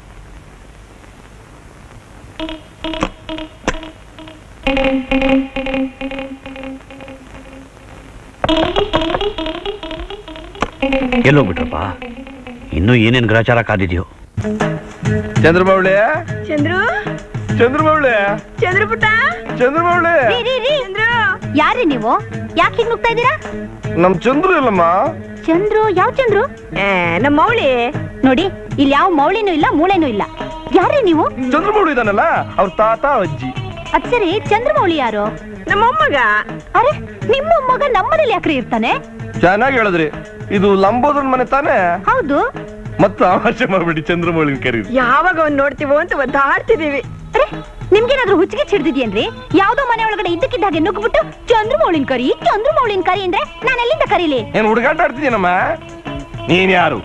ಎಲ್ಲೋಗ್ಬಿಟ್ರಪ್ಪ ಇನ್ನೂ ಏನೇನ್ ಗ್ರಹಚಾರ ಕಾದಿದ್ಯೋ ಚಂದ್ರಮೌಳಿ ಚಂದ್ರು ಚಂದ್ರಮೌಳಿ ಚಂದ್ರಪುಟ್ಟ ಚಂದ್ರಮೌಳಿ ರೀ, ರೀ, ರೀ. ಯಾರ್ರಿ ನೀವು ಯಾಕೆ ಹೀಗ್ ನುಗ್ತಾ ಇದ್ದೀರಾ ನಮ್ ಚಂದ್ರು ಇಲ್ಲಮ್ಮ ಚಂದ್ರು ಯಾವ ಚಂದ್ರು ನಮ್ಮ ಮೌಳಿ ನೋಡಿ ಇಲ್ಲಿ ಯಾವ ಮೌಳಿನೂ ಇಲ್ಲ ಮೂಳೆನೂ ಇಲ್ಲ ಯಾರ್ರಿ ನೀವು ಚಂದ್ರಮೌಳಿ ಇದಾನಲ್ಲ ಅವ್ರ ತಾತ ಅಜ್ಜಿ ಅದ್ ಸರಿ ಚಂದ್ರಮೌಳಿ ಯಾರು ನಮ್ಮ ಮೊಮ್ಮಗ ಅರೆ ನಿಮ್ಮ ಮಗ ನಮ್ಮನೇಲಿ ಯಾಕ್ರಿ ಇರ್ತಾನೆ ಚೆನ್ನಾಗಿ ಹೇಳಿದ್ರಿ ಇದು ಲಂಬೋದನ್ ಮನೆ ತಾನೇ ಹೌದು ಮತ್ತೆ ಆವಾಸ ಮಾಡ್ಬಿಡಿ ಚಂದ್ರಮೌಳಿನ ಕರೀರಿ ಯಾವಾಗ ಅವ್ನ್ ನೋಡ್ತೀವೋ ಅಂತ ಒದ್ದಾಡ್ತಿದೀವಿ ಅರೆ ನಿಮ್ಗೇನಾದ್ರೂ ಹುಚ್ಚಿಗೆ ಹಿಡ್ದಿದ್ಯೇನ್ರಿ ಯಾವ್ದೋ ಮನೆ ಒಳಗಡೆ ಇದ್ದಕ್ಕಿದ್ದಾಗೆ ನುಗ್ಬಿಟ್ಟು ಚಂದ್ರಮೌಳಿನ ಕರಿ ಚಂದ್ರಮೌಳಿನ ಕರಿ ಅಂದ್ರೆ ನಾನು ಎಲ್ಲಿಂದ ಕರೀಲಿ ಏನ್ ಹುಡುಗಾಟ ಆಡ್ತಿದ್ದೀನಮ್ಮ ನೀನ್ ಯಾರು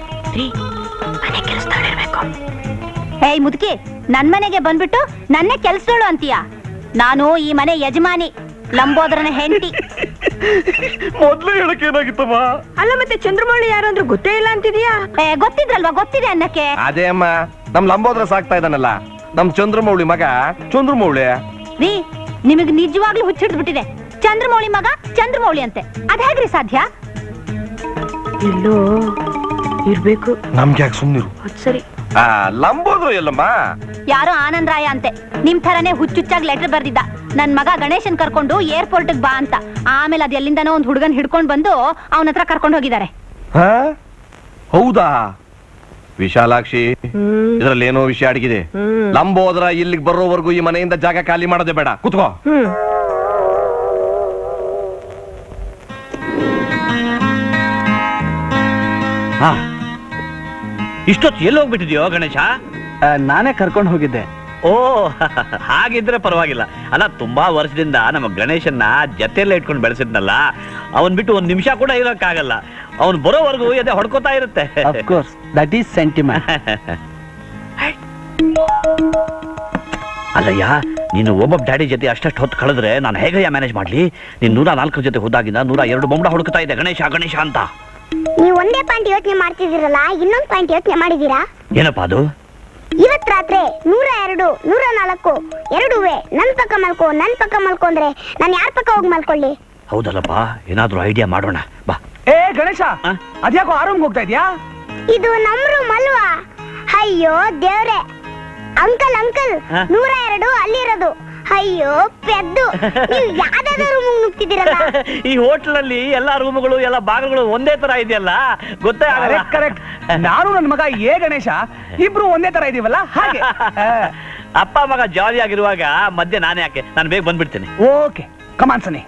ಏಯ್ ಮುದುಕಿ ನನ್ ಮನೆಗೆ ಬಂದ್ಬಿಟ್ಟು ನನ್ನೇ ಕೆಲ್ಸದೋಳು ಅಂತೀಯ ನಾನು ಈ ಮನೆ ಯಜಮಾನಿ ಲಂಬೋದರನ ಹೆಂಡತಿ ಮೊದ್ಲು ಹೇಳಕ್ ಏನಾಗಿತ್ತಮ್ಮ ಅಲ್ಲ ಮತ್ತೆ ಚಂದ್ರಮೌಳಿ ಯಾರು ಅಂದ್ರೆ ಗೊತ್ತೇ ಇಲ್ಲ ಅಂತಿದ್ಯಾ ಏ ಗೊತ್ತಿದ್ರಲ್ವಾ ಗೊತ್ತಿದೆ ಅನ್ನಕ್ಕೆ ಅದೇ ಅಮ್ಮ ನಮ್ ಲಂಬೋದ್ರ ಸಾಕ್ತಾ ಇದ್ದಾನಲ್ಲ ನಮ್ ಚಂದ್ರಮೌಳಿ ಮಗ ಚಂದ್ರಮೌಳಿ ರೀ ನಿಮಗ್ ನಿಜವಾಗ್ಲೂ ಹುಚ್ಚಿಡ್ದ್ಬಿಟ್ಟಿದೆ ಚಂದ್ರಮೌಳಿ ಮಗ ಚಂದ್ರಮೌಳಿ ಅಂತೆ ಅದ್ ಹೇಗ್ರಿ ಸಾಧ್ಯ ಎಲ್ಲೋ ಇರ್ಬೇಕು ನಮ್ಗೆ ಯಾಕೆ ಸುಮ್ನಿರು ಸರಿ ಆ ಲಂಬೋದ್ರ ಎಲ್ಲಮ್ಮ ಯಾರೋ ಆನಂದರಾಯ ಅಂತೆ ನಿಮ್ ಥರನೇ ಹುಚ್ಚುಚ್ಚಾಗಿ ಲೆಟರ್ ಬರ್ದಿದ್ದ ನನ್ ಮಗ ಗಣೇಶನ್ ಕರ್ಕೊಂಡು ಏರ್ಪೋರ್ಟ್ ಬಾ ಅಂತ ಆಮೇಲೆ ಅದ್ ಎಲ್ಲಿಂದನೋ ಒಂದ್ ಹುಡುಗನ್ ಹಿಡ್ಕೊಂಡ್ ಬಂದು ಅವನ ಹತ್ರ ಕರ್ಕೊಂಡು ಹೋಗಿದ್ದಾರೆ ಹ? ಹೌದಾ ವಿಶಾಲಾಕ್ಷಿ ಇದ್ರಲ್ಲಿ ಏನೋ ವಿಷಯ ಅಡಗಿದೆ ಲಂಬೋದ್ರ ಇಲ್ಲಿಗೆ ಬರೋವರೆಗೂ ಈ ಮನೆಯಿಂದ ಜಾಗ ಖಾಲಿ ಮಾಡೋದೇ ಬೇಡ ಕುತ್ಕೋ ಹಾ ಇಷ್ಟೊತ್ತು ಎಲ್ಲಿ ಹೋಗ್ಬಿಟ್ಟಿದ್ಯೋ ಗಣೇಶ ನಾನೇ ಕರ್ಕೊಂಡು ಹೋಗಿದ್ದೆ ಓ ಹಾಗಿದ್ರೆ ಪರವಾಗಿಲ್ಲ ಅಲ್ಲ ತುಂಬಾ ವರ್ಷದಿಂದ ನಮ್ಮ ಗಣೇಶನ್ನ ಜೊತೆಯಲ್ಲೇ ಇಟ್ಕೊಂಡು ಬೆಳೆಸಿದ್ನಲ್ಲ ಅವನ್ ಬಿಟ್ಟು ಒಂದ್ ನಿಮಿಷ ಕೂಡ ಇರೋಕ್ಕಾಗಲ್ಲ ಅವನ್ ಬರೋವರೆಗೂ ಎದೆ ಹೊಡ್ಕೋತಾ ಇರುತ್ತೆ ಕೋರ್ಸ್ ದಟ್ ಈಸ್ ಸೆಂಟಿಮೆಂಟ್ ಅಲ್ಲಯ್ಯ ನೀನು ಒಬ್ಬೊಬ್ಬ ಡ್ಯಾಡಿ ಜೊತೆ ಅಷ್ಟಷ್ಟು ಹೊತ್ತು ಕಳೆದ್ರೆ ನಾನು ಹೇಗಯ್ಯ ಮ್ಯಾನೇಜ್ ಮಾಡ್ಲಿ ನೀನ್ ನೂರ ನಾಲ್ಕರ ಜೊತೆ ಹೋದಾಗಿಂದ ನೂರ ಎರಡು ಬೊಂಬಡ ಹುಡುಕ್ತಾ ಇದೆ ಗಣೇಶ ಗಣೇಶ ಅಂತ ನೀವು ಒಂದೇ ಪಾಯಿಂಟ್ ಯೋಚನೆ ಮಾಡ್ತಿದ್ದೀರಲ್ಲ ಇನ್ನೊಂದ್ ಪಾಯಿಂಟ್ ಯೋಚನೆ ಮಾಡಿದೀರಾ ಏನಪ್ಪಾ ಅದು ಇವತ್ ರಾತ್ರಿ ನೂರ ಎರಡು ನೂರ ನಾಲ್ಕು ಎರಡುವೆ ನನ್ ಪಕ್ಕ ಮಲ್ಕೋ ನನ್ ಪಕ್ಕ ಮಲ್ಕೋ ಅಂದ್ರೆ ನಾನ್ ಯಾರ ಪಕ್ಕ ಹೋಗಿ ಮಲ್ಕೊಳ್ಳಿ ಹೌದಲ್ಲಪ್ಪ ಏನಾದ್ರೂ ಐಡಿಯಾ ಮಾಡೋಣ ಬಾ ಏ ಗಣೇಶ ಅದ್ಯಾಕೋ ಆರಾಮ್ ಹೋಗ್ತಾ ಇದ್ಯಾ ಇದು ನಮ್ ರೂಮ್ ಅಲ್ವಾ ಅಯ್ಯೋ ದೇವ್ರೆ ಅಂಕಲ್ ಅಂಕಲ್ ಹ? ನೂರ ಎರಡು ಅಲ್ಲಿರೋದು ಅಯ್ಯೋ ಪೆದ್ದು ನೀವು ಯಾವ್ದಾದ್ರು ರೂಮ್ ನುಗ್ತಿದ್ದೀರಲ್ಲ ಈ ಹೋಟ್ಲಲ್ಲಿ ಎಲ್ಲಾ ರೂಮ್ಗಳು ಎಲ್ಲ ಬಾಗಿಲುಗಳು ಒಂದೇ ತರ ಇದೆಯಲ್ಲ ಗೊತ್ತೇ ಆಗಲ್ಲ ಕರೆಕ್ಟ್ ಕರೆಕ್ಟ್ ನಾನು ನನ್ನ ಮಗ ಏ ಗಣೇಶ ಇಬ್ರು ಒಂದೇ ತರ ಇದೀವಲ್ಲ ಹಾಗೆ ಅಪ್ಪ ಮಗ ಜಾಲಿ ಆಗಿರುವಾಗ ಮಧ್ಯೆ ನಾನೇ ಯಾಕೆ ನಾನು ಬೇಗ ಬಂದ್ಬಿಡ್ತೀನಿ ಓಕೆ ಕಮಾನ್ ಸನಿ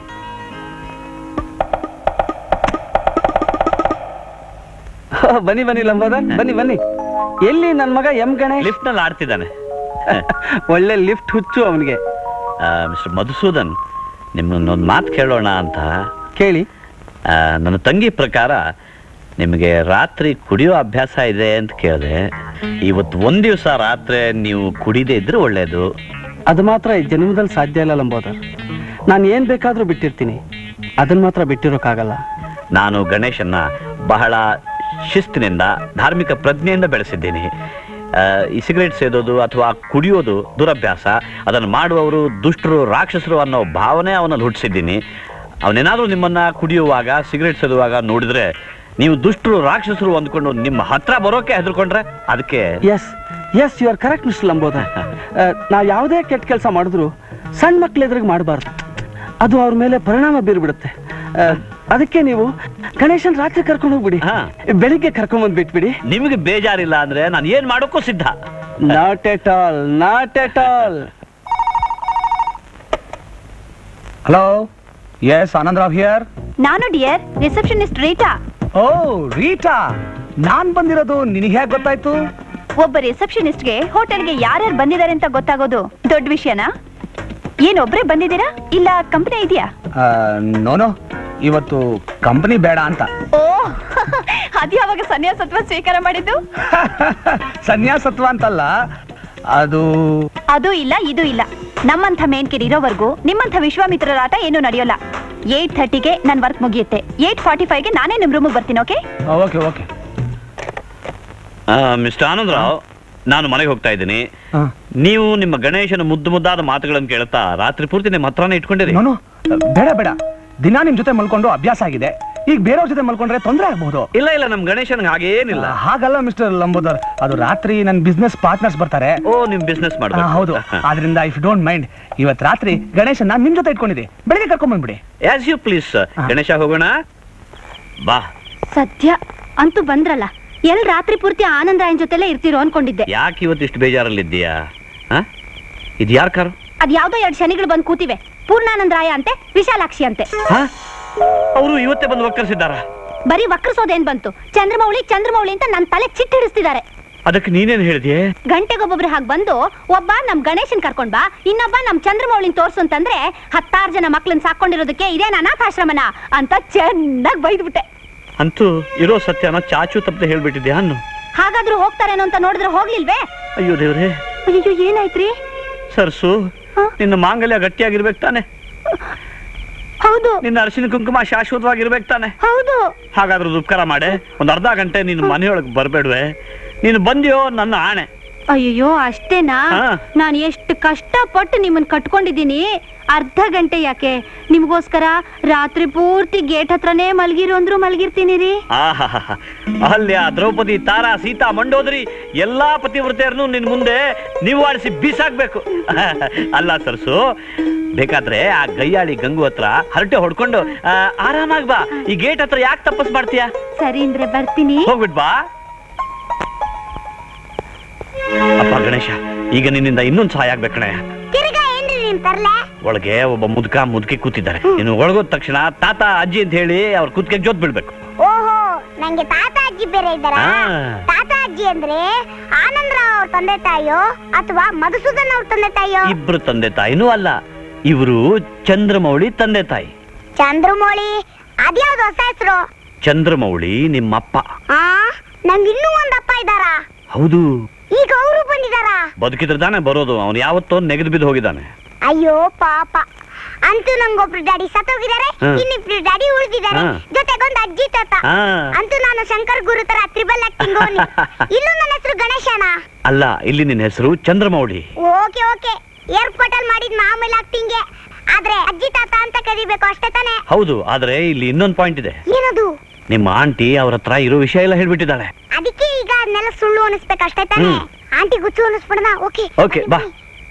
ಬನ್ನಿ ಬನ್ನಿ ಲಂಬೋದ ಬನ್ನಿ ಬನ್ನಿ ಎಲ್ಲಿ ನನ್ ಮಗ ಎಂ ಗಣೇಶ್ ಲಿಫ್ಟ್ ನಲ್ಲಿ ಆಡ್ತಿದ್ದಾನೆ ಒಳ್ಳೆ ಲಿಫ್ಟ್ ಹುಚ್ಚು ಅವನಿಗೆ ಮಿಸ್ಟರ್ ಮಧುಸೂದನ್ ನಿಮ್ಮನ್ನೊಂದು ಮಾತು ಕೇಳೋಣ ಅಂತ ಕೇಳಿ ಆ, ನನ್ನ ತಂಗಿ ಪ್ರಕಾರ ನಿಮಗೆ ರಾತ್ರಿ ಕುಡಿಯೋ ಅಭ್ಯಾಸ ಇದೆ ಅಂತ ಕೇಳಿದೆ ಇವತ್ತು ಒಂದ್ ದಿವಸ ರಾತ್ರಿ ನೀವು ಕುಡಿದೇ ಇದ್ರೆ ಒಳ್ಳೇದು ಅದು ಮಾತ್ರ ಈ ಜನ್ಮದಲ್ಲಿ ಸಾಧ್ಯ ಇಲ್ಲ ಲಂಬೋದರ್ ನಾನು ಏನ್ ಬೇಕಾದ್ರೂ ಬಿಟ್ಟಿರ್ತೀನಿ ಅದನ್ನ ಮಾತ್ರ ಬಿಟ್ಟಿರೋಕ್ಕಾಗಲ್ಲ ನಾನು ಗಣೇಶನ್ನ ಬಹಳ ಶಿಸ್ತಿನಿಂದ ಧಾರ್ಮಿಕ ಪ್ರಜ್ಞೆಯಿಂದ ಬೆಳೆಸಿದ್ದೀನಿ ಆ, ಈ ಸಿಗರೇಟ್ ಸೇದೋದು ಅಥವಾ ಕುಡಿಯೋದು ದುರಭ್ಯಾಸ ಅದನ್ನು ಮಾಡುವವರು ದುಷ್ಟರು ರಾಕ್ಷಸರು ಅನ್ನೋ ಭಾವನೆ ಅವನಲ್ಲಿ ಹುಟ್ಟಿಸಿದ್ದೀನಿ ಅವನೇನಾದ್ರೂ ನಿಮ್ಮನ್ನ ಕುಡಿಯುವಾಗ ಸಿಗರೇಟ್ ಸೇದುವಾಗ ನೋಡಿದ್ರೆ ನೀವು ದುಷ್ಟರು ರಾಕ್ಷಸರು ಅಂದ್ಕೊಂಡು ನಿಮ್ಮ ಹತ್ರ ಬರೋಕೆ ಹೆದರ್ಕೊಂಡ್ರೆ ಅದಕ್ಕೆ yes yes you are correct mister Lambodar ನಾವು ಯಾವುದೇ ಕೆಟ್ಟ ಕೆಲಸ ಮಾಡಿದ್ರು ಸಣ್ಣ ಮಕ್ಳ ಎದುರಿಗೆ ಮಾಡಬಾರ್ದು ಅದು ಅವ್ರ ಮೇಲೆ ಪರಿಣಾಮ ಬೀರ್ಬಿಡುತ್ತೆ ಆ, ಅದಕ್ಕೆ ನೀವು ಗಣೇಶನ್ ರಾತ್ರಿ ಕರ್ಕೊಂಡು ಹೋಗ್ಬಿಡಿ ಬೆಳಿಗ್ಗೆ ಕರ್ಕೊಂಡ್ ಬಂದ್ ಬಿಟ್ಬಿಡಿ ನಿಮಗೆ ಬೇಜಾರಿಲ್ಲ ಅಂದ್ರೆ ನಾನು ಏನ್ ಮಾಡೋಕ್ಕೂ ಸಿದ್ಧ not at all not at all hello yes Anandrao here ನಾನು dear receptionist Rita oh Rita ನಾನ್ ಬಂದಿರೋದು ನಿನಗೆ ಹೇಗೆ ಗೊತ್ತಾಯ್ತು ಒಬ್ಬ ರಿಸೆಪ್ಷನಿಸ್ಟ್ಗೆ ಹೋಟೆಲ್ಗೆ ಯಾರ್ಯಾರು ಬಂದಿದ್ದಾರೆ ಅಂತ ಗೊತ್ತಾಗೋದು ದೊಡ್ಡ ವಿಷಯನಾ ಏನ್ ಒಬ್ರೇ ಬಂದಿದ್ದೀರಾ ಇಲ್ಲ ಕಂಪನಿ ಇದೆಯಾ ನೋನೋ ಇವತ್ತು ಕಂಪನಿ ಬೇಡ ಅಂತ ಓ ಅದ್ ಯಾವಾಗ ಸನ್ಯಾಸತ್ವ ಸ್ವೀಕಾರ ಮಾಡಿದ್ದು ಸನ್ಯಾಸತ್ವ ಅಂತಲ್ಲ ಅದು ಅದು ಇಲ್ಲ ಇದು ಇಲ್ಲ ನಮ್ಮಂಥ ಮೇನ್ಕಿರ್ ಇರೋವರೆಗೂ ನಿಮ್ಮಂಥ ವಿಶ್ವಾಮಿತ್ರರ ಆಟ ಏನೂ ನಡೆಯೋಲ್ಲ ಏಟ್ ಥರ್ಟಿಗೆ ನನ್ ವರ್ಕ್ ಮುಗಿಯುತ್ತೆ ಏಟ್ ಫಾರ್ಟಿ ಫೈವ್ಗೆ ನಾನೇ ನಿಮ್ ರೂಮಿಗೆ ಬರ್ತೀನಿ okay okay okay mister Anandrao ನಾನು ಮನೆಗೆ ಹೋಗ್ತಾ ಇದ್ದೀನಿ ನೀವು ನಿಮ್ಮ ಗಣೇಶನ ಮುದ್ದು ಮುದ್ದಾದ ಮಾತುಗಳನ್ನು ಕೇಳ್ತಾ ರಾತ್ರಿ ಪೂರ್ತಿ ನಿಮ್ಮ ಹತ್ರನೇ ಇಟ್ಕೊಂಡಿರಿ ನೋನು ಬೇಡ ಬೇಡ ದಿನ ನಿಮ್ ಜೊತೆ ಮಲ್ಕೊಂಡು ಅಭ್ಯಾಸ ಆಗಿದೆ ಈಗ ಬೇರೆಯವ್ರ ಜೊತೆ ಮಲ್ಕೊಂಡ್ರೆ ತೊಂದರೆ ಆಗಬಹುದು ಇಲ್ಲ ಇಲ್ಲ ನಮ್ ಗಣೇಶನ್ಗೆ ಹಾಗೇನಿಲ್ಲ ಹಾಗಲ್ಲ ಮಿಸ್ಟರ್ ಲಂಬೋದರ್ ಅದು ರಾತ್ರಿ ನನ್ನ ಬಿಸ್ನೆಸ್ ಪಾರ್ಟ್ನರ್ಸ್ ಬರ್ತಾರೆ ಓ ನಿಮ್ ಬಿಸ್ನೆಸ್ ಆ, ಮಾಡ್ಬೇಕು ಹೌದು ಆದ್ರಿಂದ ಇಫ್ ಡೋಂಟ್ ಮೈಂಡ್ ಇವತ್ ರಾತ್ರಿ ಗಣೇಶನ್ ನಿಮ್ ಜೊತೆ ಇಟ್ಕೊಂಡಿದ್ದೆ ಬೆಳಿಗ್ಗೆ ಕರ್ಕೊಂಡ್ ಬಂದ್ಬಿಡಿ ಆಸ್ ಯು ಪ್ಲೀಸ್ ಗಣೇಶ ಹೋಗೋಣ ಬಾ ಸದ್ಯ ಅಂತೂ ಬಂದ್ರಲ್ಲ ಎಲ್ ರಾತ್ರಿ ಪೂರ್ತಿ ಆನಂದರಾಯನ್ ಜೊತೆಲೇ ಇರ್ತಿರೋ ಅನ್ಕೊಂಡಿದ್ದೆ ಯಾಕೆ ಇವತ್ತು ಇಷ್ಟು ಬೇಜಾರಲ್ಲಿದ್ದೀಯಾ ಹ? ಇದು ಯಾರ ಕಾರು ಅದ್ ಯಾವ್ದೋ ಎರಡ್ ಶನಿಗಳು ಬಂದ್ ಕೂತಿವೆ ಪೂರ್ಣಾನಂದರಾಯ ಅಂತೆ ವಿಶಾಲಾಕ್ಷಿ ಅಂತೆ ಅವರು ಇವತ್ತೇ ಬಂದು ಒಕ್ಕರಿಸಿದ್ದಾರ ಬರೀ ವಕ್ರಸೋದೇನ್ ಬಂತು ಚಂದ್ರಮೌಳಿ ಚಂದ್ರಮೌಳಿ ಅಂತ ನನ್ ತಲೆ ಚಿಟ್ಟಿಡಿಸ್ತಿದ್ದಾರೆ ಅದಕ್ಕೆ ನೀನೇನ್ ಹೇಳಿದ್ಯೆ ಗಂಟೆಗೊಬ್ಬೊಬ್ರು ಹಾಗೆ ಬಂದು ಒಬ್ಬ ನಮ್ ಗಣೇಶನ್ ಕರ್ಕೊಂಡ್ ಬಾ ಇನ್ನೊಬ್ಬ ನಮ್ ಚಂದ್ರಮೌಳಿನ್ ತೋರ್ಸು ಅಂತಂದ್ರೆ ಹತ್ತಾರು ಜನ ಮಕ್ಳನ್ ಸಾಕೊಂಡಿರೋದಕ್ಕೆ ಇದೇ ಅನಾಥಾಶ್ರಮನ ಅಂತ ಚೆನ್ನಾಗ್ ಬೈದ್ಬಿಟ್ಟೆ ಅಂತೂ ಇರೋ ಸತ್ಯನ ಚಾಚು ತಪ್ಪದೆ ಹೇಳ್ಬಿಟ್ಟಿದ್ಯಾ ಅನ್ನು ಹಾಗಾದ್ರೂ ಹೋಗ್ತಾರೇನೋ ಅಂತ ನೋಡಿದ್ರೆ ಹೋಗ್ಲಿಲ್ವೇ ಅಯ್ಯೋ ದೇವ್ರೆ ಅಯ್ಯೋ ಏನಾಯ್ತ್ರಿ ಸರ್ಸು ನಿನ್ನ ಮಾಂಗಲ್ಯ ಗಟ್ಟಿಯಾಗಿರ್ಬೇಕು ತಾನೆ ಹೌದು ನಿನ್ನ ಅರಿಶಿನ ಕುಂಕುಮ ಶಾಶ್ವತವಾಗಿರ್ಬೇಕು ತಾನೆ ಹೌದು ಹಾಗಾದ್ರೆ ಒಂದು ಉಪಕಾರ ಮಾಡೆ ಒಂದ್ ಅರ್ಧ ಗಂಟೆ ನಿನ್ನ ಮನೆಯೊಳಗೆ ಬರ್ಬೇಡ್ವೆ ನೀನು ಬಂದ್ಯೋ ನನ್ನ ಆಣೆ ಅಯ್ಯೋ ಅಷ್ಟೇನಾ ಹಾ. ನಾನು ಎಷ್ಟು ಕಷ್ಟಪಟ್ಟು ನಿಮ್ಮನ್ ಕಟ್ಕೊಂಡಿದ್ದೀನಿ ಅರ್ಧ ಗಂಟೆ ಯಾಕೆ ನಿಮ್ಗೋಸ್ಕರ ರಾತ್ರಿ ಪೂರ್ತಿ ಗೇಟ್ ಹತ್ರನೇ ಮಲ್ಗಿರು ಅಂದ್ರು ಮಲ್ಗಿರ್ತೀನಿ ರೀ ಆಹಾಹಾ. ಅಲ್ಯ ದ್ರೌಪದಿ ತಾರಾ ಸೀತಾ ಮಂಡೋದರಿ ಎಲ್ಲಾ ಪತಿವ್ರತೆಯರನ್ನು ನಿನ್ ಮುಂದೆ ನೀವು ಆಡಿಸಿ ಬೀಸಾಕ್ಬೇಕು ಅಲ್ಲ ಸರ್ಸು ಬೇಕಾದ್ರೆ ಆ ಗಯ್ಯಾಳಿ ಗಂಗು ಹತ್ರ ಹರಟೆ ಹೊಡ್ಕೊಂಡು ಆ, ಆರಾಮಾಗ್ ಬಾ ಈ ಗೇಟ್ ಹತ್ರ ಯಾಕೆ ತಪಸ್ ಮಾಡ್ತೀಯಾ ಸರಿ ಅಂದ್ರೆ ಬರ್ತೀನಿ ಹೋಗ್ಬಿಟ್ ಬಾ ಅಪ್ಪ ಗಣೇಶ ಈಗ ನಿನ್ನಿಂದ ಇನ್ನೊಂದು ಸಹಾಯ ಆಗ್ಬೇಕಣೆ ತಿರ್ಗಾ ಏನ್ರಿ ನಿಮ್ ತರ್ಲೆ ಒಳಗೆ ಒಬ್ಬ ಮುದುಕ ಮುದುಕಿ ಕೂತಿದ್ದಾರೆ ನೀನು ಒಳಗೋದ ತಕ್ಷಣ ತಾತ ಅಜ್ಜಿ ಅಂತ ಹೇಳಿ ಅವ್ರ ಕುತ್ತಿಗೆ ಜೋತ್ ಬಿಡ್ಬೇಕು ಓಹೋ ನಂಗೆ ತಾತ ಅಜ್ಜಿ ಬೇರೆ ಇದ್ದಾರ ಆ. ತಾತ ಅಜ್ಜಿ ಅಂದ್ರೆ ಆನಂದರಾವ್ ಅವ್ರ ತಂದೆ ತಾಯಿಯೋ ಅಥವಾ ಮಧುಸೂದನ್ ಅವ್ರ ತಂದೆ ತಾಯಿಯೋ ಇಬ್ರು ತಂದೆ ತಾಯಿನೂ ಅಲ್ಲ ಇವರು ಚಂದ್ರಮೌಳಿ ತಂದೆ ತಾಯಿ ಚಂದ್ರಮೌಳಿ ಅದ್ಯಾವ್ದು ಹೊಸ ಹೆಸರು ಚಂದ್ರಮೌಳಿ ನಿಮ್ಮಪ್ಪ ಆ ನಂಗೆ ಇನ್ನೂ ಒಂದ್ ಅಪ್ಪ ಇದ್ದಾರ ಹೌದು ಈಗ ಅವರು ಬಂದಿದಾರ ಬದುಕಿದ್ರೆ ತಾನೆ ಬರೋದು ಅವನು ಯಾವತ್ತೋ ನೆಗೆದು ಬಿದ್ದು ಹೋಗಿದ್ದಾನೆ ಅಯ್ಯೋ ಪಾಪ ಅಂತೂ ನಂಗೊಬ್ರು ಡ್ಯಾಡಿ ಸತ್ತೋಗಿದ್ದಾರೆ ಹಾ. ಇನ್ನಿಬ್ರು ಡ್ಯಾಡಿ ಉಳಿದಿದ್ದಾರೆ ಹಾ. ಜೊತೆಗೊಂದು ಅಜ್ಜಿ ತಾತ ಹಾ. ಅಂತೂ ನಾನು ಶಂಕರ್ ಗುರು ತರ ತ್ರಿಬಲ್ ಆಕ್ಟಿಂಗ್ ಇಲ್ಲೂ ನನ್ನ ಹೆಸರು ಗಣೇಶನ ಅಲ್ಲ ಇಲ್ಲಿ ನಿನ್ನ ಹೆಸರು ಚಂದ್ರಮೌಳಿ ಓಕೆ ಓಕೆ ಏರ್ಪೋರ್ಟ್ ಅಲ್ಲಿ ಮಾಡಿದ್ ಮಾಮೂಲಿ ಆಕ್ಟಿಂಗ್ಗೆ ಆದ್ರೆ ಅಜ್ಜಿ ತಾತ ಅಂತ ಕರಿಬೇಕು ಅಷ್ಟೇ ತಾನೇ ಹೌದು ಆದ್ರೆ ಇಲ್ಲಿ ಇನ್ನೊಂದು ಪಾಯಿಂಟ್ ಇದೆ ಏನದು ನಿಮ್ಮ ಆಂಟಿ ಅವ್ರ ಹತ್ರ ಇರೋ ವಿಷಯ ಎಲ್ಲ ಹೇಳ್ಬಿಟ್ಟಿದ್ದಾಳೆ ಅದಕ್ಕೆ ಈಗ ಅದನ್ನೆಲ್ಲ ಸುಳ್ಳು ಅನಿಸ್ಬೇಕು ಅಷ್ಟೇ ತಾನೇ ಹ್ಮ್. ಆಂಟಿ ಗುಚ್ಚು ಅನಿಸ್ಬಿಡದ ಓಕೆ ಓಕೆ ಬಾ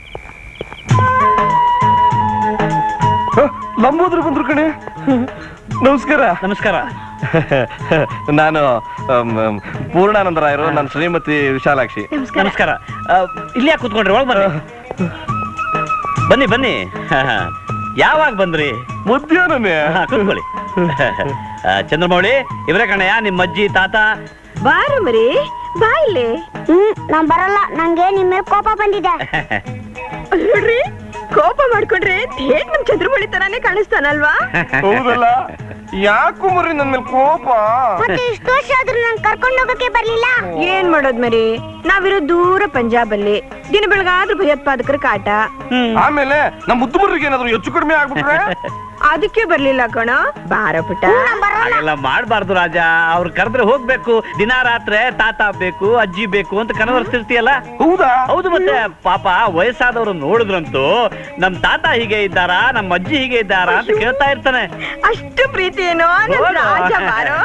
ಲಂಬೋದ್ರು ಬಂದ್ರು ಕಣೆ ನಮಸ್ಕಾರ ನಮಸ್ಕಾರ ನಾನು ಅಮ್, ಅಮ್, ಪೂರ್ಣಾನಂದರಾಯರು ನನ್ನ ಶ್ರೀಮತಿ ವಿಶಾಲಾಕ್ಷಿ ನಮಸ್ಕಾರ ಆ, ಇಲ್ಲಿ ಯಾಕೆ ಕೂತ್ಕೊಂಡ್ರಿ ಒಳಗೆ ಬನ್ನಿ ಬನ್ನಿ ಬನ್ನಿ ಯಾವಾಗ ಬಂದ್ರಿ ಮಧ್ಯಾಹ್ನನೇ ಹಾ, ಕೂತ್ಕೊಳ್ಳಿ ಆ, ಚಂದ್ರಮೌಳಿ ಇವರೇ ಕಣಯ್ಯ ನಿಮ್ಮ ಅಜ್ಜಿ ತಾತ ಬಾರ ಮರಿ ಬಾ ಇಲ್ಲಿ ಹ್ಮ್ ನಾನ್ ಬರಲ್ಲ ನಂಗೆ ನಿಮ್ ಮೇಲೆ ಕೋಪ ಬಂದಿದೆ ನೋಡ್ರಿ ಕೋಪ ಮಾಡ್ಕೊಂಡ್ರೆ ಥೇಟ್ ನಮ್ ಚಂದ್ರಮೌಳಿ ತರಾನೇ ಕಾಣಿಸ್ತಾನಲ್ವಾ ಹೌದಲ್ಲ ಯಾಕೋ ಮರಿ ನನ್ನ ಮೇಲೆ ಕೋಪ ಮತ್ತೆ ಇಷ್ಟು ವರ್ಷ ಆದ್ರೂ ನಂಗೆ ಕರ್ಕೊಂಡು ಹೋಗಕ್ಕೆ ಬರ್ಲಿಲ್ಲ ಏನ್ ಮಾಡೋದ್ ಮರಿ ನಾವಿರೋ ದೂರ ಪಂಜಾಬ್ ಅಲ್ಲಿ ದಿನ ಬೆಳಗಾದ್ರೂ ಭಯೋತ್ಪಾದಕರ ಕಾಟ ಆಮೇಲೆ ನಮ್ಮ ಮುದ್ದು ಮರಿಗೆ ಏನಾದ್ರು ಹೆಚ್ಚು ಕಡಿಮೆ ಆಗ್ಬಿಟ್ರೆ ಅದಕ್ಕೆ ಬರ್ಲಿಲ್ಲ ಕಣ ಬಾರ ಪುಟ್ಟ ಹಾಗೆಲ್ಲ ಮಾಡಬಾರ್ದು ರಾಜ ಅವ್ರು ಕರೆದ್ರೆ ಹೋಗ್ಬೇಕು ದಿನ ರಾತ್ರಿ ತಾತ ಬೇಕು ಅಜ್ಜಿ ಬೇಕು ಅಂತ ಕನವರ್ಸ್ತಿರ್ತೀಯಲ್ಲ ಹೌದಾ ಹೌದು ಮತ್ತೆ ಪಾಪ ವಯಸ್ಸಾದವರು ನೋಡಿದ್ರಂತೂ ನಮ್ ತಾತ ಹೀಗೆ ಇದ್ದಾರಾ ನಮ್ಮ ಅಜ್ಜಿ ಹೀಗೆ ಇದ್ದಾರಾ ಅಂತ ಕೇಳ್ತಾ ಇರ್ತಾನೆ ಅಷ್ಟು ಪ್ರೀತಿ ಏನೋ ನನ್ ಹೌದಾ? ರಾಜ ಬಾರೋ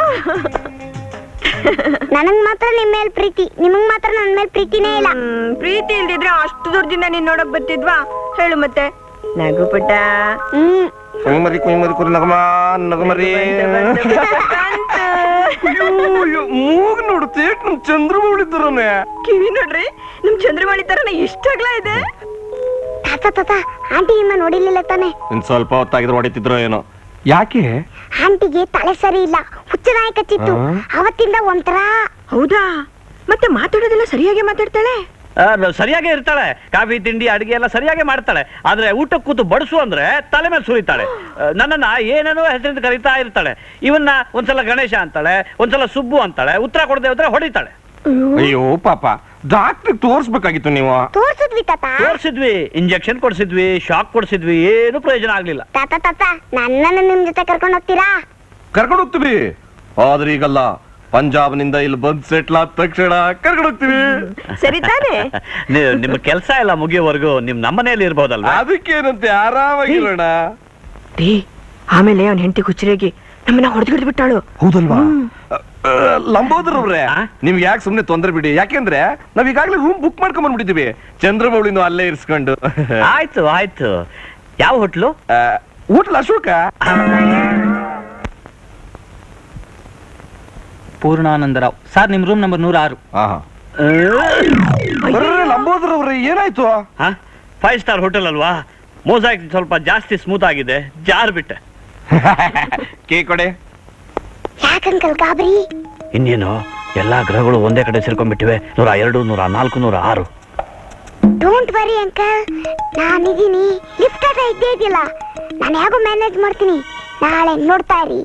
ನನಗ್ ಮಾತ್ರ ನಿಮ್ ಮೇಲ್ ಪ್ರೀತಿ ನಿಮಗ್ ಮಾತ್ರ ನನ್ ಮೇಲ್ ಪ್ರೀತಿನೇ ಇಲ್ಲ ಹ್ಮ್, ಪ್ರೀತಿ ಇಲ್ದಿದ್ರೆ ಅಷ್ಟು ದೂರದಿಂದ ನೀನ್ ನೋಡಕ್ ಬರ್ತಿದ್ವಾ ಹೇಳು ಮತ್ತೆ ನಗು ಪುಟ್ಟ ಹ್ಮ್ ಕುಯ್ಮರಿ ಕುಯ್ಮರಿ ಕುರಿ ನಗಮ ನಗಮರಿ ಮೂಗ್ ನೋಡುತ್ತೆ ನಮ್ ಚಂದ್ರಮೌಳಿದ್ದರನೆ ಕಿವಿ ನೋಡ್ರಿ ನಮ್ ಚಂದ್ರಮಣಿ ತರನ ಇಷ್ಟಾಗ್ಲಾ ಇದೆ ತಾತ ತಾತ ಆಂಟಿ ನಿಮ್ಮ ನೋಡಿರ್ಲಿಲ್ಲ ತಾನೆ ಇನ್ ಸ್ವಲ್ಪ ಹೊತ್ತಾಗಿದ್ರೆ ಹೊಡಿತಿದ್ರೋ ಏನೋ ಯಾಕೆ ಆಂಟಿಗೆ ತಲೆ ಸರಿ ಇಲ್ಲ ಹುಚ್ಚ ನಾಯಿ ಕಚ್ಚಿತ್ತು ಆ? ಅವತ್ತಿಂದ ಒಂಥರ ಹೌದಾ ಮತ್ತೆ ಮಾತಾಡೋದೆಲ್ಲ ಸರಿಯಾಗಿ ಮಾತಾಡ್ತಾಳೆ ಆ, ಸರಿಯಾಗೇ ಇರ್ತಾಳೆ ಕಾಫಿ ತಿಂಡಿ ಅಡಿಗೆ ಎಲ್ಲ ಸರಿಯಾಗೇ ಮಾಡ್ತಾಳೆ ಆದ್ರೆ ಊಟ ಕೂತು ಬಡಿಸು ಅಂದ್ರೆ ತಲೆ ಮೇಲೆ ಸುರಿತಾಳೆ ಆ, ನನ್ನನ್ನ ಏನೇನೋ ಹೆಸರಿಂದ ಕರೀತಾ ಇರ್ತಾಳೆ ಇವನ್ನ ಒಂದ್ಸಲ ಗಣೇಶ ಅಂತಾಳೆ ಒಂದ್ಸಲ ಸುಬ್ಬು ಅಂತಾಳೆ ಉತ್ತರ ಕೊಡದೆ ಹೋದ್ರೆ ಹೊಡಿತಾಳೆ ಅಯ್ಯೋ ಪಾಪ ಡಾಕ್ಟರ್ ತೋರ್ಸ್ಬೇಕಾಗಿತ್ತು ನೀವು ತೋರ್ಸಿದ್ವಿ ತಾತ ತೋರ್ಸಿದ್ವಿ ಇಂಜೆಕ್ಷನ್ ಕೊಡ್ಸಿದ್ವಿ ಶಾಕ್ ಕೊಡ್ಸಿದ್ವಿ ಏನು ಪ್ರಯೋಜನ ಆಗ್ಲಿಲ್ಲ ತಾತ ತಾತ ನನ್ನನ್ನು ನಿಮ್ ಜೊತೆ ಕರ್ಕೊಂಡು ಹೋಗ್ತೀರಾ ಕರ್ಕೊಂಡು ಹೋಗ್ತೀವಿ ಆದ್ರೆ ಈಗಲ್ಲ ಪಂಜಾಬ್ನಿಂದ ಇಲ್ಲಿ ಬಂದ್ ಸೆಟ್ಲ್ ಆದ ತಕ್ಷಣ ಕರ್ಕೊಂಡು ಹೋಗ್ತೀವಿ ಸರಿ ತಾನೆ ನೀವು ನಿಮ್ಮ ಕೆಲಸ ಎಲ್ಲ ಮುಗಿಯೋವರೆಗೂ ನಿಮ್ ನಮ್ಮನೇಲಿ ಇರ್ಬೋದಲ್ವಾ ಅದಕ್ಕೇನಂತೆ ಆರಾಮಾಗಿರೋಣ ರೀ ಆಮೇಲೆ ಅವ್ನ ಹೆಂಡತಿ ಹುಚ್ಚರೇಗಿ ನಮ್ಮನ್ನ ಹೊಡೆದು ಬಿಟ್ಟಾಳು ಹೌದಲ್ವಾ ಲಂಬೋದರ್ ಅವ್ರೆ ನಿಮ್ಗೆ ಯಾಕೆ ಸುಮ್ನೆ ತೊಂದ್ರೆ ಬಿಡಿ ಯಾಕೆಂದ್ರೆ ನಾವ್ ಈಗಾಗ್ಲೇ ರೂಮ್ ಬುಕ್ ಮಾಡ್ಕೊಂಡ್ ಬಂದ್ಬಿಟ್ಟಿದೀವಿ ಚಂದ್ರಮೌಳಿನೂ ಅಲ್ಲೇ ಇರ್ಸ್ಕೊಂಡು ಆಯ್ತು ಆಯ್ತು ಯಾವ hotel hotel Ashoka Purnanandrao sir ನಿಮ್ ರೂಮ್ ನಂಬರ್ ನೂರ ಆರು ಲಂಬೋದರ್ ಅವ್ರೆ ಏನಾಯ್ತು ಫೈವ್ ಸ್ಟಾರ್ ಹೋಟೆಲ್ ಅಲ್ವಾ ಮೋಸಾಕ್ ಸ್ವಲ್ಪ ಜಾಸ್ತಿ ಸ್ಮೂತ್ ಆಗಿದೆ ಜಾರ್ ಬಿಟ್ಟೆ ಕೇಕ್ ಕೊಡೆ ಯಾಕಂಕಲ್ ಗಾಬರಿ ಇನ್ನೇನು ಎಲ್ಲಾ ಗ್ರಹಗಳು ಒಂದೇ ಕಡೆ ಸೇರ್ಕೊಂಡ್ಬಿಟ್ಟಿವೆ ನೂರ ಎರಡು ನೂರ ನಾಲ್ಕು ನೂರ ಆರು ಡೋಂಟ್ ವರಿ ಅಂಕಲ್ ನಾನಿದ್ದೀನಿ ಲಿಫ್ಟ್ ಹತ್ರ ಇದ್ದೇ ಇದೆಯಲ್ಲ ನಾನು ಹೇಗೋ ಮ್ಯಾನೇಜ್ ಮಾಡ್ತೀನಿ ನಾಳೆ ನೋಡ್ತಾ ಇರಿ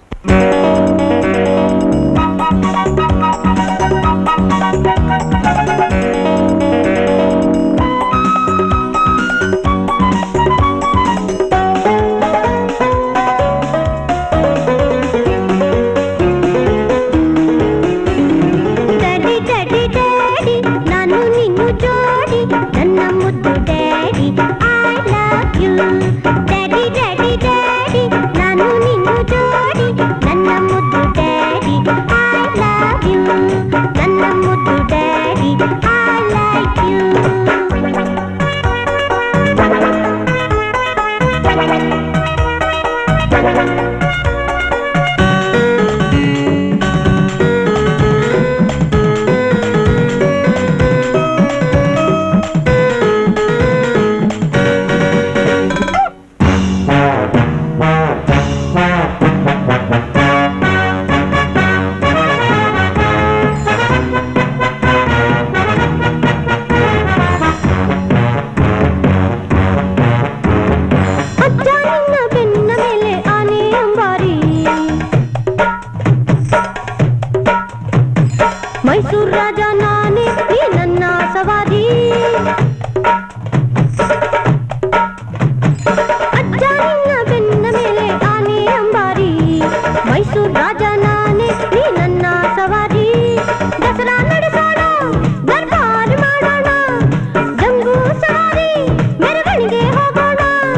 ಡ್ಯಾಡಿ ಡ್ಯಾಡಿ ಡ್ಯಾಡಿ ನಾನು ನಿನ್ನು ಜೋಡಿ ನನ್ನ ಮುದ್ದು daddy I love you daddy daddy daddy ನಾನು ನಿನ್ನು ಜೋಡಿ ನನ್ನ ಮುದ್ದು ಡ್ಯಾಡಿ ಐ ಲವ್ ಯು ನನ್ನ ಮುದ್ದು ಡ್ಯಾಡಿ ಐ ಲೈಕ್ ಯು ಅಜ್ಜ ನಿನ್ನ ಬೆನ್ನ ಮೇಲೆ ಆನೆ ಅಂಬಾರಿ ಮೈಸೂರು ರಾಜ ನಾನೇ ನೀ ನನ್ನ ಸವಾರಿ ಅಜ್ಜ ನಿನ್ನ ಬೆನ್ನ ಮೇಲೆ ಆನೆ ಅಂಬಾರಿ ಮೈಸೂರು ರಾಜ ನಾನೇ ನೀ ನನ್ನ ಸವಾರಿ ದಸರಾ ನಡೆಸೋಣ ದರ್ಬಾರ್ ಮಾಡೋಣ ಜಂಬೂ ಸವಾರಿ ಮೆರವಣಿಗೆ ಹೋಗೋಣ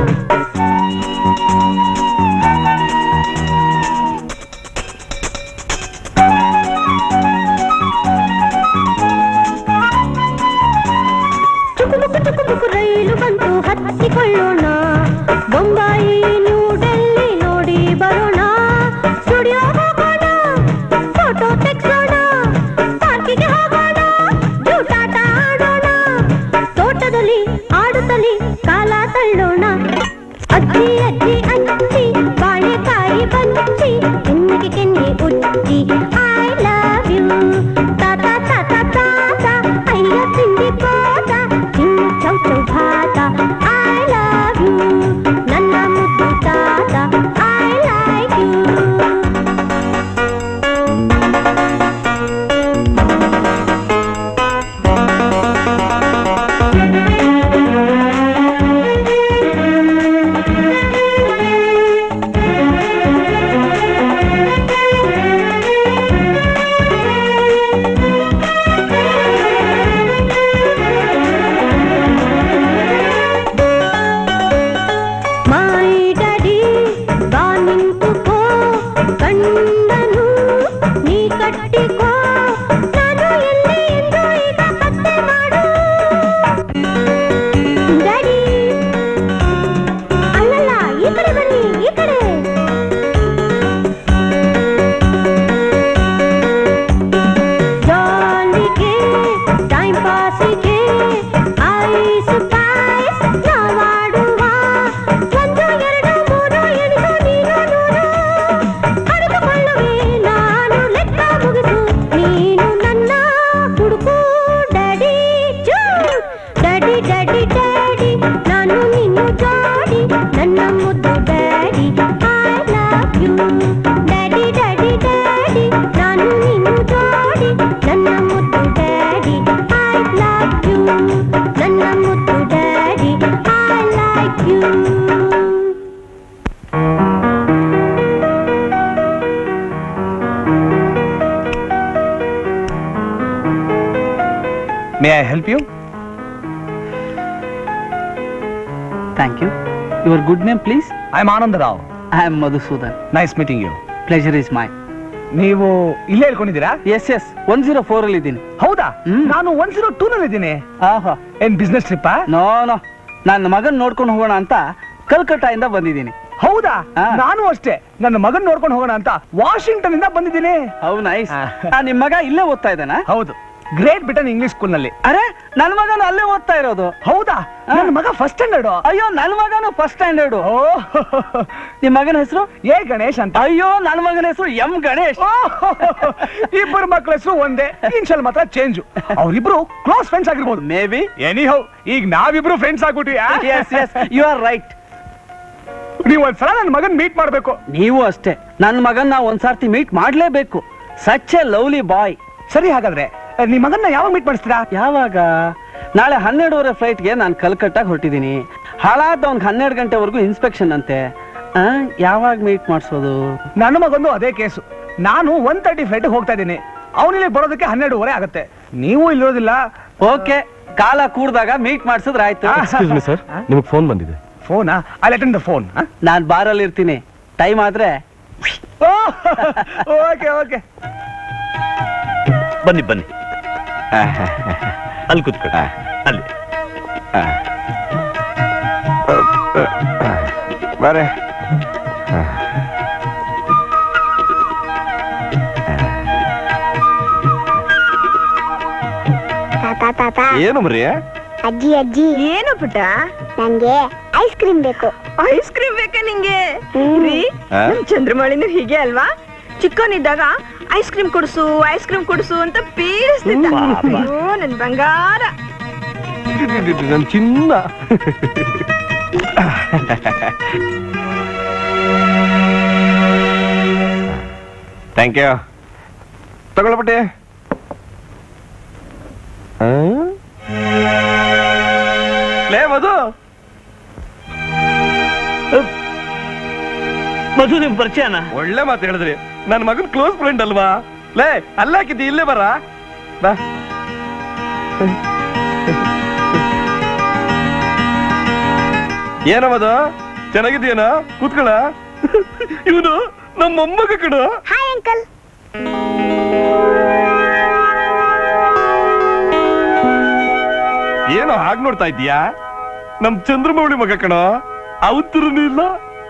ಚುಕುಮುಕು ಚುಕುಮುಕು ರೈಲು ಬಂತು ಹತ್ತಿಕೊಳ್ಳೋಣ ಬೊಂಬಾಯಿ ನ್ಯೂ ಡೆಲ್ಲಿ ನೋಡಿ ಬರೋಣ ಸ್ಟುಡಿಯೋ ಹೋಗೋಣ ಫೋಟೋ ತೆಗ್ಸೋಣ ಪಾರ್ಕಿಗೆ ಹೋಗೋಣ ಜೂಟಾಟ ಆಡೋಣ ತೋಟದಲ್ಲಿ ಆಡುತ್ತಲಿ ಕಾಲ ತಳ್ಳೋಣ ಅಜ್ಜಿ ಅಜ್ಜಿ ಅಜ್ಜಿ ಬಾಳೆಕಾಯಿ ಬಂಚಿ ಕೆನ್ನಿಗೆ ಕೆನ್ನೆ ಉಜ್ಜಿ ಐ ಲವ್ ಯು ತಾತ ತಾತ ತಾತ ಅಯ್ಯ ತಿಂಡಿ ಕೋತ ಚಿನ್ನ chow chow bath I love you ನನ್ನ ಮುದ್ದು ತಾತ I like you may I help you thank you your good name please I am Ananda Rao I am Madhusudan nice meeting you pleasure is my ನೀವು ಇಲ್ಲೇ ಹೇಳ್ಕೊಂಡಿದ್ದೀರಾ yes yes one zero four ಅಲ್ಲಿ ಇದ್ದೀನಿ ಹೌದಾ ನಾನು ಒನ್ ಜೀರೋ ಟೂ ನಲ್ಲಿ ಇದ್ದೀನಿ ಆಹಾ ಏನ್ ಬಿಸ್ನೆಸ್ ಟ್ರಿಪ್ ನೋ ನೋ ನನ್ನ ಮಗನ್ ನೋಡ್ಕೊಂಡು ಹೋಗೋಣ ಅಂತ ಕಲ್ಕಟ್ಟಾಯಿಂದ ಬಂದಿದ್ದೀನಿ ಹೌದಾ ನಾನು ಅಷ್ಟೇ ನನ್ನ ಮಗನ್ ನೋಡ್ಕೊಂಡು ಹೋಗೋಣ ಅಂತ ವಾಷಿಂಗ್ಟನ್ ಇಂದ ಬಂದಿದ್ದೀನಿ ಹೌ ನೈಸ್ ನಿಮ್ ಮಗ ಇಲ್ಲೇ ಓದ್ತಾ ಇದ್ದಾನ ಹೌದು ಗ್ರೇಟ್ ಬ್ರಿಟನ್ ಇಂಗ್ಲಿಷ್ ಸ್ಕೂಲ್ ನಲ್ಲಿ ಅರೆ ನನ್ನ ಮಗನು ಅಲ್ಲೇ ಓದ್ತಾ ಇರೋದು ಹೌದಾ ನನ್ನ ಮಗ ಫಸ್ಟ್ ಸ್ಟ್ಯಾಂಡರ್ಡ್ ಅಯ್ಯೋ ನನ್ನ ಮಗನು ಫಸ್ಟ್ ಸ್ಟ್ಯಾಂಡರ್ಡ್ ನಿಮ್ ಮಗನ ಹೆಸರು ಏ ಗಣೇಶ್ ಅಂತ ಅಯ್ಯೋ ನನ್ನ ಮಗನ ಹೆಸರು ಎಂ ಗಣೇಶ್ ಇಬ್ಬರು ಮಕ್ಕಳ ಹೆಸರು ಒಂದೇ ಇನ್ಶಲ್ ಮಾತ್ರ ಚೇಂಜ್ ಅವ್ರಿಬ್ರು ಕ್ಲೋಸ್ ಫ್ರೆಂಡ್ಸ್ ಆಗಿರ್ಬೋದು ಮೇ ಬಿ ಎನಿ ಹೌ ಈಗ ನಾವಿಬ್ರು ಫ್ರೆಂಡ್ಸ್ ಆಗ್ಬಿಟ್ವಿ yes yes you are right ನೀವು ಒಂದ್ಸಲ ನನ್ನ ಮಗನ್ ಮೀಟ್ ಮಾಡ್ಬೇಕು ನೀವು ಅಷ್ಟೇ ನನ್ನ ಮಗನ್ನ ಒಂದ್ಸಾರ್ತಿ ಮೀಟ್ ಮಾಡ್ಲೇಬೇಕು ಸಚ್ ಎ ಲವ್ಲಿ ಬಾಯ್ ಸರಿ ಹಾಗಾದ್ರೆ ನಿಮ್ ಮಗನ್ನ ಯಾವಾಗ ಮೀಟ್ ಮಾಡಿಸ್ತೀರಾ ಯಾವಾಗ ನಾಳೆ ಹನ್ನೆರಡುವರೆ ಫ್ಲೈಟ್ಗೆ ನಾನು ಕಲ್ಕಟ್ಟಾಗ ಹೊರಟಿದ್ದೀನಿ ಹಾಳಾದ ಅವ್ನಿಗೆ ಹನ್ನೆರಡು ಗಂಟೆವರೆಗೂ ಇನ್ಸ್ಪೆಕ್ಷನ್ ಅಂತೆ ಆ, ಯಾವಾಗ ಮೀಟ್ ಮಾಡಿಸೋದು ನನ್ನ ಮಗಂದು ಅದೇ ಕೇಸು ನಾನು ಒನ್ ತರ್ಟಿ ಫ್ಲೈಟ್ ಹೋಗ್ತಾ ಇದ್ದೀನಿ ಅವನಿಲ್ಲಿ ಬರೋದಕ್ಕೆ ಹನ್ನೆರಡುವರೆ ಆಗುತ್ತೆ ನೀವು ಇಲ್ಲಿರೋದಿಲ್ಲ ಓಕೆ ಕಾಲ ಕೂಡ್ದಾಗ ಮೀಟ್ ಮಾಡಿಸಿದ್ರೆ ಆಯ್ತು ಎಕ್ಸ್ಕ್ಯೂಸ್ ಮಿ ಸರ್ ನಿಮಗೆ ಫೋನ್ ಬಂದಿದೆ ಫೋನಾ ಐ ಅಟೆಂಡ್ ದ ಫೋನ್ ನಾನು ಬಾರಲ್ಲಿ ಇರ್ತೀನಿ ಟೈಮ್ ಆದ್ರೆ ಓಕೆ ಓಕೆ ಬನ್ನಿ ಬನ್ನಿ ಅಲ್ಲಿ ಕೂತ್ಕೊಳ್ಳಿ ಅಲ್ಲಿ ಬಾರೆ ತಾತ ತಾತ ಏನು ಮರಿ ಅಜ್ಜಿ ಅಜ್ಜಿ ಏನು ಪುಟ್ಟ ನನ್ಗೆ ಐಸ್ ಕ್ರೀಮ್ ಬೇಕು ಐಸ್ ಕ್ರೀಮ್ ಬೇಕಾ ನಿಂಗೆ ರೀ ಆ? ನಮ್ ಚಂದ್ರಮಾಳಿನೂ ಹೀಗೆ ಅಲ್ವಾ ಚಿಕ್ಕವನಿದ್ದಾಗ ಐಸ್ ಕ್ರೀಮ್ ಕೊಡ್ಸು ಐಸ್ ಕ್ರೀಮ್ ಕೊಡ್ಸು ಅಂತ ಪೀಡಿಸ್ತಿದ್ದ ಅಯ್ಯೋ ನನ್ ಬಂಗಾರ ನನ್ ಚಿನ್ನ ಥ್ಯಾಂಕ್ ಯು ತಗೊಳ್ಬಿಟ್ಟೆ ಲೇ ಮಧು ಮಧು ನಿಮ್ ಪರಿಚಯನ ಒಳ್ಳೆ ಮಾತು ಹೇಳಿದ್ರಿ ನನ್ನ ಮಗನ್ ಕ್ಲೋಸ್ ಫ್ರೆಂಡ್ ಅಲ್ವಾ ಲೇ ಅಲ್ಲಾಕಿದ್ದಿ ಇಲ್ಲೇ ಬರ ಬಾ ಏನಮ್ಮದು ಚೆನ್ನಾಗಿದ್ಯೇನ ಕೂತ್ಕೊಳ ಇವನು ನಮ್ಮ ಮೊಮ್ಮಗ ಕಣ ಹಾಯ್ ಅಂಕಲ್ ಏನೋ ಹಾಗ್ ನೋಡ್ತಾ ಇದ್ದೀಯಾ ನಮ್ ಚಂದ್ರಮೌಳಿ ಮಗ ಕಣ ಅವತ್ತರನೂ ಇಲ್ಲ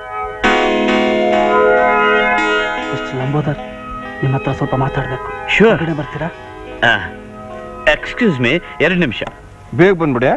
ಮಿಸ್ಟರ್ ಲಂಬೋದರ್ ನಿಮ್ಮ ಹತ್ರ ಸ್ವಲ್ಪ ಮಾತಾಡ್ಬೇಕು Sure. ಹೊರಗಡೆ ಬರ್ತೀರಾ ಎಕ್ಸ್ಕ್ಯೂಸ್ ಮೀ ಎರಡು ನಿಮಿಷ ಬೇಗ ಬಂದ್ಬಿಡ್ಯಾ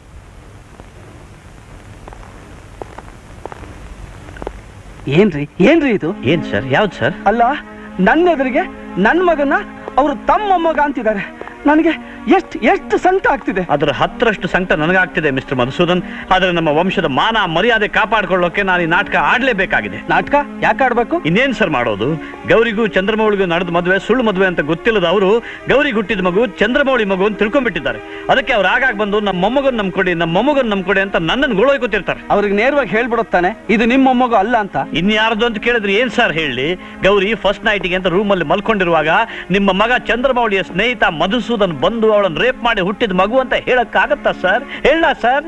ಏನ್ರಿ ಏನ್ರಿ ಇದು ಏನ್ ಸರ್ ಯಾವ್ದು ಸರ್ ಅಲ್ಲ ನನ್ನ ಎದುರಿಗೆ ನನ್ನ ಮಗನ ಅವರು ತಮ್ಮ ಮೊಮ್ಮಗ ಅಂತಿದ್ದಾರೆ ನನಗೆ ಎಷ್ಟು ಎಷ್ಟು ಸಂಕಟ ಆಗ್ತಿದೆ ಅದರ ಹತ್ತರಷ್ಟು ಸಂಕಟ ನನಗಾಗ್ತಿದೆ ಮಿಸ್ಟರ್ ಮಧುಸೂದನ್ ಆದ್ರೆ ನಮ್ಮ ವಂಶದ ಮಾನ ಮರ್ಯಾದೆ ಕಾಪಾಡ್ಕೊಳ್ಳೋಕೆ ನಾನು ಈ ನಾಟಕ ಆಡ್ಲೇಬೇಕಾಗಿದೆ ನಾಟಕ ಯಾಕೆ ಆಡ್ಬೇಕು ಇನ್ನೇನ್ ಸರ್ ಮಾಡೋದು ಗೌರಿಗೂ ಚಂದ್ರಮೌಳಿಗೂ ನಡೆದ ಮದುವೆ ಸುಳ್ಳು ಮದುವೆ ಅಂತ ಗೊತ್ತಿಲ್ಲದ ಅವರು ಗೌರಿ ಹುಟ್ಟಿದ ಮಗು ಚಂದ್ರಮೌಳಿ ಮಗು ಅಂತ ತಿಳ್ಕೊಂಡ್ಬಿಟ್ಟಿದ್ದಾರೆ ಅದಕ್ಕೆ ಅವ್ರು ಆಗಾಗ ಬಂದು ನಮ್ಮ ಮೊಮ್ಮಗನ್ ನಮ್ ಕೊಡಿ ನಮ್ಮ ಮೊಮ್ಮಗನ್ ನಮ್ ಕೊಡಿ ಅಂತ ನನ್ನನ್ನು ಗೊಳೋಯ್ಕೊತಿರ್ತಾರೆ ಅವ್ರಿಗೆ ನೇರವಾಗಿ ಹೇಳ್ಬಿಡುತ್ತಾನೆ ಇದು ನಿಮ್ಮ ಮೊಮ್ಮಗ ಅಲ್ಲ ಅಂತ ಇನ್ಯಾರ್ದು ಅಂತ ಕೇಳಿದ್ರೆ ಏನ್ ಸರ್ ಹೇಳಿ ಗೌರಿ ಫಸ್ಟ್ ನೈಟಿಗೆ ಅಂತ ರೂಮಲ್ಲಿ ಮಲ್ಕೊಂಡಿರುವಾಗ ನಿಮ್ಮ ಮಗ ಚಂದ್ರಮೌಳಿಯ ಸ್ನೇಹಿತ ಮಧುಸೂದನ್ ಬಂದು ಅವಳನ್ನು ರೇಪ್ ಮಾಡಿ ಹುಟ್ಟಿದ ಮಗು ಅಂತ ಹೇಳಕ್ಕಾಗತ್ತಾ ಸರ್ ಹೇಳ ಸರ್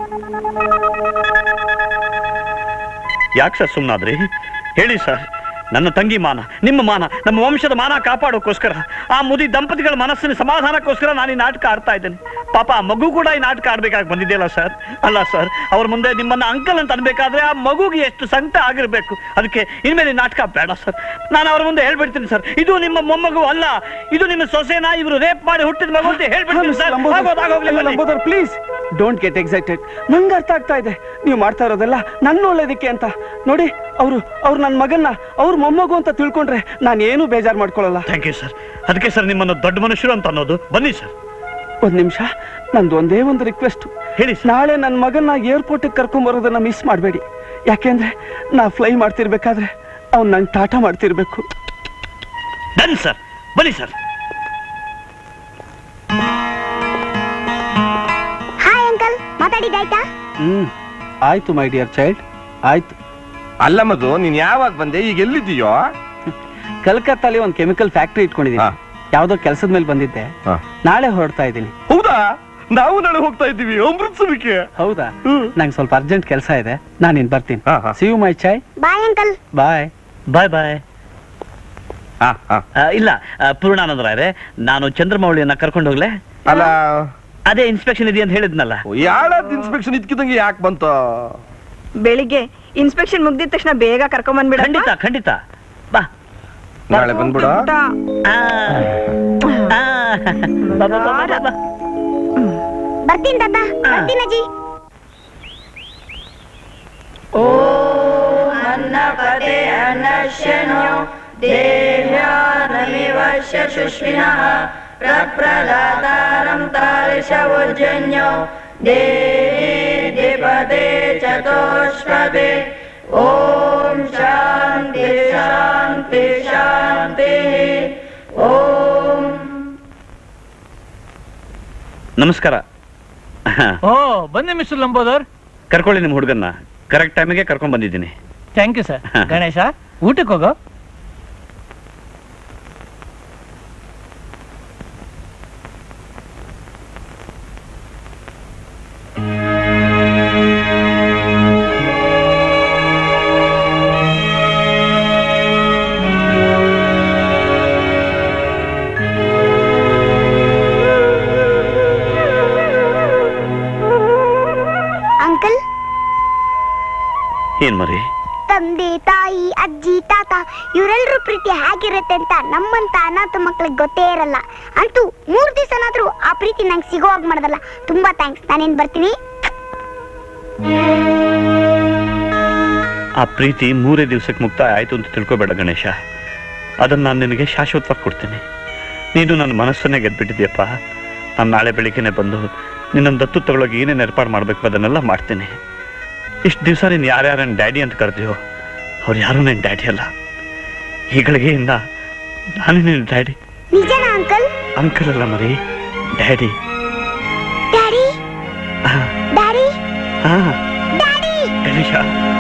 ಯಾಕೆ ಸರ್ ಸುಮ್ಮನಾದ್ರಿ ಹೇಳಿ ಸರ್ ನನ್ನ ತಂಗಿ ಮಾನ ನಿಮ್ಮ ಮಾನ ನಮ್ಮ ವಂಶದ ಮಾನ ಕಾಪಾಡೋಕ್ಕೋಸ್ಕರ ಆ ಮುದಿ ದಂಪತಿಗಳ ಮನಸ್ಸಿನ ಸಮಾಧಾನಕ್ಕೋಸ್ಕರ ನಾನು ಈ ನಾಟಕ ಆಡ್ತಾ ಇದ್ದೇನೆ ಪಾಪ ಆ ಮಗು ಕೂಡ ಈ ನಾಟಕ ಆಡ್ಬೇಕಾಗಿ ಬಂದಿದೆಯಲ್ಲ ಸರ್ ಅಲ್ಲ ಸರ್ ಅವ್ರ ಮುಂದೆ ನಿಮ್ಮನ್ನ ಅಂಕಲ್ ಅಂತ ಅನ್ಬೇಕಾದ್ರೆ ಆ ಮಗುಗೆ ಎಷ್ಟು ಸಂಕಟ ಆಗಿರ್ಬೇಕು ಅದಕ್ಕೆ ಇನ್ಮೇಲೆ ಈ ನಾಟಕ ಬೇಡ ಸರ್ ನಾನು ಅವ್ರ ಮುಂದೆ ಹೇಳ್ಬಿಡ್ತೀನಿ ಸರ್ ಇದು ನಿಮ್ಮ ಮೊಮ್ಮಗು ಅಲ್ಲ ಇದು ನಿಮ್ಮ ಸೊಸೆನ ಇವರು ರೇಪ್ ಮಾಡಿ ಹುಟ್ಟಿದ ಮಗು ಅಂತ ಹೇಳ್ಬಿಡ್ತೀನಿ ಸರ್ ಆಗೋದು ಆಗೋಗ್ಲಿ ಬನ್ನಿ. Lambodar please don't get excited ನಂಗೆ ಅರ್ಥ ಆಗ್ತಾ ಇದೆ ನೀವು ಮಾಡ್ತಾ ಇರೋದೆಲ್ಲ ನನ್ನ ಒಳ್ಳೇದಕ್ಕೆ ಅಂತ ನೋಡಿ ಅವರು ಅವ್ರು ನನ್ನ ಮಗನ್ನ ಅವ್ರ ಮೊಮ್ಮಗು ಅಂತ ತಿಳ್ಕೊಂಡ್ರೆ ನಾನು ಏನು ಬೇಜಾರು ಮಾಡ್ಕೊಳ್ಳಲ್ಲ ಥ್ಯಾಂಕ್ ಯು ಸರ್ ಅದಕ್ಕೆ ಸರ್ ನಿಮ್ಮನ್ನು ದೊಡ್ಡ ಮನುಷ್ಯರು ಅಂತ ಅನ್ನೋದು ಬನ್ನಿ ಸರ್ ಒಂದ್ ನಿಮಿಷ ನಂದು ಒಂದೇ ಒಂದು ರಿಕ್ವೆಸ್ಟ್ ಹೇಳಿ ನಾಳೆ ನನ್ನ ಮಗನ್ನ ಏರ್ಪೋರ್ಟಿಗೆ ಕರ್ಕೊಂಡ್ ಬರೋದನ್ನ ಮಿಸ್ ಮಾಡಬೇಡಿ ಯಾಕೆಂದ್ರೆ ನಾ ಫ್ಲೈ ಮಾಡ್ತಿರ್ಬೇಕಾದ್ರೆ ಅವ್ನು ನಂಗೆ ಟಾಟಾ ಮಾಡ್ತಿರ್ಬೇಕು ಡನ್ ಸರ್ ಬನ್ನಿ ಸರ್ ಹಾಯ್ ಅಂಕಲ್ ಮಾತಾಡಿದ್ದಾಯ್ತಾ ಹ್ಮ್ ಆಯ್ತು ಮೈ ಡಿಯರ್ ಚೈಲ್ಡ್ ಆಯ್ತು ಅಲ್ಲ ಮಧು ನೀನ್ ಯಾವಾಗ ಬಂದೆ ಈಗ ಎಲ್ಲಿದ್ದೀಯೋ ಕಲ್ಕತ್ತಾಲಿ ಒಂದು ಕೆಮಿಕಲ್ ಫ್ಯಾಕ್ಟ್ರಿ ಇಟ್ಕೊಂಡಿದ್ದೀನಿ ಯಾವ್ದೋ ಕೆಲಸದ ಮೇಲೆ ಬಂದಿದ್ದೆ ನಾಳೆ ಹೊರಡ್ತಾ ಇದ್ದೀನಿ ಹೌದಾ ನಾವು ನಾಳೆ ಹೋಗ್ತಾ ಇದ್ದೀವಿ ಅಮೃತ್ಸರಕ್ಕೆ ಹೌದಾ ನಂಗೆ ಸ್ವಲ್ಪ ಅರ್ಜೆಂಟ್ ಕೆಲಸ ಇದೆ ನಾನು ಇನ್ ಬರ್ತೀನಿ ಸಿ ಯು ಮೈ ಚಾಯ್ bye uncle bye bye bye ಇಲ್ಲ ಆ, ಪೂರ್ಣಾನಂದ ರಾಯರೇ ನಾನು ಚಂದ್ರಮೌಳಿಯನ್ನ ಕರ್ಕೊಂಡು ಹೋಗ್ಲೆ ಅಲ್ಲ ಅದೇ ಇನ್ಸ್ಪೆಕ್ಷನ್ ಇದೆ ಅಂತ ಹೇಳಿದ್ನಲ್ಲ ಯಾಳದ್ ಇನ್ಸ್ಪೆಕ್ಷನ್ ಇದ್ಕಿದಂಗೆ ಯಾಕೆ ಬಂತ ಬೆಳಿಗ್ಗೆ ಇನ್ಸ್ಪೆಕ್ಷನ್ ಮುಗ್ದಿದ ತಕ್ಷಣ ಬೇಗ ಕರ್ಕೊಂಡ್ ಬಂದ್ಬಿಡ ಖಂಡಿತ ಖಂಡಿತ ಬಾ ನಾಳೆ ಬಂದ್ಬಿಡ ಬರ್ತೀನಿ ತಾತ ಬರ್ತೀನಿ ಅಜ್ಜಿ ನನ್ನ ಪದೇ ಅನಶ್ಯನೋ ದೇಹ್ಯಾನಮಿವ ಶುಷ್ಮಿನಃ ಪ್ರಪ್ರದಾತಾರಂ ತಾರಿಷವೋಜ್ಜನ್ಯೋ ದೇಹಿ ದಿಪದೇ ಚತುಷ್ಪದೇ ಓಂ ಶಾಂತಿ ಶಾಂತಿ ಶಾಂತಿ ಓಂ ನಮಸ್ಕಾರ ಓ ಬನ್ನಿ ಮಿಸ್ಟರ್ ಲಂಬೋದರ್ ಕರ್ಕೊಳ್ಳಿ ನಿಮ್ಮ ಹುಡುಗನ್ನ ಕರೆಕ್ಟ್ ಟೈಮಿಗೆ ಕರ್ಕೊಂಡ್ ಬಂದಿದ್ದೀನಿ ಥ್ಯಾಂಕ್ ಯು ಸರ್ ಗಣೇಶ ಊಟಕ್ಕೆ ಹೋಗೋ ಅಂಕಲ್ ಏನ್ ಮರಿ ತಂದೆ ತಾಯಿ ಅಜ್ಜಿ ತಾತ ಇವರೆಲ್ಲರೂ ಪ್ರೀತಿ ಹೇಗಿರುತ್ತೆ ಅಂತ ನಮ್ಮಂತ ಅನಾಥ ಮಕ್ಳಿಗೆ ಗೊತ್ತೇ ಇರಲ್ಲ ಅಂತೂ ಮೂರ್ ದಿವಸನಾದ್ರೂ ಆ ಪ್ರೀತಿ ನಂಗೆ ಸಿಗೋ ಹಾಗೆ ಮಾಡ್ದಲ್ಲ ತುಂಬಾ ಥ್ಯಾಂಕ್ಸ್ ನಾನೇನ್ ಬರ್ತೀನಿ ಆ ಪ್ರೀತಿ ಮೂರೇ ದಿವಸಕ್ಕೆ ಮುಕ್ತಾಯ ಆಯ್ತು ಅಂತ ತಿಳ್ಕೊಬೇಡ ಗಣೇಶ ಅದನ್ನ ನಾನು ನಿನಗೆ ಶಾಶ್ವತವಾಗಿ ಕೊಡ್ತೀನಿ ನೀನು ನನ್ನ ಮನಸ್ಸನ್ನೇ ಗೆದ್ಬಿಟ್ಟಿದ್ಯಪ್ಪ ನಾನು ನಾಳೆ ಬೆಳಿಗ್ಗೆನೆ ಬಂದು ನಿನ್ನನ್ನು ದತ್ತು ತಗೊಳಗೆ ಏನೇನು ಏರ್ಪಾಡು ಮಾಡಬೇಕು ಅದನ್ನೆಲ್ಲ ಮಾಡ್ತೀನಿ ಇಷ್ಟು ದಿವಸ ನೀನು ಯಾರ್ಯಾರನ್ನ ಡ್ಯಾಡಿ ಅಂತ ಕರೆದಿಯೋ ಅವ್ರು ಯಾರೂ ನನ್ನ ಡ್ಯಾಡಿ ಅಲ್ಲ ಈ ಗಳಿಗೆಯಿಂದ ನಾನೇ ನಿನ್ನ ಡ್ಯಾಡಿ ನಿಜನಾ ಅಂಕಲ್ ಅಂಕಲ್ ಅಲ್ಲ ಮರಿ ಡ್ಯಾಡಿ ಡ್ಯಾಡಿ ಡ್ಯಾಡಿ ಹಾ ಡ್ಯಾಡಿ ಗಣೇಶ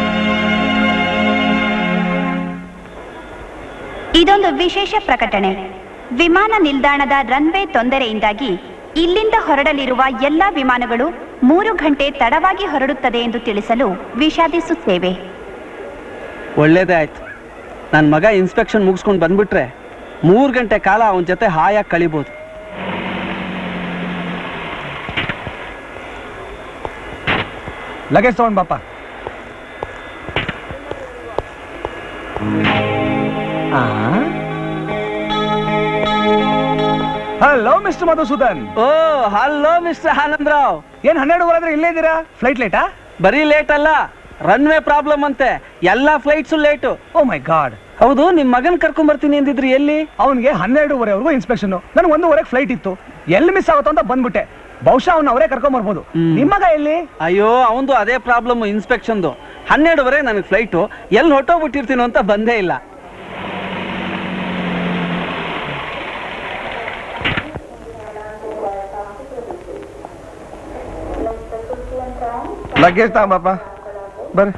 ಇದೊಂದು ವಿಶೇಷ ಪ್ರಕಟಣೆ ವಿಮಾನ ನಿಲ್ದಾಣದ ರನ್ವೇ ತೊಂದರೆಯಿಂದಾಗಿ ಇಲ್ಲಿಂದ ಹೊರಡಲಿರುವ ಎಲ್ಲಾ ವಿಮಾನಗಳು ಮೂರು ಗಂಟೆ ತಡವಾಗಿ ಹೊರಡುತ್ತದೆ ಎಂದು ತಿಳಿಸಲು ವಿಷಾದಿಸುತ್ತೇವೆ ಒಳ್ಳೇದೇ ಆಯ್ತು ನನ್ನ ಮಗ ಇನ್ಸ್ಪೆಕ್ಷನ್ ಮುಗಿಸ್ಕೊಂಡು ಬಂದ್ಬಿಟ್ರೆ ಮೂರು ಗಂಟೆ ಕಾಲ ಅವನ ಜೊತೆ ಹಾಯಾಗಿ ಕಳಿಬೋದು ಲಗೇಜ್ ತಗೊಂಡ್ ಬಾಪ hello mister Madhusudan oh hello mister Anandrao ಏನ್ ಹನ್ನೆರಡುವರೆ ಆದ್ರೆ ಇಲ್ಲೇ ಇದ್ದೀರಾ ಫ್ಲೈಟ್ ಲೇಟಾ ಬರೀ ಲೇಟ್ ಅಲ್ಲ ರನ್ವೇ ಪ್ರಾಬ್ಲಮ್ ಅಂತೆ ಎಲ್ಲಾ flights late oh my god ಹೌದು ನಿಮ್ ಮಗನ್ ಕರ್ಕೊಂಡ್ ಬರ್ತೀನಿ ಅಂದಿದ್ರಿ ಎಲ್ಲಿ ಅವನಿಗೆ ಹನ್ನೆರಡುವರೆವರೆಗೂ ಇನ್ಸ್ಪೆಕ್ಷನ್ ನನಗೆ ಒಂದೂವರೆಗೆ ಫ್ಲೈಟ್ ಇತ್ತು ಎಲ್ಲಿ ಮಿಸ್ ಆಗುತ್ತೋ ಅಂತ ಬಂದ್ಬಿಟ್ಟೆ ಬಹುಶಃ ಅವ್ನ ಅವರೇ ಕರ್ಕೊಂಡ್ ಬರ್ಬೋದು ನಿಮ್ಮಗ ಎಲ್ಲಿ ಅಯ್ಯೋ ಅವಂದು ಅದೇ ಪ್ರಾಬ್ಲಮ್ ಇನ್ಸ್ಪೆಕ್ಷನ್ದು ಹನ್ನೆರಡುವರೆ ನನಗೆ ಫ್ಲೈಟು ಎಲ್ಲಿ ಹೊಟ್ಟೋಗ್ಬಿಟ್ಟಿರ್ತೀನೋ ಅಂತ ಬಂದೇ ಇಲ್ಲ ಲಗೇಜ್ ತಗೊಂಬಪ್ಪ ಬರ್ರಿ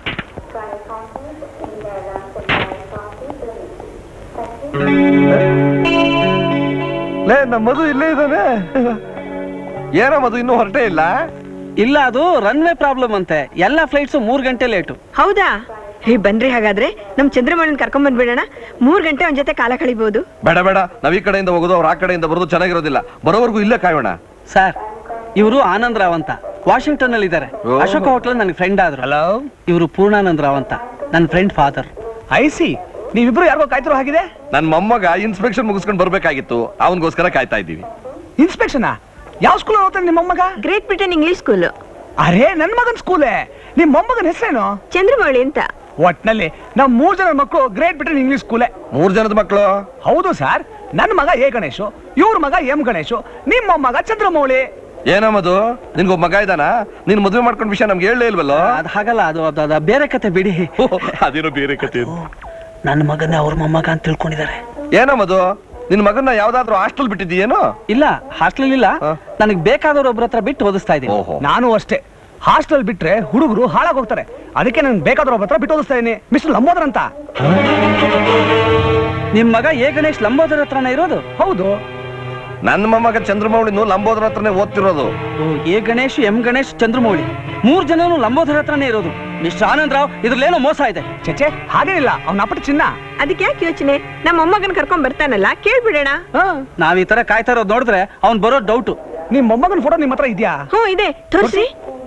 ಲೇ ನಮ್ಮ ಮಧು ಇಲ್ಲೇ ಇದ್ದಾನೆ ಏನೋ ಮಧು ಇನ್ನೂ ಹೊರಟೇ ಇಲ್ಲ ಇಲ್ಲ ಅದು ರನ್ವೇ ಪ್ರಾಬ್ಲಮ್ ಅಂತೆ ಎಲ್ಲಾ ಫ್ಲೈಟ್ಸು ಮೂರ್ ಗಂಟೆ ಲೇಟು ಹೌದಾ ಹೇ ಬನ್ರಿ ಹಾಗಾದ್ರೆ ನಮ್ ಚಂದ್ರಮೌಳನ್ ಕರ್ಕೊಂಡ್ ಬಂದ್ಬಿಡೋಣ ಮೂರ್ ಗಂಟೆ ಅವನ ಜೊತೆ ಕಾಲ ಕಳಿಬಹುದು ಬೇಡ ಬೇಡ ನಾವ್ ಈ ಕಡೆಯಿಂದ ಹೋಗೋದು ಅವ್ರ ಆ ಕಡೆಯಿಂದ ಬರೋದು ಚೆನ್ನಾಗಿರೋದಿಲ್ಲ ಬರೋವರೆಗೂ ಇಲ್ಲೇ ಕಾಯೋಣ ಸರ್ ಇವರು ಆನಂದ್ ರಾವ್ ಅಂತ ವಾಷಿಂಗ್ಟನ್ ಅಲ್ಲಿ ಇದ್ದಾರೆ ಓ. ಅಶೋಕ ಹೋಟ್ಲ್ ನನಗೆ ಫ್ರೆಂಡ್ ಆದ್ರು ಹಲೋ ಇವರು ಪೂರ್ಣಾನಂದ್ ರಾವ್ ಅಂತ ನನ್ನ ಫ್ರೆಂಡ್ ಫಾದರ್ ಐ ಸಿ ನೀವಿಬ್ರು ಯಾರಿಗೋ ಕಾಯ್ತಿರೋ ಹಾಗಿದೆ ನನ್ ಮೊಮ್ಮಗ ಇನ್ಸ್ಪೆಕ್ಷನ್ ಮುಗಿಸ್ಕೊಂಡು ಬರ್ಬೇಕಾಗಿತ್ತು ಅವನಿಗೋಸ್ಕರ ಕಾಯ್ತಾ ಇದ್ದೀವಿ ಇನ್ಸ್ಪೆಕ್ಷನ್ ಯಾವ ಸ್ಕೂಲ್ ಓದ್ತಾನೆ ನಿಮ್ಮ ಮೊಮ್ಮಗ ಗ್ರೇಟ್ ಬ್ರಿಟನ್ ಇಂಗ್ಲಿಷ್ ಸ್ಕೂಲ್ ಅರೇ ನನ್ ಮಗನ್ ಸ್ಕೂಲೇ ನಿಮ್ ಮೊಮ್ಮಗನ ಹೆಸರೇನು ಚಂದ್ರಮೌಳಿ ಅಂತ ಒಟ್ನಲ್ಲಿ ನಮ್ ಮೂರ್ ಜನ ಮಕ್ಕಳು ಗ್ರೇಟ್ ಬ್ರಿಟನ್ ಇಂಗ್ಲಿಷ್ ಸ್ಕೂಲೇ ಮೂರ್ ಜನದ ಮಕ್ಕಳು ಹೌದು ಸರ್ ನನ್ನ ಮಗ ಎ ಗಣೇಶು ಇವ್ರ ಮಗ ಎಂ ಗಣೇಶು ನಿಮ್ಮ ಮೊಮ್ಮಗ ಚಂದ್ರಮೌಳಿ ಏನಮ್ಮದು ನಿನ್ಗೊಬ್ಬ ಮಗ ಇದಾನ ನೀನ್ ಮದುವೆ ಮಾಡ್ಕೊಂಡ್ ವಿಷಯ ನಮ್ಗೆ ಹೇಳಲೇ ಇಲ್ವಲ್ಲೋ ಅದು ಹಾಗಲ್ಲ ಅದು ಅದು ಅದು ಬೇರೆ ಕತೆ ಬಿಡಿ ಅದೇನೋ ಬೇರೆ ಕತೆ ನನ್ನ ಮಗನೇ ಅವ್ರ ಮೊಮ್ಮಗ ಅಂತ ತಿಳ್ಕೊಂಡಿದ್ದಾರೆ ಏನಮ್ಮದು ನಿನ್ ಮಗನ್ನ ಯಾವ್ದಾದ್ರು ಹಾಸ್ಟೆಲ್ ಬಿಟ್ಟಿದ್ದೀಯೇನೋ ಇಲ್ಲ ಹಾಸ್ಟೆಲ್ ಇಲ್ಲ ನನಗೆ ಬೇಕಾದವ್ರ ಒಬ್ರ ಹತ್ರ ಬಿಟ್ಟು ಓದಿಸ್ತಾ ಇದ್ದೀನಿ ನಾನು ಅಷ್ಟೇ ಹಾಸ್ಟೆಲ್ ಬಿಟ್ರೆ ಹುಡುಗರು ಹಾಳಾಗ್ ಹೋಗ್ತಾರೆ ಅದಕ್ಕೆ ನನ್ಗೆ ಬೇಕಾದ್ರ ಒಬ್ಬ ಹತ್ರ ಬಿಟ್ಟು ಓದಿಸ್ತಾ ಇದೀನಿ ಮಿಸ್ಟರ್ ಲಂಬೋದರ್ ಅಂತ ನಿಮ್ ಮಗ ಎ ಗಣೇಶ್ ಲಂಬೋದರ್ ಹತ್ರನ ಇರೋದು ಹೌದು ನನ್ನ ಮೊಮ್ಮಗ ಚಂದ್ರಮೌಳಿನು ಲಂಬೋದ್ರ ಹತ್ರನೇ ಓದ್ತಿರೋದು ಓ, ಎ ಗಣೇಶ್ ಎಂ ಗಣೇಶ್ ಚಂದ್ರಮೌಳಿ ಮೂರ್ ಜನನು ಲಂಬೋದರ ಹತ್ರನೇ ಇರೋದು ಮಿಸ್ಟರ್ ಆನಂದ್ ರಾವ್ ಇದ್ರಲ್ಲೇನೋ ಮೋಸ ಇದೆ ಚೇಚೆ ಹಾಗೇನಿಲ್ಲ ಅವ್ನ ಅಪ್ಪಟ ಚಿನ್ನ ಅದಕ್ಕೆ ಯಾಕೆ ಯೋಚನೆ ನಮ್ಮ ಮೊಮ್ಮಗನ್ ಕರ್ಕೊಂಡ್ ಬರ್ತಾನಲ್ಲ ಕೇಳ್ಬಿಡೋಣ ನಾವ್ ಈ ತರ ಕಾಯ್ತಾ ಇರೋದು ನೋಡಿದ್ರೆ ಅವ್ನ್ ಬರೋ ಡೌಟ್ ನಿಮ್ ಮೊಮ್ಮಗನ ಫೋಟೋ ನಿಮ್ಮ ಹತ್ರ ಇದೆಯಾ ಹ್ಞೂ ಇದೆ ತೋರಿಸಿ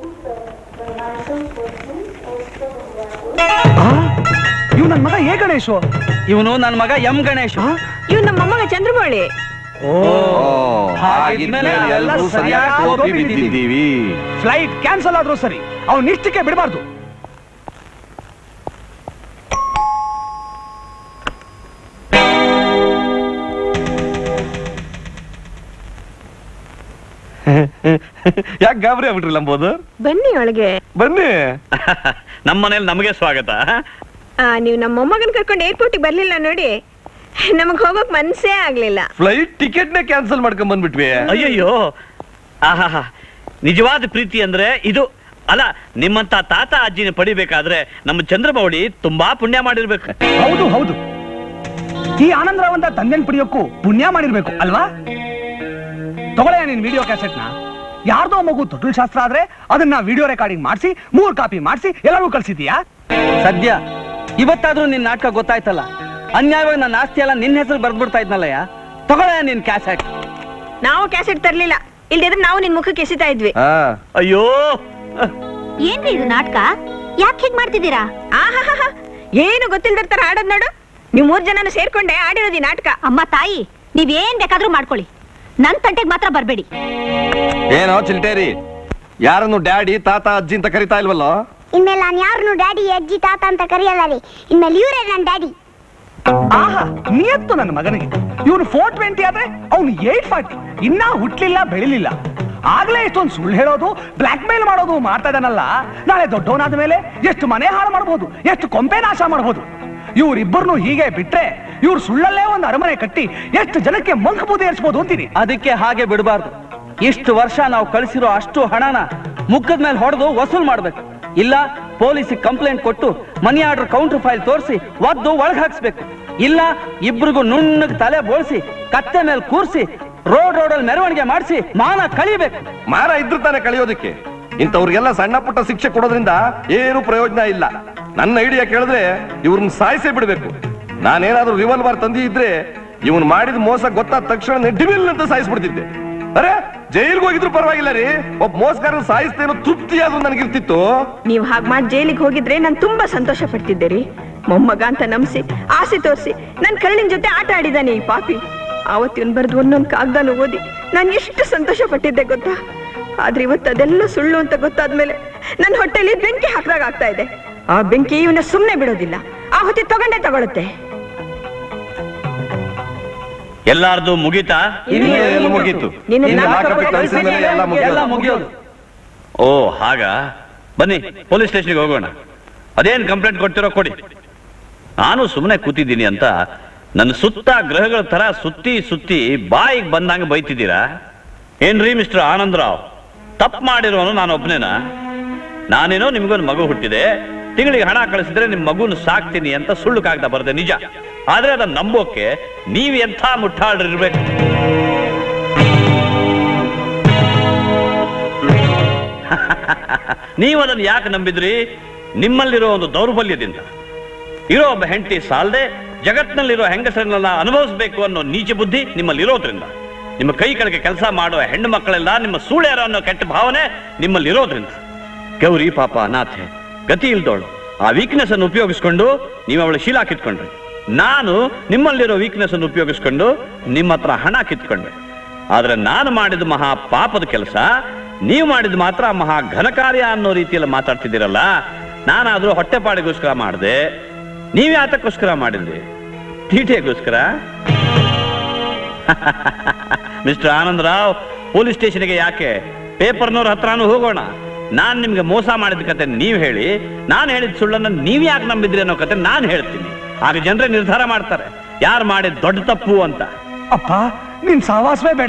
ಇವ್ ನನ್ ಮಗ ಏ ಗಣೇಶು ಇವನು ನನ್ನ ಮಗ ಎಂ ಗಣೇಶ್ ಇವ್ ನಮ್ಮ ಮೊಮ್ಮಗ ಚಂದ್ರಮೌಳಿ ಹಾಗಿದ್ಮೇಲೆ ಎಲ್ಲರೂ ಸರಿಯಾಗಿ ಟೋಪಿ ಬಿದ್ದಿದ್ದೀವಿ. ಫ್ಲೈಟ್ ಕ್ಯಾನ್ಸಲ್ ಆದ್ರೂ ಸರಿ ಅವ್ನ ಇಷ್ಟಕ್ಕೆ ಬಿಡಬಾರ್ದು ಯಾಕೆ ಗಾಬರಿ ಆಗ್ಬಿಟ್ರಿ ಲಂಬೋದು ಬನ್ನಿ ಒಳಗೆ ಬನ್ನಿ ನಮ್ಮ ಮನೇಲಿ ನಮಗೆ ಸ್ವಾಗತ ಆ, ನೀವು ನಮ್ಮ ಮೊಮ್ಮಗನ್ ಕರ್ಕೊಂಡು ಏರ್ಪೋರ್ಟಿಗೆ ಬರ್ಲಿಲ್ಲ ನೋಡಿ ನಮಗ್ ಹೋಗೋಕ್ ಮನ್ಸೇ ಆಗ್ಲಿಲ್ಲ ಫ್ಲೈಟ್ ಟಿಕೆಟ್ನೇ ಕ್ಯಾನ್ಸಲ್ ಮಾಡ್ಕೊಂಡ್ ಬಂದ್ಬಿಟ್ವಿ ಅಯ್ಯಯ್ಯೋ ಆಹಾ ನಿಜವಾದ ಪ್ರೀತಿ ಅಂದ್ರೆ ಇದು ಅಲ್ಲ ನಿಮ್ಮಂತ ತಾತ ಅಜ್ಜಿನ ಪಡಿಬೇಕಾದ್ರೆ ನಮ್ಮ ಚಂದ್ರಮೌಳಿ ತುಂಬಾ ಪುಣ್ಯ ಮಾಡಿರ್ಬೇಕು ಹೌದು ಹೌದು ಈ ಆನಂದರಾವ್ ಅಂತ ತಂದೆನ್ ಪಡಿಯೋಕ್ಕೂ ಪುಣ್ಯ ಮಾಡಿರ್ಬೇಕು ಅಲ್ವಾ ತಗೊಳ್ಳೆ ನಿನ್ ವಿಡಿಯೋ ಕ್ಯಾಸೆಟ್ನ ಯಾರ್ದೋ ಮಗು ತೊಟ್ಲು ಶಾಸ್ತ್ರ ಆದ್ರೆ ಅದನ್ನ ವಿಡಿಯೋ ರೆಕಾರ್ಡಿಂಗ್ ಮಾಡಿಸಿ ಮೂರ್ ಕಾಪಿ ಮಾಡಿಸಿ ಎಲ್ಲರೂ ಕಳ್ಸಿದ್ಯಾ ಸದ್ಯ ಇವತ್ತಾದ್ರೂ ನಿನ್ ನಾಟಕ ಗೊತ್ತಾಯ್ತಲ್ಲ ಅನ್ಯಾಯವಾಗಿ ನನ್ನ ಆಸ್ತಿ ಎಲ್ಲ ನಿನ್ನ ಹೆಸರು ಬರ್ದ್ಬಿಡ್ತಾ ಇದ್ನಲ್ಲಯ್ಯ ತಗೊಳ್ಳ ನಿನ್ ಕ್ಯಾಸೆಟ್ ನಾವು ಕ್ಯಾಸೆಟ್ ತರ್ಲಿಲ್ಲ ಇಲ್ದಿದ್ರೆ ನಾವು ನಿನ್ ಮುಖಕ್ಕೆ ಎಸಿತಾ ಇದ್ವಿ ಅಯ್ಯೋ ಏನ್ರಿ ಇದು ನಾಟಕ ಯಾಕೆ ಹೀಗ್ ಮಾಡ್ತಿದ್ದೀರಾ ಆಹಾಹಾಹಾ. ಏನು ಗೊತ್ತಿಲ್ದರ್ ತರ ಆಡೋದ್ ನೋಡು ನೀವು ಮೂರ್ ಜನನು ಸೇರ್ಕೊಂಡೆ ಆಡಿರೋದು ಈ ನಾಟಕ ಅಮ್ಮ ತಾಯಿ ನೀವ್ ಏನ್ ಬೇಕಾದ್ರೂ ಮಾಡ್ಕೊಳ್ಳಿ ನನ್ ತಂಟೆಗ್ ಮಾತ್ರ ಬರ್ಬೇಡಿ ಏನೋ ಚಿಲ್ಟೇರಿ ಯಾರನ್ನು ಡ್ಯಾಡಿ ತಾತ ಅಜ್ಜಿ ಅಂತ ಕರಿತಾ ಇಲ್ವಲ್ಲೋ ಇನ್ಮೇಲೆ ನಾನು ಯಾರನ್ನು ಡ್ಯಾಡಿ ಅಜ್ಜಿ ತಾತ ಅಂತ ಕರೆಯಲ್ಲ ರೀ ಇನ್ಮೇಲೆ ಇವರೇ ನನ್ನ ಡ್ಯಾಡಿ ಆಹಾ ನಿಯತ್ತು ನನ್ನ ಮಗನಿಗೆ ಇವನು ಫೋರ್ ಟ್ವೆಂಟಿ ಆದ್ರೆ ಅವ್ನು ಏಟ್ ಫಾರ್ಟಿ ಇನ್ನ ಹುಟ್ಲಿಲ್ಲ ಬೆಳಿಲಿಲ್ಲ ಆಗ್ಲೇ ಇಷ್ಟೊಂದು ಸುಳ್ಳು ಹೇಳೋದು ಬ್ಲಾಕ್ ಮೇಲ್ ಮಾಡೋದು ಮಾಡ್ತಾ ಇದ್ದಾನಲ್ಲ ನಾಳೆ ದೊಡ್ಡವನಾದ ಮೇಲೆ ಎಷ್ಟು ಮನೆ ಹಾಳು ಮಾಡ್ಬೋದು ಎಷ್ಟು ಕೊಂಪೆ ನಾಶ ಮಾಡ್ಬೋದು ಇವ್ರಿಬ್ಬರನ್ನು ಹೀಗೆ ಬಿಟ್ರೆ ಇವ್ರು ಸುಳ್ಳಲ್ಲೇ ಒಂದು ಅರಮನೆ ಕಟ್ಟಿ ಎಷ್ಟು ಜನಕ್ಕೆ ಮಂಕ್ ಬೂದಿ ಏರಿಸ್ಬೋದು ಅಂತೀನಿ ಅದಕ್ಕೆ ಹಾಗೆ ಬಿಡಬಾರ್ದು ಇಷ್ಟು ವರ್ಷ ನಾವು ಕಳಿಸಿರೋ ಅಷ್ಟು ಹಣನ ಮುಖದ ಮೇಲೆ ಹೊಡೆದು ವಸೂಲ್ ಮಾಡ್ಬೇಕು ಇಲ್ಲ ಪೊಲೀಸಿಗೆ ಕಂಪ್ಲೇಂಟ್ ಕೊಟ್ಟು ಮನಿ ಆರ್ಡರ್ ಕೌಂಟರ್ ಫೈಲ್ ತೋರಿಸಿ ಒದ್ದು ಒಳಗ್ ಹಾಕ್ಸ್ಬೇಕು ಇಲ್ಲ ಇಬ್ರಿಗೂ ನುಣ್ಣಗ್ ತಲೆ ಬೋಳ್ಸಿ ಕತ್ತೆ ಮೇಲೆ ಕೂರ್ಸಿ ರೋಡ್ ರೋಡಲ್ಲಿ ಮೆರವಣಿಗೆ ಮಾಡಿಸಿ ಮಾನ ಕಳಿಬೇಕು ಮಾರ ಇದ್ರು ತಾನೆ ಕಳಿಯೋದಕ್ಕೆ ಇಂಥವ್ರಿಗೆಲ್ಲ ಸಣ್ಣ ಪುಟ್ಟ ಶಿಕ್ಷೆ ಕೊಡೋದ್ರಿಂದ ಏನು ಪ್ರಯೋಜನ ಇಲ್ಲ ನನ್ನ ಐಡಿಯಾ ಕೇಳಿದ್ರೆ ಇವ್ರನ್ನ ಸಾಯಿಸೇ ಬಿಡ್ಬೇಕು ನಾನೇನಾದ್ರೂ ರಿವಾಲ್ವರ್ ತಂದಿ ಇದ್ರೆ ಇವನ್ ಮಾಡಿದ ಮೋಸ ಗೊತ್ತಾದ ತಕ್ಷಣ ಡಿವಿಲ್ ಅಂತ ಸಾಯಿಸ್ಬಿಡ್ತಿದ್ದೆ ಅರೆ ಜೈಲ್ಗೆ ಹೋಗಿದ್ರು ಪರವಾಗಿಲ್ಲ ರೀ ಒಬ್ಬ ಮೋಸಗಾರನ ಸಾಯಿಸ್ತೇನೋ ತೃಪ್ತಿ ಅದು ನನಗಿರ್ತಿತ್ತು ನೀವ್ ಹಾಗ್ ಮಾಡಿ ಜೈಲಿಗೆ ಹೋಗಿದ್ರೆ ನಾನು ತುಂಬಾ ಸಂತೋಷ ಪಡ್ತಿದ್ದೆ ರೀ ಮೊಮ್ಮಗ ಅಂತ ನಂಬಿಸಿ ಆಸೆ ತೋರಿಸಿ ನನ್ ಕರಳಿನ ಜೊತೆ ಆಟ ಆಡಿದಾನೆ ಈ ಪಾಪಿ ಆವತ್ತಿನ ಬರ್ದು ಒಂದೊಂದು ಕಾಗ್ದಾನು ಓದಿ ನಾನು ಎಷ್ಟು ಸಂತೋಷ ಪಟ್ಟಿದ್ದೆ ಗೊತ್ತಾ ಆದ್ರೆ ಇವತ್ತು ಅದೆಲ್ಲ ಸುಳ್ಳು ಅಂತ ಗೊತ್ತಾದ್ಮೇಲೆ ನನ್ನ ಹೊಟ್ಟೆಲಿ ಬೆಂಕಿ ಹಾಕ್ದಾಗ ಆಗ್ತಾ ಇದೆ ಆ ಬೆಂಕಿ ಇವನ್ನ ಸುಮ್ನೆ ಬಿಡೋದಿಲ್ಲ ಆ ಹೊತ್ತಿ ತಗೊಂಡೇ ತಗೊಳುತ್ತೆ ಎಲ್ಲಾರ್ದು ಮುಗೀತಾ ಇನ್ನೂ ಎಲ್ಲ ಮುಗೀತು ನಿನ್ನ ಇನ್ನು ನಾಲ್ಕು ಲಾಕಪ್ಪಿಗೆ ಕೊಟ್ಟು ಕಳ್ಸಿದ ಮೇಲೆ ಎಲ್ಲ ಎಲ್ಲ ಮುಗಿಯೋದು ಮುಗಿಯೋದು ಓ ಹಾಗ ಬನ್ನಿ ಪೊಲೀಸ್ ಸ್ಟೇಷನ್ಗೆ ಹೋಗೋಣ ಅದೇನ್ ಕಂಪ್ಲೇಂಟ್ ಕೊಡ್ತಿರೋ ಕೊಡಿ ನಾನು ಸುಮ್ಮನೆ ಕೂತಿದ್ದೀನಿ ಅಂತ ನನ್ನ ಸುತ್ತ ಗ್ರಹಗಳ ತರ ಸುತ್ತಿ ಸುತ್ತಿ ಬಾಯಿಗೆ ಬಂದಂಗ ಬೈತಿದ್ದೀರಾ ಏನ್ರಿ ಮಿಸ್ಟರ್ ಆನಂದರಾವ್ ತಪ್ಪು ಮಾಡಿರೋನು ನಾನು ಒಬ್ಬನೇನಾ ನಾನೇನೋ ನಿಮ್ಗೊಂದು ಮಗು ಹುಟ್ಟಿದೆ ತಿಂಗಳಿಗೆ ಹಣ ಕಳಿಸಿದ್ರೆ ನಿಮ್ ಮಗುನ ಸಾಕ್ತೀನಿ ಅಂತ ಸುಳ್ಳು ಕಾಗ್ದ ಬರದೆ ನಿಜ ಆದ್ರೆ ಅದನ್ನ ನಂಬೋಕೆ ನೀವ್ ಎಂಥ ಮುಟ್ಟಾಳ್ರಿರ್ಬೇಕು ನೀವು ಅದನ್ನು ಯಾಕೆ ನಂಬಿದ್ರಿ ನಿಮ್ಮಲ್ಲಿರೋ ಒಂದು ದೌರ್ಬಲ್ಯದಿಂದ ಇರೋ ಒಬ್ಬ ಹೆಂಡತಿ ಸಾಲದೆ ಜಗತ್ತಿನಲ್ಲಿರೋ ಹೆಂಗಸರನ್ನೆಲ್ಲ ಅನುಭವಿಸಬೇಕು ಅನ್ನೋ ನೀಚ ಬುದ್ಧಿ ನಿಮ್ಮಲ್ಲಿರೋದ್ರಿಂದ ನಿಮ್ಮ ಕೈ ಕೆಳಗೆ ಕೆಲಸ ಮಾಡುವ ಹೆಣ್ಣು ಮಕ್ಕಳೆಲ್ಲ ನಿಮ್ಮ ಸೂಳ್ಯಾರ ಅನ್ನೋ ಕೆಟ್ಟ ಭಾವನೆ ನಿಮ್ಮಲ್ಲಿರೋದ್ರಿಂದ ಗೌರಿ ಪಾಪ ಅನಾಥೆ ಗತಿ ಇಲ್ದೋಳು ಆ ವೀಕ್ನೆಸ್ ಅನ್ನು ಉಪಯೋಗಿಸ್ಕೊಂಡು ನೀವು ಅವಳ ಶೀಲ ಕಿತ್ಕೊಂಡ್ರಿ ನಾನು ನಿಮ್ಮಲ್ಲಿರೋ ವೀಕ್ನೆಸ್ ಅನ್ನು ಉಪಯೋಗಿಸ್ಕೊಂಡು ನಿಮ್ಮ ಹತ್ರ ಹಣ ಕಿತ್ಕೊಂಡೆ ಆದ್ರೆ ನಾನು ಮಾಡಿದ ಮಹಾ ಪಾಪದ ಕೆಲಸ ನೀವು ಮಾಡಿದ ಮಾತ್ರ ಮಹಾ ಘನಕಾರ್ಯ ಅನ್ನೋ ರೀತಿಯಲ್ಲಿ ಮಾತಾಡ್ತಿದ್ದೀರಲ್ಲ ನಾನಾದ್ರೂ ಹೊಟ್ಟೆಪಾಡಿಗೋಸ್ಕರ ಮಾಡಿದೆ ನೀವ್ ಯಾತಕ್ಕೋಸ್ಕರ ಮಾಡಿದ್ರಿ ತೀಟೆಗೋಸ್ಕರ ಮಿಸ್ಟರ್ ಆನಂದರಾವ್ ಪೊಲೀಸ್ ಸ್ಟೇಷನ್ಗೆ ಯಾಕೆ ಪೇಪರ್ನವ್ರ ಹತ್ರನೂ ಹೋಗೋಣ ನಾನ್ ನಿಮ್ಗೆ ಮೋಸ ಮಾಡಿದ ಕತೆ ನೀವ್ ಹೇಳಿ ನಾನು ಹೇಳಿದ ಸುಳ್ಳನ್ನ ನೀವ್ ಯಾಕೆ ನಂಬಿದ್ರಿ ಅನ್ನೋ ಕತೆ ನಾನು ಹೇಳ್ತೀನಿ ಆಗ ಜನರೇ ನಿರ್ಧಾರ ಮಾಡ್ತಾರೆ ಯಾರು ಮಾಡಿದ ದೊಡ್ಡ ತಪ್ಪು ಅಂತ ಅಪ್ಪ ನಿನ್ ಸಹವಾಸವೇ ಬೇಡ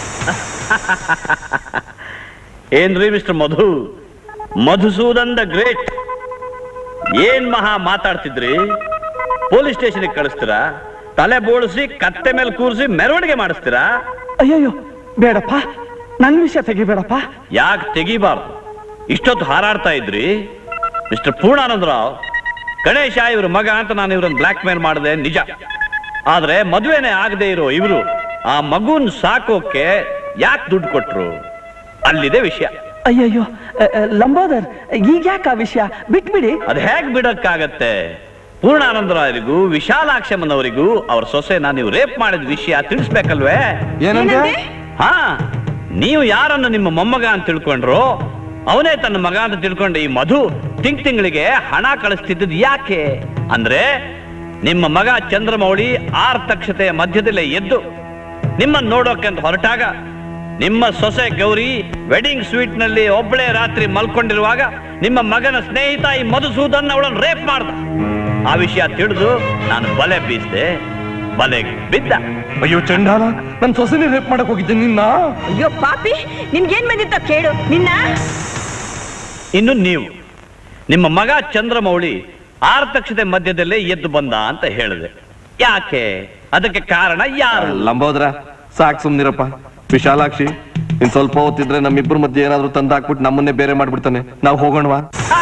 ಏನ್ರಿ mister Madhu Madhusudan the great ಏನ್ ಮಹಾ ಮಾತಾಡ್ತಿದ್ರಿ ಪೊಲೀಸ್ ಸ್ಟೇಷನ್ಗೆ ಕಳಿಸ್ತೀರಾ ತಲೆ ಬೋಳಿಸಿ ಕತ್ತೆ ಮೇಲೆ ಕೂರಿಸಿ ಮೆರವಣಿಗೆ ಮಾಡಿಸ್ತೀರಾ ಅಯ್ಯಯ್ಯೋ ಬೇಡಪ್ಪ ನನ್ನ ವಿಷಯ ತೆಗಿಬೇಡಪ್ಪ ಯಾಕೆ ತೆಗಿಬಾರ್ದು ಇಷ್ಟೊತ್ತು ಹಾರಾಡ್ತಾ ಇದ್ರಿ ಮಿಸ್ಟರ್ ಪೂರ್ಣಾನಂದರಾವ್ ಗಣೇಶ ಇವ್ರ ಮಗ ಅಂತ ನಾನು ಇವ್ರನ್ನ ಬ್ಲ್ಯಾಕ್ ಮೇಲ್ ಮಾಡಿದೆ ನಿಜ ಆದ್ರೆ ಮದುವೆನೇ ಆಗದೆ ಇರೋ ಇವರು ಆ ಮಗುನ್ ಸಾಕೋಕೆ ಯಾಕೆ ದುಡ್ಡು ಕೊಟ್ರು ಅಲ್ಲಿದೆ ವಿಷಯ ಅಯ್ಯಯ್ಯೋ ಅ, ಅ, ಲಂಬೋದರ್ ಈಗ ಯಾಕೆ ಆ ವಿಷಯ ಬಿಟ್ಬಿಡಿ ಅದ್ ಹೇಗ್ ಬಿಡಕ್ಕಾಗತ್ತೆ ಪೂರ್ಣಾನಂದರಾಯರಿಗೂ ವಿಶಾಲಾಕ್ಷಮ್ಮನವರಿಗೂ ಅವ್ರ ಸೊಸೆನ ನೀವು ರೇಪ್ ಮಾಡಿದ ವಿಷಯ ತಿಳಿಸ್ಬೇಕಲ್ವೇ ಏನಂದೆ? ಹಾ ನೀವು ಯಾರನ್ನು ನಿಮ್ಮ ಮೊಮ್ಮಗ ಅಂತ ತಿಳ್ಕೊಂಡ್ರೋ ಅವನೇ ತನ್ನ ಮಗ ಅಂತ ತಿಳ್ಕೊಂಡ ಈ ಮಧು ತಿಂಗ್ ತಿಂಗಳಿಗೆ ಹಣ ಕಳಿಸ್ತಿದ್ದದ್ ಯಾಕೆ ಅಂದ್ರೆ ನಿಮ್ಮ ಮಗ ಚಂದ್ರಮೌಳಿ ಆರ್ತಕ್ಷತೆಯ ಮಧ್ಯದಲ್ಲೇ ಎದ್ದು ನಿಮ್ಮನ್ನ ನೋಡೋಕೆ ಅಂತ ಹೊರಟಾಗ ನಿಮ್ಮ ಸೊಸೆ ಗೌರಿ ವೆಡ್ಡಿಂಗ್ ಸ್ವೀಟ್ ನಲ್ಲಿ ಒಬ್ಬಳೇ ರಾತ್ರಿ ಮಲ್ಕೊಂಡಿರುವಾಗ ನಿಮ್ಮ ಮಗನ ಸ್ನೇಹಿತ ಈ ಮಧುಸೂದನ್ ಅವಳನ್ನು ರೇಪ್ ಮಾಡ್ದ ಆ ವಿಷಯ ತಿಳಿದು ನಾನು ಬಲೆ ಬೀಸ್ದೆ ಬಲೆಗೆ ಬಿದ್ದ ಅಯ್ಯೋ ಚಂಡಾಲ ನನ್ ಸೊಸೆನೇ ರೇಪ್ ಮಾಡಕ್ ಹೋಗಿದ್ದೆ ನಿನ್ನ ಅಯ್ಯೋ ಪಾಪಿ ನಿನ್ಗೇನ್ ಬಂದಿತ್ತ ಕೇಳು ನಿನ್ನ ಇನ್ನು ನೀವು ನಿಮ್ಮ ಮಗ ಚಂದ್ರಮೌಳಿ ಆರ್ತಕ್ಷತೆ ಮಧ್ಯದಲ್ಲೇ ಎದ್ದು ಬಂದ ಅಂತ ಹೇಳಿದೆ ಯಾಕೆ ಅದಕ್ಕೆ ಕಾರಣ ಯಾರು ಲಂಬೋದ್ರ ಸಾಕ್ ಸುಮ್ನಿರಪ್ಪ ವಿಶಾಲಾಕ್ಷಿ ಇನ್ ಸ್ವಲ್ಪ ಹೊತ್ತಿದ್ರೆ ನಮ್ಮಿಬ್ಬರ ಮಧ್ಯೆ ಏನಾದ್ರು ತಂದು ಹಾಕ್ಬಿಟ್ಟು ನಮ್ಮನ್ನೇ ಬೇರೆ ಮಾಡ್ಬಿಡ್ತಾನೆ ನಾವು ಹೋಗೋಣವಾ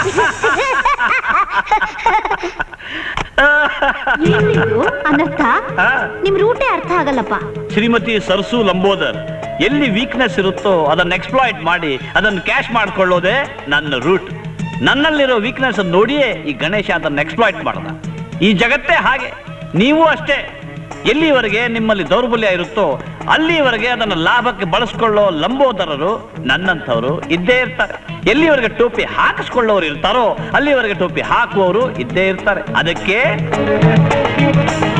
ಏನಿದು ಅನರ್ಥ ನಿಮ್ ರೂಟೇ ಅರ್ಥ ಆಗಲ್ಲಪ್ಪ ಶ್ರೀಮತಿ ಸರ್ಸು ಲಂಬೋದರ್ ಎಲ್ಲಿ ವೀಕ್ನೆಸ್ ಇರುತ್ತೋ ಅದನ್ನ ಎಕ್ಸ್ಪ್ಲಾಯ್ಟ್ ಮಾಡಿ ಅದನ್ನು ಕ್ಯಾಶ್ ಮಾಡ್ಕೊಳ್ಳೋದೇ ನನ್ನ ರೂಟ್ ನನ್ನಲ್ಲಿರೋ ವೀಕ್ನೆಸ್ ನೋಡಿಯೇ ಈ ಗಣೇಶ ಅದನ್ನ ಎಕ್ಸ್ಪ್ಲಾಯ್ಟ್ ಮಾಡ್ದ ಈ ಜಗತ್ತೇ ಹಾಗೆ ನೀವು ಅಷ್ಟೇ ಎಲ್ಲಿವರೆಗೆ ನಿಮ್ಮಲ್ಲಿ ದೌರ್ಬಲ್ಯ ಇರುತ್ತೋ ಅಲ್ಲಿವರೆಗೆ ಅದನ್ನು ಲಾಭಕ್ಕೆ ಬಳಸ್ಕೊಳ್ಳೋ ಲಂಬೋದರರು ನನ್ನಂಥವ್ರು ಇದ್ದೇ ಇರ್ತಾರೆ ಎಲ್ಲಿವರೆಗೆ ಟೋಪಿ ಹಾಕಿಸ್ಕೊಳ್ಳೋರು ಇರ್ತಾರೋ ಅಲ್ಲಿವರೆಗೆ ಟೋಪಿ ಹಾಕುವವರು ಇದ್ದೇ ಇರ್ತಾರೆ ಅದಕ್ಕೆ